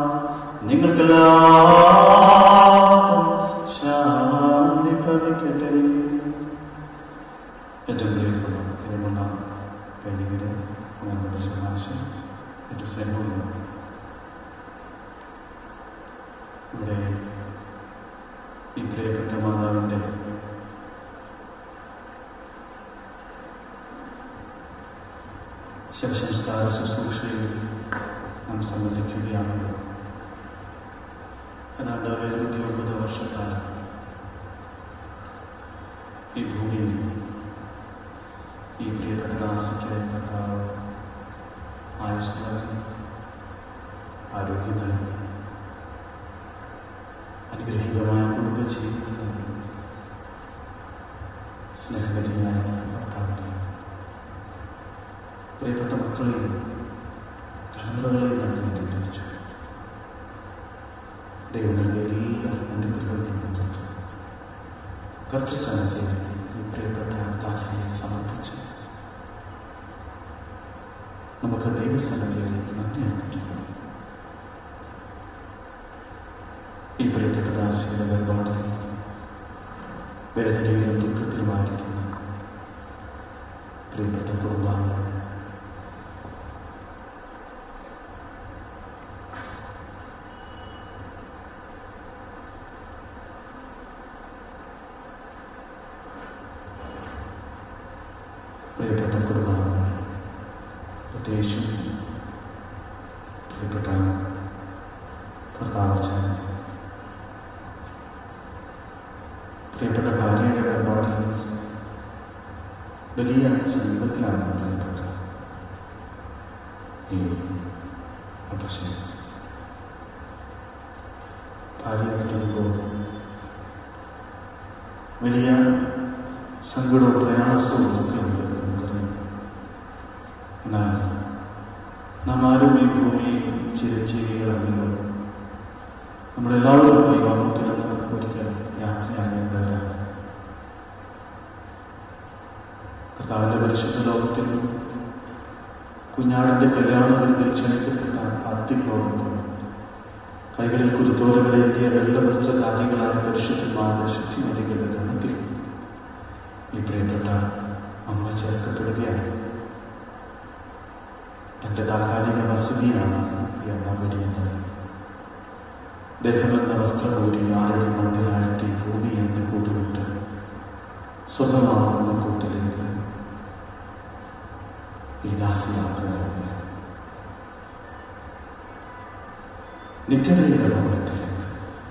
നിങ്ങൾക്കെല്ലാവർക്കും ശാന്തി ഭവിക്കട്ടെ ഏറ്റവും പ്രിയപ്പെട്ട പ്രിയമുള്ള കൈനികരെ നമ്മുടെ ശുഭാശം ഏറ്റവും സ്നേഹമുള്ള ഇവിടെ ഈ പ്രിയപ്പെട്ട മാതാവിൻ്റെ ശവസംസ്കാര ശുശ്രൂഷയിൽ നാം സംബന്ധിക്കുകയാണല്ലോ ഏതാണ്ട് എഴുപത്തി ഒമ്പത് വർഷക്കാലം ഈ ഭൂമിയിൽ ഈ പ്രിയപ്പെട്ട ദാസിക്ക് കർത്താവ് ആയുസ് നൽകി ആരോഗ്യം നൽകി അനുഗ്രഹീതമായ കുടുംബജീവിതം നൽകി സ്നേഹഗതിയായ ഭർത്താവിനെയും പ്രിയപ്പെട്ട മക്കളെയും തലമുറകളെയും നൽകി അനുഗ്രഹിച്ചു ദൈവം നൽകിയ എല്ലാ അനുഗ്രഹങ്ങളും കൊടുത്തു കർത്തൃസ്ഥാനത്തിൽ ഈ പ്രിയപ്പെട്ട ദാസിയെ സമർപ്പിച്ചു നമുക്ക് ദൈവസ്ഥാനത്തിൽ നന്ദി അർപ്പിക്കാം ഈ പ്രിയപ്പെട്ട ദാസിയുടെ വേർപാടിൽ വേദനയിലും ദുഃഖത്തിലുമായിരിക്കുന്ന പ്രിയപ്പെട്ട കുടുംബാംഗങ്ങൾ പ്രിയപ്പെട്ട കുടുംബാംഗങ്ങൾ പ്രത്യേകിച്ചും പ്രിയപ്പെട്ട ഭർത്താവച്ചൻ പ്രിയപ്പെട്ട ഭാര്യയുടെ വേർപാടിൽ വലിയ സമീപത്തിലാണ് പ്രിയപ്പെട്ട ഈ അപർശനം ഭാര്യ പിരിയുമ്പോൾ വലിയ സങ്കടവും പ്രയാസവും ഒക്കെ ഉണ്ട് നമുക്കറിയാം എന്നാൽ നാം ആരും ഈ ഭൂമിയിൽ ചിരഞ്ജീവികളല്ലോ നമ്മളെല്ലാവരും ഈ ലോകത്തിൽ നിന്ന് ഒരിക്കൽ യാത്രയാകേണ്ടവരാണ് കർത്താവിൻ്റെ പരിശുദ്ധ ലോകത്തിൽ കുഞ്ഞാടിൻ്റെ കല്യാണ വിരുന്നിൽ ക്ഷണിക്കപ്പെട്ട അതികളോടൊപ്പം കൈകളിൽ കുരുത്തോലകളേന്തിയ വെള്ള വസ്ത്രധാരികളായ പരിശുദ്ധന്മാരുടെ ശുദ്ധിമതികളുടെ ഗണത്തിൽ ഈ പ്രിയപ്പെട്ട അമ്മ ചേർക്കപ്പെടുകയാണ് തൻ്റെ താൽക്കാലിക വസതിയാണ് ഈ അമ്മ വെടിയുന്നത് ദേഹമെന്ന വസ്ത്രമൂരി ആരടി മണ്ണിലാഴ്ത്തി ഭൂമി എന്ന കൂടുവിട്ട് സ്വർണ്ണമാകുന്ന കൂട്ടിലേക്ക് ഈ ദാസിയാത്രയാവുകയാണ് നിത്യതയുടെ ഭവനത്തിലേക്ക്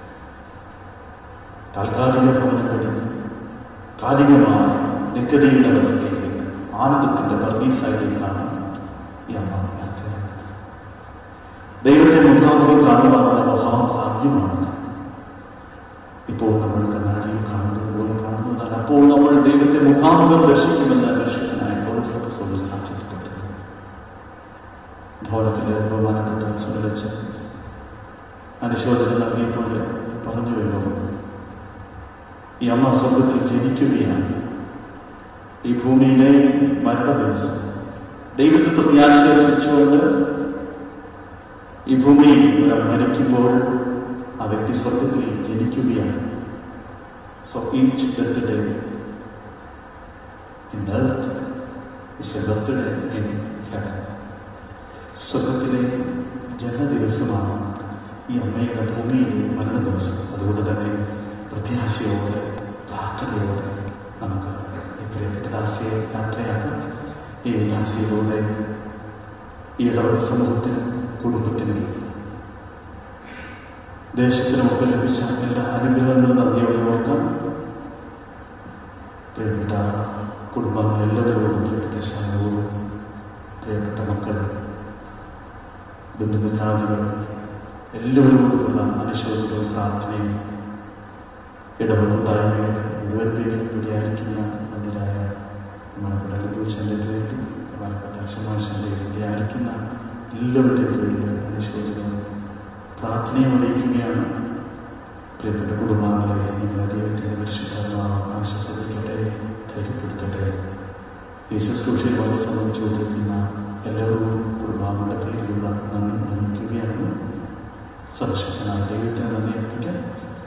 താൽക്കാലിക ഭവനം കഴിഞ്ഞ് കാലികമായ നിത്യതയുടെ അവസ്ഥയിലേക്ക് ആനന്ദത്തിൻ്റെ പർദീസായിലേക്കാണ് ഈ അമ്മ യാത്രയാക്കുന്നത് ദൈവത്തെ മുഖാമുഖം കാണുവാനുള്ള മഹാഭാഗ്യമാണത് ഇപ്പോൾ നമ്മൾ കണ്ണാടിയിൽ കാണുന്നത് പോലെ കാണുന്നതാണ് അപ്പോൾ നമ്മൾ ദൈവത്തെ മുഖാമുഖം ദർശിക്കുമെന്ന് പരിശുദ്ധനായ പൗരസഭ സ്വന്തം സാക്ഷ്യപ്പെടുത്തുന്നു ഭവനത്തിലെ ബഹുമാനപ്പെട്ട സുരലച്ച അനുശോചനം നൽകിയപ്പോൾ പറഞ്ഞുവല്ലോ ഈ അമ്മ സ്വർഗത്തിൽ ജനിക്കുകയാണ് ഈ ഭൂമിയിലെ മരണ ദിവസം ദൈവത്തിൽ പ്രത്യാശ അർപ്പിച്ചുകൊണ്ട് ഈ ഭൂമിയിൽ ഒരാൾ മരിക്കുമ്പോൾ ആ വ്യക്തി സ്വർഗത്തിൽ ജനിക്കുകയാണ് so each birthday in earth is a birthday in heaven സ്വർഗത്തിലെ ജന്മദിവസമാണ് ഈ അമ്മയുടെ ഭൂമിയിലെ മരണ ദിവസം അതുകൊണ്ട് തന്നെ പ്രത്യാശയോടെ പ്രാർത്ഥനയോടെ നമുക്ക് ഈ പ്രിയപ്പെട്ട ദാസിയെ യാത്രയാക്കാം ഈ ദാസിയിലൂടെ ഈ ഇടവക സമൂഹത്തിനും കുടുംബത്തിനും ദേശത്തിനുമൊക്കെ ലഭിച്ച എല്ലാ അനുഗ്രഹങ്ങളും നന്ദിയോടെ ഓർക്കാം പ്രിയപ്പെട്ട കുടുംബാംഗങ്ങൾ എല്ലാവരോടും പ്രിയപ്പെട്ട ശാനോടും പ്രിയപ്പെട്ട മക്കൾ ബന്ധുമിത്രാദികൾ എല്ലാവരോടുമുള്ള അനുശോചനവും പ്രാർത്ഥനയും ഇടവകൂട്ടായ്മയുടെ മുഴുവൻ പേരിലും ഇവിടെയായിരിക്കുന്ന മന്ദിരായ ബഹുമാനപ്പെട്ട ലഭൂച്ചൻ്റെ പേരിലും ബഹുമാനപ്പെട്ട ശമാശൻ്റെ ഇവിടെയായിരിക്കുന്ന എല്ലാവരുടെയും പേരിൽ അനുശോചനവും പ്രാർത്ഥനയും അറിയിക്കുകയാണ് പ്രിയപ്പെട്ട കുടുംബാംഗങ്ങളെ നിങ്ങളെ ദൈവത്തിൻ്റെ പരിശുദ്ധമായ ആശ്വസിപ്പിക്കട്ടെ ധൈര്യപ്പെടുത്തട്ടെ ഈ ശുശ്രൂഷയിൽ വളരെ സംബന്ധിച്ചുകൊണ്ടിരിക്കുന്ന എല്ലാവരോടും കുടുംബാംഗങ്ങളുടെ പേരിലുള്ള നന്ദി അറിയിക്കുകയാണ് സർവശക്തനായ ദൈവത്തിന് നന്ദി അർപ്പിക്കാം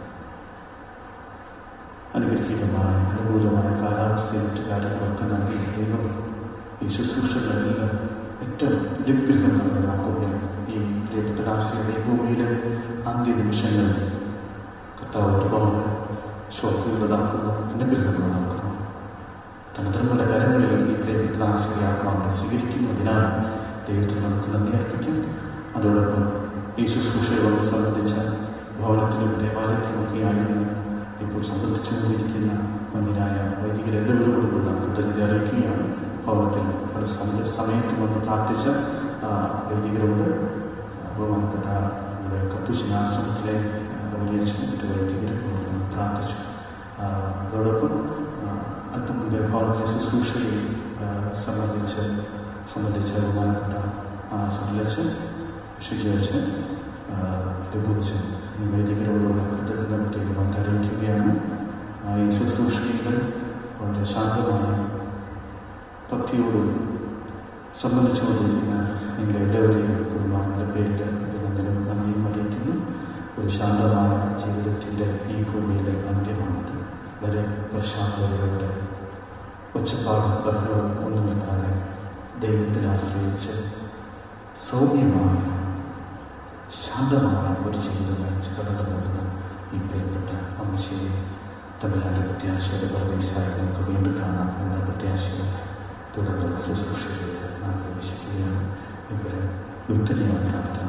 അനുഗ്രഹീതമായ അനുകൂലമായ കാലാവസ്ഥയും മറ്റു കാര്യങ്ങളൊക്കെ നൽകി ദൈവം ഈ ശുശ്രൂഷകളെല്ലാം ഏറ്റവും അനുഗ്രഹം നിറഞ്ഞതാക്കുകയാണ് ഈ പ്രിയപ്പെട്ട ദാസിയുടെ ഈ ഭൂമിയിലെ അന്ത്യനിമിഷങ്ങൾ കർത്താവ് ഒരുപാട് ശോഭയുള്ളതാക്കുന്നു അനുഗ്രഹമുള്ളതാക്കുന്നു തന്റെ നിർമ്മല കരങ്ങളിൽ ഈ പ്രിയപ്പെട്ട ദാസിയെ ആത്മാവിനെ സ്വീകരിക്കുന്നതിനാൽ ദൈവത്തിന് നമുക്ക് നന്ദി അർപ്പിക്കാം അതോടൊപ്പം ഈ ശുശ്രൂഷകളെ സംബന്ധിച്ച ഭവനത്തിലും ദേവാലയത്തിലുമൊക്കെ ആയിരുന്നു ഇപ്പോൾ സംബന്ധിച്ചുകൊണ്ടിരിക്കുന്ന മന്ദിരായ വൈദികരെല്ലാവരോടുമുള്ള കൃതജ്ഞത അറിയിക്കുകയാണ് ഭവനത്തിൽ പല സമയ സമയത്തും വന്ന് പ്രാർത്ഥിച്ച ആ, വൈദികരുണ്ട് ബഹുമാനപ്പെട്ട നമ്മുടെ കപ്പുച്ചിൻ ആശ്രമത്തിലെ റോലിയച്ചൻ മറ്റു വൈദികരും അവർ വന്ന് പ്രാർത്ഥിച്ചു ആ, അതോടൊപ്പം ആ, അല്പം മുമ്പേ ഭവനത്തിലെ ശുശ്രൂഷയിൽ ആ, സംബന്ധിച്ച് സംബന്ധിച്ച ബഹുമാനപ്പെട്ട സുനിലച്ചൻ ഷിജുവച്ചൻ ലഘുവച്ചൻ ഈ വൈദികരോടുള്ള കൃതജ്ഞത പ്രത്യേകമായിട്ട് അറിയിക്കുകയാണ് ആ, ഈ ശുശ്രൂഷയിൽ വളരെ ശാന്തമായ ഭക്തിയോടും സംബന്ധിച്ചുകൊണ്ടിരിക്കുന്ന നിങ്ങളെ എല്ലാവരെയും കുടുംബാംഗങ്ങളുടെ പേരിൽ അഭിനന്ദനവും നന്ദിയും അറിയിക്കുന്നു ഒരു ശാന്തമായ ജീവിതത്തിൻ്റെ ഈ ഭൂമിയിലെ അന്ത്യമാണിത് വളരെ പ്രശാന്തതയോടെ ഒച്ചപ്പാടും ബഹളവും ഒന്നുമില്ലാതെ ദൈവത്തിൽ ആശ്രയിച്ച് സൗമ്യമായ ശാന്തമായ ഒരു ജീവിതം നയിച്ച് കടന്നു പോകുന്ന ഈ പ്രിയപ്പെട്ട അമ്മശ്ശേരി തമിഴ്നാട് പ്രത്യാശയുടെ പ്രദേശമായി നമുക്ക് വീണ്ടും കാണാം എന്ന പ്രത്യാശയോടെ തുടർന്നുള്ള ശുശ്രൂഷയിലേക്ക് നാം പ്രവേശിക്കുകയാണ് ഇവിടെ ലുത്തനിയ പ്രാർത്ഥന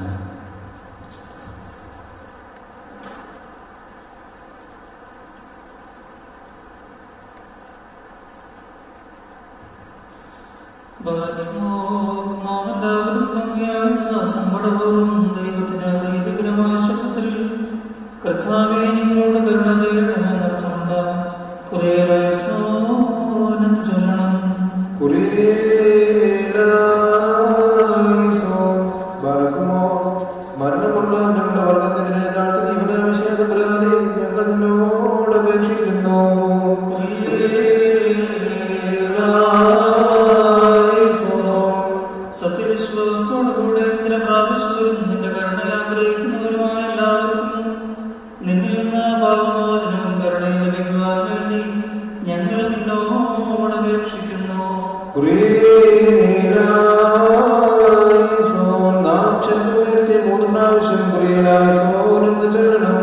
ദൈവത്തിന് പ്രീതികരമായ ശബ്ദത്തിൽ കർത്താവെ നിങ്ങളോട് കരുണ ചെയ്യണമെന്നർത്ഥമുണ്ട് കുറേയേറെ സോനം ചൊല്ലണം ബറക്കുമോ മരണമുള്ള ഞങ്ങളുടെ വർഗത്തിന്റെ നേതാർത്ഥ ജീവനാവശ്യത പ്രകാരം ഞങ്ങൾ നിന്നോട് അപേക്ഷിക്കുന്നു സത്യവിശ്വാസത്തോടുകൂടെ നിന്നെ പ്രാപിച്ചവരും നിന്റെ കരുണ ആഗ്രഹിക്കുന്നവരുമായ എല്ലാവർക്കും നിന്നിൽ നിന്ന് പാപമോചനവും കരുണയും ലഭിക്കുവാൻ വേണ്ടി ഞങ്ങൾ നിന്നോട് അപേക്ഷിക്കുന്നു നാം ചെന്നുയർത്തിയ മൂന്ന് പ്രാവശ്യം കുറിയലായിസോൻ എന്ന് ചൊല്ലണം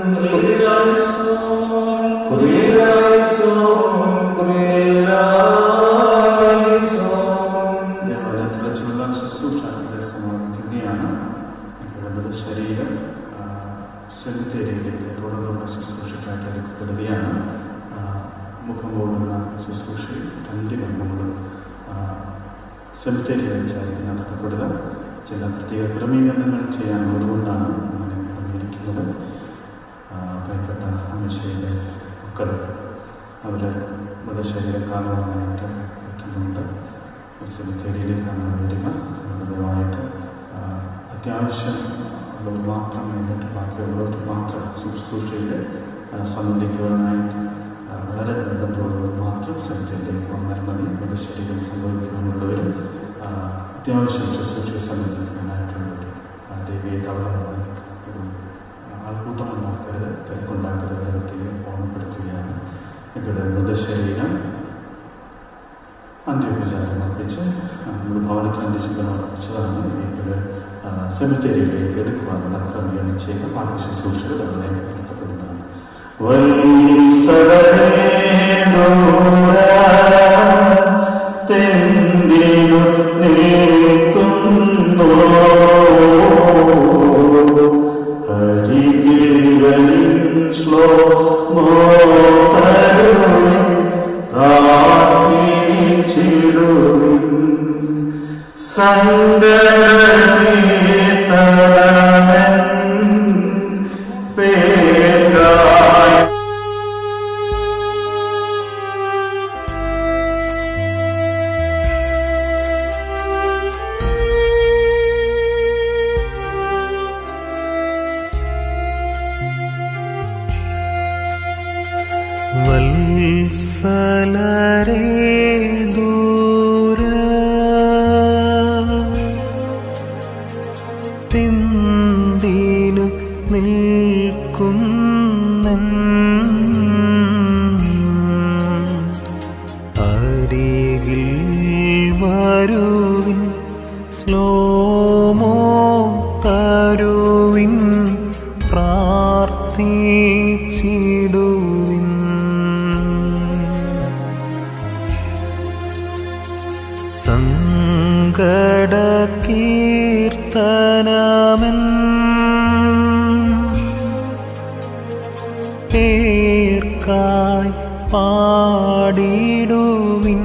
ദേവാലയത്തിൽ വെച്ചുള്ള ശുശ്രൂഷ ഇവിടെ സമാപിക്കുകയാണ് ഇപ്പോഴുള്ളത് ശരീരം സെമിത്തേരിയിലേക്ക് തുടർന്നുള്ള ശുശ്രൂഷയ്ക്കായിട്ട് എടുക്കപ്പെടുകയാണ് ആ, മുഖം മൂടുന്ന ശുശ്രൂഷയിൽ രണ്ട് കർമ്മങ്ങളും സെമിത്തേരിയിൽ വെച്ചായിരിക്കും നടത്തപ്പെടുക ചില പ്രത്യേക ക്രമീകരണങ്ങൾ ചെയ്യാനുള്ളതുകൊണ്ടാണ് അങ്ങനെ ക്രമീകരിക്കുന്നത് ആ, പ്രിയപ്പെട്ട അമ്മശയുടെ മക്കൾ അവർ മൃതശരീരം കാണുവാനായിട്ട് എത്തുന്നുണ്ട് ഒരു സെമിത്തേരിയിലേക്കാണ് അവർ വരിക അതുകൊണ്ട് ദയവായിട്ട് ആ, അത്യാവശ്യം ഉള്ളവർ മാത്രം എന്നിട്ട് ബാക്കിയുള്ളവർ മാത്രം ശുശ്രൂഷയിൽ ആ, സംബന്ധിക്കുവാനായിട്ട് ആ, വളരെ നിർബന്ധമുള്ളവർ മാത്രം സെമിത്തേരിയിലേക്ക് വന്നാൽ മതി മൃതശരീരം സംഭവിക്കുവാനുള്ളവരും ആ, അത്യാവശ്യം ശുശ്രൂഷയെ സംബന്ധിക്കുവാനായിട്ടുള്ളവർ ദേവിയെ തവളമാണ് ഒരു ആൾക്കൂട്ടം ഉണ്ടാക്കരുത് തിരക്കുണ്ടാക്കരുത് പ്രത്യേകം ഓർമ്മപ്പെടുത്തുകയാണ് ഇവിടെ മൃതശരീരം അന്ത്യോപചാരം അർപ്പിച്ച് നമ്മൾ ഭവനത്തിൽ അന്ത്യശുദ്ധം അർപ്പിച്ചതാണ് ഇവിടെ സെമിത്തേരിയിലേക്ക് എടുക്കുവാനുള്ള ക്രമീകരണം ചെയ്യുക ബാക്കി ശുശ്രൂഷകൾ അവിടെ നടത്തപ്പെടുന്നതാണ് തെന്തിനു നിൽക്കുന്നു അരികിൽ വരിൻ ശ്ലോമോ തരുവിൻ പ്രാർത്ഥിച്ചിടുവിൻ സങ്കടകീർത്തനമൻ പേരായി വത്സലരേ ദൂര തിന്തിനു നിൽക്കുന്നൻ അരികിൽ വരുവിൻ സ്ലോമോ തരുവിൻ പ്രാർത്ഥിച്ചിടുവിൻ സങ്കട കീർത്തനമൻ പേർക്കായി പാടിടുവിൻ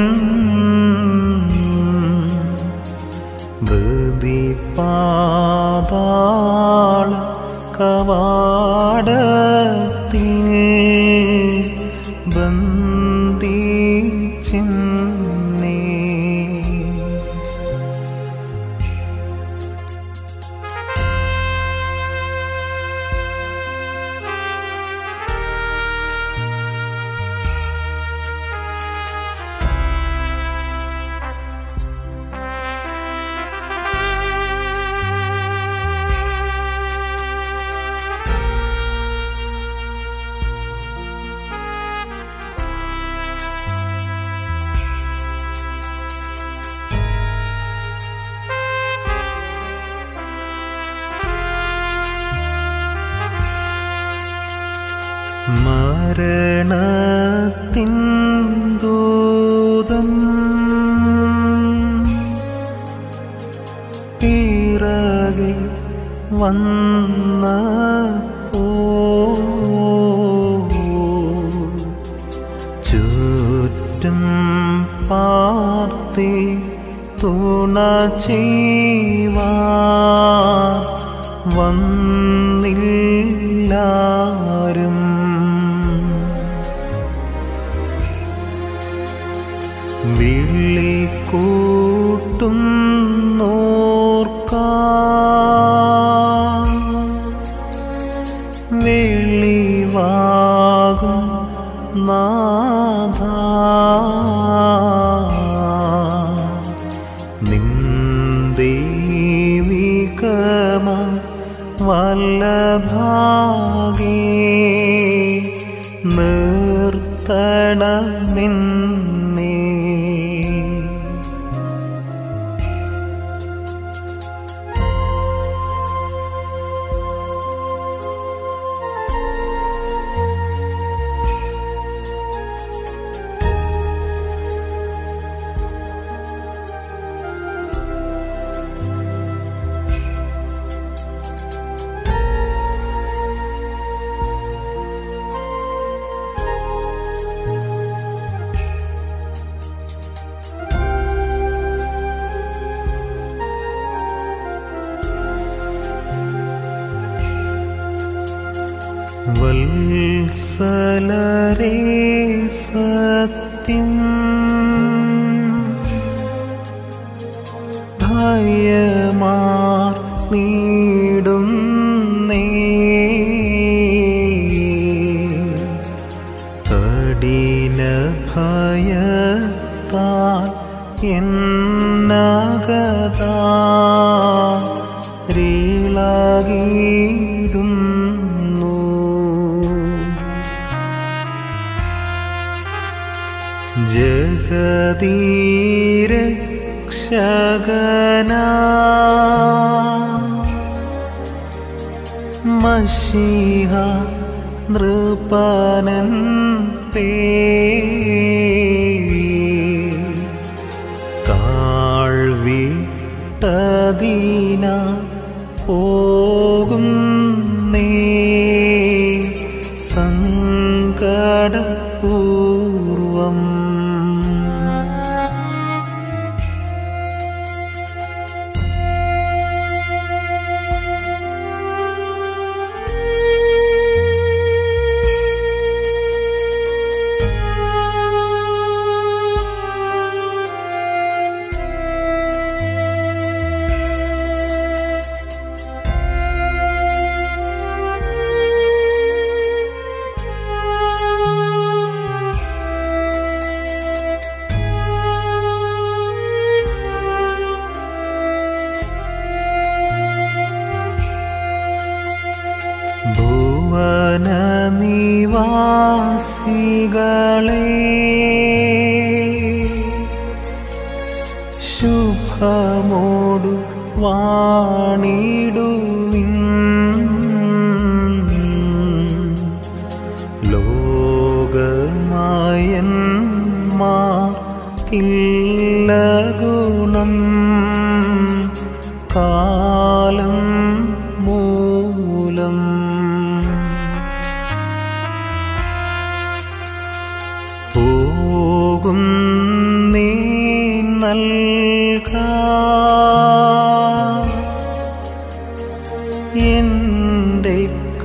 ബൃതി പാതാള കവാടത്തിൽ ബന്ധിച്ചിന്നേ മരണത്തിൻ ദൂതൻ വന്നപ്പോ ചുറ്റും പാർത്തി തുണ ചെയ്യുവാൻ വന്നില്ലാരും വിളി കൂട്ടും നോർക്കാം വെളിവാകും നാഥ നിന്ദീവികമ വല്ലഭാഗേ നിർത്തണമെന്നേ വത്സലരേ സത്യം ഭയമാർ നീടുന്നേ കഠിന ഭയത്താൽ എന്നകതാ രീളകിടുന്നു ജഗതീരക്ഷകന മഷിഹ നൃപനൻ പേ കാഴ്വിട്ടതീന പോകും നേ സങ്കടപൂർവം ഭുവന നിവാസികളെ ശുഭമോടു വാണിടുവിൻ ലോകമായന്മാർ കില്ല ഗുണം കാലം മൂലം പോകും നീ നൽക എൻ്റെ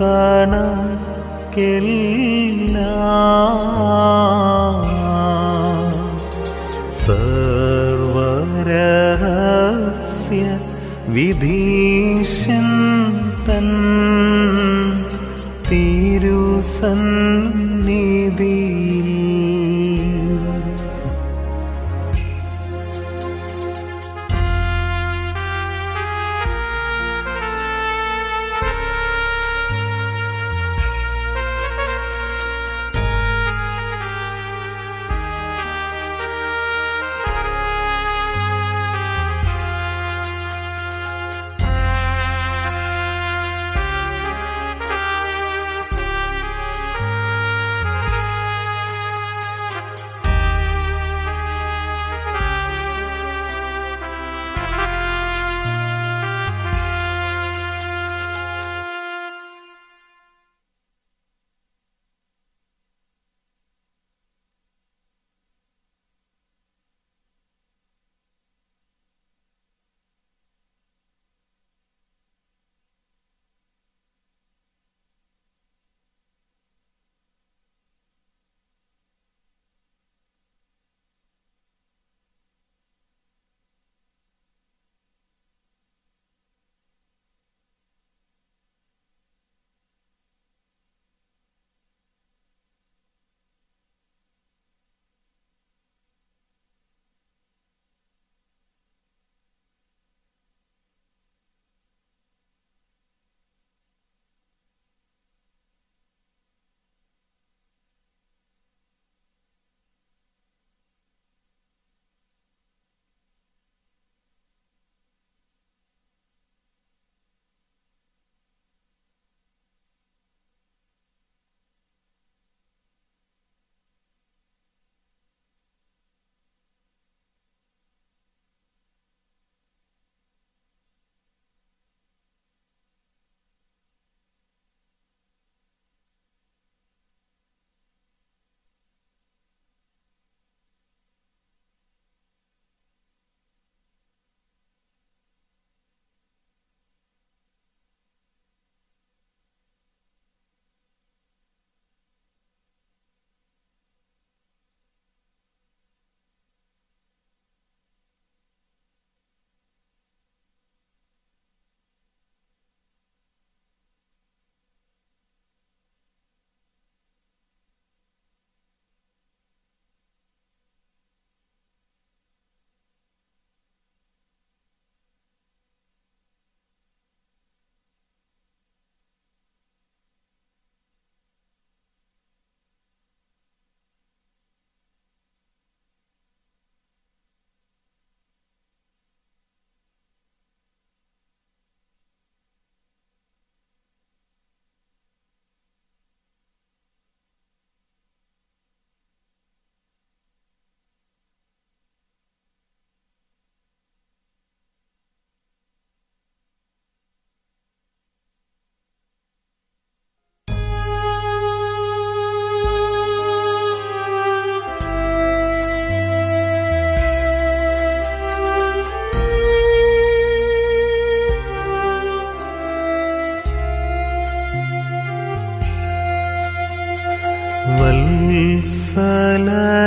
സർവരഹസ്യ വിധീശൻ തൻ തിരുസന്നിധിയിൽ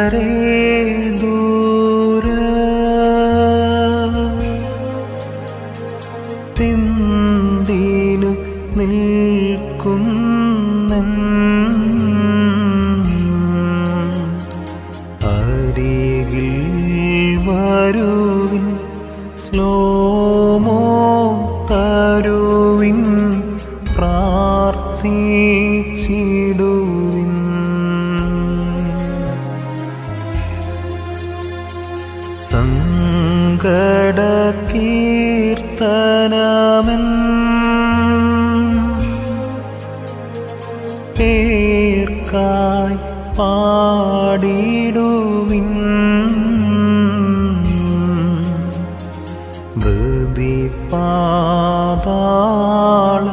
ദൂര തിന്തിനു നിൽക്കുന്നൻ അരികിൽ വരുവിൻ സ്ലോമോ തരുവിൻ പ്രാർത്ഥിച്ചിടുവിൻ സങ്കട കീർത്തനമൻ പേർക്കായി പാടിടുവിൻ ധൃതി പാതാള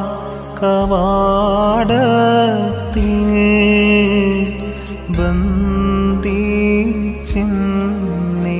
കവാടത്തിൽ ബന്ധിച്ചിന്നേ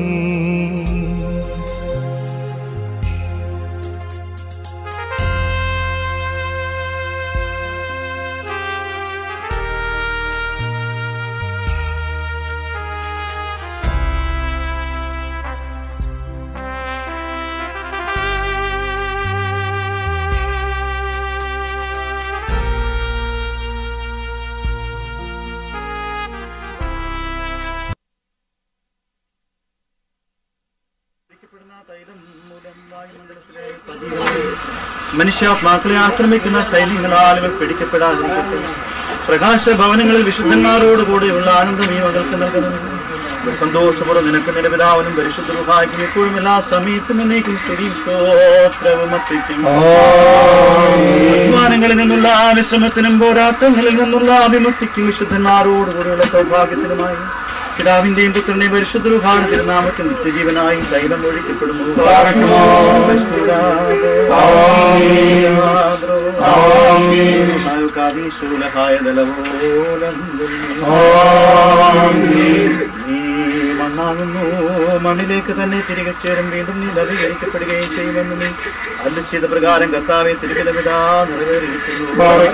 മനുഷ്യാത്മാക്കളെ ആക്രമിക്കുന്ന സൈന്യങ്ങളാൽ ഇവർ പിടിക്കപ്പെടാതിരിക്കട്ടെ പ്രകാശ ഭവനങ്ങളിൽ വിശുദ്ധന്മാരോട് കൂടെയുള്ള ആനന്ദം ഈ മകൾക്ക് നൽകണം ഒരു സന്തോഷപൂർവ്വം നിനക്ക് നിലവിലാവനും പരിശുദ്ധ സഹായിക്കും എപ്പോഴും എല്ലാ സമയത്തും എന്നേക്കും സ്തുതിയും സ്തോത്രവും അർപ്പിക്കും അധ്വാനങ്ങളിൽ നിന്നുള്ള വിശ്രമത്തിനും പോരാട്ടങ്ങളിൽ നിന്നുള്ള അഭിമുക്തിക്കും വിശുദ്ധന്മാരോട് കൂടെയുള്ള സൗഭാഗ്യത്തിനുമായി പിതാവിന്റെയും പുത്രന്റെയും പരിശുദ്ധ റുഹാണ് തിരുനാമത്തിൽ നിത്യജീവനായി ദൈവം ഒഴിക്കപ്പെടുന്നു നീ മണ്ണാകുന്നു മണ്ണിലേക്ക് തന്നെ തിരികെ ചേരും വീണ്ടും നീ നവീകരിക്കപ്പെടുകയും ചെയ്യുമെന്ന് നീ അല്ല ചെയ്ത പ്രകാരം കർത്താവെ തിരുവിധ വിധാ നിറവേറിയിരിക്കുന്നു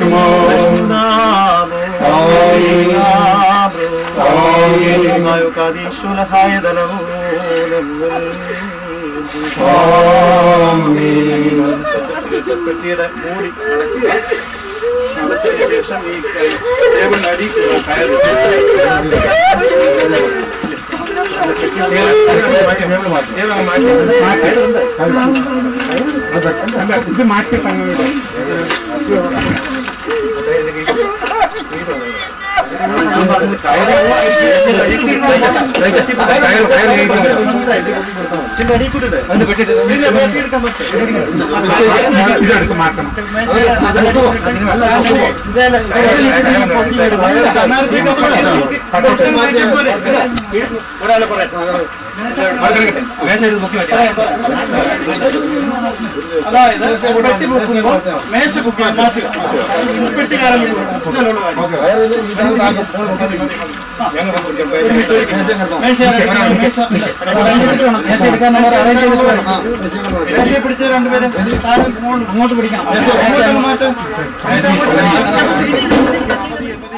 പെട്ടിയുടെ മൂടി അടയ്ക്കുക അടച്ചതിന് ശേഷം ഈ ടേബിളിന് അടി കയറി ഇത് മാറ്റി തങ്ങളുടെ ഞാൻ പറഞ്ഞത് കയറി ഇതിന്റെ അടിയിൽ കൂടെ ഇട്. ഇല്ല, വെട്ടിയെടുക്കാൻ പറ്റും. ഇതെടുത്ത് മാറ്റണം ഒരാളെ പറയാം അതായത് പെട്ടി പൊക്കുമ്പോ മേശ പൊക്കി മാറ്റുക പെട്ടിക്കാരൻ ഇതിലുള്ള മേശയെ പിടിച്ച രണ്ടുപേരും താഴെ മുകളിൽ അങ്ങോട്ട് പിടിക്കണം അങ്ങോട്ട് മാറ്റാം മേശ അങ്ങോട്ട്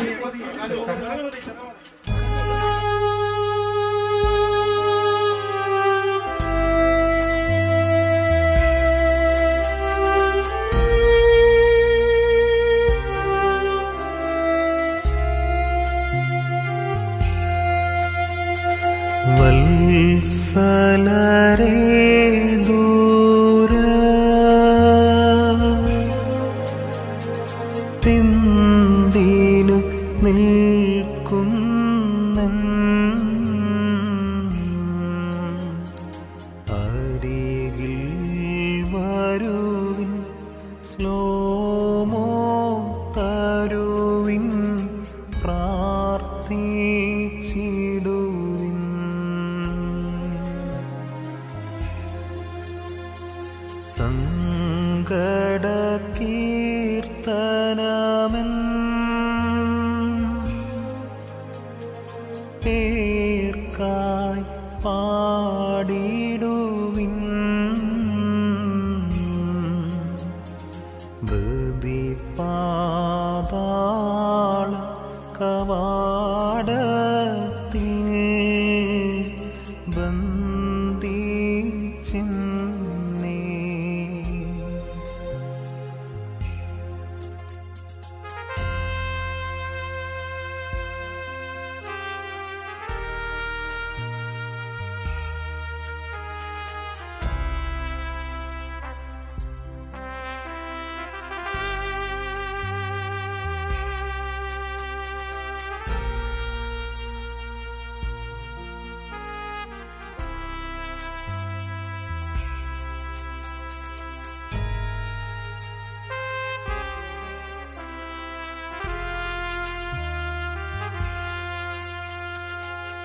വത്സലരേ ദൂര തിന്തിനു നിൽക്കുന്നൻ അരികിൽ വരുവിൻ സ്ലോമോ തരുവിൻ പ്രാർത്ഥിച്ചിടുവിൻ സങ്കട കീർത്തനമൻ പേർക്കായി പാടിടുവിൻ ധൃതി പാതാള കവാടത്തിൽ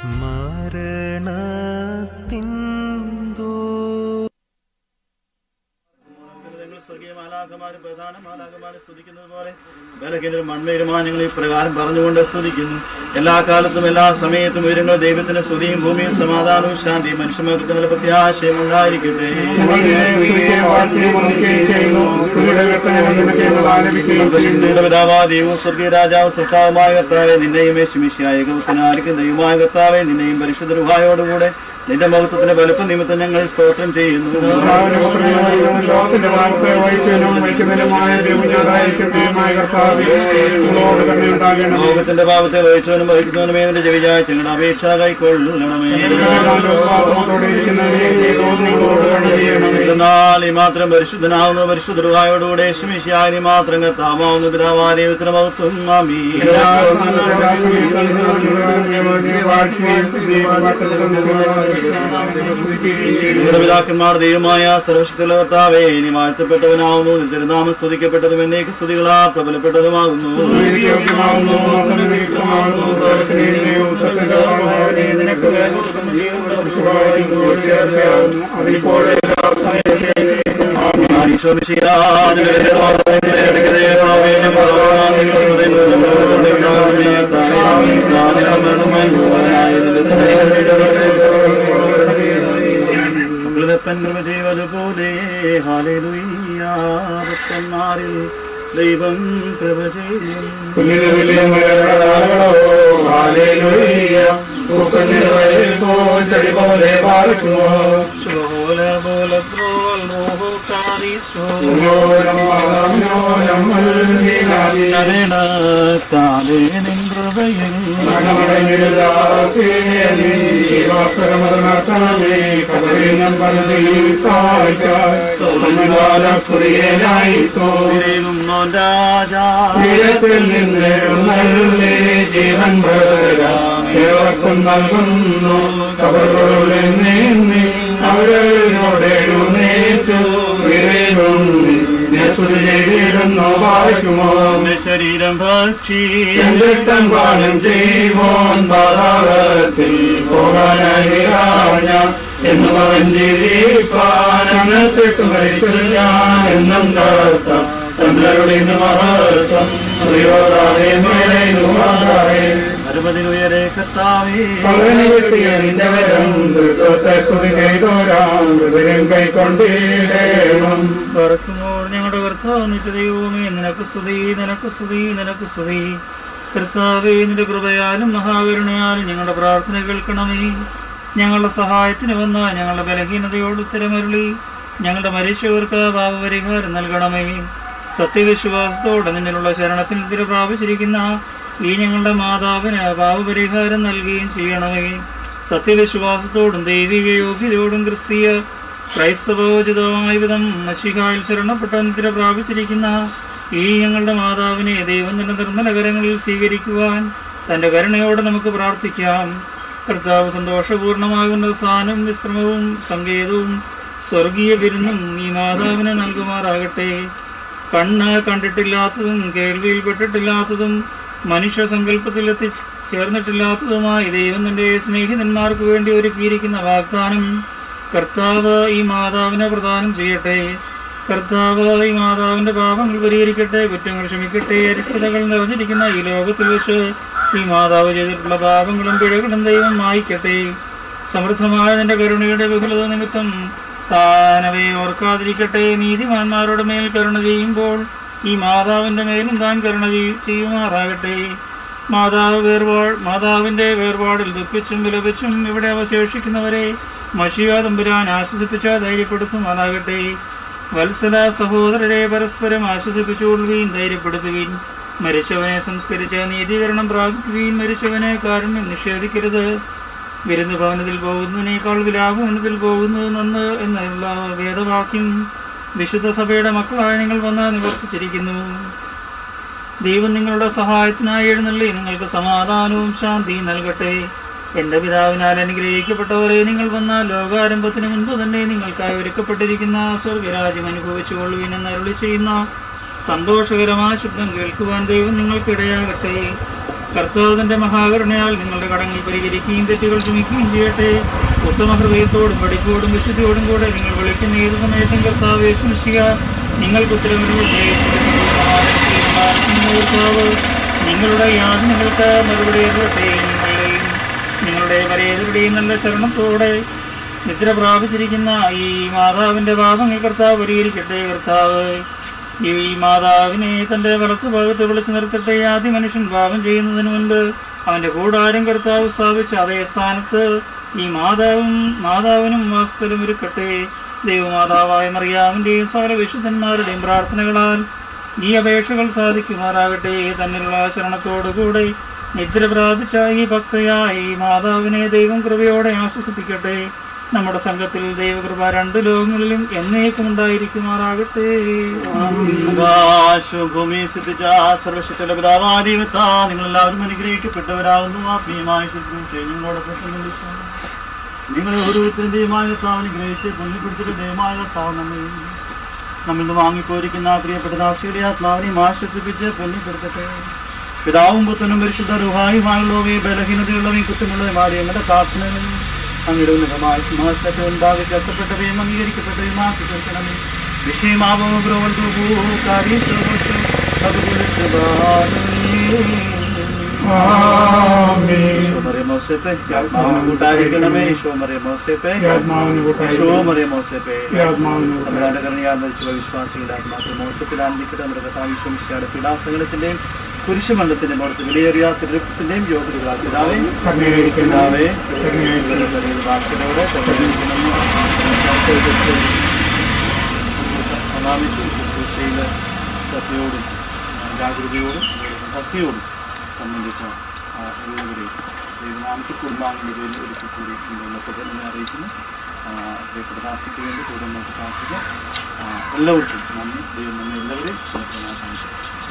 മരണത്തിൻ സ്വർഗീയ മാലാഖമാരും പ്രധാന മാലാഖമാരും സ്തുതിക്കുന്നത് പോലെ ബലഹീനരും മൺമേരുമാനങ്ങൾ ഇപ്രകാരം പറഞ്ഞുകൊണ്ട് സ്തുതിക്കുന്നു എല്ലാ കാലത്തും എല്ലാ സമയത്തും ഉയരങ്ങൾ ദൈവത്തിന് സ്തുതിയും ഭൂമിയും സമാധാനവും ശാന്തിയും മനുഷ്യർക്ക് നല്ല പ്രത്യാശയും ഉണ്ടായിരിക്കട്ടെ സർവശക്തിയുടെ പിതാവാ ദൈവവും സ്വർഗീയ രാജാവ് സൃഷ്ടാവുമായ കർത്താവെ നിന്നെയും യേശുമിശിയായ ഗൗത്തനായിരിക്കും ദൈവമായ കർത്താവെ നിന്നെയും പരിശുദ്ധരുഹായോടുകൂടെ നിന്റെ മഹത്വത്തിന്റെ വലുപ്പ നിമിത്തം ഞങ്ങൾ സ്തോത്രം ചെയ്യുന്നു ലോകത്തിന്റെ ഭാഗത്തെ വഹിച്ചതിനും വഹിക്കുന്നതിനുമായ ദൈവജാതായിരിക്കുന്നതുമായ കർത്താവേ നിങ്ങളോട് തന്നെ ഉണ്ടാകണം ലോകത്തിന്റെ പാപത്തെ വഹിച്ചവനും വഹിക്കുന്നവനുമേ നിന്റെ ചെവിചായ ഞങ്ങളുടെ അപേക്ഷ കൈക്കൊള്ളണമേ എന്നാൽ ഈ മാത്രം പരിശുദ്ധനാവുന്ന പരിശുദ്ധരുവായോടുകൂടെ ശമിശാനി മാത്രം കത്താമാവുന്ന പിതാവാ ദൈവത്തിന് മഹത്വം ആമീ നിങ്ങളുടെ പിതാക്കന്മാർ ദൈവമായ സർവശക്തിയുള്ള കർത്താവേ ഇനി വാഴ്ത്തപ്പെട്ടവനാവുന്നു നിന്റെ തിരുനാമം സ്തുതിക്കപ്പെട്ടതും എന്നേക്ക് സ്തുതികളാ പ്രബലപ്പെട്ടതുമാകുന്നു ചെയ്വതുപോലെ ഹാലലുയ്യ ഭക്തന്മാരിൽ ദൈവം കൃപ ചെയ്യും ജീവൻ ഏവർക്കും നൽകുന്നു കബറുകളിൽ നീന്നി അവരോട് എഴുന്നേറ്റു ചെയ്തിടുന്നു വായിക്കുമോ ശരീരം ഭക്ഷി എന്നിട്ടും പാടും ചെയ്യുമോൻ പാതാളത്തിൽ പോകാനായിരാഞ്ഞ എന്ന് പറഞ്ഞിരിപ്പാൻ അന്നത്തേക്ക് മരിച്ചു ഞാൻ എന്നും കാത്ത ചന്ദ്രരുടെ മഹത്വം പ്രിയോദാതെ മേലെ നുവാദാതെ അരുപതിനുയരെ കർത്താവേ പകനെ കിട്ടിയ നിന്റെ വരം ദുഃഖത്തെ സ്തുതി ചെയ്തോരാം ഹൃദയം കൈക്കൊണ്ടിടേണം പറക്കുമ്പോൾ ഞങ്ങളുടെ കർത്താവ് നിത്യദൈവമേ നിനക്ക് സ്തുതി നിനക്ക് സ്തുതി നിനക്ക് സ്തുതി കർത്താവേ നിന്റെ കൃപയാലും മഹാകരുണയാലും ഞങ്ങളുടെ പ്രാർത്ഥന കേൾക്കണമേ ഞങ്ങളുടെ സഹായത്തിന് വന്ന ഞങ്ങളുടെ ബലഹീനതയോട് ഉത്തരമരുളി ഞങ്ങളുടെ മരിച്ചവർക്ക് പാപപരിഹാരം നൽകണമേ സത്യവിശ്വാസത്തോടെ നിന്നിലുള്ള ശരണത്തിൽ തിര പ്രാപിച്ചിരിക്കുന്ന ഈ ഞങ്ങളുടെ മാതാവിന് പാപപരിഹാരം നൽകുകയും ചെയ്യണമേ സത്യവിശ്വാസത്തോടും ദൈവിക യോഗ്യതയോടും ക്രിസ്തീയ ക്രൈസ്തവോചിതമായ വിധം മഷികായിൽ ശരണപ്പെട്ട നിദ്ര പ്രാപിച്ചിരിക്കുന്ന ഈ ഞങ്ങളുടെ മാതാവിനെ ദൈവം തന്റെ നിർമ്മല കരങ്ങളിൽ സ്വീകരിക്കുവാൻ തന്റെ കരുണയോടെ നമുക്ക് പ്രാർത്ഥിക്കാം കർത്താവ് സന്തോഷപൂർണമാകുന്ന സ്ഥാനം വിശ്രമവും സങ്കേതവും സ്വർഗീയ വിരുന്നും ഈ മാതാവിനെ നൽകുമാറാകട്ടെ കണ്ണ് കണ്ടിട്ടില്ലാത്തതും കേൾവിയിൽ പെട്ടിട്ടില്ലാത്തതും മനുഷ്യ സങ്കല്പത്തിൽ എത്തി ചേർന്നിട്ടില്ലാത്തതുമായ ദൈവം തന്റെ സ്നേഹിതന്മാർക്ക് വേണ്ടി ഒരുക്കിയിരിക്കുന്ന വാഗ്ദാനം കർത്താവ് ഈ മാതാവിനെ പ്രദാനം ചെയ്യട്ടെ കർത്താവ് ഈ മാതാവിന്റെ പാപങ്ങൾ പരിഹരിക്കട്ടെ കുറ്റങ്ങൾ ക്ഷമിക്കട്ടെ അരിഷ്ടതകൾ നിറഞ്ഞിരിക്കുന്ന ഈ ലോകത്തിൽ വെച്ച് ഈ മാതാവ് ചെയ്തിട്ടുള്ള പാപങ്ങളും പിഴകളും ദൈവം മായിക്കട്ടെ സമൃദ്ധമായ നിന്റെ കരുണയുടെ ബഹുലത നിമിത്തം താനവയെ ഓർക്കാതിരിക്കട്ടെ നീതിമാന്മാരുടെ മേൽ കരുണ ചെയ്യുമ്പോൾ ഈ മാതാവിന്റെ മേലും താൻ കരുണ ചെയ്- ചെയ്യുമാറാകട്ടെ മാതാവ് വേർപാട് മാതാവിന്റെ വേർപാടിൽ ദുഃഖിച്ചും വിലപിച്ചും ഇവിടെ അവശേഷിക്കുന്നവരെ മഷിയ തമ്പുരാൻ ആശ്വസിപ്പിച്ച ധൈര്യപ്പെടുത്തുമാറാകട്ടെ വത്സല സഹോദരരെ പരസ്പരം ആശ്വസിപ്പിച്ചുകൊള്ളുകയും ധൈര്യപ്പെടുത്തുകയും മരിച്ചവനെ സംസ്കരിച്ച് നീതീകരണം പ്രാപിക്കുകയും മരിച്ചവനെ കാരുണ്യം നിഷേധിക്കരുത് വിരുന്ന് ഭവനത്തിൽ പോകുന്നതിനേക്കാൾ വിലാപവനത്തിൽ പോകുന്നത് നന്ന് എന്നുള്ള വേദവാക്യം വിശുദ്ധ സഭയുടെ മക്കളായ നിങ്ങൾ വന്ന് നിവർത്തിച്ചിരിക്കുന്നു ദൈവം നിങ്ങളുടെ സഹായത്തിനായി എഴുന്നള്ളി നിങ്ങൾക്ക് സമാധാനവും ശാന്തിയും നൽകട്ടെ എന്റെ പിതാവിനാൽ അനുഗ്രഹിക്കപ്പെട്ടവരെ നിങ്ങൾ വന്ന ലോകാരംഭത്തിന് മുൻപ് തന്നെ നിങ്ങൾക്കായി ഒരുക്കപ്പെട്ടിരിക്കുന്ന സ്വർഗരാജ്യം അനുഭവിച്ചുകൊള്ളുവിനെന്ന് അരുളി ചെയ്യുന്ന സന്തോഷകരമായ ശബ്ദം കേൾക്കുവാൻ ദൈവം നിങ്ങൾക്കിടയാകട്ടെ കർത്താവിന്റെ മഹാകരുണയാൽ നിങ്ങളുടെ കടങ്ങൾ പരിഹരിക്കുകയും തെറ്റുകൾ ക്ഷമിക്കുകയും ചെയ്യട്ടെ ഉത്തമ ഹൃദയത്തോടും പഠിപ്പോടും വിശുദ്ധിയോടും കൂടെ നിങ്ങൾ വിളിക്കുന്ന ഏത് സമയത്തും കർത്താവ് യേശുമിശിക നിങ്ങൾക്ക് ഉത്തരവിന് കർത്താവ് നിങ്ങളുടെ യാതനകൾക്ക് മറുപടി അരുളട്ടെ നിങ്ങളെയും നിങ്ങളുടെ പരേതരുടെയും നല്ല ശരണത്തോടെ നിദ്ര പ്രാപിച്ചിരിക്കുന്ന ഈ മാതാവിന്റെ പാപങ്ങൾ കർത്താവ് പരിഹരിക്കട്ടെ കർത്താവ് ഈ മാതാവിനെ തന്റെ വലത്തു ഭാഗത്ത് വിളിച്ചു നിർത്തട്ടെ ആദ്യ മനുഷ്യൻ പാപം ചെയ്യുന്നതിന് മുൻപ് അവന്റെ കൂടാരം കർത്താവ് സ്ഥാപിച്ച അതേ സ്ഥാനത്ത് ഈ മാതാവും മാതാവിനും വാസ്തലും ഒരുക്കട്ടെ ദൈവമാതാവായ മറിയാവിന്റെയും സകല വിശുദ്ധന്മാരുടെയും പ്രാർത്ഥനകളാൽ ഈ അപേക്ഷകൾ സാധിക്കുമാറാകട്ടെ തന്നിലുള്ള ശരണത്തോടുകൂടെ നിദ്ര പ്രാപിച്ച ഈ ഭക്തയായ ഈ മാതാവിനെ ദൈവം കൃപയോടെ ആശ്വസിപ്പിക്കട്ടെ നമ്മുടെ സംഘത്തിൽ ദൈവകൃപ രണ്ട് ലോകങ്ങളിലും എന്നേക്കും ഉണ്ടായിരിക്കുമാറാകട്ടെ ആകാശഭൂമി സിദ്ധിച്ച സർവശക്തിയുടെ പിതാവാദീവത്താ നിങ്ങൾ എല്ലാവരും അനുഗ്രഹിക്കപ്പെട്ടവരാകുന്നു ആത്മീയമായ ശുശ്രൂഷയെ നിങ്ങളോടൊപ്പം സംബന്ധിച്ചു നിങ്ങൾ ഓരോരുത്തരും ദൈവമായ കർത്താവ് അനുഗ്രഹിച്ച് പുണ്യപ്പെടുത്തിയ ദൈവമായ കർത്താവ് നമ്മെ നമ്മിൽ നിന്ന് വാങ്ങിപ്പോയിരിക്കുന്ന ആ പ്രിയപ്പെട്ട ദാസിയുടെ ആത്മാവിനെയും ആശ്വസിപ്പിച്ച് പുണ്യപ്പെടുത്തട്ടെ പിതാവും പുത്തനും പരിശുദ്ധ റുഹായുമായുള്ളവയും ബലഹീനതയുള്ളവയും കുറ്റമുള്ളവയും ആടി ഞങ്ങളുടെ പ്രാർത്ഥനകൾ അങ്ങയുടെ ഉന്നതമായ സിംഹാസനത്തെ ഉണ്ടാകെ കത്തപ്പെട്ടവയും അംഗീകരിക്കപ്പെട്ടവയും ആക്കി തീർക്കണമേ വിഷയമാവോ അതുപോലെ കൂട്ടായിരിക്കണമേ ഈശോ മറിയ മോസേപ്പേ ഈശോ മറിയ മോസേപ്പേ നമ്മുടെ കരുണയാൽ മരിച്ചുള്ള വിശ്വാസികളുടെ ആത്മാക്കൾ മോക്ഷത്തിൽ ആനന്ദിക്കട്ടെ നമ്മുടെ കഥാവിശ്വസിയുടെ പീഡാസംഗത്തിന്റെയും കുരിശുമണ്ഡത്തിന്റെ പുറത്ത് വിലയേറിയ തൃപ്തിന്റെയും യോഗ്യതകളാൽ പിതാവേ പിതാവേ ഭാഷയോടെ ശുശ്രൂഷയിൽ ശ്രദ്ധയോടും ജാഗ്രതയോടും ഭക്തിയോടും സംബന്ധിച്ച എല്ലാവരെയും ദൈവനാമത്തിൽ കുടുംബാംഗങ്ങളുടെ പേരിൽ ഒരിക്കൽ കൂടി ഉള്ളപ്പോൾ എന്നെ അറിയിക്കുന്നു പ്രിയപ്പെട്ട ദാസിക്ക് വേണ്ടി കൂടുതൽ നമുക്ക് പ്രാർത്ഥിക്കാം എല്ലാവർക്കും നന്ദി ദൈവം നമ്മെ എല്ലാവരെയും കാണിച്ചു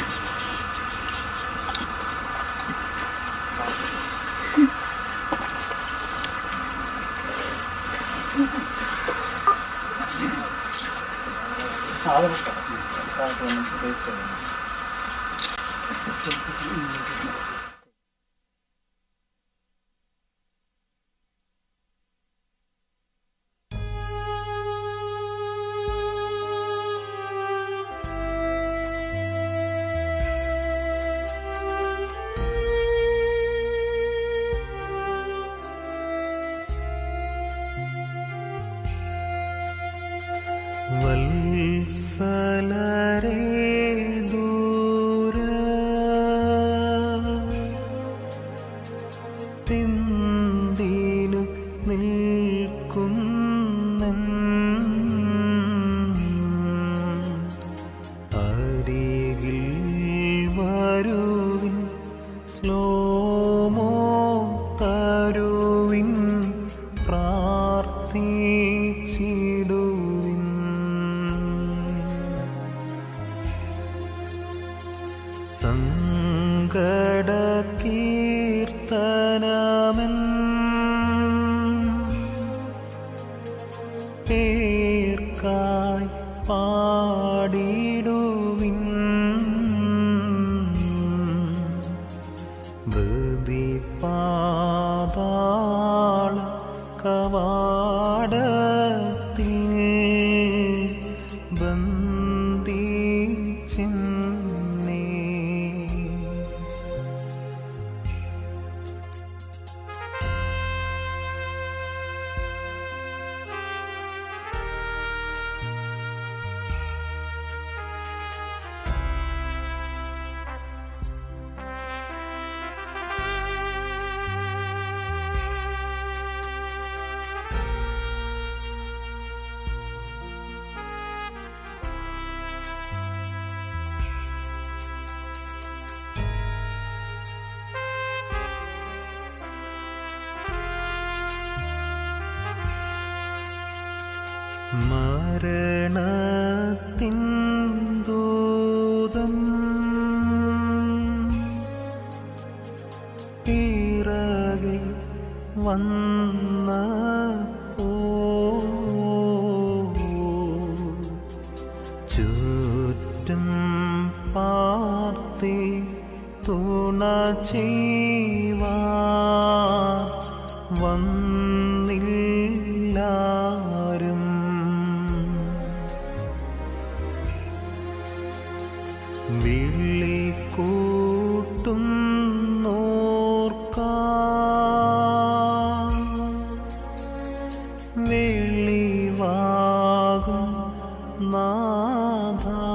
വത്സലരേ ദൂര തിന്തിനു നിൽക്കുന്നൻ അരികിൽ വരുവിൻ സ്ലോമോ തരുവിൻ പ്രാർത്ഥിച്ചിടുവിൻ സങ്കട കീർത്തനമൻ പേർക്കായി പാടിടുവിൻ ബൃതി പാതാള കവാടത്തിൽ ബന്ധിച്ചെന്നേ മരണത്തിൻ ദൂതൻ പിറകെ വന്ന ചുറ്റും പാർത്തി തുണ ചെയ്യുവാൻ വന്നില്ലാരും വിളി കൂട്ടും വെളിവാകും നാഥ